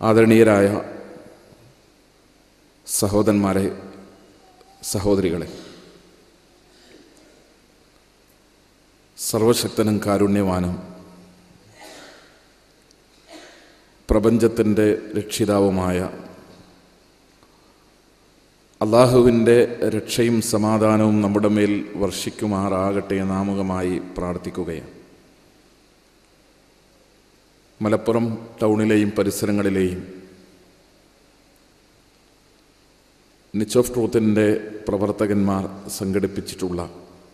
ആദരണീയരായ സഹോദരന്മാരെ സഹോദരികളെ സർവശക്തനും കാരുണ്യവാനും പ്രപഞ്ചത്തിൻ്റെ രക്ഷിതാവുമായ അള്ളാഹുവിൻ്റെ രക്ഷയും സമാധാനവും നമ്മുടെ മേൽ വർഷിക്കുമാറാകട്ടെ നാമുകമായി പ്രാർത്ഥിക്കുകയാണ് മലപ്പുറം ടൗണിലെയും പരിസരങ്ങളിലെയും നിച്ച് ഓഫ് ട്രൂത്തിൻ്റെ പ്രവർത്തകന്മാർ സംഘടിപ്പിച്ചിട്ടുള്ള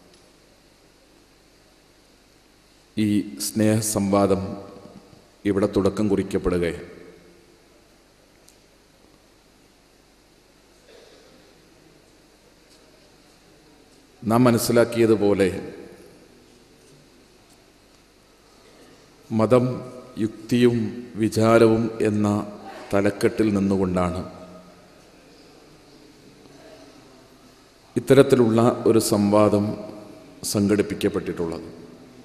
ഈ സ്നേഹസംവാദം ഇവിടെ തുടക്കം കുറിക്കപ്പെടുകയാണ് നാം മനസ്സിലാക്കിയതുപോലെ മതം യുക്തിയും വിചാരവും എന്ന തലക്കെട്ടിൽ നിന്നുകൊണ്ടാണ് ഇത്തരത്തിലുള്ള ഒരു സംവാദം സംഘടിപ്പിക്കപ്പെട്ടിട്ടുള്ളത്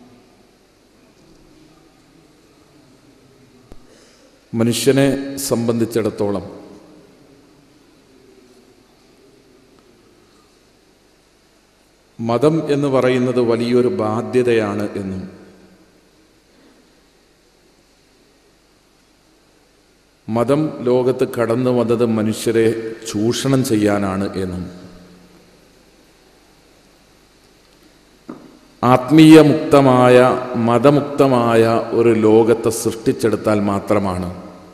മനുഷ്യനെ സംബന്ധിച്ചിടത്തോളം മതം എന്ന് പറയുന്നത് വലിയൊരു ബാധ്യതയാണ് എന്നും മതം ലോകത്ത് കടന്നു വന്നത് മനുഷ്യരെ ചൂഷണം ചെയ്യാനാണ് എന്നും ആത്മീയമുക്തമായ മതമുക്തമായ ഒരു ലോകത്തെ സൃഷ്ടിച്ചെടുത്താൽ മാത്രമാണ്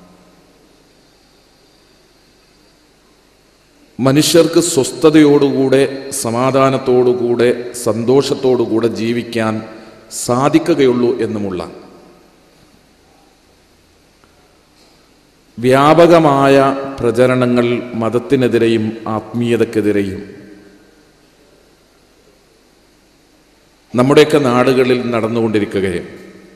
മനുഷ്യർക്ക് സ്വസ്ഥതയോടുകൂടെ സമാധാനത്തോടുകൂടെ സന്തോഷത്തോടുകൂടെ ജീവിക്കാൻ സാധിക്കുകയുള്ളൂ എന്നുമുള്ള വ്യാപകമായ പ്രചരണങ്ങൾ മതത്തിനെതിരെയും ആത്മീയതക്കെതിരെയും നമ്മുടെയൊക്കെ നാടുകളിൽ നടന്നുകൊണ്ടിരിക്കുകയാണ്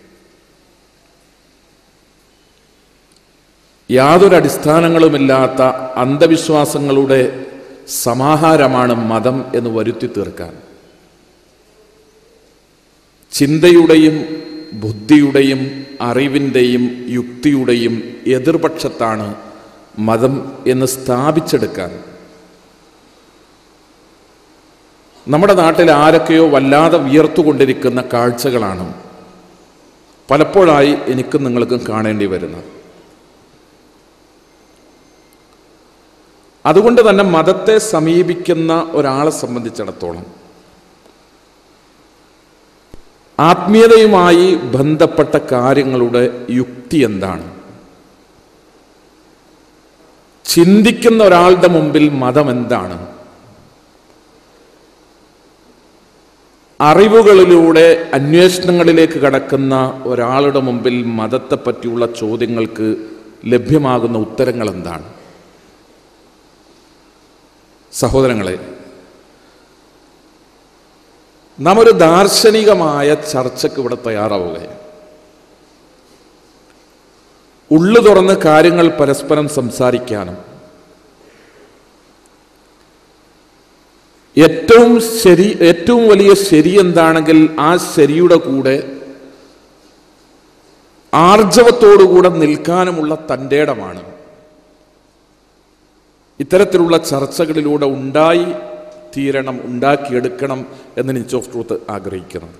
യാതൊരു അടിസ്ഥാനങ്ങളുമില്ലാത്ത അന്ധവിശ്വാസങ്ങളുടെ സമാഹാരമാണ് മതം എന്ന് വരുത്തി തീർക്കാൻ ചിന്തയുടെയും ബുദ്ധിയുടെയും അറിവിൻ്റെയും യുക്തിയുടെയും എതിർപക്ഷത്താണ് മതം എന്ന് സ്ഥാപിച്ചെടുക്കാൻ നമ്മുടെ നാട്ടിൽ ആരൊക്കെയോ വല്ലാതെ വിയർത്തുകൊണ്ടിരിക്കുന്ന കാഴ്ചകളാണ് പലപ്പോഴായി എനിക്കും നിങ്ങൾക്കും കാണേണ്ടി വരുന്നത് അതുകൊണ്ട് തന്നെ മതത്തെ സമീപിക്കുന്ന ഒരാളെ സംബന്ധിച്ചിടത്തോളം ആത്മീയതയുമായി ബന്ധപ്പെട്ട കാര്യങ്ങളുടെ യുക്തി എന്താണ് ചിന്തിക്കുന്ന ഒരാളുടെ മുമ്പിൽ മതം എന്താണ് അറിവുകളിലൂടെ അന്വേഷണങ്ങളിലേക്ക് കടക്കുന്ന ഒരാളുടെ മുമ്പിൽ മതത്തെ പറ്റിയുള്ള ചോദ്യങ്ങൾക്ക് ലഭ്യമാകുന്ന ഉത്തരങ്ങൾ എന്താണ് സഹോദരങ്ങളെ നാം ഒരു ദാർശനികമായ ചർച്ചയ്ക്ക് ഇവിടെ തയ്യാറാവുകയാണ് ഉള്ളു തുറന്ന് കാര്യങ്ങൾ പരസ്പരം സംസാരിക്കാനും ഏറ്റവും ശരി ഏറ്റവും വലിയ ശരി എന്താണെങ്കിൽ ആ ശരിയുടെ കൂടെ ആർജവത്തോടുകൂടെ നിൽക്കാനുമുള്ള തൻ്റെ ഇടമാണ് ഇത്തരത്തിലുള്ള ചർച്ചകളിലൂടെ ഉണ്ടായി തീരണം ഉണ്ടാക്കിയെടുക്കണം എന്ന് നിച്ച് ഓഫ് ട്രൂത്ത് ആഗ്രഹിക്കുന്നത്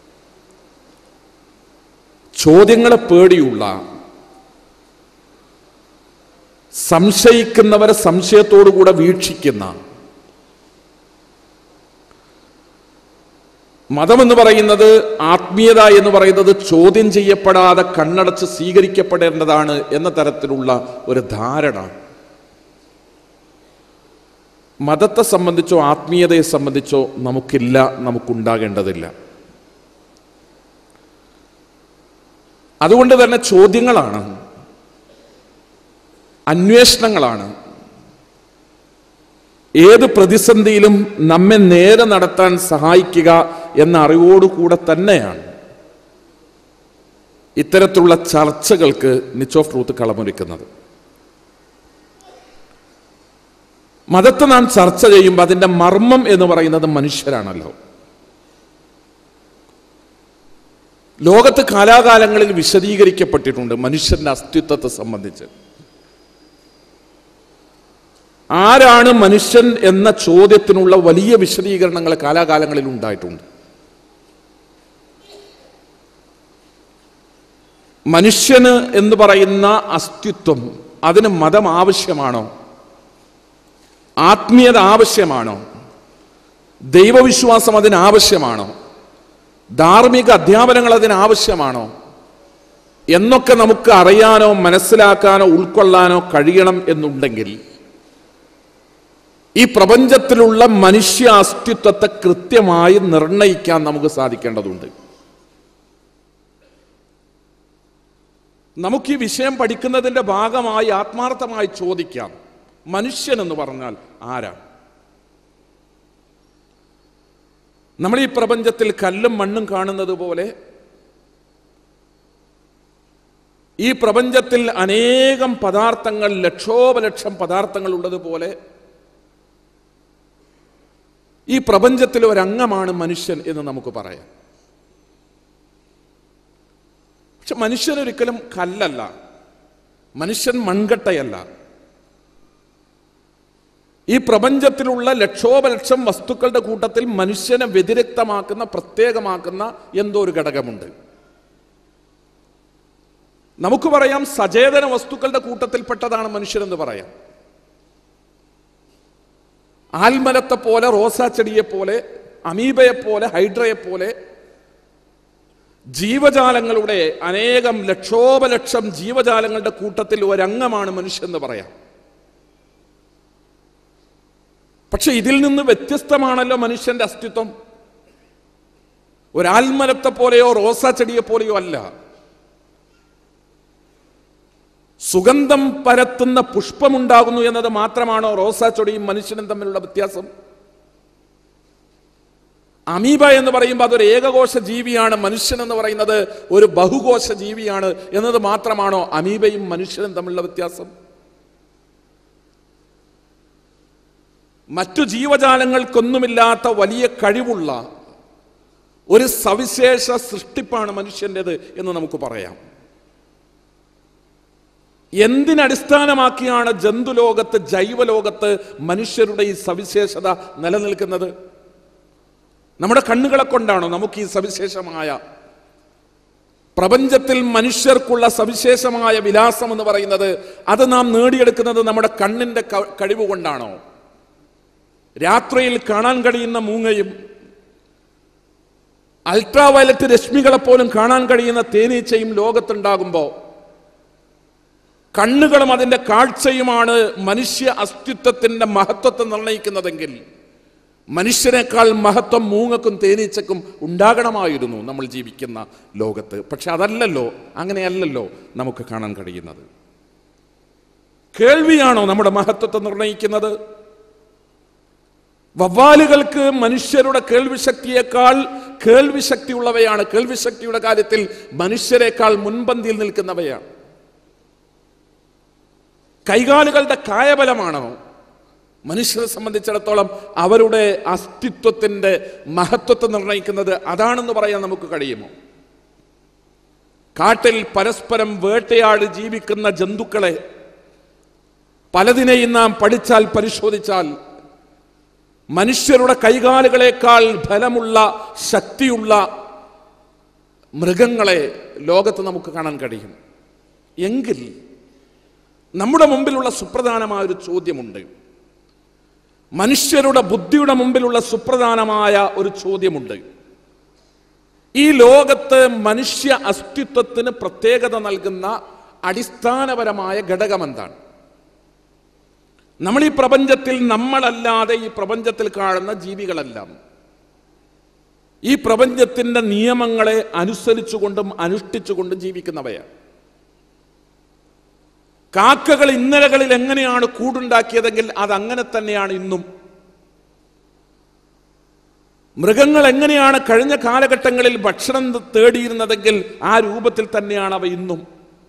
ചോദ്യങ്ങളെ പേടിയുള്ള സംശയിക്കുന്നവരെ സംശയത്തോടുകൂടെ വീക്ഷിക്കുന്ന മതമെന്ന് പറയുന്നത് ആത്മീയത എന്ന് പറയുന്നത് ചോദ്യം ചെയ്യപ്പെടാതെ കണ്ണടച്ച് സ്വീകരിക്കപ്പെടേണ്ടതാണ് എന്ന തരത്തിലുള്ള ഒരു ധാരണ മതത്തെ സംബന്ധിച്ചോ ആത്മീയതയെ സംബന്ധിച്ചോ നമുക്കില്ല നമുക്കുണ്ടാകേണ്ടതില്ല അതുകൊണ്ട് തന്നെ ചോദ്യങ്ങളാണ് അന്വേഷണങ്ങളാണ് ഏത് പ്രതിസന്ധിയിലും നമ്മെ നേരെ നടത്താൻ സഹായിക്കുക എന്ന അറിവോടുകൂടെ തന്നെയാണ് ഇത്തരത്തിലുള്ള ചർച്ചകൾക്ക് നിച്ച് ഓഫ് ട്രൂത്ത് കളമൊരുക്കുന്നത് മതത്തെ നാം ചർച്ച ചെയ്യുമ്പോൾ അതിൻ്റെ മർമ്മം എന്ന് പറയുന്നത് മനുഷ്യരാണല്ലോ ലോകത്ത് കാലാകാലങ്ങളിൽ വിശദീകരിക്കപ്പെട്ടിട്ടുണ്ട് മനുഷ്യന്റെ അസ്തിത്വത്തെ സംബന്ധിച്ച് ആരാണ് മനുഷ്യൻ എന്ന ചോദ്യത്തിനുള്ള വലിയ വിശദീകരണങ്ങൾ കാലാകാലങ്ങളിൽ ഉണ്ടായിട്ടുണ്ട് മനുഷ്യന് എന്ന് പറയുന്ന അസ്തിത്വം അതിന് മതം ആവശ്യമാണോ ആത്മീയത ആവശ്യമാണോ ദൈവവിശ്വാസം അതിന് ആവശ്യമാണോ ധാർമ്മിക അധ്യാപനങ്ങൾ അതിന് ആവശ്യമാണോ എന്നൊക്കെ നമുക്ക് അറിയാനോ മനസ്സിലാക്കാനോ ഉൾക്കൊള്ളാനോ കഴിയണം എന്നുണ്ടെങ്കിൽ ഈ പ്രപഞ്ചത്തിലുള്ള മനുഷ്യ അസ്തിത്വത്തെ കൃത്യമായി നിർണയിക്കാൻ നമുക്ക് സാധിക്കേണ്ടതുണ്ട് നമുക്ക് ഈ വിഷയം പഠിക്കുന്നതിന്റെ ഭാഗമായി ആത്മാർത്ഥമായി ചോദിക്കാം മനുഷ്യൻ എന്ന് പറഞ്ഞാൽ ആരാണ് നമ്മൾ ഈ പ്രപഞ്ചത്തിൽ കല്ലും മണ്ണും കാണുന്നത് പോലെ ഈ പ്രപഞ്ചത്തിൽ അനേകം പദാർത്ഥങ്ങൾ ലക്ഷോപലക്ഷം പദാർത്ഥങ്ങൾ ഉള്ളതുപോലെ ഈ പ്രപഞ്ചത്തിലെ ഒരംഗമാണ് മനുഷ്യൻ എന്ന് നമുക്ക് പറയാം പക്ഷെ മനുഷ്യൻ ഒരിക്കലും കല്ലല്ല മനുഷ്യൻ മൺകട്ടയല്ല ഈ പ്രപഞ്ചത്തിലുള്ള ലക്ഷോപലക്ഷം വസ്തുക്കളുടെ കൂട്ടത്തിൽ മനുഷ്യനെ വ്യതിരക്തമാക്കുന്ന പ്രത്യേകമാക്കുന്ന എന്തോ ഒരു ഘടകമുണ്ട് നമുക്ക് പറയാം സചേതന വസ്തുക്കളുടെ കൂട്ടത്തിൽപ്പെട്ടതാണ് മനുഷ്യരെന്ന് പറയാം ആൽമരത്തെ പോലെ റോസാച്ചെടിയെ പോലെ അമീബയെ പോലെ ഹൈഡ്രയെ പോലെ ജീവജാലങ്ങളുടെ അനേകം ലക്ഷോപലക്ഷം ജീവജാലങ്ങളുടെ കൂട്ടത്തിൽ ഒരംഗമാണ് മനുഷ്യൻ പറയാം പക്ഷെ ഇതിൽ നിന്ന് വ്യത്യസ്തമാണല്ലോ മനുഷ്യന്റെ അസ്തിത്വം ഒരാൽമരത്തെ പോലെയോ റോസാച്ചെടിയെ പോലെയോ അല്ല സുഗന്ധം പരത്തുന്ന പുഷ്പമുണ്ടാകുന്നു എന്നത് മാത്രമാണോ റോസാച്ചെടിയും മനുഷ്യനും തമ്മിലുള്ള വ്യത്യാസം അമീബ എന്ന് പറയുമ്പോൾ അതൊരു ഏകകോശ ജീവിയാണ് മനുഷ്യൻ എന്ന് പറയുന്നത് ഒരു ബഹുകോശ ജീവിയാണ് എന്നത് മാത്രമാണോ അമീബയും മനുഷ്യനും തമ്മിലുള്ള വ്യത്യാസം മറ്റു ജീവജാലങ്ങൾക്കൊന്നുമില്ലാത്ത വലിയ കഴിവുള്ള ഒരു സവിശേഷ സൃഷ്ടിപ്പാണ് മനുഷ്യൻ്റെത് എന്ന് നമുക്ക് പറയാം എന്തിനടിസ്ഥാനമാക്കിയാണ് ജന്തുലോകത്ത് ജൈവലോകത്ത് മനുഷ്യരുടെ ഈ സവിശേഷത നിലനിൽക്കുന്നത് നമ്മുടെ കണ്ണുകളെ കൊണ്ടാണോ നമുക്ക് ഈ സവിശേഷമായ പ്രപഞ്ചത്തിൽ മനുഷ്യർക്കുള്ള സവിശേഷമായ വിലാസം എന്ന് പറയുന്നത് അത് നാം നേടിയെടുക്കുന്നത് നമ്മുടെ കണ്ണിന്റെ ക- കഴിവ് കൊണ്ടാണോ രാത്രിയിൽ കാണാൻ കഴിയുന്ന മൂങ്ങയും അൾട്രാവയലറ്റ് രശ്മികളെപ്പോലും കാണാൻ കഴിയുന്ന തേനീച്ചയും ലോകത്തുണ്ടാകുമ്പോൾ കണ്ണുകളും അതിൻ്റെ കാഴ്ചയുമാണ് മനുഷ്യ അസ്തിത്വത്തിൻ്റെ മഹത്വത്തെ നിർണ്ണയിക്കുന്നതെങ്കിൽ മനുഷ്യനേക്കാൾ മഹത്വം മൂങ്ങക്കും തേനീച്ചക്കും ഉണ്ടാകണമായിരുന്നു നമ്മൾ ജീവിക്കുന്ന ലോകത്ത് പക്ഷെ അതല്ലല്ലോ അങ്ങനെയല്ലല്ലോ നമുക്ക് കാണാൻ കഴിയുന്നത് കേൾവിയാണോ നമ്മുടെ മഹത്വത്തെ നിർണ്ണയിക്കുന്നത് വവ്വാലുകൾക്ക് മനുഷ്യരുടെ കേൾവിശക്തിയേക്കാൾ കേൾവിശക്തിയുള്ളവയാണ് കേൾവിശക്തിയുടെ കാര്യത്തിൽ മനുഷ്യരെക്കാൾ മുൻപന്തിയിൽ നിൽക്കുന്നവയാണ് കൈകാലുകളുടെ കായബലമാണോ മനുഷ്യരെ സംബന്ധിച്ചിടത്തോളം അവരുടെ അസ്തിത്വത്തിന്റെ മഹത്വത്തെ നിർണ്ണയിക്കുന്നത് അതാണെന്ന് പറയാൻ നമുക്ക് കഴിയുമോ കാട്ടിൽ പരസ്പരം വേട്ടയാടി ജീവിക്കുന്ന ജന്തുക്കളെ പലതിനെയും നാം പഠിച്ചാൽ പരിശോധിച്ചാൽ മനുഷ്യരുടെ കൈകാലുകളേക്കാൾ ഫലമുള്ള ശക്തിയുള്ള മൃഗങ്ങളെ ലോകത്ത് നമുക്ക് കാണാൻ കഴിയും എങ്കിൽ നമ്മുടെ മുമ്പിലുള്ള സുപ്രധാനമായ ഒരു ചോദ്യമുണ്ട് മനുഷ്യരുടെ ബുദ്ധിയുടെ മുമ്പിലുള്ള സുപ്രധാനമായ ഒരു ചോദ്യമുണ്ട് ഈ ലോകത്ത് മനുഷ്യ അസ്തിത്വത്തിന് പ്രത്യേകത നൽകുന്ന അടിസ്ഥാനപരമായ ഘടകം എന്താണ് നമ്മൾ ഈ പ്രപഞ്ചത്തിൽ നമ്മളല്ലാതെ ഈ പ്രപഞ്ചത്തിൽ കാണുന്ന ജീവികളെല്ലാം ഈ പ്രപഞ്ചത്തിന്റെ നിയമങ്ങളെ അനുസരിച്ചുകൊണ്ടും അനുഷ്ഠിച്ചുകൊണ്ടും ജീവിക്കുന്നവയാണ് കാക്കകൾ ഇന്നലകളിൽ എങ്ങനെയാണ് കൂടുണ്ടാക്കിയതെങ്കിൽ അത് അങ്ങനെ തന്നെയാണ് ഇന്നും മൃഗങ്ങൾ എങ്ങനെയാണ് കഴിഞ്ഞ കാലഘട്ടങ്ങളിൽ ഭക്ഷണം തേടിയിരുന്നതെങ്കിൽ ആ രൂപത്തിൽ തന്നെയാണ് അവ ഇന്നും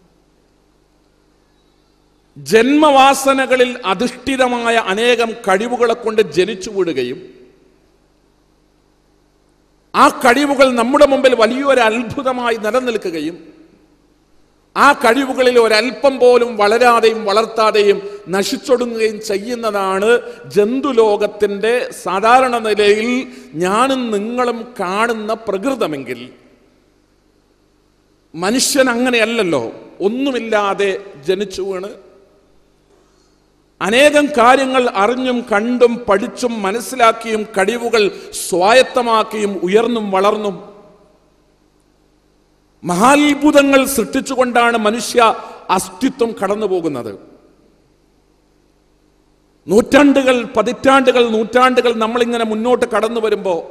ജന്മവാസനകളിൽ അധിഷ്ഠിതമായ അനേകം കഴിവുകളെ കൊണ്ട് ജനിച്ചു വീഴുകയും ആ കഴിവുകൾ നമ്മുടെ മുമ്പിൽ വലിയൊരു അത്ഭുതമായി നിലനിൽക്കുകയും ആ കഴിവുകളിൽ ഒരല്പം പോലും വളരാതെയും വളർത്താതെയും നശിച്ചൊടുങ്ങുകയും ചെയ്യുന്നതാണ് ജന്തുലോകത്തിൻ്റെ സാധാരണ നിലയിൽ ഞാനും നിങ്ങളും കാണുന്ന പ്രകൃതമെങ്കിൽ മനുഷ്യൻ അങ്ങനെയല്ലല്ലോ ഒന്നുമില്ലാതെ ജനിച്ചു വീണ് അനേകം കാര്യങ്ങൾ അറിഞ്ഞും കണ്ടും പഠിച്ചും മനസ്സിലാക്കിയും കഴിവുകൾ സ്വായത്തമാക്കിയും ഉയർന്നും വളർന്നും മഹാത്ഭുതങ്ങൾ സൃഷ്ടിച്ചുകൊണ്ടാണ് മനുഷ്യ അസ്തിത്വം കടന്നു പോകുന്നത് നൂറ്റാണ്ടുകൾ പതിറ്റാണ്ടുകൾ നൂറ്റാണ്ടുകൾ നമ്മളിങ്ങനെ മുന്നോട്ട് കടന്നു വരുമ്പോൾ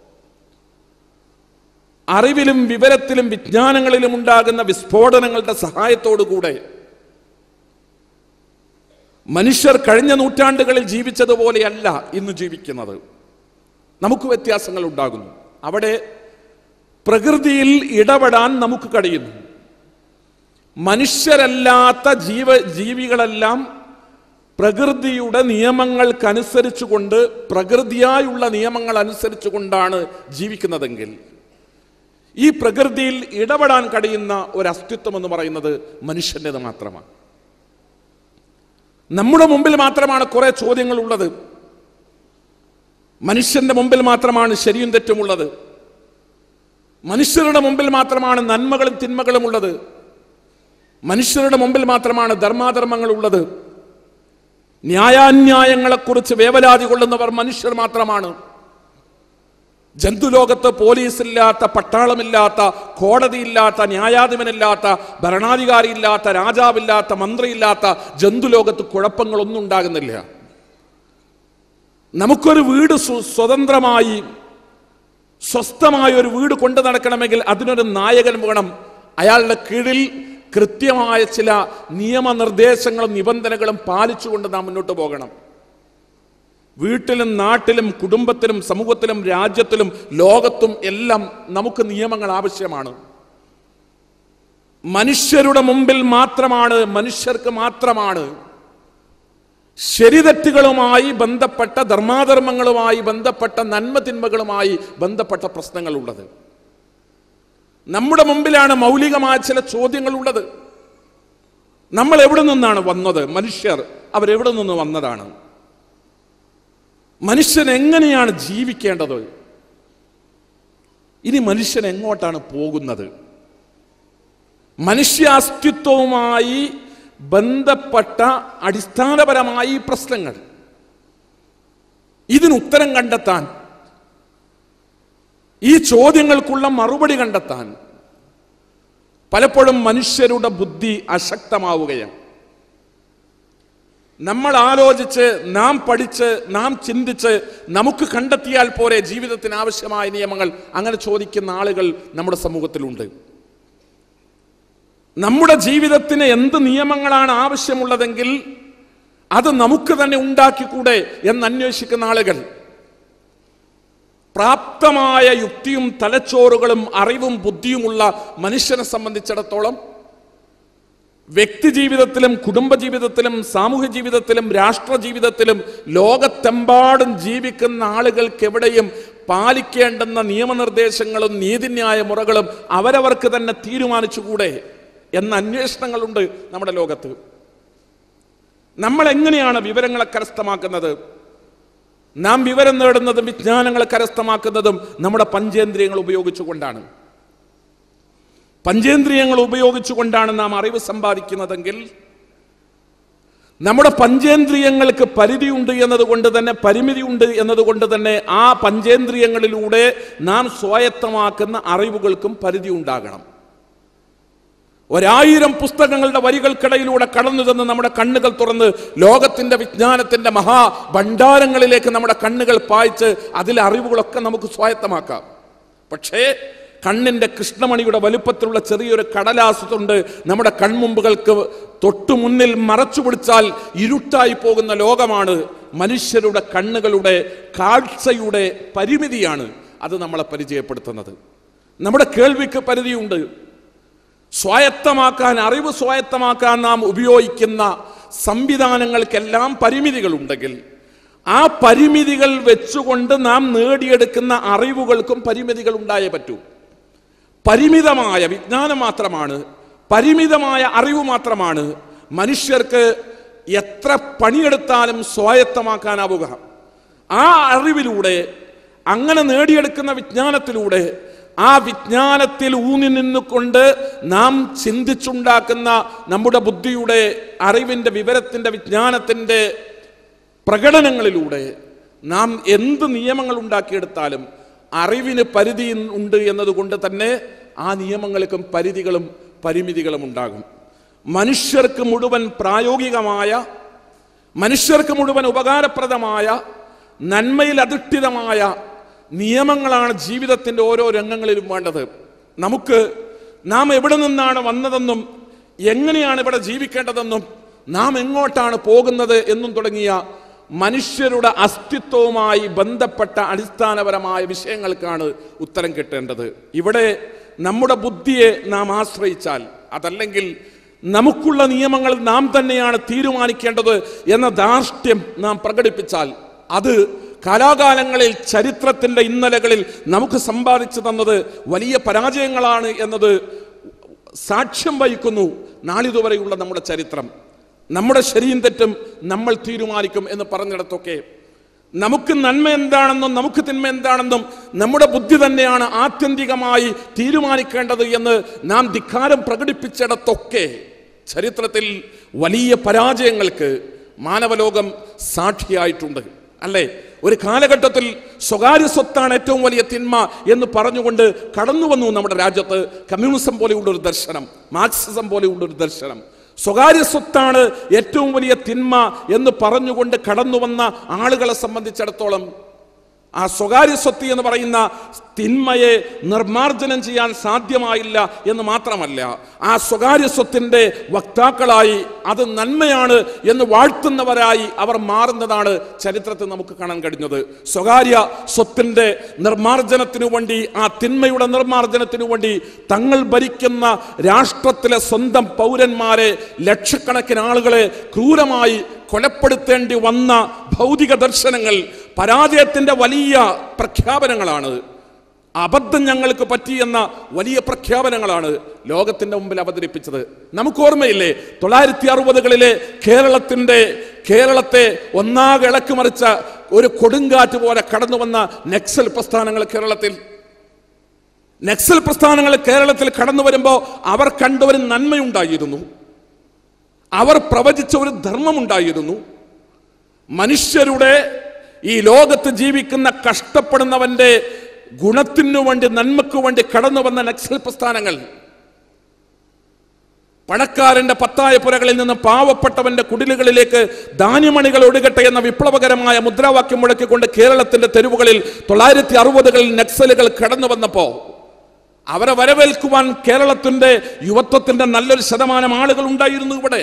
അറിവിലും വിവരത്തിലും വിജ്ഞാനങ്ങളിലും ഉണ്ടാകുന്ന വിസ്ഫോടനങ്ങളുടെ സഹായത്തോടു കൂടെ മനുഷ്യർ കഴിഞ്ഞ നൂറ്റാണ്ടുകളിൽ ജീവിച്ചതുപോലെയല്ല ഇന്ന് ജീവിക്കുന്നത് നമുക്ക് വ്യത്യാസങ്ങൾ ഉണ്ടാകുന്നു അവിടെ പ്രകൃതിയിൽ ഇടപെടാൻ നമുക്ക് കഴിയുന്നു മനുഷ്യരല്ലാത്ത ജീവ ജീവികളെല്ലാം പ്രകൃതിയുടെ നിയമങ്ങൾക്കനുസരിച്ചുകൊണ്ട് പ്രകൃതിയായുള്ള നിയമങ്ങൾ അനുസരിച്ചുകൊണ്ടാണ് ജീവിക്കുന്നതെങ്കിൽ ഈ പ്രകൃതിയിൽ ഇടപെടാൻ കഴിയുന്ന ഒരു അസ്തിത്വം എന്ന് പറയുന്നത് മനുഷ്യൻ്റെത് മാത്രമാണ് നമ്മുടെ മുമ്പിൽ മാത്രമാണ് കുറെ ചോദ്യങ്ങൾ ഉള്ളത് മനുഷ്യന്റെ മുമ്പിൽ മാത്രമാണ് ശരിയും തെറ്റുമുള്ളത് മനുഷ്യരുടെ മുമ്പിൽ മാത്രമാണ് നന്മകളും തിന്മകളും ഉള്ളത് മനുഷ്യരുടെ മുമ്പിൽ മാത്രമാണ് ധർമാധർമ്മങ്ങൾ ഉള്ളത് ന്യായാന്യായങ്ങളെക്കുറിച്ച് വേവലാതി കൊള്ളുന്നവർ മനുഷ്യർ മാത്രമാണ് ജന്തുലോകത്ത് പോലീസില്ലാത്ത പട്ടാളമില്ലാത്ത കോടതിയില്ലാത്ത ന്യായാധിപനില്ലാത്ത ഭരണാധികാരിയില്ലാത്ത രാജാവില്ലാത്ത മന്ത്രിയില്ലാത്ത ജന്തുലോകത്ത് കുഴപ്പങ്ങളൊന്നും ഉണ്ടാകുന്നില്ല നമുക്കൊരു വീട് സ്വ- സ്വതന്ത്രമായി സ്വസ്ഥമായ ഒരു വീട് കൊണ്ടു നടക്കണമെങ്കിൽ അതിനൊരു നായകൻ വേണം അയാളുടെ കീഴിൽ കൃത്യമായ ചില നിയമനിർദ്ദേശങ്ങളും നിബന്ധനകളും പാലിച്ചുകൊണ്ട് നാം മുന്നോട്ട് പോകണം വീട്ടിലും നാട്ടിലും കുടുംബത്തിലും സമൂഹത്തിലും രാജ്യത്തിലും ലോകത്തും എല്ലാം നമുക്ക് നിയമങ്ങൾ ആവശ്യമാണ് മനുഷ്യരുടെ മുമ്പിൽ മാത്രമാണ് മനുഷ്യർക്ക് മാത്രമാണ് ശരിതെറ്റുകളുമായി ബന്ധപ്പെട്ട ധർമാധർമ്മങ്ങളുമായി ബന്ധപ്പെട്ട നന്മ തിന്മകളുമായി ബന്ധപ്പെട്ട പ്രശ്നങ്ങളുള്ളത് നമ്മുടെ മുമ്പിലാണ് മൗലികമായ ചില ചോദ്യങ്ങൾ ഉള്ളത് നമ്മൾ എവിടെ നിന്നാണ് വന്നത് മനുഷ്യർ അവരെവിടെ നിന്ന് വന്നതാണ് മനുഷ്യൻ എങ്ങനെയാണ് ജീവിക്കേണ്ടത് ഇനി മനുഷ്യൻ എങ്ങോട്ടാണ് പോകുന്നത് മനുഷ്യ അസ്തിത്വവുമായി ബന്ധപ്പെട്ട അടിസ്ഥാനപരമായ ഈ പ്രശ്നങ്ങൾ ഇതിന് ഉത്തരം കണ്ടെത്താൻ ഈ ചോദ്യങ്ങൾക്കുള്ള മറുപടി കണ്ടെത്താൻ പലപ്പോഴും മനുഷ്യരുടെ ബുദ്ധി അശക്തമാവുകയാണ് നമ്മൾ ആലോചിച്ച് നാം പഠിച്ച് നാം ചിന്തിച്ച് നമുക്ക് കണ്ടെത്തിയാൽ പോരെ ജീവിതത്തിന് ആവശ്യമായ നിയമങ്ങൾ അങ്ങനെ ചോദിക്കുന്ന ആളുകൾ നമ്മുടെ സമൂഹത്തിലുണ്ട് നമ്മുടെ ജീവിതത്തിന് എന്ത് നിയമങ്ങളാണ് ആവശ്യമുള്ളതെങ്കിൽ അത് നമുക്ക് തന്നെ ഉണ്ടാക്കിക്കൂടെ എന്ന് അന്വേഷിക്കുന്ന ആളുകൾ പ്രാപ്തമായ യുക്തിയും തലച്ചോറുകളും അറിവും ബുദ്ധിയുമുള്ള മനുഷ്യനെ സംബന്ധിച്ചിടത്തോളം വ്യക്തി ജീവിതത്തിലും കുടുംബ ജീവിതത്തിലും സാമൂഹ്യ ജീവിതത്തിലും രാഷ്ട്ര ജീവിതത്തിലും ലോകത്തെമ്പാടും ജീവിക്കുന്ന ആളുകൾക്ക് എവിടെയും പാലിക്കേണ്ടുന്ന നിയമനിർദ്ദേശങ്ങളും നീതിന്യായ മുറകളും അവരവർക്ക് തന്നെ തീരുമാനിച്ചുകൂടെ എന്ന അന്വേഷണങ്ങളുണ്ട് നമ്മുടെ ലോകത്ത് നമ്മൾ എങ്ങനെയാണ് വിവരങ്ങളെ കരസ്ഥമാക്കുന്നത് നാം വിവരം നേടുന്നതും വിജ്ഞാനങ്ങളെ കരസ്ഥമാക്കുന്നതും നമ്മുടെ പഞ്ചേന്ദ്രിയങ്ങൾ ഉപയോഗിച്ചുകൊണ്ടാണ് പഞ്ചേന്ദ്രിയങ്ങൾ ഉപയോഗിച്ചുകൊണ്ടാണ് നാം അറിവ് സമ്പാദിക്കുന്നതെങ്കിൽ നമ്മുടെ പഞ്ചേന്ദ്രിയങ്ങൾക്ക് പരിധിയുണ്ട് എന്നതുകൊണ്ട് തന്നെ പരിമിതിയുണ്ട് എന്നതുകൊണ്ട് തന്നെ ആ പഞ്ചേന്ദ്രിയങ്ങളിലൂടെ നാം സ്വായത്തമാക്കുന്ന അറിവുകൾക്കും പരിധി ഉണ്ടാകണം ഒരായിരം പുസ്തകങ്ങളുടെ വരികൾക്കിടയിലൂടെ കടന്നു ചെന്ന് നമ്മുടെ കണ്ണുകൾ തുറന്ന് ലോകത്തിന്റെ വിജ്ഞാനത്തിന്റെ മഹാ ഭണ്ഡാരങ്ങളിലേക്ക് നമ്മുടെ കണ്ണുകൾ പായിച്ച് അതിലെ അറിവുകളൊക്കെ നമുക്ക് സ്വായത്തമാക്കാം പക്ഷേ കണ്ണിന്റെ കൃഷ്ണമണിയുടെ വലുപ്പത്തിലുള്ള ചെറിയൊരു കടലാസ് തൊണ്ട് നമ്മുടെ കൺമുമ്പുകൾക്ക് തൊട്ടു മുന്നിൽ മറച്ചു പിടിച്ചാൽ ഇരുട്ടായി പോകുന്ന ലോകമാണ് മനുഷ്യരുടെ കണ്ണുകളുടെ കാഴ്ചയുടെ പരിമിതിയാണ് അത് നമ്മളെ പരിചയപ്പെടുത്തുന്നത് നമ്മുടെ കേൾവിക്ക് പരിധിയുണ്ട് സ്വായത്തമാക്കാൻ അറിവ് സ്വായത്തമാക്കാൻ നാം ഉപയോഗിക്കുന്ന സംവിധാനങ്ങൾക്കെല്ലാം പരിമിതികളുണ്ടെങ്കിൽ ആ പരിമിതികൾ വെച്ചുകൊണ്ട് നാം നേടിയെടുക്കുന്ന അറിവുകൾക്കും പരിമിതികൾ ഉണ്ടായേ പറ്റൂ പരിമിതമായ വിജ്ഞാനം മാത്രമാണ് പരിമിതമായ അറിവ് മാത്രമാണ് മനുഷ്യർക്ക് എത്ര പണിയെടുത്താലും സ്വായത്തമാക്കാനാവുക ആ അറിവിലൂടെ അങ്ങനെ നേടിയെടുക്കുന്ന വിജ്ഞാനത്തിലൂടെ ആ വിജ്ഞാനത്തിൽ ഊന്നി നിന്നുകൊണ്ട് നാം ചിന്തിച്ചുണ്ടാക്കുന്ന നമ്മുടെ ബുദ്ധിയുടെ അറിവിൻ്റെ വിവരത്തിൻ്റെ വിജ്ഞാനത്തിൻ്റെ പ്രകടനങ്ങളിലൂടെ നാം എന്ത് നിയമങ്ങൾ ഉണ്ടാക്കിയെടുത്താലും അറിവിന് പരിധി ഉണ്ട് എന്നതുകൊണ്ട് തന്നെ ആ നിയമങ്ങൾക്കും പരിധികളും പരിമിതികളും ഉണ്ടാകും മനുഷ്യർക്ക് മുഴുവൻ പ്രായോഗികമായ മനുഷ്യർക്ക് മുഴുവൻ ഉപകാരപ്രദമായ നന്മയിൽ അധിഷ്ഠിതമായ നിയമങ്ങളാണ് ജീവിതത്തിൻ്റെ ഓരോ രംഗങ്ങളിലും വേണ്ടത് നമുക്ക് നാം എവിടെ നിന്നാണ് വന്നതെന്നും എങ്ങനെയാണ് ഇവിടെ ജീവിക്കേണ്ടതെന്നും നാം എങ്ങോട്ടാണ് പോകുന്നത് എന്നും തുടങ്ങിയ മനുഷ്യരുടെ അസ്തിത്വവുമായി ബന്ധപ്പെട്ട അടിസ്ഥാനപരമായ വിഷയങ്ങൾക്കാണ് ഉത്തരം കിട്ടേണ്ടത് ഇവിടെ നമ്മുടെ ബുദ്ധിയെ നാം ആശ്രയിച്ചാൽ അതല്ലെങ്കിൽ നമുക്കുള്ള നിയമങ്ങൾ നാം തന്നെയാണ് തീരുമാനിക്കേണ്ടത് എന്ന ധാർഷ്ട്യം നാം പ്രകടിപ്പിച്ചാൽ അത് കാലാകാലങ്ങളിൽ ചരിത്രത്തിന്റെ ഇന്നലകളിൽ നമുക്ക് സമ്പാദിച്ചു തന്നത് വലിയ പരാജയങ്ങളാണ് എന്നത് സാക്ഷ്യം വഹിക്കുന്നു നാളിതുവരെയുള്ള നമ്മുടെ ചരിത്രം നമ്മുടെ ശരിയും തെറ്റും നമ്മൾ തീരുമാനിക്കും എന്ന് പറഞ്ഞിടത്തൊക്കെ നമുക്ക് നന്മ എന്താണെന്നും നമുക്ക് തിന്മ എന്താണെന്നും നമ്മുടെ ബുദ്ധി തന്നെയാണ് ആത്യന്തികമായി തീരുമാനിക്കേണ്ടത് എന്ന് നാം ധിക്കാരം പ്രകടിപ്പിച്ചിടത്തൊക്കെ ചരിത്രത്തിൽ വലിയ പരാജയങ്ങൾക്ക് മാനവലോകം സാക്ഷിയായിട്ടുണ്ട് അല്ലേ ഒരു കാലഘട്ടത്തിൽ സ്വകാര്യ സ്വത്താണ് ഏറ്റവും വലിയ തിന്മ എന്ന് പറഞ്ഞുകൊണ്ട് കടന്നു വന്നു നമ്മുടെ രാജ്യത്ത് കമ്മ്യൂണിസം പോലെയുള്ള ഒരു ദർശനം മാർക്സിസം പോലെയുള്ള ഒരു ദർശനം സ്വകാര്യ സ്വത്താണ് ഏറ്റവും വലിയ തിന്മ എന്ന് പറഞ്ഞുകൊണ്ട് കടന്നു വന്ന ആളുകളെ സംബന്ധിച്ചിടത്തോളം ആ സ്വകാര്യ സ്വത്ത് എന്ന് പറയുന്ന തിന്മയെ നിർമാർജനം ചെയ്യാൻ സാധ്യമായില്ല എന്ന് മാത്രമല്ല ആ സ്വകാര്യ സ്വത്തിൻ്റെ വക്താക്കളായി അത് നന്മയാണ് എന്ന് വാഴ്ത്തുന്നവരായി അവർ മാറുന്നതാണ് ചരിത്രത്തിൽ നമുക്ക് കാണാൻ കഴിഞ്ഞത് സ്വകാര്യ സ്വത്തിൻ്റെ നിർമാർജനത്തിനു വേണ്ടി ആ തിന്മയുടെ നിർമാർജനത്തിനു വേണ്ടി തങ്ങൾ ഭരിക്കുന്ന രാഷ്ട്രത്തിലെ സ്വന്തം പൗരന്മാരെ ലക്ഷക്കണക്കിന് ആളുകളെ ക്രൂരമായി കൊലപ്പെടുത്തേണ്ടി വന്ന ഭൗതിക ദർശനങ്ങൾ പരാജയത്തിന്റെ വലിയ പ്രഖ്യാപനങ്ങളാണ് അബദ്ധം ഞങ്ങൾക്ക് പറ്റിയെന്ന വലിയ പ്രഖ്യാപനങ്ങളാണ് ലോകത്തിന്റെ മുമ്പിൽ അവതരിപ്പിച്ചത് നമുക്ക് ഓർമ്മയില്ലേ തൊള്ളായിരത്തി അറുപതുകളിലെ കേരളത്തിന്റെ കേരളത്തെ ഒന്നാകെ ഇളക്കിമറിച്ച ഒരു കൊടുങ്കാറ്റ് പോലെ കടന്നു വന്ന നക്സൽ പ്രസ്ഥാനങ്ങൾ കേരളത്തിൽ നക്സൽ പ്രസ്ഥാനങ്ങൾ കേരളത്തിൽ കടന്നു വരുമ്പോൾ അവർ കണ്ട ഒരു നന്മയുണ്ടായിരുന്നു അവർ പ്രവചിച്ച ഒരു ധർമ്മമുണ്ടായിരുന്നു മനുഷ്യരുടെ ഈ ലോകത്ത് ജീവിക്കുന്ന കഷ്ടപ്പെടുന്നവന്റെ ഗുണത്തിനു വേണ്ടി നന്മയ്ക്കു വേണ്ടി കടന്നു വന്ന നക്സൽ പ്രസ്ഥാനങ്ങൾ പണക്കാരന്റെ പത്തായ പുരകളിൽ നിന്ന് പാവപ്പെട്ടവന്റെ കുടിലുകളിലേക്ക് ധാന്യമണികൾ ഒടുകട്ടെ എന്ന വിപ്ലവകരമായ മുദ്രാവാക്യം മുഴക്കിക്കൊണ്ട് കേരളത്തിന്റെ തെരുവുകളിൽ തൊള്ളായിരത്തി അറുപതുകളിൽ നക്സലുകൾ കടന്നു വന്നപ്പോ അവരെ വരവേൽക്കുവാൻ കേരളത്തിന്റെ യുവത്വത്തിന്റെ നല്ലൊരു ശതമാനം ആളുകൾ ഉണ്ടായിരുന്നു ഇവിടെ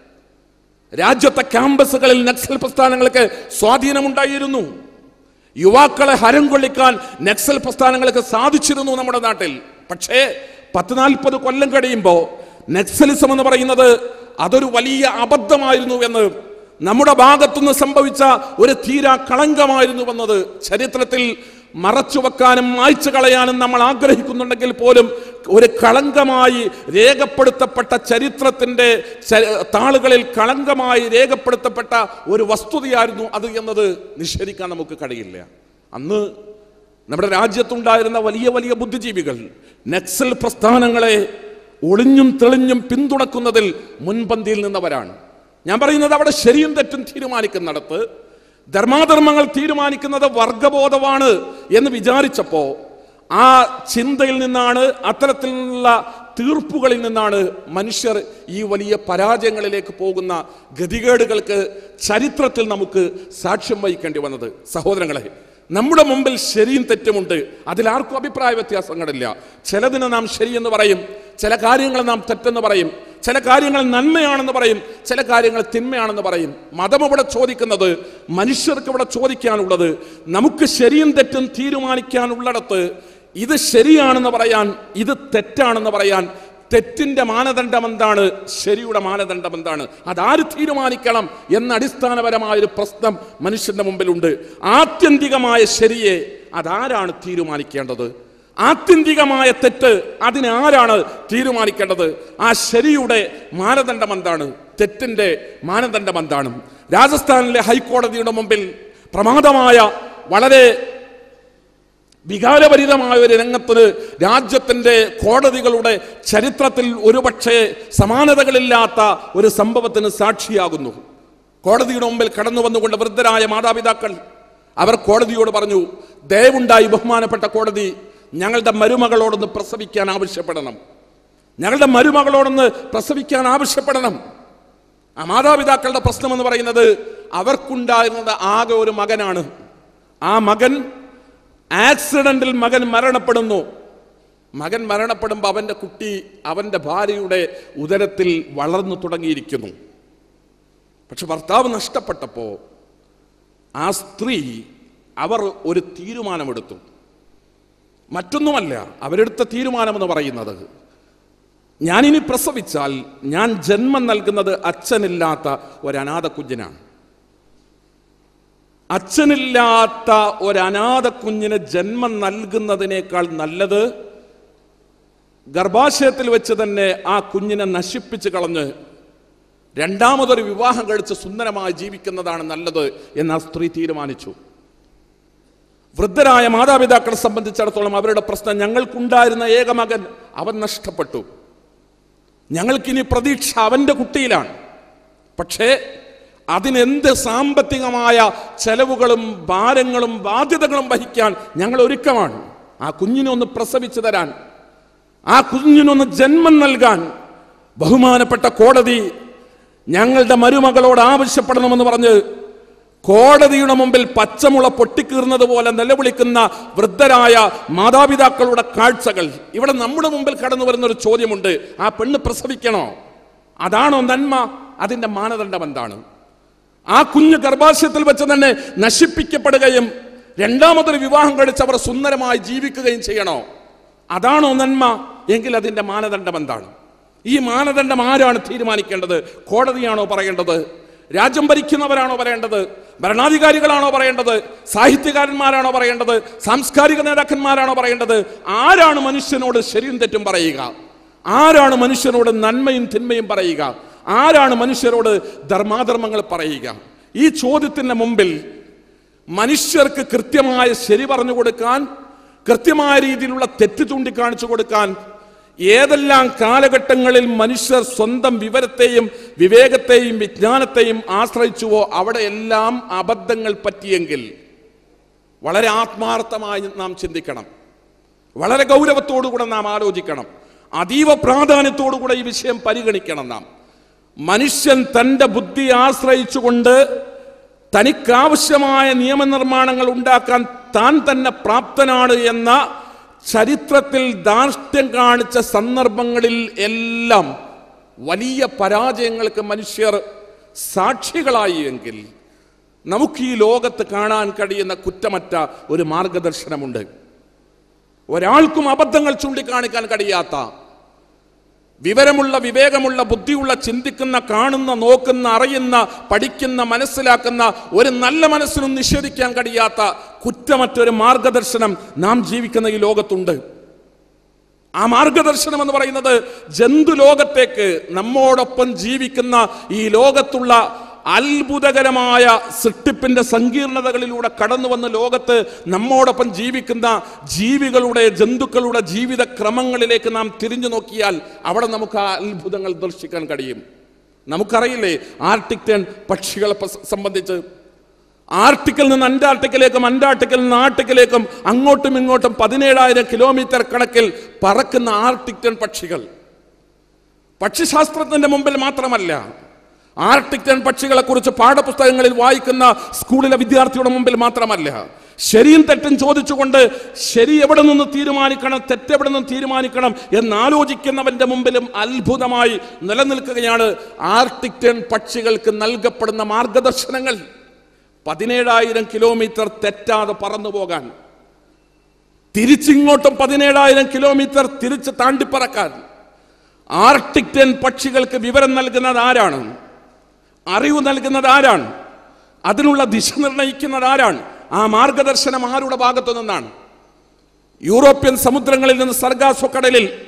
രാജ്യത്തെ ക്യാമ്പസുകളിൽ നക്സൽ പ്രസ്ഥാനങ്ങൾക്ക് സ്വാധീനമുണ്ടായിരുന്നു യുവാക്കളെ ഹരം കൊള്ളിക്കാൻ നക്സൽ പ്രസ്ഥാനങ്ങൾക്ക് സാധിച്ചിരുന്നു നമ്മുടെ നാട്ടിൽ പക്ഷേ പത്ത് നാൽപ്പത് കൊല്ലം കഴിയുമ്പോൾ നക്സലിസം എന്ന് പറയുന്നത് അതൊരു വലിയ അബദ്ധമായിരുന്നു എന്ന് നമ്മുടെ ഭാഗത്തുനിന്ന് സംഭവിച്ച ഒരു തീരാ കളങ്കമായിരുന്നു വന്നത് ചരിത്രത്തിൽ മറച്ചു വെക്കാനും മായ്ച്ചു കളയാനും നമ്മൾ ആഗ്രഹിക്കുന്നുണ്ടെങ്കിൽ പോലും ഒരു കളങ്കമായി രേഖപ്പെടുത്തപ്പെട്ട ചരിത്രത്തിന്റെ ച- താളുകളിൽ കളങ്കമായി രേഖപ്പെടുത്തപ്പെട്ട ഒരു വസ്തുതയായിരുന്നു അത് എന്നത് നിഷേധിക്കാൻ നമുക്ക് കഴിയില്ല അന്ന് നമ്മുടെ രാജ്യത്തുണ്ടായിരുന്ന വലിയ വലിയ ബുദ്ധിജീവികൾ നക്സൽ പ്രസ്ഥാനങ്ങളെ ഒളിഞ്ഞും തെളിഞ്ഞും പിന്തുണക്കുന്നതിൽ മുൻപന്തിയിൽ നിന്നവരാണ് ഞാൻ പറയുന്നത് അവിടെ ശരിയും തെറ്റും തീരുമാനിക്കുന്നിടത്ത് ധർമാധർമ്മങ്ങൾ തീരുമാനിക്കുന്നത് വർഗബോധമാണ് എന്ന് വിചാരിച്ചപ്പോ ആ ചിന്തയിൽ നിന്നാണ് അത്തരത്തിലുള്ള തീർപ്പുകളിൽ നിന്നാണ് മനുഷ്യർ ഈ വലിയ പരാജയങ്ങളിലേക്ക് പോകുന്ന ഗതികേടുകൾക്ക് ചരിത്രത്തിൽ നമുക്ക് സാക്ഷ്യം വഹിക്കേണ്ടി വന്നത് സഹോദരങ്ങളെ നമ്മുടെ മുമ്പിൽ ശരിയും തെറ്റുമുണ്ട് അതിൽ ആർക്കും അഭിപ്രായ വ്യത്യാസങ്ങളില്ല ചിലതിനെ നാം ശരിയെന്ന് പറയും ചില കാര്യങ്ങൾ നാം തെറ്റെന്ന് പറയും ചില കാര്യങ്ങൾ നന്മയാണെന്ന് പറയും ചില കാര്യങ്ങൾ തിന്മയാണെന്ന് പറയും മതം ഇവിടെ ചോദിക്കുന്നത് മനുഷ്യർക്ക് ഇവിടെ ചോദിക്കാനുള്ളത് നമുക്ക് ശരിയും തെറ്റും തീരുമാനിക്കാനുള്ളിടത്ത് ഇത് ശരിയാണെന്ന് പറയാൻ ഇത് തെറ്റാണെന്ന് പറയാൻ തെറ്റിന്റെ മാനദണ്ഡം എന്താണ് ശരിയുടെ മാനദണ്ഡം എന്താണ് അതാര് തീരുമാനിക്കണം എന്ന അടിസ്ഥാനപരമായ ഒരു പ്രശ്നം മനുഷ്യന്റെ മുമ്പിലുണ്ട് ആത്യന്തികമായ ശരിയെ അതാരാണ് തീരുമാനിക്കേണ്ടത് ആത്യന്തികമായ തെറ്റ് അതിനെ ആരാണ് തീരുമാനിക്കേണ്ടത് ആ ശരിയുടെ മാനദണ്ഡം എന്താണ് തെറ്റിന്റെ മാനദണ്ഡം എന്താണ് രാജസ്ഥാനിലെ ഹൈക്കോടതിയുടെ മുമ്പിൽ പ്രമാദമായ വളരെ വികാരഭരിതമായ ഒരു രംഗത്തിന് രാജ്യത്തിന്റെ കോടതികളുടെ ചരിത്രത്തിൽ ഒരുപക്ഷെ സമാനതകളില്ലാത്ത ഒരു സംഭവത്തിന് സാക്ഷിയാകുന്നു കോടതിയുടെ മുമ്പിൽ കടന്നു വന്നുകൊണ്ട് വൃദ്ധരായ മാതാപിതാക്കൾ അവർ കോടതിയോട് പറഞ്ഞു ദയവുണ്ടായി ബഹുമാനപ്പെട്ട കോടതി ഞങ്ങളുടെ മരുമകളോടൊന്ന് പ്രസവിക്കാൻ ആവശ്യപ്പെടണം ഞങ്ങളുടെ മരുമകളോടൊന്ന് പ്രസവിക്കാൻ ആവശ്യപ്പെടണം ആ മാതാപിതാക്കളുടെ പ്രശ്നം എന്ന് പറയുന്നത് അവർക്കുണ്ടായിരുന്നത് ആകെ ഒരു മകനാണ് ആ മകൻ ആക്സിഡന്റിൽ മകൻ മരണപ്പെടുന്നു മകൻ മരണപ്പെടുമ്പോൾ അവന്റെ കുട്ടി അവന്റെ ഭാര്യയുടെ ഉദരത്തിൽ വളർന്നു തുടങ്ങിയിരിക്കുന്നു പക്ഷെ ഭർത്താവ് നഷ്ടപ്പെട്ടപ്പോൾ ആ സ്ത്രീ അവർ ഒരു തീരുമാനമെടുത്തു മറ്റൊന്നുമല്ല അവരെടുത്ത തീരുമാനമെന്ന് പറയുന്നത് ഞാനിനി പ്രസവിച്ചാൽ ഞാൻ ജന്മം നൽകുന്നത് അച്ഛനില്ലാത്ത ഒരു അനാഥ കുഞ്ഞിനാണ് അച്ഛനില്ലാത്ത ഒരു അനാഥ കുഞ്ഞിന് ജന്മം നൽകുന്നതിനേക്കാൾ നല്ലത് ഗർഭാശയത്തിൽ വെച്ച് തന്നെ ആ കുഞ്ഞിനെ നശിപ്പിച്ച് കളഞ്ഞ് രണ്ടാമതൊരു വിവാഹം കഴിച്ച് സുന്ദരമായി ജീവിക്കുന്നതാണ് നല്ലത് എന്ന് ആ സ്ത്രീ തീരുമാനിച്ചു വൃദ്ധരായ മാതാപിതാക്കളെ സംബന്ധിച്ചിടത്തോളം അവരുടെ പ്രശ്നം ഞങ്ങൾക്കുണ്ടായിരുന്ന ഏക മകൻ അവൻ നഷ്ടപ്പെട്ടു ഞങ്ങൾക്കിനി പ്രതീക്ഷ അവന്റെ കുട്ടിയിലാണ് പക്ഷേ അതിനെന്ത് സാമ്പത്തികമായ ചെലവുകളും ഭാരങ്ങളും ബാധ്യതകളും വഹിക്കാൻ ഞങ്ങൾ ഒരുക്കമാണ് ആ കുഞ്ഞിനെ ഒന്ന് പ്രസവിച്ചു തരാൻ ആ കുഞ്ഞിനൊന്ന് ജന്മം നൽകാൻ ബഹുമാനപ്പെട്ട കോടതി ഞങ്ങളുടെ മരുമകളോട് ആവശ്യപ്പെടണമെന്ന് പറഞ്ഞ് കോടതിയുടെ മുമ്പിൽ പച്ചമുള പൊട്ടിക്കീർന്നത് പോലെ നിലവിളിക്കുന്ന വൃദ്ധരായ മാതാപിതാക്കളുടെ കാഴ്ചകൾ ഇവിടെ നമ്മുടെ മുമ്പിൽ കടന്നു വരുന്ന ഒരു ചോദ്യമുണ്ട് ആ പെണ്ണ് പ്രസവിക്കണോ അതാണോ നന്മ അതിന്റെ മാനദണ്ഡം എന്താണ് ആ കുഞ്ഞ് ഗർഭാശയത്തിൽ വെച്ച് തന്നെ നശിപ്പിക്കപ്പെടുകയും രണ്ടാമതൊരു വിവാഹം കഴിച്ച് അവർ സുന്ദരമായി ജീവിക്കുകയും ചെയ്യണോ അതാണോ നന്മ എങ്കിൽ അതിന്റെ മാനദണ്ഡം എന്താണ് ഈ മാനദണ്ഡം ആരാണ് തീരുമാനിക്കേണ്ടത് കോടതിയാണോ പറയേണ്ടത് രാജ്യം ഭരിക്കുന്നവരാണോ പറയേണ്ടത് ഭരണാധികാരികളാണോ പറയേണ്ടത് സാഹിത്യകാരന്മാരാണോ പറയേണ്ടത് സാംസ്കാരിക നേതാക്കന്മാരാണോ പറയേണ്ടത് ആരാണ് മനുഷ്യനോട് ശരിയും തെറ്റും പറയുക ആരാണ് മനുഷ്യനോട് നന്മയും തിന്മയും പറയുക ആരാണ് മനുഷ്യരോട് ധർമാധർമ്മങ്ങൾ പറയുക ഈ ചോദ്യത്തിന് മുമ്പിൽ മനുഷ്യർക്ക് കൃത്യമായ ശരി പറഞ്ഞു കൊടുക്കാൻ കൃത്യമായ രീതിയിലുള്ള തെറ്റ് ചൂണ്ടിക്കാണിച്ചു കൊടുക്കാൻ ഏതെല്ലാം കാലഘട്ടങ്ങളിൽ മനുഷ്യർ സ്വന്തം വിവരത്തെയും വിവേകത്തെയും വിജ്ഞാനത്തെയും ആശ്രയിച്ചുവോ അവിടെയെല്ലാം അബദ്ധങ്ങൾ പറ്റിയെങ്കിൽ വളരെ ആത്മാർത്ഥമായി നാം ചിന്തിക്കണം വളരെ ഗൗരവത്തോടുകൂടെ നാം ആലോചിക്കണം അതീവ പ്രാധാന്യത്തോടുകൂടെ ഈ വിഷയം പരിഗണിക്കണം നാം മനുഷ്യൻ തൻ്റെ ബുദ്ധി ആശ്രയിച്ചുകൊണ്ട് തനിക്കാവശ്യമായ നിയമനിർമ്മാണങ്ങൾ ഉണ്ടാക്കാൻ താൻ തന്നെ പ്രാപ്തനാണ് എന്ന ചരിത്രത്തിൽ ധാർഷ്ട്യം കാണിച്ച സന്ദർഭങ്ങളിൽ എല്ലാം വലിയ പരാജയങ്ങൾക്ക് മനുഷ്യർ സാക്ഷികളായി എങ്കിൽ നമുക്ക് ഈ ലോകത്ത് കാണാൻ കഴിയുന്ന കുറ്റമറ്റ ഒരു മാർഗദർശനമുണ്ട് ഒരാൾക്കും അബദ്ധങ്ങൾ ചൂണ്ടിക്കാണിക്കാൻ കഴിയാത്ത വിവരമുള്ള വിവേകമുള്ള ബുദ്ധിയുള്ള ചിന്തിക്കുന്ന കാണുന്ന നോക്കുന്ന അറിയുന്ന പഠിക്കുന്ന മനസ്സിലാക്കുന്ന ഒരു നല്ല മനസ്സിനും നിഷേധിക്കാൻ കഴിയാത്ത കുറ്റമറ്റൊരു മാർഗദർശനം നാം ജീവിക്കുന്ന ഈ ലോകത്തുണ്ട് ആ മാർഗദർശനം എന്ന് പറയുന്നത് ജന്തു ലോകത്തേക്ക് നമ്മോടൊപ്പം ജീവിക്കുന്ന ഈ ലോകത്തുള്ള അത്ഭുതകരമായ സൃഷ്ടിപ്പിന്റെ സങ്കീർണതകളിലൂടെ കടന്നു വന്ന ലോകത്ത് നമ്മോടൊപ്പം ജീവിക്കുന്ന ജീവികളുടെ ജന്തുക്കളുടെ ജീവിത ക്രമങ്ങളിലേക്ക് നാം തിരിഞ്ഞു നോക്കിയാൽ അവിടെ നമുക്ക് ആ അത്ഭുതങ്ങൾ ദർശിക്കാൻ കഴിയും നമുക്കറിയില്ലേ ആർട്ടിക് ടേൺ പക്ഷികളെ പ- സംബന്ധിച്ച് ആർട്ടിക്കിൽ നിന്ന് അന്റാർട്ടിക്കിലേക്കും അന്റാർട്ടിക്കിൽ നിന്ന് ആർട്ടിക്കിലേക്കും അങ്ങോട്ടും ഇങ്ങോട്ടും പതിനേഴായിരം കിലോമീറ്റർ കണക്കിൽ പറക്കുന്ന ആർട്ടിക് ടൺ പക്ഷികൾ പക്ഷിശാസ്ത്രത്തിന്റെ മുമ്പിൽ മാത്രമല്ല ആർട്ടിക് ടൺ പക്ഷികളെ കുറിച്ച് പാഠപുസ്തകങ്ങളിൽ വായിക്കുന്ന സ്കൂളിലെ വിദ്യാർത്ഥിയുടെ മുമ്പിൽ മാത്രമല്ല ശരിയും തെറ്റും ചോദിച്ചുകൊണ്ട് ശരി എവിടെ നിന്ന് തീരുമാനിക്കണം തെറ്റെവിടെ നിന്ന് തീരുമാനിക്കണം എന്നാലോചിക്കുന്നവന്റെ മുമ്പിലും അത്ഭുതമായി നിലനിൽക്കുകയാണ് ആർട്ടിക് ടൺ പക്ഷികൾക്ക് നൽകപ്പെടുന്ന മാർഗദർശനങ്ങൾ പതിനേഴായിരം കിലോമീറ്റർ തെറ്റാതെ പറന്നു പോകാൻ തിരിച്ചിങ്ങോട്ടും പതിനേഴായിരം കിലോമീറ്റർ തിരിച്ച് താണ്ടിപ്പറക്കാൻ ആർട്ടിക് ടെൻ പക്ഷികൾക്ക് വിവരം നൽകുന്നത് ആരാണ് അറിവ് നൽകുന്നത് ആരാണ് അതിനുള്ള ദിശ നിർണയിക്കുന്നത് ആരാണ് ആ മാർഗദർശനം ആരുടെ ഭാഗത്തു നിന്നാണ് യൂറോപ്യൻ സമുദ്രങ്ങളിൽ നിന്ന് സർഗാസ്വക്കടലിൽ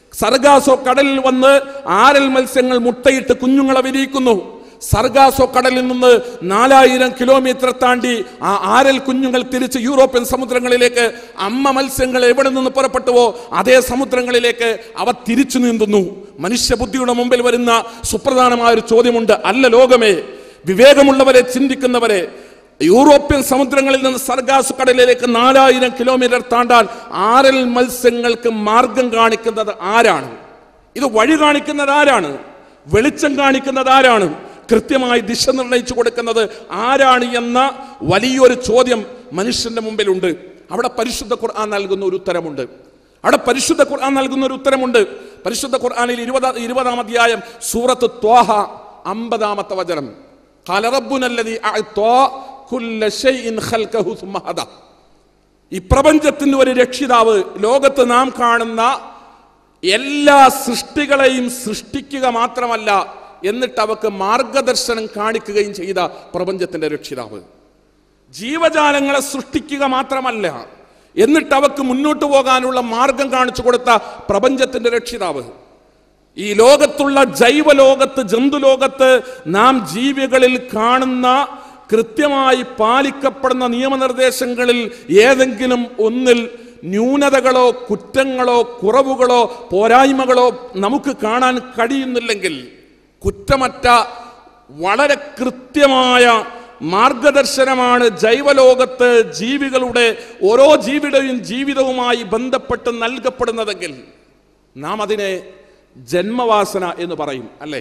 സർഗാസോ കടലിൽ വന്ന് ആരൽ മത്സ്യങ്ങൾ മുട്ടയിട്ട് കുഞ്ഞുങ്ങളെ വിരിയിക്കുന്നു സർഗാസോ കടലിൽ നിന്ന് നാലായിരം കിലോമീറ്റർ താണ്ടി ആ ആരൽ കുഞ്ഞുങ്ങൾ തിരിച്ച് യൂറോപ്യൻ സമുദ്രങ്ങളിലേക്ക് അമ്മ മത്സ്യങ്ങൾ എവിടെ നിന്ന് പുറപ്പെട്ടുവോ അതേ സമുദ്രങ്ങളിലേക്ക് അവ തിരിച്ചു നീന്തുന്നു മനുഷ്യബുദ്ധിയുടെ മുമ്പിൽ വരുന്ന സുപ്രധാനമായ ഒരു ചോദ്യമുണ്ട് അല്ല ലോകമേ വിവേകമുള്ളവരെ ചിന്തിക്കുന്നവരെ യൂറോപ്യൻ സമുദ്രങ്ങളിൽ നിന്ന് സർഗാസ് കടലിലേക്ക് നാലായിരം കിലോമീറ്റർ താണ്ടാൻ ആരൽ മത്സ്യങ്ങൾക്ക് മാർഗം കാണിക്കുന്നത് ആരാണ് ഇത് വഴി കാണിക്കുന്നത് ആരാണ് വെളിച്ചം കാണിക്കുന്നത് ആരാണ് കൃത്യമായി ദിശ നിർണയിച്ചു കൊടുക്കുന്നത് ആരാണ് എന്ന വലിയൊരു ചോദ്യം മനുഷ്യന്റെ മുമ്പിലുണ്ട് അവിടെ പരിശുദ്ധ ഖുർആൻ നൽകുന്ന ഒരു ഉത്തരമുണ്ട് അവിടെ പരിശുദ്ധ ഖുർആൻ നൽകുന്ന ഒരു ഉത്തരമുണ്ട് പരിശുദ്ധ ഖുർആനിൽ ഇരുപതാ ഇരുപതാം അധ്യായം സൂറത്ത് ത്വാഹ അമ്പതാമത്തെ വചനം قال ربنا الذي أعطى كل شيء خلقه ثم هدى ഈ പ്രപഞ്ചത്തിന്റെ ഒരു രക്ഷിതാവ് ലോകത്ത് നാം കാണുന്ന എല്ലാ സൃഷ്ടികളെയും സൃഷ്ടിക്കുക മാത്രമല്ല എന്നിട്ട് അവക്ക് മാർഗദർശനം കാണിക്കുകയും ചെയ്ത പ്രപഞ്ചത്തിന്റെ രക്ഷിതാവ് ജീവജാലങ്ങളെ സൃഷ്ടിക്കുക മാത്രമല്ല എന്നിട്ട് അവക്ക് മുന്നോട്ട് പോകാനുള്ള മാർഗം കാണിച്ചു കൊടുത്ത പ്രപഞ്ചത്തിന്റെ രക്ഷിതാവ് ഈ ലോകത്തുള്ള ജൈവലോകത്ത് ജന്തുലോകത്ത് നാം ജീവികളിൽ കാണുന്ന കൃത്യമായി പാലിക്കപ്പെടുന്ന നിയമനിർദ്ദേശങ്ങളിൽ ഏതെങ്കിലും ഒന്നിൽ ന്യൂനതകളോ കുറ്റങ്ങളോ കുറവുകളോ പോരായ്മകളോ നമുക്ക് കാണാൻ കഴിയുന്നില്ലെങ്കിൽ കുറ്റമറ്റ വളരെ കൃത്യമായ മാർഗദർശനമാണ് ജൈവലോകത്ത് ജീവികളുടെ ഓരോ ജീവിയുടെയും ജീവിതവുമായി ബന്ധപ്പെട്ട് നൽകപ്പെടുന്നതെങ്കിൽ നാം അതിനെ ജന്മവാസന എന്ന് പറയും അല്ലേ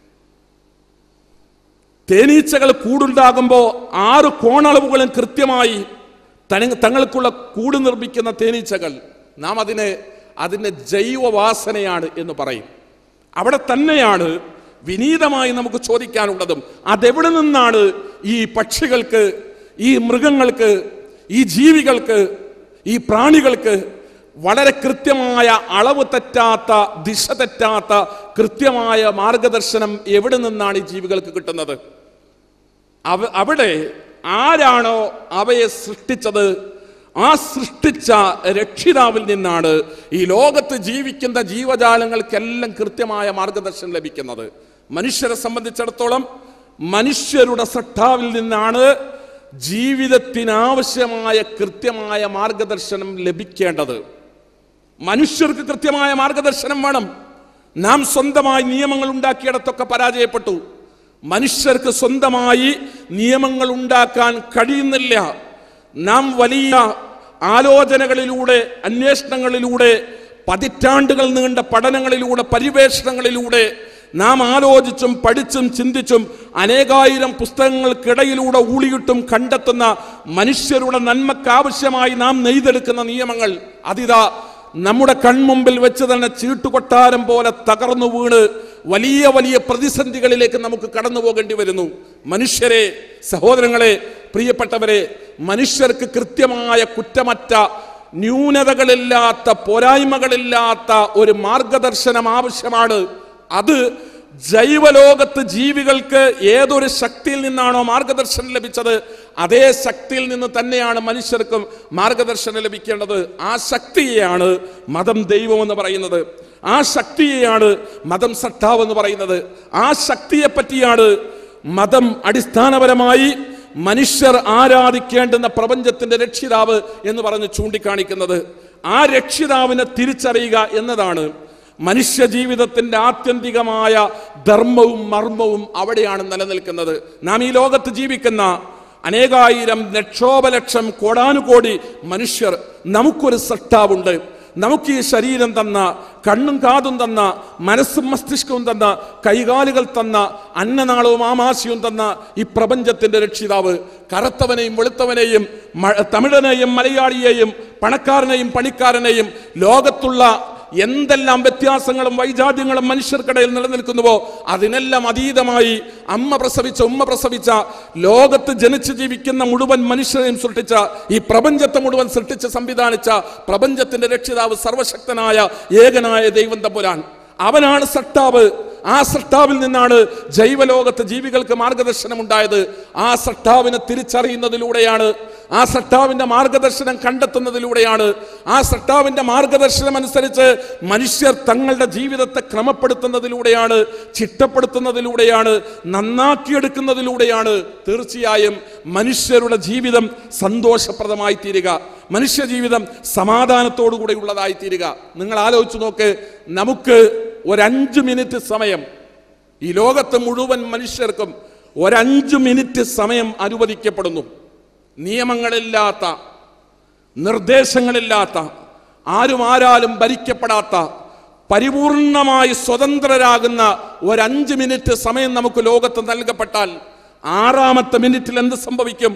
തേനീച്ചകൾ കൂടുണ്ടാകുമ്പോൾ ആറ് കോണളവുകളും കൃത്യമായി തനി- തങ്ങൾക്കുള്ള കൂട് നിർമ്മിക്കുന്ന തേനീച്ചകൾ നാം അതിനെ അതിൻ്റെ ജൈവവാസനയാണ് എന്ന് പറയും അവിടെ തന്നെയാണ് വിനീതമായി നമുക്ക് ചോദിക്കാനുള്ളതും അതെവിടെ നിന്നാണ് ഈ പക്ഷികൾക്ക് ഈ മൃഗങ്ങൾക്ക് ഈ ജീവികൾക്ക് ഈ പ്രാണികൾക്ക് വളരെ കൃത്യമായ അളവ് തെറ്റാത്ത ദിശ തെറ്റാത്ത കൃത്യമായ മാർഗദർശനം എവിടെ നിന്നാണ് ഈ ജീവികൾക്ക് കിട്ടുന്നത് അവ അവിടെ ആരാണോ അവയെ സൃഷ്ടിച്ചത് ആ സൃഷ്ടിച്ച രക്ഷിതാവിൽ നിന്നാണ് ഈ ലോകത്ത് ജീവിക്കുന്ന ജീവജാലങ്ങൾക്കെല്ലാം കൃത്യമായ മാർഗദർശനം ലഭിക്കുന്നത് മനുഷ്യരെ സംബന്ധിച്ചിടത്തോളം മനുഷ്യരുടെ സട്ടാവിൽ നിന്നാണ് ജീവിതത്തിനാവശ്യമായ കൃത്യമായ മാർഗദർശനം ലഭിക്കേണ്ടത് മനുഷ്യർക്ക് കൃത്യമായ മാർഗദർശനം വേണം നാം സ്വന്തമായി നിയമങ്ങൾ ഉണ്ടാക്കിയിടത്തൊക്കെ പരാജയപ്പെട്ടു മനുഷ്യർക്ക് സ്വന്തമായി നിയമങ്ങൾ ഉണ്ടാക്കാൻ കഴിയുന്നില്ല നാം വലിയ ആലോചനകളിലൂടെ അന്വേഷണങ്ങളിലൂടെ പതിറ്റാണ്ടുകൾ നീണ്ട പഠനങ്ങളിലൂടെ പരിവേഷണങ്ങളിലൂടെ നാം ആലോചിച്ചും പഠിച്ചും ചിന്തിച്ചും അനേകായിരം പുസ്തകങ്ങൾക്കിടയിലൂടെ ഊളിയിട്ടും കണ്ടെത്തുന്ന മനുഷ്യരുടെ നന്മക്കാവശ്യമായി നാം നെയ്തെടുക്കുന്ന നിയമങ്ങൾ അതിതാ നമ്മുടെ കൺമുമ്പിൽ വെച്ച് തന്നെ ചീട്ടുകൊട്ടാരം പോലെ തകർന്നു വീണ് വലിയ വലിയ പ്രതിസന്ധികളിലേക്ക് നമുക്ക് കടന്നു പോകേണ്ടി വരുന്നു മനുഷ്യരെ സഹോദരങ്ങളെ പ്രിയപ്പെട്ടവരെ മനുഷ്യർക്ക് കൃത്യമായ കുറ്റമറ്റ ന്യൂനതകളില്ലാത്ത പോരായ്മകളില്ലാത്ത ഒരു മാർഗദർശനം ആവശ്യമാണ് അത് ജൈവലോകത്ത് ജീവികൾക്ക് ഏതൊരു ശക്തിയിൽ നിന്നാണോ മാർഗദർശനം ലഭിച്ചത് അതേ ശക്തിയിൽ നിന്ന് തന്നെയാണ് മനുഷ്യർക്കും മാർഗദർശനം ലഭിക്കേണ്ടത് ആ ശക്തിയെയാണ് മതം ദൈവം എന്ന് പറയുന്നത് ആ ശക്തിയെയാണ് മതം സട്ടാവ് എന്ന് പറയുന്നത് ആ ശക്തിയെ പറ്റിയാണ് മതം അടിസ്ഥാനപരമായി മനുഷ്യർ ആരാധിക്കേണ്ടുന്ന പ്രപഞ്ചത്തിന്റെ രക്ഷിതാവ് എന്ന് പറഞ്ഞ് ചൂണ്ടിക്കാണിക്കുന്നത് ആ രക്ഷിതാവിനെ തിരിച്ചറിയുക എന്നതാണ് മനുഷ്യ ജീവിതത്തിന്റെ ആത്യന്തികമായ ധർമ്മവും മർമ്മവും അവിടെയാണ് നിലനിൽക്കുന്നത് നാം ഈ ലോകത്ത് ജീവിക്കുന്ന അനേകായിരം ലക്ഷോപലക്ഷം കോടാനുകോടി മനുഷ്യർ നമുക്കൊരു സട്ടാവുണ്ട് നമുക്ക് ഈ ശരീരം തന്ന കണ്ണും കാതും തന്ന മനസ്സും മസ്തിഷ്കവും തന്ന കൈകാലുകൾ തന്ന അന്നനാളവും ആമാശയവും തന്ന ഈ പ്രപഞ്ചത്തിന്റെ രക്ഷിതാവ് കറുത്തവനെയും വെളുത്തവനെയും മ- തമിഴനെയും മലയാളിയെയും പണക്കാരനെയും പണിക്കാരനെയും ലോകത്തുള്ള എന്തെല്ലാം വ്യത്യാസങ്ങളും വൈജാത്യങ്ങളും മനുഷ്യർക്കിടയിൽ നിലനിൽക്കുന്നുവോ അതിനെല്ലാം അതീതമായി അമ്മ പ്രസവിച്ച ഉമ്മ പ്രസവിച്ച ലോകത്ത് ജനിച്ചു ജീവിക്കുന്ന മുഴുവൻ മനുഷ്യരെയും സൃഷ്ടിച്ച ഈ പ്രപഞ്ചത്തെ മുഴുവൻ സൃഷ്ടിച്ച് സംവിധാനിച്ച പ്രപഞ്ചത്തിന്റെ രക്ഷിതാവ് സർവശക്തനായ ഏകനായ ദൈവം തമ്പുരാൻ അവനാണ് സട്ടാവ് ആ സട്ടാവിൽ നിന്നാണ് ജൈവലോകത്ത് ജീവികൾക്ക് മാർഗദർശനം ഉണ്ടായത് ആ സട്ടാവിനെ തിരിച്ചറിയുന്നതിലൂടെയാണ് ആ സട്ടാവിന്റെ മാർഗദർശനം കണ്ടെത്തുന്നതിലൂടെയാണ് ആ സട്ടാവിന്റെ മാർഗദർശനം അനുസരിച്ച് മനുഷ്യർ തങ്ങളുടെ ജീവിതത്തെ ക്രമപ്പെടുത്തുന്നതിലൂടെയാണ് ചിട്ടപ്പെടുത്തുന്നതിലൂടെയാണ് നന്നാക്കിയെടുക്കുന്നതിലൂടെയാണ് തീർച്ചയായും മനുഷ്യരുടെ ജീവിതം സന്തോഷപ്രദമായി തീരുക മനുഷ്യ ജീവിതം സമാധാനത്തോടു കൂടെ ഉള്ളതായി തീരുക നിങ്ങൾ ആലോചിച്ച് നോക്ക് നമുക്ക് ഒരഞ്ച് മിനിറ്റ് സമയം ഈ ലോകത്ത് മുഴുവൻ മനുഷ്യർക്കും ഒരഞ്ച് മിനിറ്റ് സമയം അനുവദിക്കപ്പെടുന്നു നിയമങ്ങളില്ലാത്ത നിർദ്ദേശങ്ങളില്ലാത്ത ആരും ആരാലും ഭരിക്കപ്പെടാത്ത പരിപൂർണമായി സ്വതന്ത്രരാകുന്ന ഒരഞ്ച് മിനിറ്റ് സമയം നമുക്ക് ലോകത്ത് നൽകപ്പെട്ടാൽ ആറാമത്തെ മിനിറ്റിൽ എന്ത് സംഭവിക്കും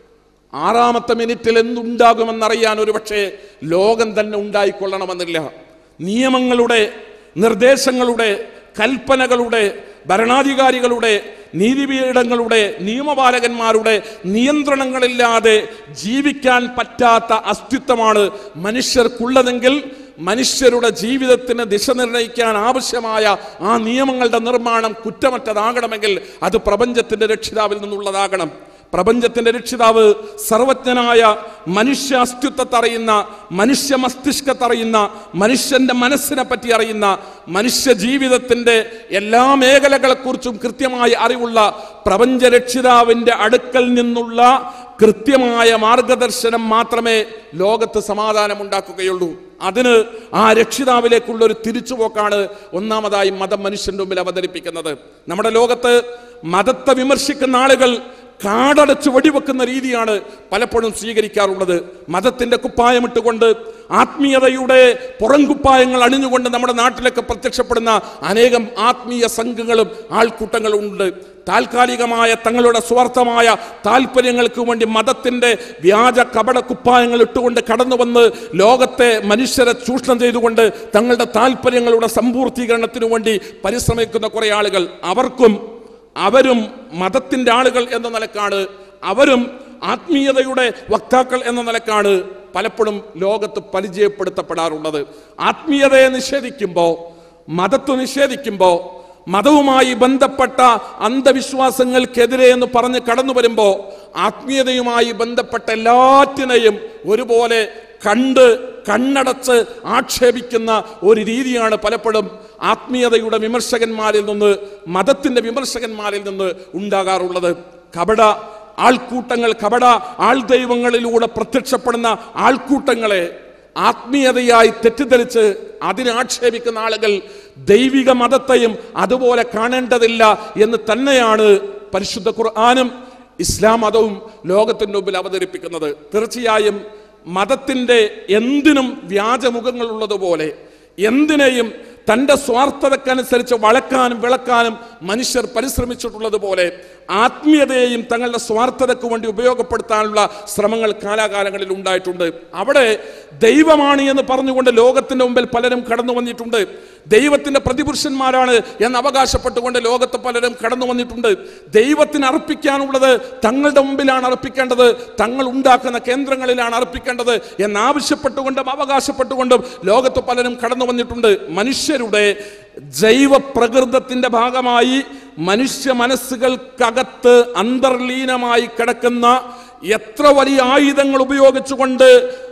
ആറാമത്തെ മിനിറ്റിൽ എന്തുണ്ടാകുമെന്നറിയാൻ ഒരുപക്ഷെ ലോകം തന്നെ ഉണ്ടായിക്കൊള്ളണമെന്നില്ല നിയമങ്ങളുടെ നിർദ്ദേശങ്ങളുടെ കൽപ്പനകളുടെ ഭരണാധികാരികളുടെ നീതിപീഠങ്ങളുടെ നിയമപാലകന്മാരുടെ നിയന്ത്രണങ്ങളില്ലാതെ ജീവിക്കാൻ പറ്റാത്ത അസ്തിത്വമാണ് മനുഷ്യർക്കുള്ളതെങ്കിൽ മനുഷ്യരുടെ ജീവിതത്തിന് ദിശ നിർണ്ണയിക്കാൻ ആവശ്യമായ ആ നിയമങ്ങളുടെ നിർമ്മാണം കുറ്റമറ്റതാകണമെങ്കിൽ അത് പ്രപഞ്ചത്തിന്റെ രക്ഷിതാവിൽ നിന്നുള്ളതാകണം പ്രപഞ്ചത്തിന്റെ രക്ഷിതാവ് സർവജ്ഞനായ മനുഷ്യ അസ്തിത്വത്തെ അറിയുന്ന മനുഷ്യ മസ്തിഷ്കത്തെ അറിയുന്ന മനുഷ്യന്റെ മനസ്സിനെ പറ്റി അറിയുന്ന മനുഷ്യ ജീവിതത്തിന്റെ എല്ലാ മേഖലകളെക്കുറിച്ചും കൃത്യമായി അറിവുള്ള പ്രപഞ്ച രക്ഷിതാവിന്റെ അടുക്കൽ നിന്നുള്ള കൃത്യമായ മാർഗദർശനം മാത്രമേ ലോകത്ത് സമാധാനം ഉണ്ടാക്കുകയുള്ളൂ അതിന് ആ രക്ഷിതാവിലേക്കുള്ള ഒരു തിരിച്ചുപോക്കാണ് ഒന്നാമതായി മതം മനുഷ്യന്റെ മുമ്പിൽ അവതരിപ്പിക്കുന്നത് നമ്മുടെ ലോകത്ത് മതത്തെ വിമർശിക്കുന്ന ആളുകൾ കാടടച്ച് വെടിവെക്കുന്ന രീതിയാണ് പലപ്പോഴും സ്വീകരിക്കാറുള്ളത് മതത്തിന്റെ കുപ്പായമിട്ടുകൊണ്ട് ആത്മീയതയുടെ പുറംകുപ്പായങ്ങൾ അണിഞ്ഞുകൊണ്ട് നമ്മുടെ നാട്ടിലൊക്കെ പ്രത്യക്ഷപ്പെടുന്ന അനേകം ആത്മീയ സംഘങ്ങളും ആൾക്കൂട്ടങ്ങളും ഉണ്ട് താൽക്കാലികമായ തങ്ങളുടെ സ്വാർത്ഥമായ താല്പര്യങ്ങൾക്ക് വേണ്ടി മതത്തിന്റെ വ്യാജ കപട കുപ്പായങ്ങൾ ഇട്ടുകൊണ്ട് കടന്നു വന്ന് ലോകത്തെ മനുഷ്യരെ ചൂഷണം ചെയ്തുകൊണ്ട് തങ്ങളുടെ താല്പര്യങ്ങളുടെ സമ്പൂർത്തീകരണത്തിനു വേണ്ടി പരിശ്രമിക്കുന്ന കുറെ ആളുകൾ അവർക്കും അവരും മതത്തിന്റെ ആളുകൾ എന്ന നിലക്കാണ് അവരും ആത്മീയതയുടെ വക്താക്കൾ എന്ന നിലക്കാണ് പലപ്പോഴും ലോകത്ത് പരിചയപ്പെടുത്തപ്പെടാറുള്ളത് ആത്മീയതയെ നിഷേധിക്കുമ്പോൾ മതത്തെ നിഷേധിക്കുമ്പോൾ മതവുമായി ബന്ധപ്പെട്ട അന്ധവിശ്വാസങ്ങൾക്കെതിരെ എന്ന് പറഞ്ഞ് കടന്നു വരുമ്പോൾ ആത്മീയതയുമായി ബന്ധപ്പെട്ട എല്ലാറ്റിനെയും ഒരുപോലെ കണ്ട് കണ്ണടച്ച് ആക്ഷേപിക്കുന്ന ഒരു രീതിയാണ് പലപ്പോഴും ആത്മീയതയുടെ വിമർശകന്മാരിൽ നിന്ന് മതത്തിന്റെ വിമർശകന്മാരിൽ നിന്ന് ഉണ്ടാകാറുള്ളത് കപട ആൾക്കൂട്ടങ്ങൾ കപട ആൾദൈവങ്ങളിലൂടെ പ്രത്യക്ഷപ്പെടുന്ന ആൾക്കൂട്ടങ്ങളെ ആത്മീയതയായി തെറ്റിദ്ധരിച്ച് അതിനെ ആക്ഷേപിക്കുന്ന ആളുകൾ ദൈവിക മതത്തെയും അതുപോലെ കാണേണ്ടതില്ല എന്ന് തന്നെയാണ് പരിശുദ്ധ ഖുർആാനും ഇസ്ലാം മതവും ലോകത്തിൻ്റെ മുമ്പിൽ അവതരിപ്പിക്കുന്നത് തീർച്ചയായും മതത്തിൻ്റെ എന്തിനും വ്യാജമുഖങ്ങൾ ഉള്ളതുപോലെ എന്തിനേയും തൻ്റെ സ്വാർത്ഥതക്കനുസരിച്ച് വളക്കാനും വിളക്കാനും മനുഷ്യർ പരിശ്രമിച്ചിട്ടുള്ളതുപോലെ ആത്മീയതയെയും തങ്ങളുടെ സ്വാർത്ഥതയ്ക്ക് വേണ്ടി ഉപയോഗപ്പെടുത്താനുള്ള ശ്രമങ്ങൾ കാലാകാലങ്ങളിൽ ഉണ്ടായിട്ടുണ്ട് അവിടെ ദൈവമാണ് എന്ന് പറഞ്ഞുകൊണ്ട് ലോകത്തിന്റെ മുമ്പിൽ പലരും കടന്നു വന്നിട്ടുണ്ട് ദൈവത്തിന്റെ പ്രതിപുരുഷന്മാരാണ് എന്ന് അവകാശപ്പെട്ടുകൊണ്ട് ലോകത്ത് പലരും കടന്നു വന്നിട്ടുണ്ട് ദൈവത്തിന് അർപ്പിക്കാനുള്ളത് തങ്ങളുടെ മുമ്പിലാണ് അർപ്പിക്കേണ്ടത് തങ്ങൾ ഉണ്ടാക്കുന്ന കേന്ദ്രങ്ങളിലാണ് അർപ്പിക്കേണ്ടത് എന്നാവശ്യപ്പെട്ടുകൊണ്ടും അവകാശപ്പെട്ടുകൊണ്ടും ലോകത്ത് പലരും കടന്നു വന്നിട്ടുണ്ട് മനുഷ്യരുടെ ജൈവ പ്രകൃതത്തിന്റെ ഭാഗമായി മനുഷ്യ മനസ്സുകൾക്കകത്ത് അന്തർലീനമായി കിടക്കുന്ന എത്ര വലിയ ആയുധങ്ങൾ ഉപയോഗിച്ചുകൊണ്ട്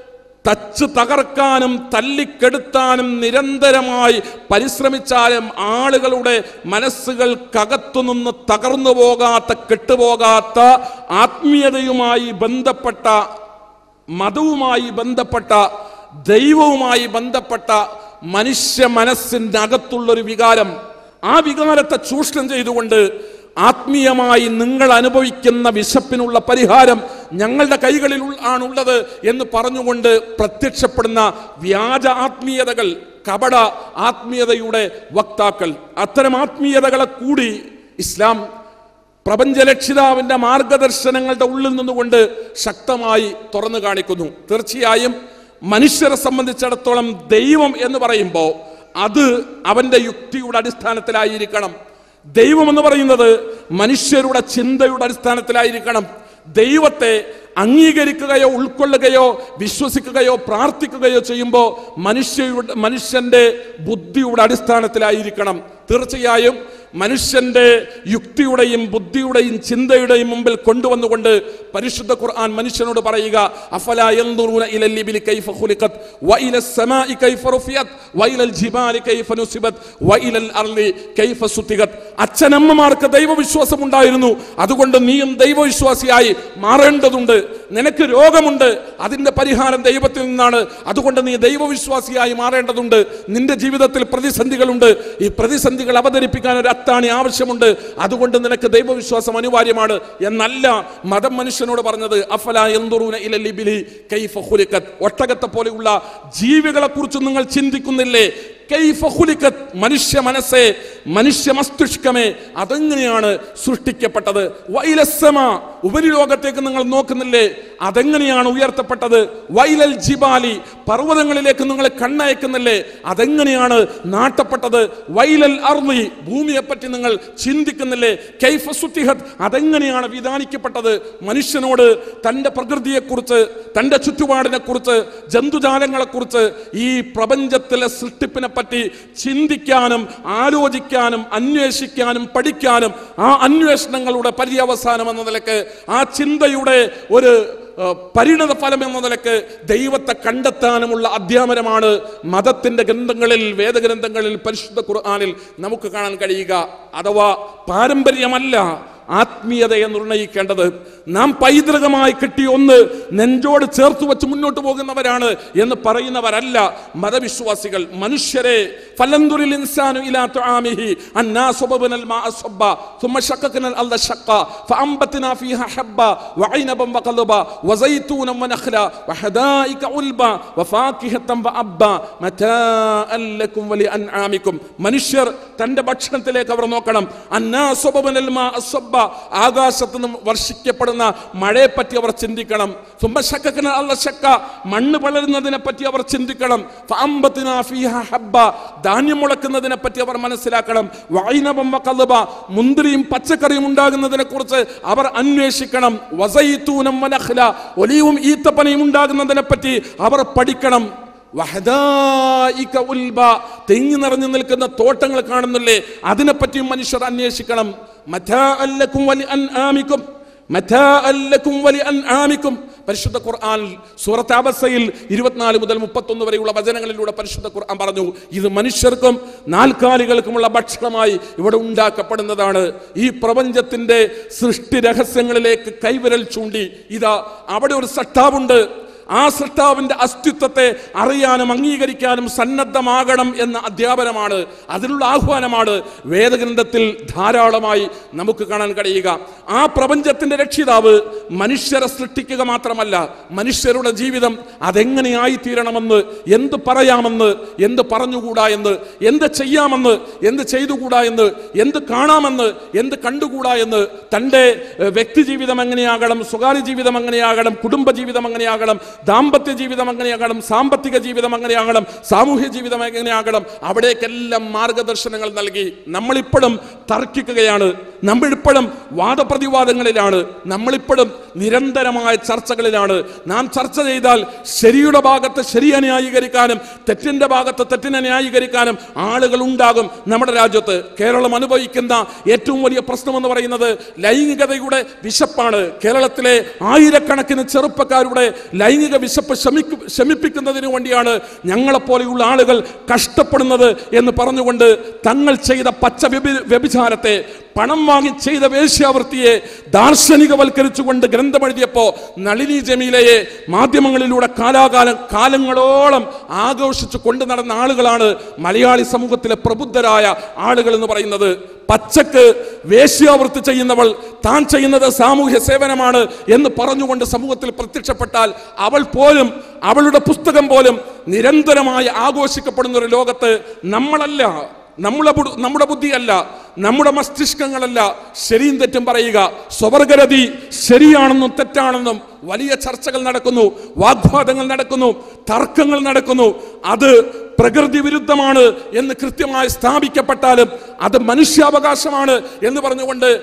തച്ച് തകർക്കാനും തല്ലിക്കെടുത്താനും നിരന്തരമായി പരിശ്രമിച്ചാലും ആളുകളുടെ മനസ്സുകൾക്കകത്തുനിന്ന് തകർന്നു പോകാത്ത കെട്ടുപോകാത്ത ആത്മീയതയുമായി ബന്ധപ്പെട്ട മതവുമായി ബന്ധപ്പെട്ട ദൈവവുമായി ബന്ധപ്പെട്ട മനുഷ്യ മനസ്സിൻ്റെ അകത്തുള്ളൊരു വികാരം ആ വികാരത്തെ ചൂഷണം ചെയ്തുകൊണ്ട് ആത്മീയമായി നിങ്ങൾ അനുഭവിക്കുന്ന വിശപ്പിനുള്ള പരിഹാരം ഞങ്ങളുടെ കൈകളിൽ ഉൾ- ആണുള്ളത് എന്ന് പറഞ്ഞുകൊണ്ട് പ്രത്യക്ഷപ്പെടുന്ന വ്യാജ ആത്മീയതകൾ കപട ആത്മീയതയുടെ വക്താക്കൾ അത്തരം ആത്മീയതകളെ കൂടി ഇസ്ലാം പ്രപഞ്ചരക്ഷിതാവിന്റെ മാർഗദർശനങ്ങളുടെ ഉള്ളിൽ നിന്നുകൊണ്ട് ശക്തമായി തുറന്നു കാണിക്കുന്നു തീർച്ചയായും മനുഷ്യരെ സംബന്ധിച്ചിടത്തോളം ദൈവം എന്ന് പറയുമ്പോൾ അത് അവന്റെ യുക്തിയുടെ അടിസ്ഥാനത്തിലായിരിക്കണം ദൈവം എന്ന് പറയുന്നത് മനുഷ്യരുടെ ചിന്തയുടെ അടിസ്ഥാനത്തിലായിരിക്കണം ദൈവത്തെ അംഗീകരിക്കുകയോ ഉൾക്കൊള്ളുകയോ വിശ്വസിക്കുകയോ പ്രാർത്ഥിക്കുകയോ ചെയ്യുമ്പോൾ മനുഷ്യയുടെ മനുഷ്യന്റെ ബുദ്ധിയുടെ അടിസ്ഥാനത്തിലായിരിക്കണം തീർച്ചയായും മനുഷ്യന്റെ യുക്തിയുടെയും ബുദ്ധിയുടെയും ചിന്തയുടെയും മുമ്പിൽ കൊണ്ടുവന്നുകൊണ്ട് പരിശുദ്ധ ഖുർആൻ മനുഷ്യനോട് പറയുക അഫലാ യൻദുറൂന ഇലൽ ഇബ്ലി കൈഫ ഖുലിഖത് വഇലസ് സമാഇ കൈഫ റുഫിയത് വഇലൽ ജിബാലി കൈഫ നുസിബത് വഇലൽ അർളി കൈഫ സുത്തിഗത് അച്ഛനമ്മമാർക്ക് ദൈവവിശ്വാസം ഉണ്ടായിരുന്നു അതുകൊണ്ട് നീയും ദൈവവിശ്വാസിയായി മാറേണ്ടതുണ്ട് നിനക്ക് രോഗമുണ്ട് അതിന്റെ പരിഹാരം ദൈവത്തിൽ നിന്നാണ് അതുകൊണ്ട് നീ ദൈവവിശ്വാസിയായി മാറേണ്ടതുണ്ട് നിന്റെ ജീവിതത്തിൽ പ്രതിസന്ധികളുണ്ട് ഈ പ്രതിസന്ധികൾ അവതരിപ്പിക്കാൻ ഒരു അത്താണി ആവശ്യമുണ്ട് അതുകൊണ്ട് നിനക്ക് ദൈവവിശ്വാസം അനിവാര്യമാണ് എന്നല്ല മതം മനുഷ്യനോട് പറഞ്ഞത് അഫല എന്തുറൂന ഇലൽ ഇബ്ലി കൈഫ ഖുലിഖത് ഒട്ടകത്തെ പോലെയുള്ള ജീവികളെ കുറിച്ച് നിങ്ങൾ ചിന്തിക്കുന്നില്ലേ കൈഫ ഖുലിഖത് മനുഷ്യ മനസ്സേ മനുഷ്യ മസ്തിഷ്കമേ അതെങ്ങനെയാണ് സൃഷ്ടിക്കപ്പെട്ടത് വൈലസമ ഉപരിലോകത്തേക്ക് നിങ്ങൾ നോക്കുന്നില്ലേ അതെങ്ങനെയാണ് ഉയർത്തപ്പെട്ടത് വൈലൽ ജിബാലി പർവ്വതങ്ങളിലേക്ക് നിങ്ങൾ കണ്ണയക്കുന്നില്ലേ അതെങ്ങനെയാണ് നാട്ടപ്പെട്ടത് വൈലൽ അർലി ഭൂമിയെ പറ്റി നിങ്ങൾ ചിന്തിക്കുന്നില്ലേ കൈഫ സുത്തിഹത് അതെങ്ങനെയാണ് വിധാനിക്കപ്പെട്ടത് മനുഷ്യനോട് തൻ്റെ പ്രകൃതിയെക്കുറിച്ച് തൻ്റെ ചുറ്റുപാടിനെ കുറിച്ച് ജന്തുജാലങ്ങളെക്കുറിച്ച് ഈ പ്രപഞ്ചത്തിലെ സൃഷ്ടിപ്പിനെ പറ്റി ചിന്തിക്കാനും ആലോചിക്കാനും അന്വേഷിക്കാനും പഠിക്കാനും ആ അന്വേഷണങ്ങളുടെ പര്യവസാനം എന്ന നിലക്ക് ആ ചിന്തയുടെ ഒരു ഏഹ്, പരിണത ഫലം എന്ന നിലക്ക് ദൈവത്തെ കണ്ടെത്താനുമുള്ള അധ്യാപനമാണ് മതത്തിന്റെ ഗ്രന്ഥങ്ങളിൽ വേദഗ്രന്ഥങ്ങളിൽ പരിശുദ്ധ ഖുർആനിൽ നമുക്ക് കാണാൻ കഴിയുക അഥവാ പാരമ്പര്യമല്ല ആത്മീയതയെ നിർണയിക്കേണ്ടത് നാം പൈതൃകമായി കിട്ടിയ ഒന്ന് നെഞ്ചോട് ചേർത്ത് വെച്ച് മുന്നോട്ട് പോകുന്നവരാണ് എന്ന് പറയുന്നവരല്ല മതവിശ്വാസികൾ മനുഷ്യരെ ഫലന്തുരിൽ ഇൻസാനു ഇലാ തുആമിഹി അന്നാ സുബബനൽ മാ അസ്ബ ثم شققنا الارض شقا فانبتنا فيها حبا وعنبا وقلبا وزيتونا ونخلا وحدائق علبا وفاكهة وأبا متاعا لكم ولأنعامكم മനുഷ്യർ തന്റെ ഭക്ഷണത്തിലേക്ക് അവർ നോക്കണം അന്നാ സുബബനൽ മാ അസ്ബ ആകാശത്ത് നിന്നും വർഷിക്കപ്പെടുന്ന മഴയെ പറ്റി അവർ ചിന്തിക്കണം സുമ്മശക്കന അല്ല ശക്ക മണ്ണ് വളരുന്നതിനെ പറ്റി അവർ ചിന്തിക്കണം ഫഅംബത്നാ ഫീഹാ ഹബ്ബ ധാന്യം മുളക്കുന്നതിനെ പറ്റി അവർ മനസ്സിലാക്കണം വൈനബം വഖൽബ മുന്തിരിയും പച്ചക്കറിയും ഉണ്ടാകുന്നതിനെ കുറിച്ച് അവർ അന്വേഷിക്കണം വസൈത്തൂനം വനഖ്ല ഒലിവും ഈത്തപ്പനയും ഉണ്ടാകുന്നതിനെ പറ്റി അവർ പഠിക്കണം വഹദായിക ഉൽബ തെങ്ങി നിറഞ്ഞു നിൽക്കുന്ന തോട്ടങ്ങൾ കാണുന്നില്ലേ അതിനെപ്പറ്റിയും മനുഷ്യർ അന്വേഷിക്കണം മഥാഅൻ ലക്കും വലി അൻആമിക്കും മഥാഅൻ ലക്കും വലി അൻആമിക്കും പരിശുദ്ധ ഖുർആൻ സൂറത്ത് അബസയിൽ ഇരുപത്തിനാല് മുതൽ മുപ്പത്തൊന്ന് വരെയുള്ള വചനങ്ങളിലൂടെ പരിശുദ്ധ ഖുർആൻ പറഞ്ഞു ഇത് മനുഷ്യർക്കും നാൽക്കാലികൾക്കുമുള്ള ഭക്ഷണമായി ഇവിടെ ഉണ്ടാക്കപ്പെടുന്നതാണ് ഈ പ്രപഞ്ചത്തിന്റെ സൃഷ്ടി രഹസ്യങ്ങളിലേക്ക് കൈവിരൽ ചൂണ്ടി ഇതാ അവിടെ ഒരു സട്ടാവുണ്ട് ആ സൃഷ്ടാവിന്റെ അസ്തിത്വത്തെ അറിയാനും അംഗീകരിക്കാനും സന്നദ്ധമാകണം എന്ന അധ്യാപനമാണ് അതിനുള്ള ആഹ്വാനമാണ് വേദഗ്രന്ഥത്തിൽ ധാരാളമായി നമുക്ക് കാണാൻ കഴിയുക ആ പ്രപഞ്ചത്തിന്റെ രക്ഷിതാവ് മനുഷ്യരെ സൃഷ്ടിക്കുക മാത്രമല്ല മനുഷ്യരുടെ ജീവിതം അതെങ്ങനെയായി തീരണമെന്ന് എന്ത് പറയാമെന്ന് എന്ത് പറഞ്ഞുകൂടാ എന്ന് എന്ത് ചെയ്യാമെന്ന് എന്ത് ചെയ്തുകൂടാ എന്ന് എന്ത് കാണാമെന്ന് എന്ത് കണ്ടുകൂടാ എന്ന് തൻ്റെ ഏഹ്, വ്യക്തി ജീവിതം എങ്ങനെയാകണം സ്വകാര്യ ജീവിതം എങ്ങനെയാകണം കുടുംബ ജീവിതം എങ്ങനെയാകണം ദാമ്പത്യ ജീവിതം എങ്ങനെയാകണം സാമ്പത്തിക ജീവിതം എങ്ങനെയാകണം സാമൂഹ്യ ജീവിതം എങ്ങനെയാകണം അവിടേക്കെല്ലാം മാർഗദർശനങ്ങൾ നൽകി നമ്മളിപ്പോഴും തർക്കിക്കുകയാണ് നമ്മളിപ്പോഴും വാദപ്രതിവാദങ്ങളിലാണ് നമ്മളിപ്പോഴും നിരന്തരമായ ചർച്ചകളിലാണ് നാം ചർച്ച ചെയ്താൽ ശരിയുടെ ഭാഗത്ത് ശരിയെ ന്യായീകരിക്കാനും തെറ്റിന്റെ ഭാഗത്ത് തെറ്റിനെ ന്യായീകരിക്കാനും ആളുകൾ ഉണ്ടാകും നമ്മുടെ രാജ്യത്ത് കേരളം അനുഭവിക്കുന്ന ഏറ്റവും വലിയ പ്രശ്നം എന്ന് പറയുന്നത് ലൈംഗികതയുടെ വിശപ്പാണ് കേരളത്തിലെ ആയിരക്കണക്കിന് ചെറുപ്പക്കാരുടെ ലൈംഗിക വിശപ്പ് ശമിക്കു ശമിപ്പിക്കുന്നതിന് വേണ്ടിയാണ് ഞങ്ങളെപ്പോലെയുള്ള ആളുകൾ കഷ്ടപ്പെടുന്നത് എന്ന് പറഞ്ഞുകൊണ്ട് തങ്ങൾ ചെയ്ത പച്ച വ്യഭി- വ്യഭിചാരത്തെ പണം വാങ്ങി ചെയ്ത വേശ്യാവൃത്തിയെ ദാർശനികവൽക്കരിച്ചുകൊണ്ട് ഗ്രന്ഥമെഴുതിയപ്പോ നളിനി ജമീലയെ മാധ്യമങ്ങളിലൂടെ കാലാകാലം കാലങ്ങളോളം ആഘോഷിച്ചു കൊണ്ടു നടന്ന ആളുകളാണ് മലയാളി സമൂഹത്തിലെ പ്രബുദ്ധരായ ആളുകൾ എന്ന് പറയുന്നത് പച്ചക്ക് വേശ്യാവൃത്തി ചെയ്യുന്നവൾ താൻ ചെയ്യുന്നത് സാമൂഹ്യ സേവനമാണ് എന്ന് പറഞ്ഞുകൊണ്ട് സമൂഹത്തിൽ പ്രത്യക്ഷപ്പെട്ടാൽ അവൾ പോലും അവളുടെ പുസ്തകം പോലും നിരന്തരമായി ആഘോഷിക്കപ്പെടുന്ന ഒരു ലോകത്ത് നമ്മളല്ല നമ്മുടെ ബു- നമ്മുടെ ബുദ്ധിയല്ല നമ്മുടെ മസ്തിഷ്കങ്ങളല്ല ശരിയും തെറ്റും പറയുക സ്വവർഗരതി ശരിയാണെന്നും തെറ്റാണെന്നും വലിയ ചർച്ചകൾ നടക്കുന്നു വാഗ്വാദങ്ങൾ നടക്കുന്നു തർക്കങ്ങൾ നടക്കുന്നു അത് പ്രകൃതി വിരുദ്ധമാണ് എന്ന് കൃത്യമായി സ്ഥാപിക്കപ്പെട്ടാലും അത് മനുഷ്യാവകാശമാണ് എന്ന് പറഞ്ഞുകൊണ്ട്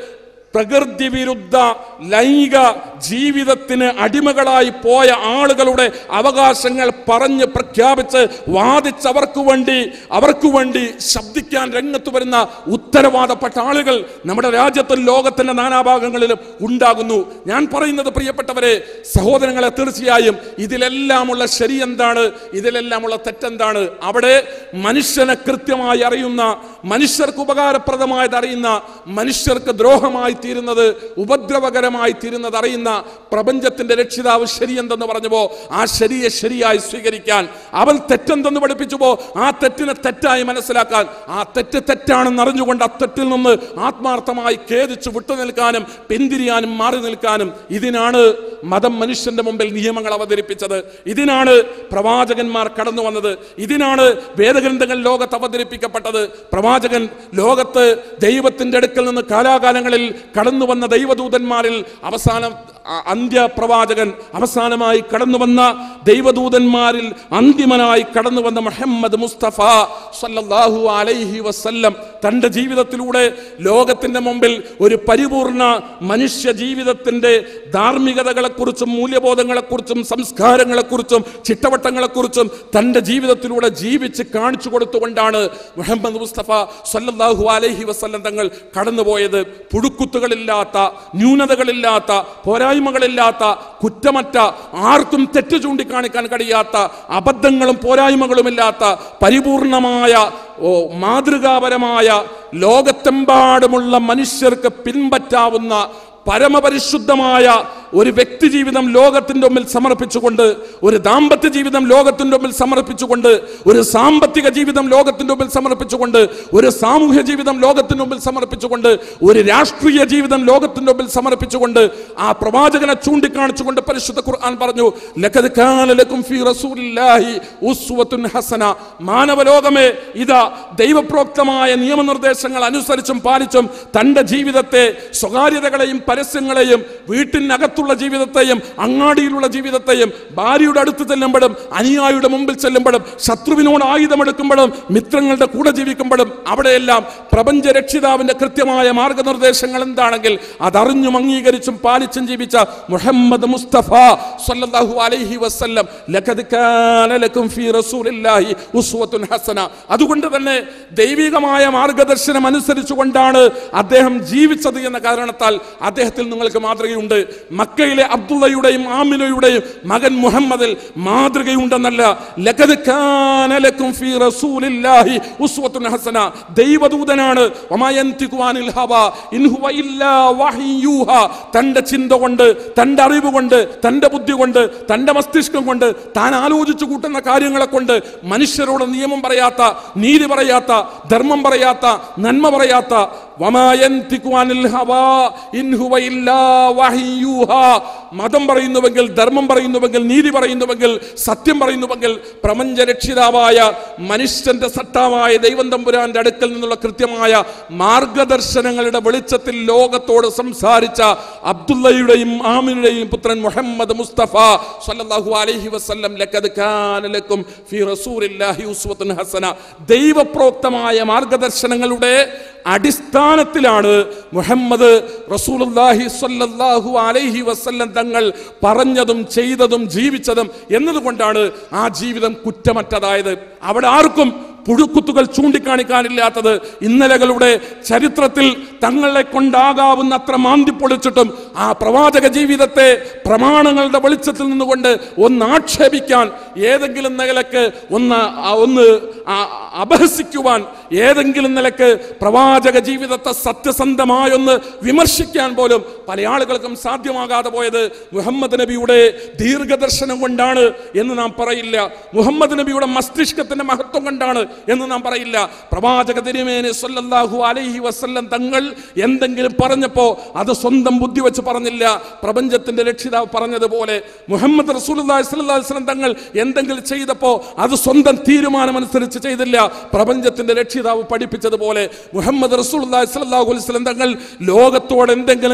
പ്രകൃതി വിരുദ്ധ ലൈംഗിക ജീവിതത്തിന് അടിമകളായി പോയ ആളുകളുടെ അവകാശങ്ങൾ പറഞ്ഞ് പ്രഖ്യാപിച്ച് വാദിച്ചവർക്ക് വേണ്ടി അവർക്ക് വേണ്ടി ശബ്ദിക്കാൻ രംഗത്ത് വരുന്ന ഉത്തരവാദപ്പെട്ട ആളുകൾ നമ്മുടെ രാജ്യത്തും ലോകത്തിന്റെ നാനാഭാഗങ്ങളിലും ഉണ്ടാകുന്നു ഞാൻ പറയുന്നത് പ്രിയപ്പെട്ടവരെ സഹോദരങ്ങളെ തീർച്ചയായും ഇതിലെല്ലാമുള്ള ശരി എന്താണ് ഇതിലെല്ലാമുള്ള തെറ്റെന്താണ് അവിടെ മനുഷ്യനെ കൃത്യമായി അറിയുന്ന മനുഷ്യർക്ക് ഉപകാരപ്രദമായത് അറിയുന്ന മനുഷ്യർക്ക് ദ്രോഹമായി തീരുന്നത് ഉപദ്രവകരമായി തീരുന്നത് അറിയുന്ന പ്രപഞ്ചത്തിന്റെ രക്ഷിതാവ് ശരിയെന്തെന്ന് പറഞ്ഞുവോ ആ ശരിയെ ശരിയായി സ്വീകരിക്കാൻ അവൻ തെറ്റെന്തെന്ന് പഠിപ്പിച്ചുവോ ആ തെറ്റിനെ തെറ്റായി മനസ്സിലാക്കാൻ ആ തെറ്റ് തെറ്റാണെന്ന് അറിഞ്ഞുകൊണ്ട് ആ തെറ്റിൽ നിന്ന് ആത്മാർത്ഥമായി ഖേദിച്ച് വിട്ടുനിൽക്കാനും പിന്തിരിയാനും മാറി നിൽക്കാനും ഇതിനാണ് മതം മനുഷ്യന്റെ മുമ്പിൽ നിയമങ്ങൾ അവതരിപ്പിച്ചത് ഇതിനാണ് പ്രവാചകന്മാർ കടന്നു വന്നത് ഇതിനാണ് വേദഗ്രന്ഥങ്ങൾ ലോകത്ത് അവതരിപ്പിക്കപ്പെട്ടത് പ്രവാചകൻ ലോകത്ത് ദൈവത്തിന്റെ അടുക്കൽ നിന്ന് കാലാകാലങ്ങളിൽ കടന്നു വന്ന ദൈവദൂതന്മാരിൽ അവസാനം അ- അന്ത്യപ്രവാചകൻ അവസാനമായി കടന്നു വന്ന ദൈവദൂതന്മാരിൽ അന്തിമനായി കടന്നു വന്ന മുഹമ്മദ് മുസ്തഫ സല്ലല്ലാഹു അലൈഹി വസല്ലം തന്റെ ജീവിതത്തിലൂടെ ലോകത്തിന്റെ മുമ്പിൽ ഒരു പരിപൂർണ മനുഷ്യ ജീവിതത്തിന്റെ ധാർമ്മികതകളെക്കുറിച്ചും മൂല്യബോധങ്ങളെക്കുറിച്ചും സംസ്കാരങ്ങളെക്കുറിച്ചും ചിട്ടവട്ടങ്ങളെക്കുറിച്ചും തന്റെ ജീവിതത്തിലൂടെ ജീവിച്ച് കാണിച്ചു കൊടുത്തുകൊണ്ടാണ് മുഹമ്മദ് മുസ്തഫ സല്ലല്ലാഹു അലൈഹി വസല്ലം തങ്ങൾ കടന്നുപോയത് പുഴുക്കുത്തുകളില്ലാത്ത ന്യൂനതകളില്ലാത്ത പോരായ്മകളില്ലാത്ത കുറ്റമറ്റ ആർക്കും തെറ്റ് ചൂണ്ടിക്കാണിക്കാൻ കഴിയാത്ത അബദ്ധങ്ങളും പോരായ്മകളുമില്ലാത്ത പരിപൂർണമായ ഓ മാതൃകാപരമായ ലോകത്തെമ്പാടുമുള്ള മനുഷ്യർക്ക് പിൻപറ്റാവുന്ന പരമപരിശുദ്ധമായ ഒരു വ്യക്തി ജീവിതം ലോകത്തിന്റെ മുമ്പിൽ സമർപ്പിച്ചുകൊണ്ട് ഒരു ദാമ്പത്യ ജീവിതം ലോകത്തിന്റെ മുമ്പിൽ സമർപ്പിച്ചുകൊണ്ട് ഒരു സാമ്പത്തിക ജീവിതം ലോകത്തിന്റെ മുമ്പിൽ സമർപ്പിച്ചുകൊണ്ട് ഒരു സാമൂഹ്യ ജീവിതം ലോകത്തിന്റെ മുമ്പിൽ സമർപ്പിച്ചുകൊണ്ട് ഒരു രാഷ്ട്രീയ ജീവിതം ലോകത്തിന്റെ മുമ്പിൽ സമർപ്പിച്ചുകൊണ്ട് ആ പ്രവാചകനെ ചൂണ്ടിക്കാണിച്ചുകൊണ്ട് പരിശുദ്ധ ഖുർആൻ പറഞ്ഞു ലഖദ് കാന ലക്കും ഫീ റസൂലില്ലാഹി ഉസ്വത്തുൻ ഹസന മാനവലോകമേ ഇതാ ദൈവപ്രോക്തമായ നിയമനിർദ്ദേശങ്ങൾ അനുസരിച്ചും പാലിച്ചും തന്റെ ജീവിതത്തെ സ്വകാര്യതകളെയും പരസ്യങ്ങളെയും വീട്ടിനകത്തുള്ള ജീവിതത്തെയും അങ്ങാടിയിലുള്ള ജീവിതത്തെയും ഭാര്യയുടെ അടുത്ത് ചെല്ലുമ്പോഴും അനുയായിയുടെ മുമ്പിൽ ചെല്ലുമ്പോഴും ശത്രുവിനോട് ആയുധമെടുക്കുമ്പോഴും മിത്രങ്ങളുടെ കൂടെ ജീവിക്കുമ്പോഴും അവിടെയെല്ലാം പ്രപഞ്ച രക്ഷിതാവിന്റെ കൃത്യമായ മാർഗനിർദ്ദേശങ്ങൾ എന്താണെങ്കിൽ അതറിഞ്ഞും അംഗീകരിച്ചും പാലിച്ചും ജീവിച്ച മുഹമ്മദ് മുസ്തഫ സല്ലല്ലാഹു അലൈഹി വസല്ലം ലഖദ് കാന ലക്കും ഫീ റസൂലില്ലാഹി ഉസ്വത്തുൻ ഹസന അതുകൊണ്ട് തന്നെ ദൈവികമായ മാർഗദർശനം അനുസരിച്ചുകൊണ്ടാണ് അദ്ദേഹം ജീവിച്ചത് എന്ന കാരണത്താൽ അദ്ദേഹത്തിൽ നിങ്ങൾക്ക് മാതൃകയുണ്ട് മക്കയിലെ അബ്ദുള്ളയുടെയും ആമിനയുടെയും മകൻ മുഹമ്മദിൽ മാതൃകയുണ്ടെന്നല്ല ലഖദ് കാന ലക്കും ഫീ റസൂലില്ലാഹി ഉസ്വത്തുൻ ഹസന ദൈവദൂതനാണ് വമാ യൻതിഖു അനിൽ ഹവാ ഇൻ ഹുവ ഇല്ലാ വഹ്യു യൂഹാ. തന്റെ ചിന്ത കൊണ്ട് തന്റെ അറിവ് കൊണ്ട് തന്റെ ബുദ്ധി കൊണ്ട് തന്റെ മസ്തിഷ്കം കൊണ്ട് താൻ ആലോചിച്ചു കൂട്ടുന്ന കാര്യങ്ങളെ കൊണ്ട് മനുഷ്യരോട് നിയമം പറയാത്ത നീതി പറയാത്ത ധർമ്മം പറയാത്ത നന്മ പറയാത്ത വമാ യൻതിഖു അനിൽ ഹവാ ഇൻ ഹുവ ഇല്ലാ വഹ്യു യൂഹാ. മതം പറയുന്നുവെങ്കിൽ ധർമ്മം പറയുന്നുവെങ്കിൽ നീതി പറയുന്നുവെങ്കിൽ സത്യം പറയുന്നുവെങ്കിൽ പ്രപഞ്ച രക്ഷിതാവായ മനുഷ്യന്റെ സട്ടാവായ ദൈവം തമ്പുരാന്റെ അടുക്കൽ നിന്നുള്ള കൃത്യമായ മാർഗദർശനങ്ങളുടെ വെളിച്ചത്തിൽ ലോകത്തോട് സംസാരിച്ച അബ്ദുള്ളയുടെയും ആമിനുടെയും പുത്രൻ മുഹമ്മദ് മുസ്തഫ സല്ലല്ലാഹു അലൈഹി വസല്ലം ലഖദ് കാന ലക്കും ഫീ റസൂലില്ലാഹി ഉസ്വത്തുൻ ഹസന ദൈവപ്രോക്തമായ മാർഗദർശനങ്ങളുടെ അടിസ്ഥാനത്തിലാണ് മുഹമ്മദ് റസൂലുള്ളാഹി സ്വല്ലല്ലാഹു അലൈഹി വസല്ലം തങ്ങൾ പറഞ്ഞതും ചെയ്തതും ജീവിച്ചതും എന്നതുകൊണ്ടാണ് ആ ജീവിതം കുറ്റമറ്റതായത് അവിടെ ആർക്കും പുഴുക്കുത്തുകൾ ചൂണ്ടിക്കാണിക്കാനില്ലാത്തത് ഇന്നലകളുടെ ചരിത്രത്തിൽ തങ്ങളെ കൊണ്ടാകാവുന്ന അത്ര മാന്തിപ്പൊളിച്ചിട്ടും ആ പ്രവാചക ജീവിതത്തെ പ്രമാണങ്ങളുടെ വെളിച്ചത്തിൽ നിന്നുകൊണ്ട് ഒന്ന് ആക്ഷേപിക്കാൻ ഏതെങ്കിലും നിലക്ക് ഒന്ന് ആ ഒന്ന് ആ- അപഹസിക്കുവാൻ ഏതെങ്കിലും നിലക്ക് പ്രവാചക ജീവിതത്തെ സത്യസന്ധമായൊന്ന് വിമർശിക്കാൻ പോലും പല ആളുകൾക്കും സാധ്യമാകാതെ പോയത് മുഹമ്മദ് നബിയുടെ ദീർഘദർശനം കൊണ്ടാണ് എന്ന് നാം പറയില്ല മുഹമ്മദ് നബിയുടെ മസ്തിഷ്കത്തിന്റെ മഹത്വം കൊണ്ടാണ് എന്ന് നാം പറയില്ല പ്രവാചക തിരുമേനി സല്ലല്ലാഹു അലൈഹി വസല്ലം തങ്ങൾ എന്തെങ്കിലും പറഞ്ഞപ്പോ അത് സ്വന്തം ബുദ്ധി വെച്ച് പറഞ്ഞില്ല പ്രപഞ്ചത്തിന്റെ രക്ഷിതാവ് പറഞ്ഞതുപോലെ മുഹമ്മദ് റസൂലുള്ളാഹി സ്വല്ലല്ലാഹു അലൈഹി വസല്ലം തങ്ങൾ എന്തെങ്കിലും ചെയ്തപ്പോ അത് സ്വന്തം തീരുമാനമനുസരിച്ച് ചെയ്തില്ല പ്രപഞ്ചത്തിന്റെ രക്ഷിതാവ് പഠിപ്പിച്ചതുപോലെ മുഹമ്മദ് റസൂലുള്ളാഹി സ്വല്ലല്ലാഹു അലൈഹി വസല്ലം തങ്ങൾ ലോകത്തോട് എന്തെങ്കിലും കൽപ്പിച്ചു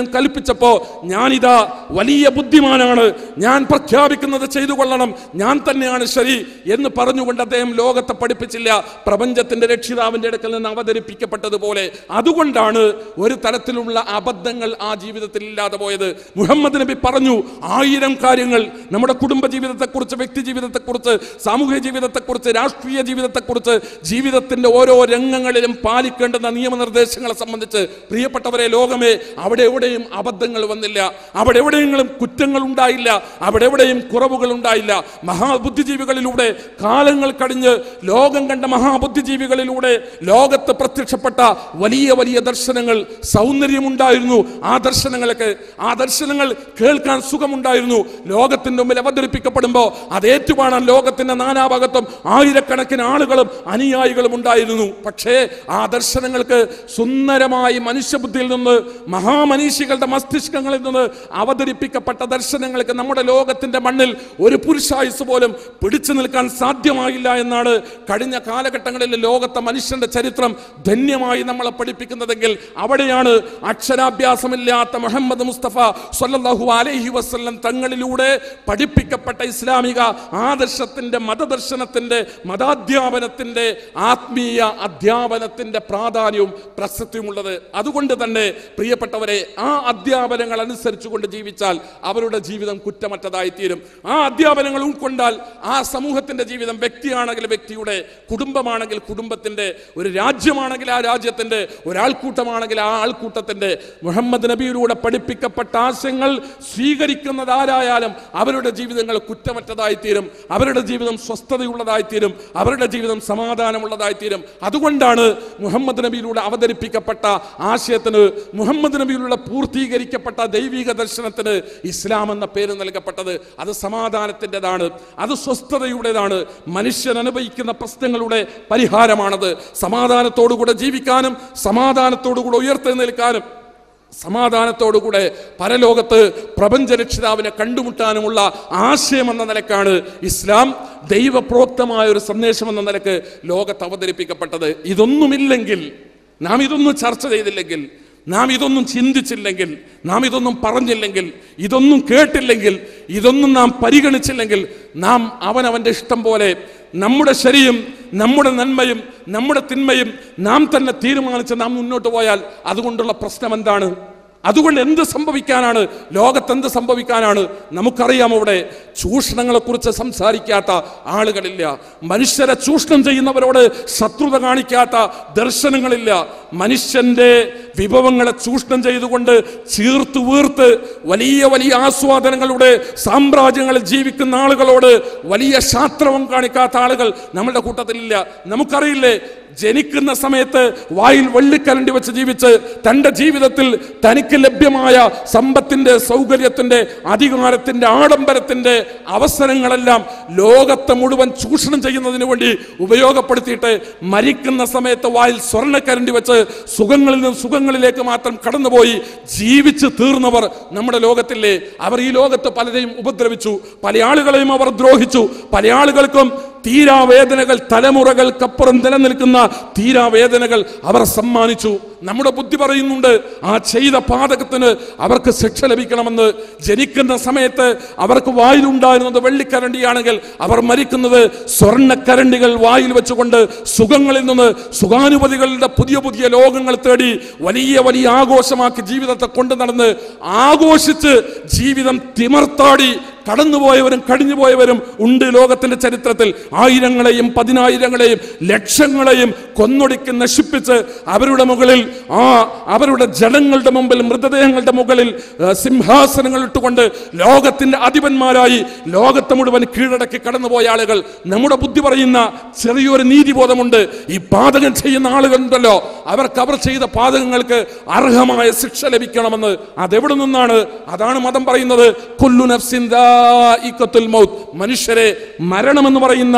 പഠിപ്പിച്ചപ്പോ ഞാനിതാ വലിയ ബുദ്ധിമാനാണ് ഞാൻ പ്രഖ്യാപിക്കുന്നത് ചെയ്തു കൊള്ളണം ഞാൻ തന്നെയാണ് ശരി എന്ന് പറഞ്ഞുകൊണ്ട് അദ്ദേഹം ലോകത്തെ പഠിപ്പിച്ചില്ല പ്രപഞ്ചത്തിന്റെ രക്ഷിതാവിന്റെ അടുക്കൽ നിന്ന് അവതരിപ്പിക്കപ്പെട്ടതുപോലെ അതുകൊണ്ടാണ് ഒരു തരത്തിലുള്ള അബദ്ധങ്ങൾ ആ ജീവിതത്തിൽ ഇല്ലാതെ പോയത് മുഹമ്മദ് നബി പറഞ്ഞു ആയിരം കാര്യങ്ങൾ നമ്മുടെ കുടുംബ ജീവിതത്തെക്കുറിച്ച് വ്യക്തി ജീവിതത്തെക്കുറിച്ച് സാമൂഹിക ജീവിതത്തെക്കുറിച്ച് രാഷ്ട്രീയ ജീവിതത്തെക്കുറിച്ച് ജീവിതത്തിന്റെ ഓരോ രംഗങ്ങളിലും പാലിക്കേണ്ടുന്ന നിയമനിർദ്ദേശങ്ങളെ സംബന്ധിച്ച് പ്രിയപ്പെട്ടവരെ ലോകമേ അവിടെ എവിടെയും അബദ്ധങ്ങൾ വന്നില്ല അവിടെ എവിടെയെങ്കിലും കുറ്റങ്ങൾ ഉണ്ടായില്ല അവിടെ എവിടെയും കുറവുകൾ ഉണ്ടായില്ല മഹാബുദ്ധിജീവികളിലൂടെ കാലങ്ങൾ കഴിഞ്ഞ് ലോകം കണ്ട മഹാബുദ്ധിജീവികളിലൂടെ ലോകത്ത് പ്രത്യക്ഷപ്പെട്ട വലിയ വലിയ ദർശനങ്ങൾ സൗന്ദര്യമുണ്ടായിരുന്നു ആ ദർശനങ്ങൾക്ക് ആ ദർശനങ്ങൾ കേൾക്കാൻ സുഖമുണ്ടായിരുന്നു ലോകത്തിന്റെ മുമ്പിൽ അവതരിപ്പിക്കപ്പെടുമ്പോൾ അത് ഏറ്റുപാടാൻ ലോകത്തിന്റെ നാനാഭാഗത്തും ആയിരക്കണക്കിന് ആളുകളും അനുയായികളും ഉണ്ടായിരുന്നു പക്ഷേ ആ ദർശനങ്ങൾക്ക് സുന്ദരമായി മനുഷ്യബുദ്ധിയിൽ നിന്ന് മഹാമനീഷികളുടെ മസ്തിഷ്കങ്ങളിൽ നിന്ന് അവതരിപ്പിക്കപ്പെട്ട ദർശനങ്ങൾക്ക് നമ്മുടെ ലോകത്തിന്റെ മണ്ണിൽ ഒരു പുരുഷായുസ് പോലും പിടിച്ചു നിൽക്കാൻ സാധ്യമായില്ല എന്നാണ് കഴിഞ്ഞ കാലഘട്ടങ്ങളിൽ ലോകത്തെ മനുഷ്യന്റെ ചരിത്രം ധന്യമായി നമ്മളെ പഠിപ്പിക്കുന്നതെങ്കിൽ അവിടെയാണ് അക്ഷരാഭ്യാസമില്ലാത്ത മുഹമ്മദ് മുസ്തഫ സല്ലല്ലാഹു അലൈഹി വസല്ലം തങ്ങളിലൂടെ പഠിപ്പിക്കപ്പെട്ട ഇസ്ലാമിക ആദർശത്തിന്റെ മതദർശനത്തിന്റെ മതാധ്യാപനത്തിന്റെ ആത്മീയ അധ്യാപനത്തിന്റെ പ്രാധാന്യവും പ്രസക്തിയുമുള്ളത് അതുകൊണ്ട് തന്നെ പ്രിയപ്പെട്ടവരെ ആ അധ്യാപനങ്ങൾ അനുസരിച്ചുകൊണ്ട് ജീവിച്ചാൽ അവരുടെ ജീവിതം കുറ്റമറ്റതായി തീരും ആ അധ്യാപനങ്ങൾ ഉൾക്കൊണ്ടാൽ ആ സമൂഹത്തിന്റെ ജീവിതം വ്യക്തിയാണെങ്കിൽ വ്യക്തിയുടെ കുടുംബമാണെങ്കിൽ കുടുംബത്തിന്റെ ഒരു രാജ്യമാണെങ്കിൽ ആ രാജ്യത്തിന്റെ ഒരാൾക്കൂട്ടമാണെങ്കിൽ ആ ആൾക്കൂട്ടത്തിന്റെ മുഹമ്മദ് നബിയിലൂടെ പഠിപ്പിക്കപ്പെട്ട ആശയങ്ങൾ സ്വീകരിക്കുന്നത് ആരായാലും അവരുടെ ജീവിതങ്ങൾ കുറ്റമറ്റതായി തീരും അവരുടെ ജീവിതം സ്വസ്ഥതയുള്ളതായി തീരും അവരുടെ ജീവിതം സമാധാനമുള്ളതായി തീരും അതുകൊണ്ടാണ് മുഹമ്മദ് നബിയിലൂടെ അവതരിപ്പിക്കപ്പെട്ട ആശയത്തിന് മുഹമ്മദ് നബിയിലൂടെ പൂർത്തീകരിക്കപ്പെട്ട ദൈവിക ദർശനത്തിന് ഇസ്ലാം എന്ന പേര് നൽകപ്പെട്ടത് അത് സമാധാനത്തിൻ്റെതാണ് അത് സ്വസ്ഥതയുടേതാണ് മനുഷ്യൻ അനുഭവിക്കുന്ന പ്രശ്നങ്ങളുടെ പരിഹാരമാണത് സമാധാനത്തോടുകൂടെ ജീവിക്കാനും സമാധാനത്തോടുകൂടെ ഉയർത്തെഴുന്നേൽക്കാനും സമാധാനത്തോടുകൂടെ പരലോകത്ത് പ്രപഞ്ചരക്ഷിതാവിനെ കണ്ടുമുട്ടാനുമുള്ള ആശയം എന്ന നിലക്കാണ് ഇസ്ലാം ദൈവപ്രോക്തമായ ഒരു സന്ദേശം എന്ന നിലക്ക് ലോകത്ത് അവതരിപ്പിക്കപ്പെട്ടത് ഇതൊന്നുമില്ലെങ്കിൽ നാം ഇതൊന്നും ചർച്ച ചെയ്തില്ലെങ്കിൽ നാം ഇതൊന്നും ചിന്തിച്ചില്ലെങ്കിൽ നാം ഇതൊന്നും പറഞ്ഞില്ലെങ്കിൽ ഇതൊന്നും കേട്ടില്ലെങ്കിൽ ഇതൊന്നും നാം പരിഗണിച്ചില്ലെങ്കിൽ നാം അവനവൻ്റെ ഇഷ്ടം പോലെ നമ്മുടെ ശരിയും നമ്മുടെ നന്മയും നമ്മുടെ തിന്മയും നാം തന്നെ തീരുമാനിച്ച് നാം മുന്നോട്ട് പോയാൽ അതുകൊണ്ടുള്ള പ്രശ്നം എന്താണ് അതുകൊണ്ട് എന്ത് സംഭവിക്കാനാണ് ലോകത്ത് എന്ത് സംഭവിക്കാനാണ് നമുക്കറിയാം അവിടെ ചൂഷണങ്ങളെ കുറിച്ച് സംസാരിക്കാത്ത ആളുകളില്ല മനുഷ്യരെ ചൂഷണം ചെയ്യുന്നവരോട് ശത്രുത കാണിക്കാത്ത ദർശനങ്ങളില്ല മനുഷ്യന്റെ വിഭവങ്ങളെ ചൂഷണം ചെയ്തുകൊണ്ട് ചീർത്തു വീർത്ത് വലിയ വലിയ ആസ്വാദനങ്ങളുടെ സാമ്രാജ്യങ്ങളിൽ ജീവിക്കുന്ന ആളുകളോട് വലിയ ശാസ്ത്രവും കാണിക്കാത്ത ആളുകൾ നമ്മുടെ കൂട്ടത്തിലില്ല നമുക്കറിയില്ലേ ജനിക്കുന്ന സമയത്ത് വായിൽ വെള്ളിക്കരണ്ടി വെച്ച് ജീവിച്ച് തൻ്റെ ജീവിതത്തിൽ തനിക്ക് ലഭ്യമായ സമ്പത്തിന്റെ സൗകര്യത്തിന്റെ അധികാരത്തിന്റെ ആഡംബരത്തിന്റെ അവസരങ്ങളെല്ലാം ലോകത്തെ മുഴുവൻ ചൂഷണം ചെയ്യുന്നതിന് വേണ്ടി ഉപയോഗപ്പെടുത്തിയിട്ട് മരിക്കുന്ന സമയത്ത് വായിൽ സ്വർണ്ണക്കരണ്ടി വെച്ച് സുഖങ്ങളിൽ നിന്ന് സുഖങ്ങളിലേക്ക് മാത്രം കടന്നുപോയി ജീവിച്ച് തീർന്നവർ നമ്മുടെ ലോകത്തില്ലേ അവർ ഈ ലോകത്ത് പലരെയും ഉപദ്രവിച്ചു പല ആളുകളെയും അവർ ദ്രോഹിച്ചു പല ആളുകൾക്കും തീരാവേദനകൾ തലമുറകൾക്കപ്പുറം നിലനിൽക്കുന്ന തീരാവേദനകൾ അവർ സമ്മാനിച്ചു നമ്മുടെ ബുദ്ധി പറയുന്നുണ്ട് ആ ചെയ്ത പാതകത്തിന് അവർക്ക് ശിക്ഷ ലഭിക്കണമെന്ന് ജനിക്കുന്ന സമയത്ത് അവർക്ക് വായിലുണ്ടായിരുന്നത് വെള്ളിക്കരണ്ടിയാണെങ്കിൽ അവർ മരിക്കുന്നത് സ്വർണ്ണക്കരണ്ടികൾ വായിൽ വെച്ചുകൊണ്ട് സുഖങ്ങളിൽ നിന്ന് സുഖാനുപതികളുടെ പുതിയ പുതിയ ലോകങ്ങൾ തേടി വലിയ വലിയ ആഘോഷമാക്കി ജീവിതത്തെ കൊണ്ടു നടന്ന് ആഘോഷിച്ച് ജീവിതം തിമർത്താടി കടന്നുപോയവരും കഴിഞ്ഞുപോയവരും ഉണ്ട് ലോകത്തിന്റെ ചരിത്രത്തിൽ ആയിരങ്ങളെയും പതിനായിരങ്ങളെയും ലക്ഷങ്ങളെയും കൊന്നൊടുക്കി നശിപ്പിച്ച് അവരുടെ മുകളിൽ ആ അവരുടെ ജനങ്ങളുടെ മുമ്പിൽ മൃതദേഹങ്ങളുടെ മുകളിൽ ആ, സിംഹാസനങ്ങൾ ഇട്ടുകൊണ്ട് ലോകത്തിന്റെ അധിപന്മാരായി ലോകത്തെ മുഴുവൻ കീഴടക്കി കടന്നുപോയ ആളുകൾ നമ്മുടെ ബുദ്ധി പറയുന്ന ചെറിയൊരു നീതിബോധമുണ്ട് ഈ പാതകം ചെയ്യുന്ന ആളുകളുണ്ടല്ലോ അവർക്ക് അവർ ചെയ്ത പാതകങ്ങൾക്ക് അർഹമായ ശിക്ഷ ലഭിക്കണമെന്ന് അതെവിടെ നിന്നാണ് അതാണ് മതം പറയുന്നത് കൊല്ലു നഫ്സിൻ ദാഇഖത്തുൽ മൗത്ത് മനുഷ്യരെ മരണമെന്ന് പറയുന്ന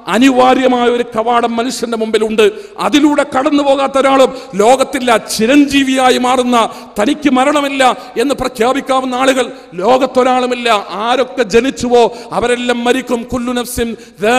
അനിവാര്യമായ ഒരു കവാടം മനുഷ്യന്റെ മുമ്പിലുണ്ട് അതിലൂടെ കടന്നു പോകാത്ത ഒരാളും ലോകത്തില്ല ചിരഞ്ജീവിയായി മാറുന്ന തനിക്ക് മരണമില്ല എന്ന് പ്രഖ്യാപിക്കാവുന്ന ആളുകൾ ലോകത്തൊരാളുമില്ല ആരൊക്കെ ജനിച്ചുവോ അവരെല്ലാം മരിക്കും കുല്ലു നഫ്സിൻ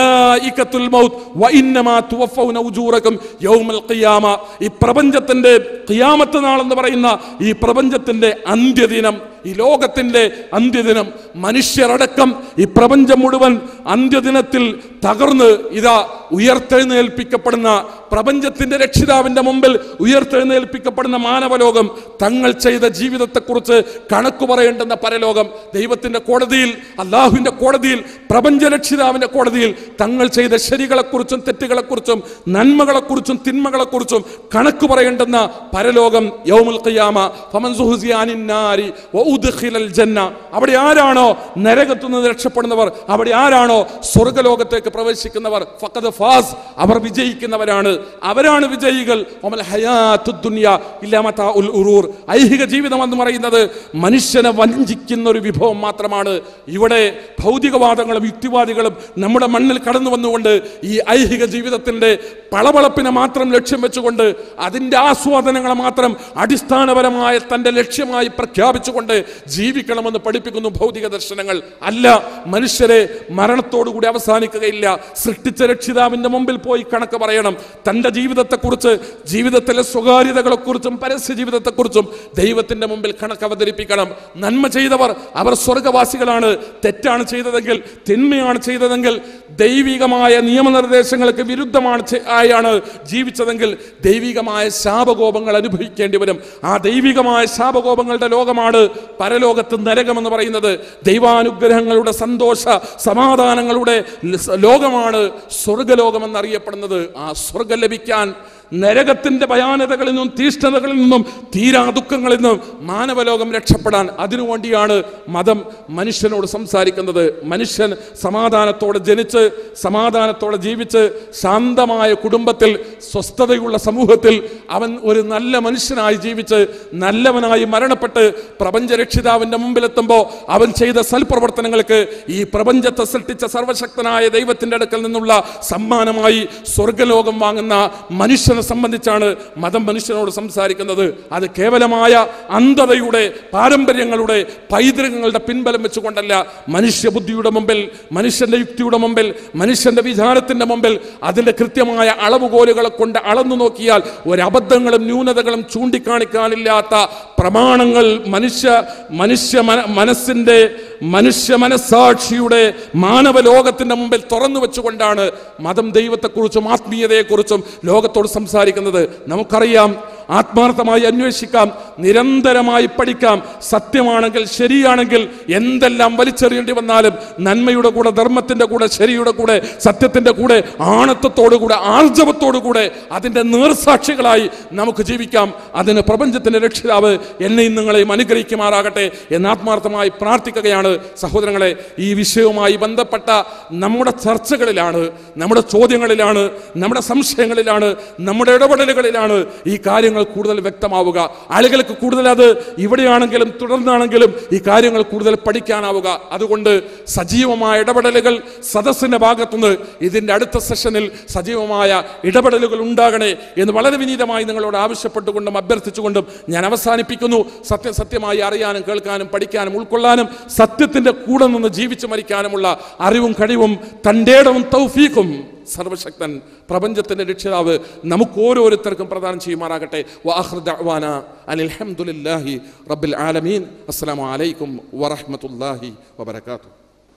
ذائقة الموت وإنما توفون أجوركم يوم القيامة ഈ പ്രപഞ്ചത്തിന്റെ ഖിയാമത്ത് നാളെന്ന് പറയുന്ന ഈ പ്രപഞ്ചത്തിന്റെ അന്ത്യദിനം ഈ ലോകത്തിന്റെ അന്ത്യദിനം മനുഷ്യരടക്കം ഈ പ്രപഞ്ചം മുഴുവൻ അന്ത്യദിനത്തിൽ തകർന്ന് ഇതാ ഉയർത്തെഴുന്നേൽപ്പിക്കപ്പെടുന്ന പ്രപഞ്ചത്തിന്റെ രക്ഷിതാവിന്റെ മുമ്പിൽ ഉയർത്തെഴുന്നേൽപ്പിക്കപ്പെടുന്ന മാനവലോകം തങ്ങൾ ചെയ്ത ജീവിതത്തെക്കുറിച്ച് കണക്ക് പറയേണ്ടുന്ന പരലോകം ദൈവത്തിന്റെ കോടതിയിൽ അള്ളാഹുവിന്റെ കോടതിയിൽ പ്രപഞ്ച രക്ഷിതാവിന്റെ കോടതിയിൽ തങ്ങൾ ചെയ്ത ശരികളെക്കുറിച്ചും തെറ്റുകളെക്കുറിച്ചും നന്മകളെക്കുറിച്ചും തിന്മകളെക്കുറിച്ചും കണക്ക് പറയേണ്ടുന്ന പരലോകം യൗമുൽ ഖിയാമ ഫമൻ സുഹ്സിയ അനിൻ നാരി വഉദ്ഖിലൽ ജന്ന അവിടെ ആരാണോ നരകത്തു നിന്ന് രക്ഷപ്പെടുന്നവർ അവിടെ ആരാണോ സ്വർഗലോകത്തേക്ക് പ്രവേശിക്കുന്നവർ ഫഖദ് ഫാസ് അവർ വിജയിക്കുന്നവരാണ് അവരാണ് വിജയികൾ വമൽ ഹയാത്തുദ് ദുനിയ ഇല്ലാ മതാഉൽ ഉറൂർ ഐഹിക ജീവിതം എന്ന് പറയുന്നത് മനുഷ്യനെ വഞ്ചിക്കുന്ന ഒരു വിഭവം മാത്രമാണ് ഇവിടെ ഭൗതികവാദങ്ങളും യുക്തിവാദികളും നമ്മുടെ മണ്ണിൽ കടന്നു വന്നുകൊണ്ട് ഈ ഐഹിക ജീവിതത്തിന്റെ പളവളപ്പിനെ മാത്രം ലക്ഷ്യം വെച്ചുകൊണ്ട് അതിൻ്റെ ആസ്വാദനങ്ങളെ മാത്രം അടിസ്ഥാനപരമായ തൻ്റെ ലക്ഷ്യമായി പ്രഖ്യാപിച്ചുകൊണ്ട് ജീവിക്കണമെന്ന് പഠിപ്പിക്കുന്നു ഭൗതിക ദർശനങ്ങൾ അല്ല മനുഷ്യരെ മരണത്തോടുകൂടി അവസാനിക്കുകയില്ല സൃഷ്ടിച്ച രക്ഷിതാവിൻ്റെ മുമ്പിൽ പോയി കണക്ക് പറയണം തൻ്റെ ജീവിതത്തെക്കുറിച്ച് ജീവിതത്തിലെ സ്വകാര്യതകളെക്കുറിച്ചും പരസ്യ ജീവിതത്തെക്കുറിച്ചും ദൈവത്തിൻ്റെ മുമ്പിൽ കണക്ക് അവതരിപ്പിക്കണം നന്മ ചെയ്തവർ അവർ സ്വർഗവാസികളാണ് തെറ്റാണ് ചെയ്തതെങ്കിൽ തിന്മയാണ് ചെയ്തതെങ്കിൽ ദൈവികമായ നിയമനിർദ്ദേശങ്ങൾക്ക് വിരുദ്ധമാണ് ചെ- ആയാണ് ജീവിച്ചതെങ്കിൽ ദൈവികമായ ശാപകോപങ്ങൾ അനുഭവിക്കേണ്ടി വരും ആ ദൈവികമായ ശാപകോപങ്ങളുടെ ലോകമാണ് പരലോകത്ത് നരകമെന്ന് പറയുന്നത് ദൈവാനുഗ്രഹങ്ങളുടെ സന്തോഷ സമാധാനങ്ങളുടെ ല- ലോകമാണ് സ്വർഗലോകം എന്നറിയപ്പെടുന്നത് ആ സ്വർഗം ലഭിക്കാൻ നരകത്തിന്റെ ഭയാനതകളിൽ നിന്നും തീഷ്ണതകളിൽ നിന്നും തീരാ ദുഃഖങ്ങളിൽ നിന്നും മാനവലോകം രക്ഷപ്പെടാൻ അതിനുവേണ്ടിയാണ് മതം മനുഷ്യനോട് സംസാരിക്കുന്നത് മനുഷ്യൻ സമാധാനത്തോടെ ജനിച്ച് സമാധാനത്തോടെ ജീവിച്ച് ശാന്തമായ കുടുംബത്തിൽ സ്വസ്ഥതയുള്ള സമൂഹത്തിൽ അവൻ ഒരു നല്ല മനുഷ്യനായി ജീവിച്ച് നല്ലവനായി മരണപ്പെട്ട് പ്രപഞ്ചരക്ഷിതാവിന്റെ മുമ്പിലെത്തുമ്പോൾ അവൻ ചെയ്ത സൽപ്രവർത്തനങ്ങൾക്ക് ഈ പ്രപഞ്ചത്തെ സൃഷ്ടിച്ച സർവശക്തനായ ദൈവത്തിന്റെ അടുക്കൽ നിന്നുള്ള സമ്മാനമായി സ്വർഗലോകം വാങ്ങുന്ന മനുഷ്യനെ സംബന്ധിച്ചാണ് മതം മനുഷ്യനോട് സംസാരിക്കുന്നത് അത് കേവലമായ അന്ധതയുടെ പാരമ്പര്യങ്ങളുടെ പൈതൃകങ്ങളുടെ പിൻബലം വെച്ചുകൊണ്ടല്ല മനുഷ്യബുദ്ധിയുടെ മുമ്പിൽ മനുഷ്യന്റെ യുക്തിയുടെ മുമ്പിൽ മനുഷ്യന്റെ വിചാരത്തിന്റെ മുമ്പിൽ അതിന്റെ കൃത്യമായ അളവുകോലുകളെ കൊണ്ട് അളന്നു നോക്കിയാൽ ഒരബദ്ധങ്ങളും ന്യൂനതകളും ചൂണ്ടിക്കാണിക്കാനില്ലാത്ത പ്രമാണങ്ങൾ മനുഷ്യ മനുഷ്യ മന മനസ്സിന്റെ മനുഷ്യ മനസ്സാക്ഷിയുടെ മാനവ ലോകത്തിന്റെ മുമ്പിൽ തുറന്നു വെച്ചുകൊണ്ടാണ് മതം ദൈവത്തെക്കുറിച്ചും ആത്മീയതയെക്കുറിച്ചും ലോകത്തോട് സംസാരിക്കുന്നത് നമുക്കറിയാം ആത്മാർത്ഥമായി അന്വേഷിക്കാം നിരന്തരമായി പഠിക്കാം സത്യമാണെങ്കിൽ ശരിയാണെങ്കിൽ എന്തെല്ലാം വലിച്ചെറിയേണ്ടി വന്നാലും നന്മയുടെ കൂടെ ധർമ്മത്തിന്റെ കൂടെ ശരിയുടെ കൂടെ സത്യത്തിന്റെ കൂടെ ആണത്വത്തോടു കൂടെ ആർജവത്തോടു കൂടെ അതിന്റെ നേർസാക്ഷികളായി നമുക്ക് ജീവിക്കാം അതിന് പ്രപഞ്ചത്തിന്റെ രക്ഷിതാവ് എന്നെയും നിങ്ങളെയും അനുഗ്രഹിക്കുമാറാകട്ടെ എന്ന് ആത്മാർത്ഥമായി പ്രാർത്ഥിക്കുകയാണ് സഹോദരങ്ങളെ ഈ വിഷയവുമായി ബന്ധപ്പെട്ട നമ്മുടെ ചർച്ചകളിലാണ് നമ്മുടെ ചോദ്യങ്ങളിലാണ് നമ്മുടെ സംശയങ്ങളിലാണ് നമ്മുടെ ഇടപെടലുകളിലാണ് ഈ കാര്യങ്ങൾ കൂടുതൽ വ്യക്തമാവുക ആളുകൾക്ക് കൂടുതൽ അത് ഇവിടെയാണെങ്കിലും തുടർന്നാണെങ്കിലും ഈ കാര്യങ്ങൾ കൂടുതൽ പഠിക്കാനാവുക അതുകൊണ്ട് സജീവമായ ഇടപെടലുകൾ സദസ്സിന്റെ ഭാഗത്തുനിന്ന് ഇതിന്റെ അടുത്ത സെഷനിൽ സജീവമായ ഇടപെടലുകൾ ഉണ്ടാകണേ എന്ന് വളരെ വിനീതമായി നിങ്ങളോട് ആവശ്യപ്പെട്ടുകൊണ്ടും അഭ്യർത്ഥിച്ചുകൊണ്ടും ഞാൻ അവസാനിപ്പിക്കുന്നു സത്യം സത്യമായി അറിയാനും കേൾക്കാനും പഠിക്കാനും ഉൾക്കൊള്ളാനും സത്യത്തിന്റെ കൂടെ നിന്ന് ജീവിച്ചു മരിക്കാനുമുള്ള അറിവും കഴിവും തൻ്റെടവും തൗഫീഖും സർവശക്തൻ പ്രപഞ്ചത്തിന്റെ രക്ഷിതാവ് നമുക്ക് ഓരോരുത്തർക്കും പ്രദാനം ചെയ്യുമാറാകട്ടെ വാഹൃ ദഅ്വാന അനിൽ ഹംദുലില്ലാഹി റബ്ബിൽ ആലമീൻ അസ്സലാമു അലൈക്കും വറഹ്മത്തുള്ളാഹി വബറകാതുഹു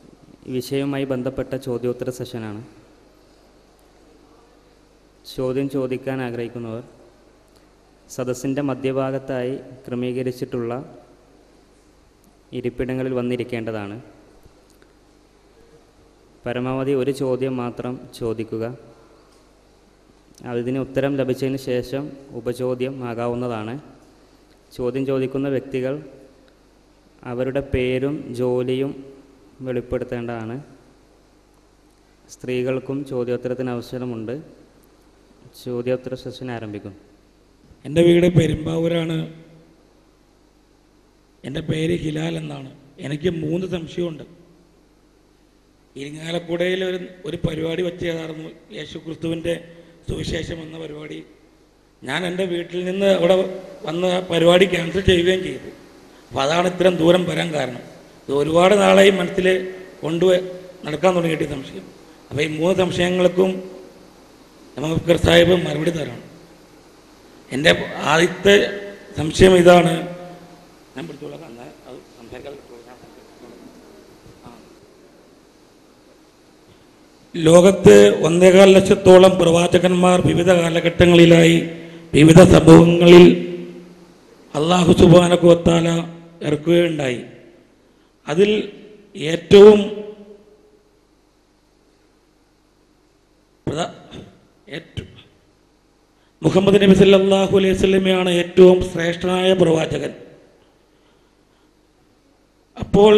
ഈ വിഷയവുമായി ബന്ധപ്പെട്ട ചോദ്യോത്തര സെഷനാണ് ചോദ്യം ചോദിക്കാൻ ആഗ്രഹിക്കുന്നവർ സദസ്സിൻ്റെ മധ്യഭാഗത്തായി ക്രമീകരിച്ചിട്ടുള്ള ഇരിപ്പിടങ്ങളിൽ വന്നിരിക്കേണ്ടതാണ് പരമാവധി ഒരു ചോദ്യം മാത്രം ചോദിക്കുക അതിന് ഉത്തരം ലഭിച്ചതിന് ശേഷം ഉപചോദ്യം ആകാവുന്നതാണ് ചോദ്യം ചോദിക്കുന്ന വ്യക്തികൾ അവരുടെ പേരും ജോലിയും വെളിപ്പെടുത്തേണ്ടതാണ് സ്ത്രീകൾക്കും ചോദ്യോത്തരത്തിന് അവസരമുണ്ട് ചോദ്യോത്തര സെഷൻ ആരംഭിക്കും എൻ്റെ വീട് പെരുമ്പാവൂരാണ് എൻ്റെ പേര് ഹിലാൽ എന്നാണ് എനിക്ക് മൂന്ന് സംശയമുണ്ട് ഇരിങ്ങാലക്കുടയിൽ ഒരു ഒരു പരിപാടി വെച്ചതായിരുന്നു യേശു ക്രിസ്തുവിൻ്റെ സുവിശേഷം എന്ന പരിപാടി ഞാൻ എൻ്റെ വീട്ടിൽ നിന്ന് അവിടെ വന്ന് ആ പരിപാടി ക്യാൻസൽ ചെയ്യുകയും ചെയ്തു അപ്പോൾ അതാണ് ഇത്രയും ദൂരം വരാൻ കാരണം ഇത് ഒരുപാട് നാളായി മനസ്സിൽ കൊണ്ടു നടക്കാൻ തുടങ്ങിയിട്ട് ഈ സംശയം അപ്പോൾ ഈ മൂന്ന് സംശയങ്ങൾക്കും നമുക്ക് സാഹിബ് മറുപടി തരണം എൻ്റെ ആദ്യത്തെ സംശയം ഇതാണ് ഞാൻ പിടിച്ചോളാം എന്നാൽ അത് സംസാരിക്കാൻ പറ്റുമോ? ഞാൻ സംസാരിക്കാം. ആ. ലോകത്ത് ഒന്നേകാൽ ലക്ഷത്തോളം പ്രവാചകന്മാർ വിവിധ കാലഘട്ടങ്ങളിലായി വിവിധ സംഭവങ്ങളിൽ അള്ളാഹു സുബാനകുവത്താല ഇറക്കുകയുണ്ടായി അതിൽ ഏറ്റവും പ്രധാ- ഏറ്റവും മുഹമ്മദ് നബി സല്ലല്ലാഹു അലൈഹി വസല്ലമയാണ് ഏറ്റവും ശ്രേഷ്ഠനായ പ്രവാചകൻ അപ്പോൾ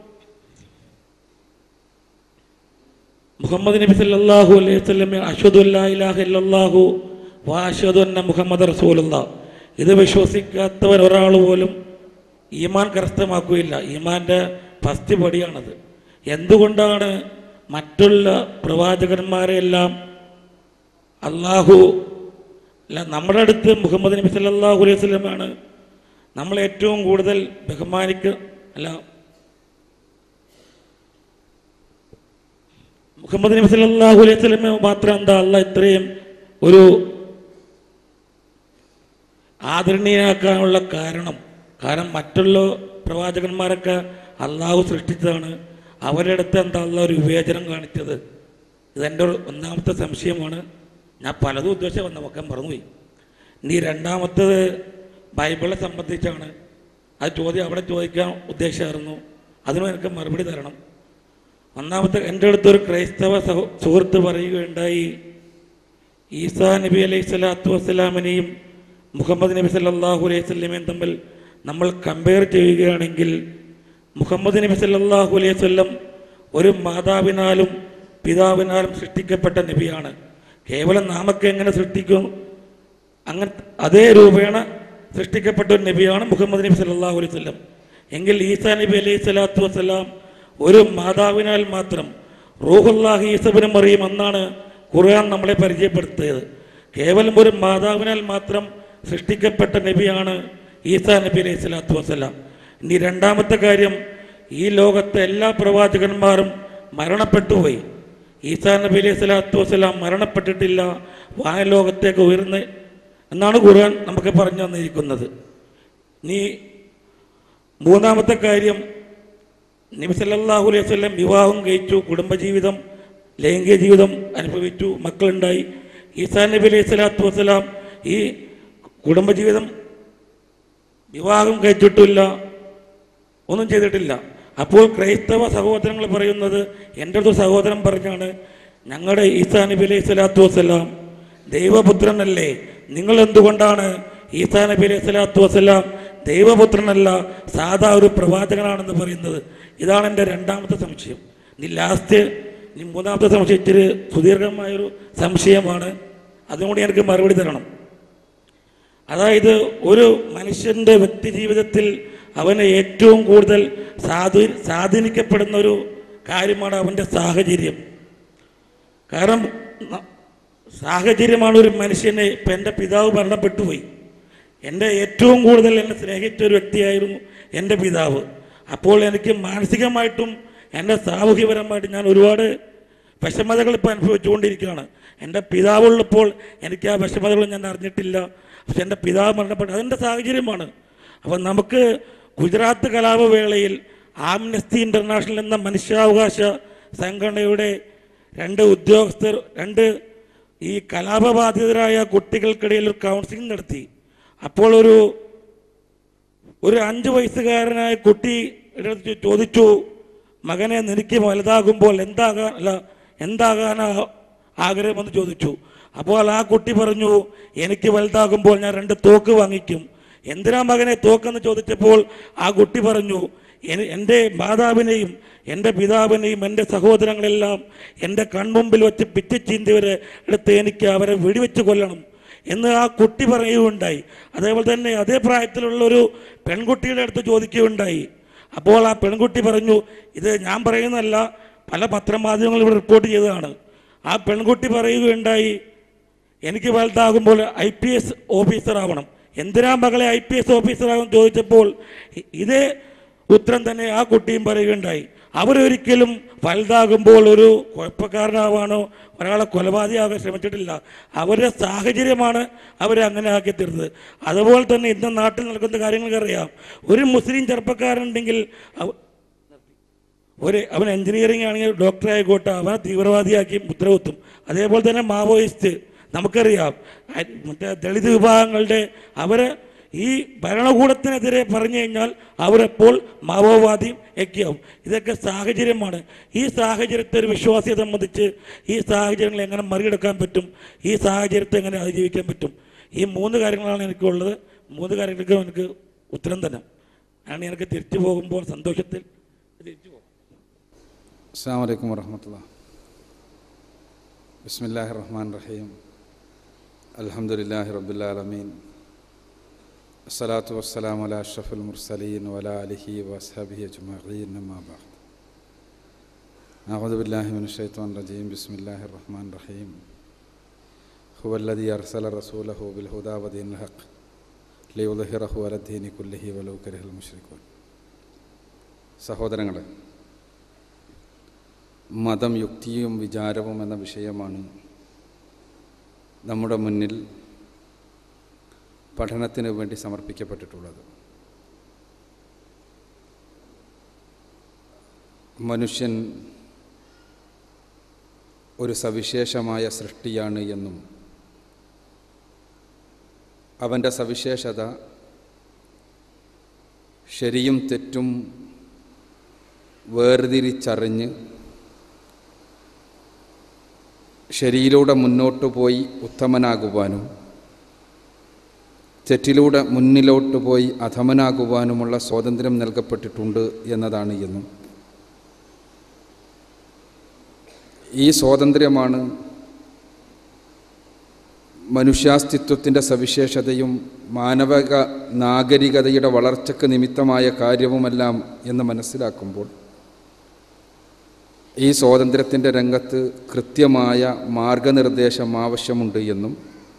മുഹമ്മദ് നബി സല്ലല്ലാഹു അലൈഹി വസല്ലമ അഷ്ഹദു അല്ലാ ഇലാഹ ഇല്ലല്ലാഹു വഅഷ്ഹദു അന്ന മുഹമ്മദ് റസൂലുള്ളാഹ് ഇത് വിശ്വസിക്കാത്തവൻ ഒരാൾ പോലും ഈമാൻ കരസ്ഥമാക്കുകയില്ല ഈമാൻ്റെ ഫസ്റ്റ് പടിയാണത് എന്തുകൊണ്ടാണ് മറ്റുള്ള പ്രവാചകന്മാരെല്ലാം അള്ളാഹു അല്ല നമ്മുടെ അടുത്ത് മുഹമ്മദ് നബി സല്ലല്ലാഹു അലൈഹി വസല്ലമയാണ് നമ്മൾ ഏറ്റവും കൂടുതൽ ബഹുമാനിക്ക അല്ല മുഹമ്മദ് നബി സല്ലല്ലാഹു അലൈഹി വസല്ലമ മാത്രം എന്താ അല്ല ഇത്രയും ഒരു ആദരണീയനാക്കാനുള്ള കാരണം കാരണം മറ്റുള്ള പ്രവാചകന്മാരൊക്കെ അള്ളാഹു സൃഷ്ടിച്ചതാണ് അവരുടെ അടുത്ത് എന്താ അല്ല ഒരു വിവേചനം കാണിച്ചത് ഇതെൻ്റെ ഒരു ഒന്നാമത്തെ സംശയമാണ് ഞാൻ പലതും ഉദ്ദേശിച്ച വന്ന ഒക്കെ മറന്നുപോയി ഇനി രണ്ടാമത്തത് ബൈബിളെ സംബന്ധിച്ചാണ് അത് ചോദ്യം അവിടെ ചോദിക്കാൻ ഉദ്ദേശിച്ചായിരുന്നു അതിനും എനിക്ക് മറുപടി തരണം ഒന്നാമത്തെ എൻ്റെ അടുത്തൊരു ക്രൈസ്തവ സഹോ സുഹൃത്ത് പറയുകയുണ്ടായി ഈസാ നബി അലൈഹി സ്വലാത്തു വസ്സലാമിനെയും മുഹമ്മദ് നബി സല്ലല്ലാഹു അലൈഹി സ്വല്ലമയും തമ്മിൽ നമ്മൾ കമ്പയർ ചെയ്യുകയാണെങ്കിൽ മുഹമ്മദ് നബി സല്ലല്ലാഹു അലൈഹി വസല്ലം ഒരു മാതാവിനാലും പിതാവിനാലും സൃഷ്ടിക്കപ്പെട്ട നബിയാണ് കേവലം നാമൊക്കെ എങ്ങനെ സൃഷ്ടിക്കും അങ്ങനെ അതേ രൂപേണ സൃഷ്ടിക്കപ്പെട്ട ഒരു നബിയാണ് മുഹമ്മദ് നബി സല്ലല്ലാഹു അലൈഹി വസല്ലം എങ്കിൽ ഈസാ നബി അലൈഹി സ്വലാത്തു വസ്സലാം ഒരു മാതാവിനാൽ മാത്രം റൂഹുല്ലാഹി ഈസബിനും മറിയും എന്നാണ് ഖുർആൻ നമ്മളെ പരിചയപ്പെടുത്തിയത് കേവലം ഒരു മാതാവിനാൽ മാത്രം സൃഷ്ടിക്കപ്പെട്ട നബിയാണ് ഈസാ നബി അലൈഹി സ്വലാത്തു വസ്സലാം ഇനി രണ്ടാമത്തെ കാര്യം ഈ ലോകത്തെ എല്ലാ പ്രവാചകന്മാരും മരണപ്പെട്ടുപോയി ഈസാ നബി അലൈഹി സ്വലാത്തു വസ്സലാം മരണപ്പെട്ടിട്ടില്ല വാനലോകത്തേക്ക് ഉയർന്ന് എന്നാണ് ഖുർആൻ നമുക്ക് പറഞ്ഞു തന്നിരിക്കുന്നത് നീ മൂന്നാമത്തെ കാര്യം നബി സല്ലല്ലാഹു അലൈഹി വസല്ലം വിവാഹം കഴിച്ചു കുടുംബജീവിതം ലൈംഗിക ജീവിതം അനുഭവിച്ചു മക്കളുണ്ടായി ഈസാ നബി അലൈഹി സ്വലാത്തു വസ്സലാം ഈ കുടുംബജീവിതം വിവാഹം കഴിച്ചിട്ടില്ല ഒന്നും ചെയ്തിട്ടില്ല അപ്പോൾ ക്രൈസ്തവ സഹോദരങ്ങൾ പറയുന്നത് എൻ്റെ അടുത്ത് സഹോദരൻ പറഞ്ഞാണ് ഞങ്ങളുടെ ഈസാ നബി അലൈഹി സ്വലാത്തു വസ്സലാം ദൈവപുത്രനല്ലേ നിങ്ങൾ എന്തുകൊണ്ടാണ് ഈസാ നബി അലൈഹി സ്വലാത്തു വസ്സലാം ദൈവപുത്രനല്ല സാധാ ഒരു പ്രവാചകനാണെന്ന് പറയുന്നത് ഇതാണ് എൻ്റെ രണ്ടാമത്തെ സംശയം ഇനി ലാസ്റ്റ് ഇനി മൂന്നാമത്തെ സംശയം ഇച്ചിരി സുദീർഘമായൊരു സംശയമാണ് അതുകൂടി എനിക്ക് മറുപടി തരണം അതായത് ഒരു മനുഷ്യൻ്റെ വ്യക്തി ജീവിതത്തിൽ അവന് ഏറ്റവും കൂടുതൽ സ്വാധീ സ്വാധീനിക്കപ്പെടുന്ന ഒരു കാര്യമാണ് അവൻ്റെ സാഹചര്യം കാരണം ന- സാഹചര്യമാണ് ഒരു മനുഷ്യനെ ഇപ്പം എൻ്റെ പിതാവ് മരണപ്പെട്ടു പോയി എൻ്റെ ഏറ്റവും കൂടുതൽ എന്നെ സ്നേഹിച്ച ഒരു വ്യക്തിയായിരുന്നു എൻ്റെ പിതാവ് അപ്പോൾ എനിക്ക് മാനസികമായിട്ടും എൻ്റെ സാമൂഹികപരമായിട്ടും ഞാൻ ഒരുപാട് വിഷമതകൾ ഇപ്പോൾ അനുഭവിച്ചുകൊണ്ടിരിക്കുകയാണ് എൻ്റെ പിതാവുള്ളപ്പോൾ എനിക്ക് ആ വിഷമതകൾ ഞാൻ അറിഞ്ഞിട്ടില്ല പക്ഷെ എൻ്റെ പിതാവ് മരണപ്പെട്ടു അതെൻ്റെ സാഹചര്യമാണ് അപ്പം നമുക്ക് ഗുജറാത്ത് കലാപവേളയിൽ ആംനസ്തി ഇൻ്റർനാഷണൽ എന്ന മനുഷ്യാവകാശ സംഘടനയുടെ രണ്ട് ഉദ്യോഗസ്ഥർ രണ്ട് ഈ കലാപബാധിതരായ കുട്ടികൾക്കിടയിൽ ഒരു കൗൺസിലിംഗ് നടത്തി അപ്പോൾ ഒരു ഒരു അഞ്ച് വയസ്സുകാരനായ കുട്ടി അടുത്ത് ചോദിച്ചു മകനെ നിനക്ക് വലുതാകുമ്പോൾ എന്താകാൻ അല്ല എന്താകാനാ ആഗ്രഹമെന്ന് ചോദിച്ചു അപ്പോൾ ആ കുട്ടി പറഞ്ഞു എനിക്ക് വലുതാകുമ്പോൾ ഞാൻ രണ്ട് തോക്ക് വാങ്ങിക്കും എന്തിനാ മകനെ തോക്കെന്ന് ചോദിച്ചപ്പോൾ ആ കുട്ടി പറഞ്ഞു "എനി- എൻ്റെ മാതാവിനെയും എൻ്റെ പിതാവിനെയും എൻ്റെ സഹോദരങ്ങളെല്ലാം എൻ്റെ കൺമുമ്പിൽ വെച്ച് പിറ്റി ചീന്തിയവരെ എടുത്ത് എനിക്ക് അവരെ വെടിവെച്ച് കൊല്ലണം എന്ന് ആ കുട്ടി പറയുകയുണ്ടായി അതേപോലെ തന്നെ അതേ പ്രായത്തിലുള്ള ഒരു പെൺകുട്ടിയുടെ അടുത്ത് ചോദിക്കുകയുണ്ടായി അപ്പോൾ ആ പെൺകുട്ടി പറഞ്ഞു ഇത് ഞാൻ പറയുന്നതല്ല പല പത്രമാധ്യമങ്ങളും ഇവിടെ റിപ്പോർട്ട് ചെയ്തതാണ് ആ പെൺകുട്ടി പറയുകയുണ്ടായി എനിക്ക് വലുതാകുമ്പോൾ ഐ പി എസ് ഓഫീസർ ആവണം എന്തിനാ മകളെ ഐ പി എസ് ഓഫീസർ ആകും ചോദിച്ചപ്പോൾ ഇ- ഇതേ ഉത്തരം തന്നെ ആ കുട്ടിയും പറയുകയുണ്ടായി അവരൊരിക്കലും വലുതാകുമ്പോൾ ഒരു കുഴപ്പക്കാരനാവാനോ ഒരാളെ കൊലപാതകമാകാൻ ശ്രമിച്ചിട്ടില്ല അവരുടെ സാഹചര്യമാണ് അവരെ അങ്ങനെ ആക്കി തീർത്തത് അതുപോലെ തന്നെ ഇന്ന് നാട്ടിൽ നടക്കുന്ന കാര്യങ്ങൾക്കറിയാം ഒരു മുസ്ലിം ചെറുപ്പക്കാരുണ്ടെങ്കിൽ അവ- ഒരു അവൻ എഞ്ചിനീയറിംഗ് ആണെങ്കിൽ ഡോക്ടർ ആയിക്കോട്ടെ അവനെ തീവ്രവാദിയാക്കി മുദ്രകുത്തും അതേപോലെ തന്നെ മാവോയിസ്റ്റ് നമുക്കറിയാം അ- മറ്റേ ദളിത് വിഭാഗങ്ങളുടെ അവരെ ഈ ഭരണകൂടത്തിനെതിരെ പറഞ്ഞു കഴിഞ്ഞാൽ അവരെപ്പോൾ മാവോവാദിയും ഒക്കെയാവും ഇതൊക്കെ സാഹചര്യമാണ് ഈ സാഹചര്യത്തെ ഒരു വിശ്വാസിയെ സംബന്ധിച്ച് ഈ സാഹചര്യങ്ങൾ എങ്ങനെ മറികടക്കാൻ പറ്റും ഈ സാഹചര്യത്തെ എങ്ങനെ അതിജീവിക്കാൻ പറ്റും ഈ മൂന്ന് കാര്യങ്ങളാണ് എനിക്കുള്ളത് മൂന്ന് കാര്യങ്ങൾക്ക് എനിക്ക് ഉത്തരം തന്നെ ആണ് എനിക്ക് തിരിച്ചു പോകുമ്പോൾ സന്തോഷത്തിൽ തിരിച്ചു പോകും അസ്സാം വലൈക്കും വരഹമത്തുള്ള ബിസ്മില്ലാഹി റഹ്മാൻ റഹീം അൽഹംദുലില്ലാഹി റബ്ബുലാലമീൻ അസ്സലാത്തു വസ്സലാം അല അഷ്റഫുൽ മുർസലീൻ വല അലിഹി വസ്ഹബി അജ്മഈൻ അമ്മാ ബഅദ് أعوذ بالله من الشيطان الرجيم بسم الله الرحمن الرحيم هو الذي أرسل رسوله بالهدى ودين الحق ليظهره على الدين كله ولو كره المشركون സഹോദരങ്ങളെ മതം യുക്തിയും വിചാരവും എന്ന വിഷയമാണ് നമ്മുടെ മുന്നിൽ പഠനത്തിന് വേണ്ടി സമർപ്പിക്കപ്പെട്ടിട്ടുള്ളത് മനുഷ്യൻ ഒരു സവിശേഷമായ സൃഷ്ടിയാണ് എന്നും അവൻ്റെ സവിശേഷത ശരിയും തെറ്റും വേർതിരിച്ചറിഞ്ഞ് ശരിയിലൂടെ മുന്നോട്ട് പോയി ഉത്തമനാകുവാനും തെറ്റിലൂടെ മുന്നിലോട്ട് പോയി അധമനാകുവാനുമുള്ള സ്വാതന്ത്ര്യം നൽകപ്പെട്ടിട്ടുണ്ട് എന്നതാണ് എന്നും ഈ സ്വാതന്ത്ര്യമാണ് മനുഷ്യാസ്തിത്വത്തിൻ്റെ സവിശേഷതയും മാനവിക നാഗരികതയുടെ വളർച്ചയ്ക്ക് നിമിത്തമായ കാര്യവുമെല്ലാം എന്ന് മനസ്സിലാക്കുമ്പോൾ ഈ സ്വാതന്ത്ര്യത്തിൻ്റെ രംഗത്ത് കൃത്യമായ മാർഗനിർദ്ദേശം ആവശ്യമുണ്ട് എന്നും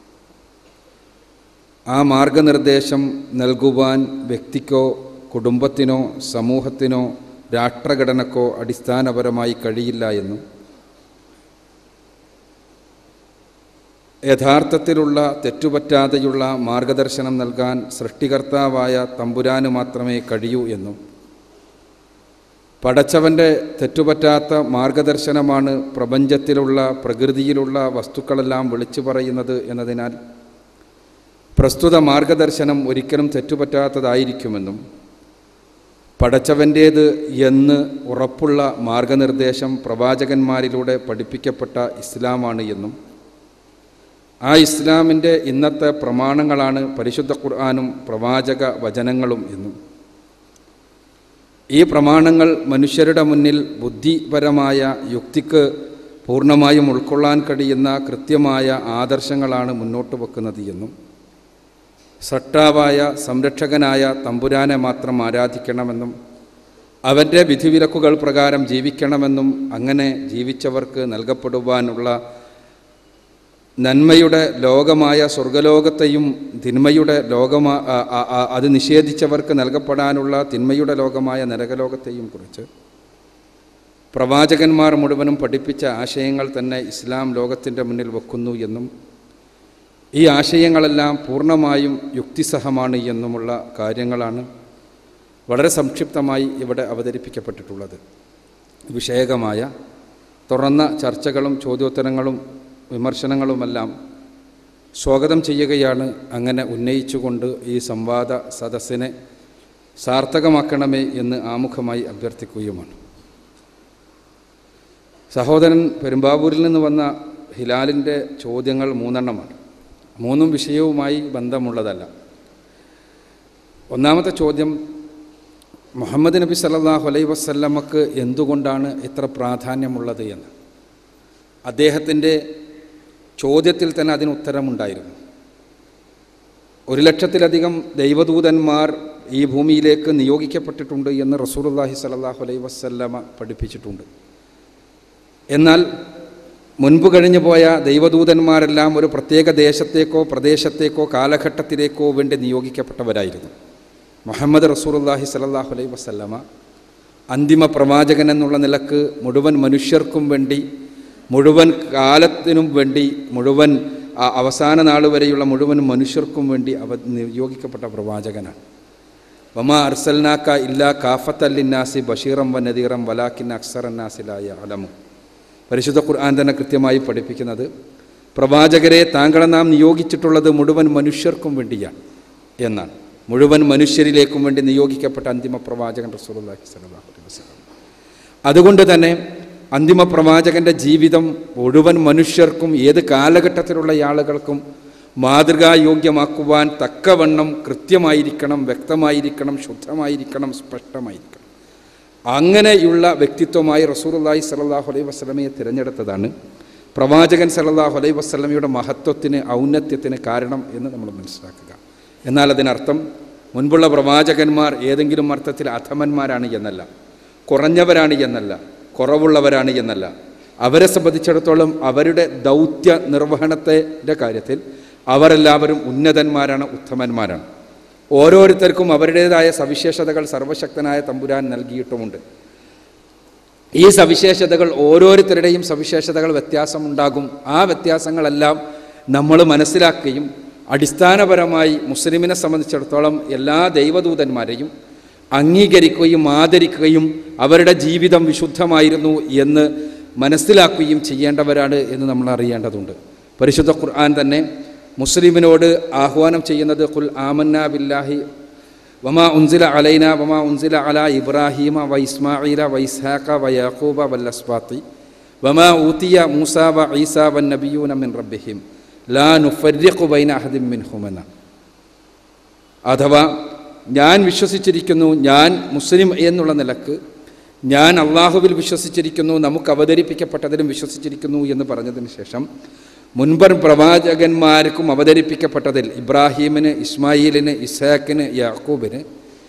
ആ മാർഗനിർദ്ദേശം നൽകുവാൻ വ്യക്തിക്കോ കുടുംബത്തിനോ സമൂഹത്തിനോ രാഷ്ട്രഘടനക്കോ അടിസ്ഥാനപരമായി കഴിയില്ല എന്നും യഥാർത്ഥത്തിലുള്ള തെറ്റുപറ്റാതെയുള്ള മാർഗദർശനം നൽകാൻ സൃഷ്ടികർത്താവായ തമ്പുരാന് മാത്രമേ കഴിയൂ എന്നും പടച്ചവൻ്റെ തെറ്റുപറ്റാത്ത മാർഗദർശനമാണ് പ്രപഞ്ചത്തിലുള്ള പ്രകൃതിയിലുള്ള വസ്തുക്കളെല്ലാം വിളിച്ചു പറയുന്നത് എന്നതിനാൽ പ്രസ്തുത മാർഗദർശനം ഒരിക്കലും തെറ്റുപറ്റാത്തതായിരിക്കുമെന്നും പടച്ചവൻ്റേത് എന്ന് ഉറപ്പുള്ള മാർഗനിർദ്ദേശം പ്രവാചകന്മാരിലൂടെ പഠിപ്പിക്കപ്പെട്ട ഇസ്ലാമാണ് എന്നും ആ ഇസ്ലാമിൻ്റെ ഇന്നത്തെ പ്രമാണങ്ങളാണ് പരിശുദ്ധ ഖുർആാനും പ്രവാചക വചനങ്ങളും എന്നും ഈ പ്രമാണങ്ങൾ മനുഷ്യരുടെ മുന്നിൽ ബുദ്ധിപരമായ യുക്തിക്ക് പൂർണ്ണമായും ഉൾക്കൊള്ളാൻ കഴിയുന്ന കൃത്യമായ ആദർശങ്ങളാണ് മുന്നോട്ട് വെക്കുന്നത് എന്നും സട്ടാവായ സംരക്ഷകനായ തമ്പുരാനെ മാത്രം ആരാധിക്കണമെന്നും അവൻ്റെ വിധിവിലക്കുകൾ പ്രകാരം ജീവിക്കണമെന്നും അങ്ങനെ ജീവിച്ചവർക്ക് നൽകപ്പെടുവാനുള്ള നന്മയുടെ ലോകമായ സ്വർഗലോകത്തെയും തിന്മയുടെ ലോകമാ ആ- ആ- ആ- അത് നിഷേധിച്ചവർക്ക് നൽകപ്പെടാനുള്ള തിന്മയുടെ ലോകമായ നരകലോകത്തെയും കുറിച്ച് പ്രവാചകന്മാർ മുഴുവനും പഠിപ്പിച്ച ആശയങ്ങൾ തന്നെ ഇസ്ലാം ലോകത്തിൻ്റെ മുന്നിൽ വെക്കുന്നു എന്നും ഈ ആശയങ്ങളെല്ലാം പൂർണ്ണമായും യുക്തിസഹമാണ് എന്നുമുള്ള കാര്യങ്ങളാണ് വളരെ സംക്ഷിപ്തമായി ഇവിടെ അവതരിപ്പിക്കപ്പെട്ടിട്ടുള്ളത് വിഷയകമായ തുറന്ന ചർച്ചകളും ചോദ്യോത്തരങ്ങളും വിമർശനങ്ങളുമെല്ലാം സ്വാഗതം ചെയ്യുകയാണ് അങ്ങനെ ഉന്നയിച്ചുകൊണ്ട് ഈ സംവാദ സദസ്സിനെ സാർത്ഥകമാക്കണമേ എന്ന് ആമുഖമായി അഭ്യർത്ഥിക്കുകയുമാണ് സഹോദരൻ പെരുമ്പാവൂരിൽ നിന്ന് വന്ന ഹിലാലിൻ്റെ ചോദ്യങ്ങൾ മൂന്നെണ്ണമാണ് മൂന്നും വിഷയവുമായി ബന്ധമുള്ളതല്ല ഒന്നാമത്തെ ചോദ്യം മുഹമ്മദ് നബി സല്ലല്ലാഹു അലൈഹി വസല്ലമക്ക് എന്തുകൊണ്ടാണ് ഇത്ര പ്രാധാന്യമുള്ളത് എന്ന് അദ്ദേഹത്തിൻ്റെ ചോദ്യത്തിൽ തന്നെ അതിന് ഉത്തരമുണ്ടായിരുന്നു ഒരു ലക്ഷത്തിലധികം ദൈവദൂതന്മാർ ഈ ഭൂമിയിലേക്ക് നിയോഗിക്കപ്പെട്ടിട്ടുണ്ട് എന്ന് റസൂലുള്ളാഹി സ്വല്ലല്ലാഹു അലൈഹി വസല്ലമ പഠിപ്പിച്ചിട്ടുണ്ട് എന്നാൽ മുൻപ് കഴിഞ്ഞു പോയ ദൈവദൂതന്മാരെല്ലാം ഒരു പ്രത്യേക ദേശത്തേക്കോ പ്രദേശത്തേക്കോ കാലഘട്ടത്തിലേക്കോ വേണ്ടി നിയോഗിക്കപ്പെട്ടവരായിരുന്നു മുഹമ്മദ് റസൂലുള്ളാഹി സ്വല്ലല്ലാഹു അലൈഹി വസല്ലമ അന്തിമ പ്രവാചകൻ എന്നുള്ള നിലക്ക് മുഴുവൻ മനുഷ്യർക്കും വേണ്ടി മുഴുവൻ കാലത്തിനും വേണ്ടി മുഴുവൻ ആ, അവസാന നാൾ വരെയുള്ള മുഴുവൻ മനുഷ്യർക്കും വേണ്ടി അവ നിയോഗിക്കപ്പെട്ട പ്രവാചകനാണ് വമാ അർസൽനാക്ക ഇല്ലാ കാഫത്തല്ലിന്നാസി ബഷീറം വ നദീറം വലാക്കിൻ അക്സറന്നാസിലായ അലമു പരിശുദ്ധ ഖുർആൻ തന്നെ കൃത്യമായി പഠിപ്പിക്കുന്നത് പ്രവാചകരെ താങ്കളെ നാം നിയോഗിച്ചിട്ടുള്ളത് മുഴുവൻ മനുഷ്യർക്കും വേണ്ടിയാണ് എന്നാണ് മുഴുവൻ മനുഷ്യരിലേക്കും വേണ്ടി നിയോഗിക്കപ്പെട്ട അന്തിമ പ്രവാചകൻ റസൂലുള്ളാഹി സ്വല്ലല്ലാഹു അലൈഹി വസല്ലം അതുകൊണ്ട് തന്നെ അന്തിമ പ്രവാചകൻ്റെ ജീവിതം മുഴുവൻ മനുഷ്യർക്കും ഏത് കാലഘട്ടത്തിലുള്ള ആളുകൾക്കും മാതൃകായോഗ്യമാക്കുവാൻ തക്കവണ്ണം കൃത്യമായിരിക്കണം വ്യക്തമായിരിക്കണം ശുദ്ധമായിരിക്കണം സ്പഷ്ടമായിരിക്കണം അങ്ങനെയുള്ള വ്യക്തിത്വമായി റസൂലുള്ളാഹി സ്വല്ലല്ലാഹു അലൈഹി വസല്ലമയെ തിരഞ്ഞെടുത്തതാണ് പ്രവാചകൻ സല്ലല്ലാഹു അലൈഹി വസല്ലമയുടെ മഹത്വത്തിന് ഔന്നത്യത്തിന് കാരണം എന്ന് നമ്മൾ മനസ്സിലാക്കുക എന്നാൽ അതിനർത്ഥം മുൻപുള്ള പ്രവാചകന്മാർ ഏതെങ്കിലും അർത്ഥത്തിൽ അധമന്മാരാണ് എന്നല്ല കുറഞ്ഞവരാണ് എന്നല്ല കുറവുള്ളവരാണ് എന്നല്ല അവരെ സംബന്ധിച്ചിടത്തോളം അവരുടെ ദൗത്യ നിർവഹണത്തിൻ്റെ കാര്യത്തിൽ അവരെല്ലാവരും ഉന്നതന്മാരാണ് ഉത്തമന്മാരാണ് ഓരോരുത്തർക്കും അവരുടേതായ സവിശേഷതകൾ സർവശക്തനായ തമ്പുരാൻ നൽകിയിട്ടുമുണ്ട് ഈ സവിശേഷതകൾ ഓരോരുത്തരുടെയും സവിശേഷതകൾ വ്യത്യാസമുണ്ടാകും ആ വ്യത്യാസങ്ങളെല്ലാം നമ്മൾ മനസ്സിലാക്കുകയും അടിസ്ഥാനപരമായി മുസ്ലിമിനെ സംബന്ധിച്ചിടത്തോളം എല്ലാ ദൈവദൂതന്മാരെയും അംഗീകരിക്കുകയും ആദരിക്കുകയും അവരുടെ ജീവിതം വിശുദ്ധമായിരുന്നു എന്ന് മനസ്സിലാക്കുകയും ചെയ്യേണ്ടവരാണ് എന്ന് നമ്മൾ അറിയേണ്ടതുണ്ട് പരിശുദ്ധ ഖുർആൻ തന്നെ മുസ്ലിമിനോട് ആഹ്വാനം ചെയ്യുന്നത് ഖുൽ ആമന്ന ബില്ലാഹി വമാ ഉൻസില അലൈന വമാ ഉൻസില അല ഇബ്രാഹീമ വ ഇസ്മായില വ ഇസ്ഹാഖ വ യാക്കൂബ വല്ലസ്ബാത്തി വമാ ഊത്തിയ മൂസ വ ഈസ വൻ നബിയൂന മിൻ റബ്ബിഹിം ലാ നുഫര്യഖു ബൈന അഹദിൻ മിൻഹുമെന്ന അഥവാ ഞാൻ വിശ്വസിച്ചിരിക്കുന്നു ഞാൻ മുസ്ലിം എന്നുള്ള നിലക്ക് ഞാൻ അള്ളാഹുവിൽ വിശ്വസിച്ചിരിക്കുന്നു നമുക്ക് അവതരിപ്പിക്കപ്പെട്ടതിലും വിശ്വസിച്ചിരിക്കുന്നു എന്ന് പറഞ്ഞതിന് ശേഷം മുൻപർ പ്രവാചകന്മാർക്കും അവതരിപ്പിക്കപ്പെട്ടതിൽ ഇബ്രാഹീമിന് ഇസ്മായിലിന് ഇസാക്കിന് യാക്കൂബിന്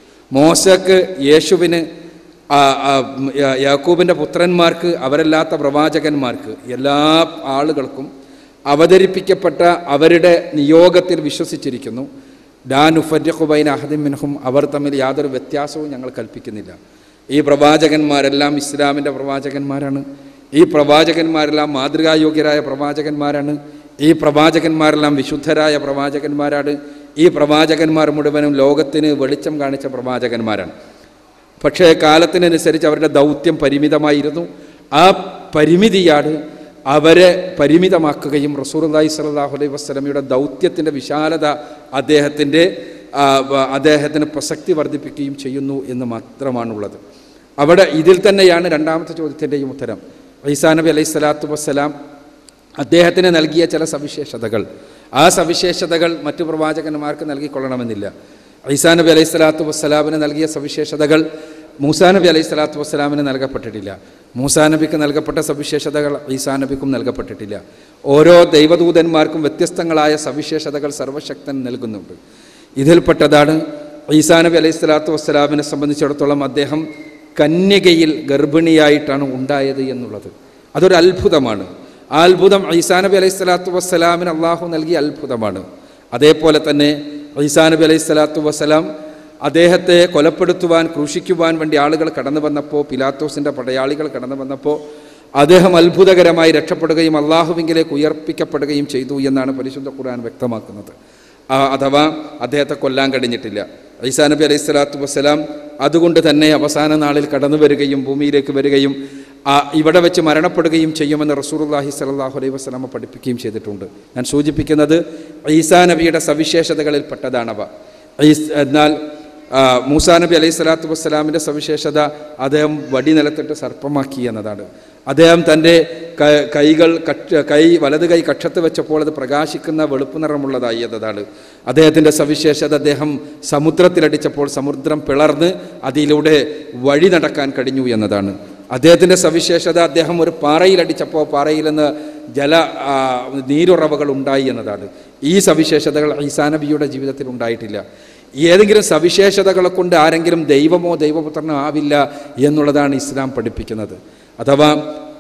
മോശക്ക് യേശുവിന് ആ, ആ, യാ- യാക്കൂബിൻ്റെ പുത്രന്മാർക്ക് അവരല്ലാത്ത പ്രവാചകന്മാർക്ക് എല്ലാ ആളുകൾക്കും അവതരിപ്പിക്കപ്പെട്ട അവരുടെ നിയോഗത്തിൽ വിശ്വസിച്ചിരിക്കുന്നു ഡാനുഫര്യഖുബൈൻ അഹദിമിൻഹും അവർ തമ്മിൽ യാതൊരു വ്യത്യാസവും ഞങ്ങൾ കൽപ്പിക്കുന്നില്ല ഈ പ്രവാചകന്മാരെല്ലാം ഇസ്ലാമിൻ്റെ പ്രവാചകന്മാരാണ് ഈ പ്രവാചകന്മാരെല്ലാം മാതൃകായോഗ്യരായ പ്രവാചകന്മാരാണ് ഈ പ്രവാചകന്മാരെല്ലാം വിശുദ്ധരായ പ്രവാചകന്മാരാണ് ഈ പ്രവാചകന്മാർ മുഴുവനും ലോകത്തിന് വെളിച്ചം കാണിച്ച പ്രവാചകന്മാരാണ് പക്ഷേ കാലത്തിനനുസരിച്ച് അവരുടെ ദൗത്യം പരിമിതമായിരുന്നു ആ പരിമിതിയാണ് അവരെ പരിമിതമാക്കുകയും റസൂർല്ലാഹി സ്വല്ലല്ലാഹു അലൈഹി വസ്ലമയുടെ ദൗത്യത്തിൻ്റെ വിശാലത അദ്ദേഹത്തിൻ്റെ ആ, വ- അദ്ദേഹത്തിന് പ്രസക്തി വർദ്ധിപ്പിക്കുകയും ചെയ്യുന്നു എന്ന് മാത്രമാണുള്ളത് അവിടെ ഇതിൽ തന്നെയാണ് രണ്ടാമത്തെ ചോദ്യത്തിൻ്റെയും ഉത്തരം ഈസാ നബി അലൈഹി സ്വലാത്തു വസ്സലാം അദ്ദേഹത്തിന് നൽകിയ ചില സവിശേഷതകൾ ആ സവിശേഷതകൾ മറ്റു പ്രവാചകന്മാർക്ക് നൽകിക്കൊള്ളണമെന്നില്ല ഈസാ നബി അലൈഹി സ്വലാത്തു വസ്സലാമിന് നൽകിയ സവിശേഷതകൾ മൂസാ നബി അലൈഹി സ്വലാത്തു വസ്സലാമിന് നൽകപ്പെട്ടിട്ടില്ല മൂസാ നബിക്ക് നൽകപ്പെട്ട സവിശേഷതകൾ ഈസാ നബിക്കും നൽകപ്പെട്ടിട്ടില്ല ഓരോ ദൈവദൂതന്മാർക്കും വ്യത്യസ്തങ്ങളായ സവിശേഷതകൾ സർവശക്തൻ നൽകുന്നുണ്ട് ഇതിൽപ്പെട്ടതാണ് ഈസാ നബി അലൈഹി സ്വലാത്തു വസ്സലാമിനെ സംബന്ധിച്ചിടത്തോളം അദ്ദേഹം കന്യകയിൽ ഗർഭിണിയായിട്ടാണ് ഉണ്ടായത് എന്നുള്ളത് അതൊരു അത്ഭുതമാണ് ആ അത്ഭുതം ഈസാ നബി അലൈഹി സ്വലാത്തു വസ്സലാമിന് അള്ളാഹു നൽകിയ അത്ഭുതമാണ് അതേപോലെ തന്നെ ഈസാ നബി അലൈഹി സ്വലാത്തു വസ്സലാം അദ്ദേഹത്തെ കൊലപ്പെടുത്തുവാൻ ക്രൂശിക്കുവാൻ വേണ്ടി ആളുകൾ കടന്നു വന്നപ്പോൾ പിലാത്തോസിൻ്റെ പടയാളികൾ കടന്നു വന്നപ്പോൾ അദ്ദേഹം അത്ഭുതകരമായി രക്ഷപ്പെടുകയും അള്ളാഹുവിങ്കിലേക്ക് ഉയർപ്പിക്കപ്പെടുകയും ചെയ്തു എന്നാണ് പരിശുദ്ധ ഖുർആൻ വ്യക്തമാക്കുന്നത് ആ, അഥവാ അദ്ദേഹത്തെ കൊല്ലാൻ കഴിഞ്ഞിട്ടില്ല ഈസാ നബി അലൈഹി സ്വലാത്തു വസ്സലാം അതുകൊണ്ട് തന്നെ അവസാന നാളിൽ കടന്നു വരികയും ഭൂമിയിലേക്ക് വരികയും ആ, ഇവിടെ വെച്ച് മരണപ്പെടുകയും ചെയ്യുമെന്ന് റസൂറുല്ലാഹി സ്വല്ലല്ലാഹു അലൈഹി വസ്ലാമ പഠിപ്പിക്കുകയും ചെയ്തിട്ടുണ്ട് ഞാൻ സൂചിപ്പിക്കുന്നത് ഈസാ നബിയുടെ സവിശേഷതകളിൽപ്പെട്ടതാണവ ഈസ് എന്നാൽ ആ, മൂസാ നബി അലൈഹി സ്വലാത്തു വസ്സലാമിൻ്റെ സവിശേഷത അദ്ദേഹം വടി നിലത്തിട്ട് സർപ്പമാക്കി എന്നതാണ് അദ്ദേഹം തൻ്റെ ക- കൈകൾ കക്ഷ കൈ വലത് കൈ കക്ഷത്ത് വെച്ചപ്പോൾ അത് പ്രകാശിക്കുന്ന വെളുപ്പ് നിറമുള്ളതായി എന്നതാണ് അദ്ദേഹത്തിൻ്റെ സവിശേഷത അദ്ദേഹം സമുദ്രത്തിലടിച്ചപ്പോൾ സമുദ്രം പിളർന്ന് അതിലൂടെ വഴി നടക്കാൻ കഴിഞ്ഞു എന്നതാണ് അദ്ദേഹത്തിൻ്റെ സവിശേഷത അദ്ദേഹം ഒരു പാറയിലടിച്ചപ്പോൾ പാറയിൽ നിന്ന് ജല ആ, നീരുറവകൾ ഉണ്ടായി എന്നതാണ് ഈ സവിശേഷതകൾ ഈസാ നബിയുടെ ജീവിതത്തിൽ ഉണ്ടായിട്ടില്ല ഏതെങ്കിലും സവിശേഷതകളെ കൊണ്ട് ആരെങ്കിലും ദൈവമോ ദൈവപുത്രനോ ആവില്ല എന്നുള്ളതാണ് ഇസ്ലാം പഠിപ്പിക്കുന്നത് അഥവാ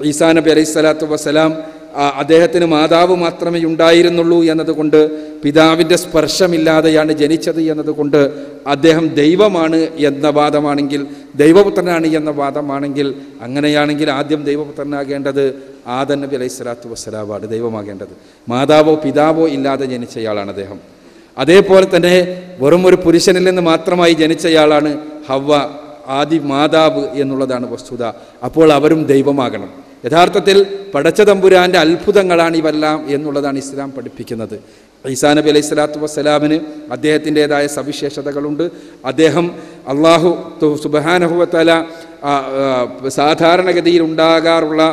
ഈസാ നബി അലൈഹി സ്വലാത്തു വസ്സലാം ആ, അദ്ദേഹത്തിന് മാതാവ് മാത്രമേ ഉണ്ടായിരുന്നുള്ളൂ എന്നതുകൊണ്ട് പിതാവിൻ്റെ സ്പർശമില്ലാതെയാണ് ജനിച്ചത് എന്നതുകൊണ്ട് അദ്ദേഹം ദൈവമാണ് എന്ന വാദമാണെങ്കിൽ ദൈവപുത്രനാണ് എന്ന വാദമാണെങ്കിൽ അങ്ങനെയാണെങ്കിൽ ആദ്യം ദൈവപുത്രനാകേണ്ടത് ആദൻ നബി അലൈഹി സ്വലാത്തു വസ്സലാമാണ് ദൈവമാകേണ്ടത് മാതാവോ പിതാവോ ഇല്ലാതെ ജനിച്ചയാളാണ് അദ്ദേഹം അതേപോലെ തന്നെ വെറും ഒരു പുരുഷനിൽ നിന്ന് മാത്രമായി ജനിച്ചയാളാണ് ഹവ്വ ആദി മാതാവ് എന്നുള്ളതാണ് വസ്തുത അപ്പോൾ അവരും ദൈവമാകണം യഥാർത്ഥത്തിൽ പടച്ച തമ്പുരാൻ്റെ അത്ഭുതങ്ങളാണ് ഇവെല്ലാം എന്നുള്ളതാണ് ഇസ്ലാം പഠിപ്പിക്കുന്നത് ഈസാ നബി അലൈഹി സ്വലാത്തു വസ്സലാമിന് അദ്ദേഹത്തിൻ്റെതായ സവിശേഷതകളുണ്ട് അദ്ദേഹം അള്ളാഹു സുബഹാനഹുവത്തല സാധാരണഗതിയിൽ ഉണ്ടാകാറുള്ള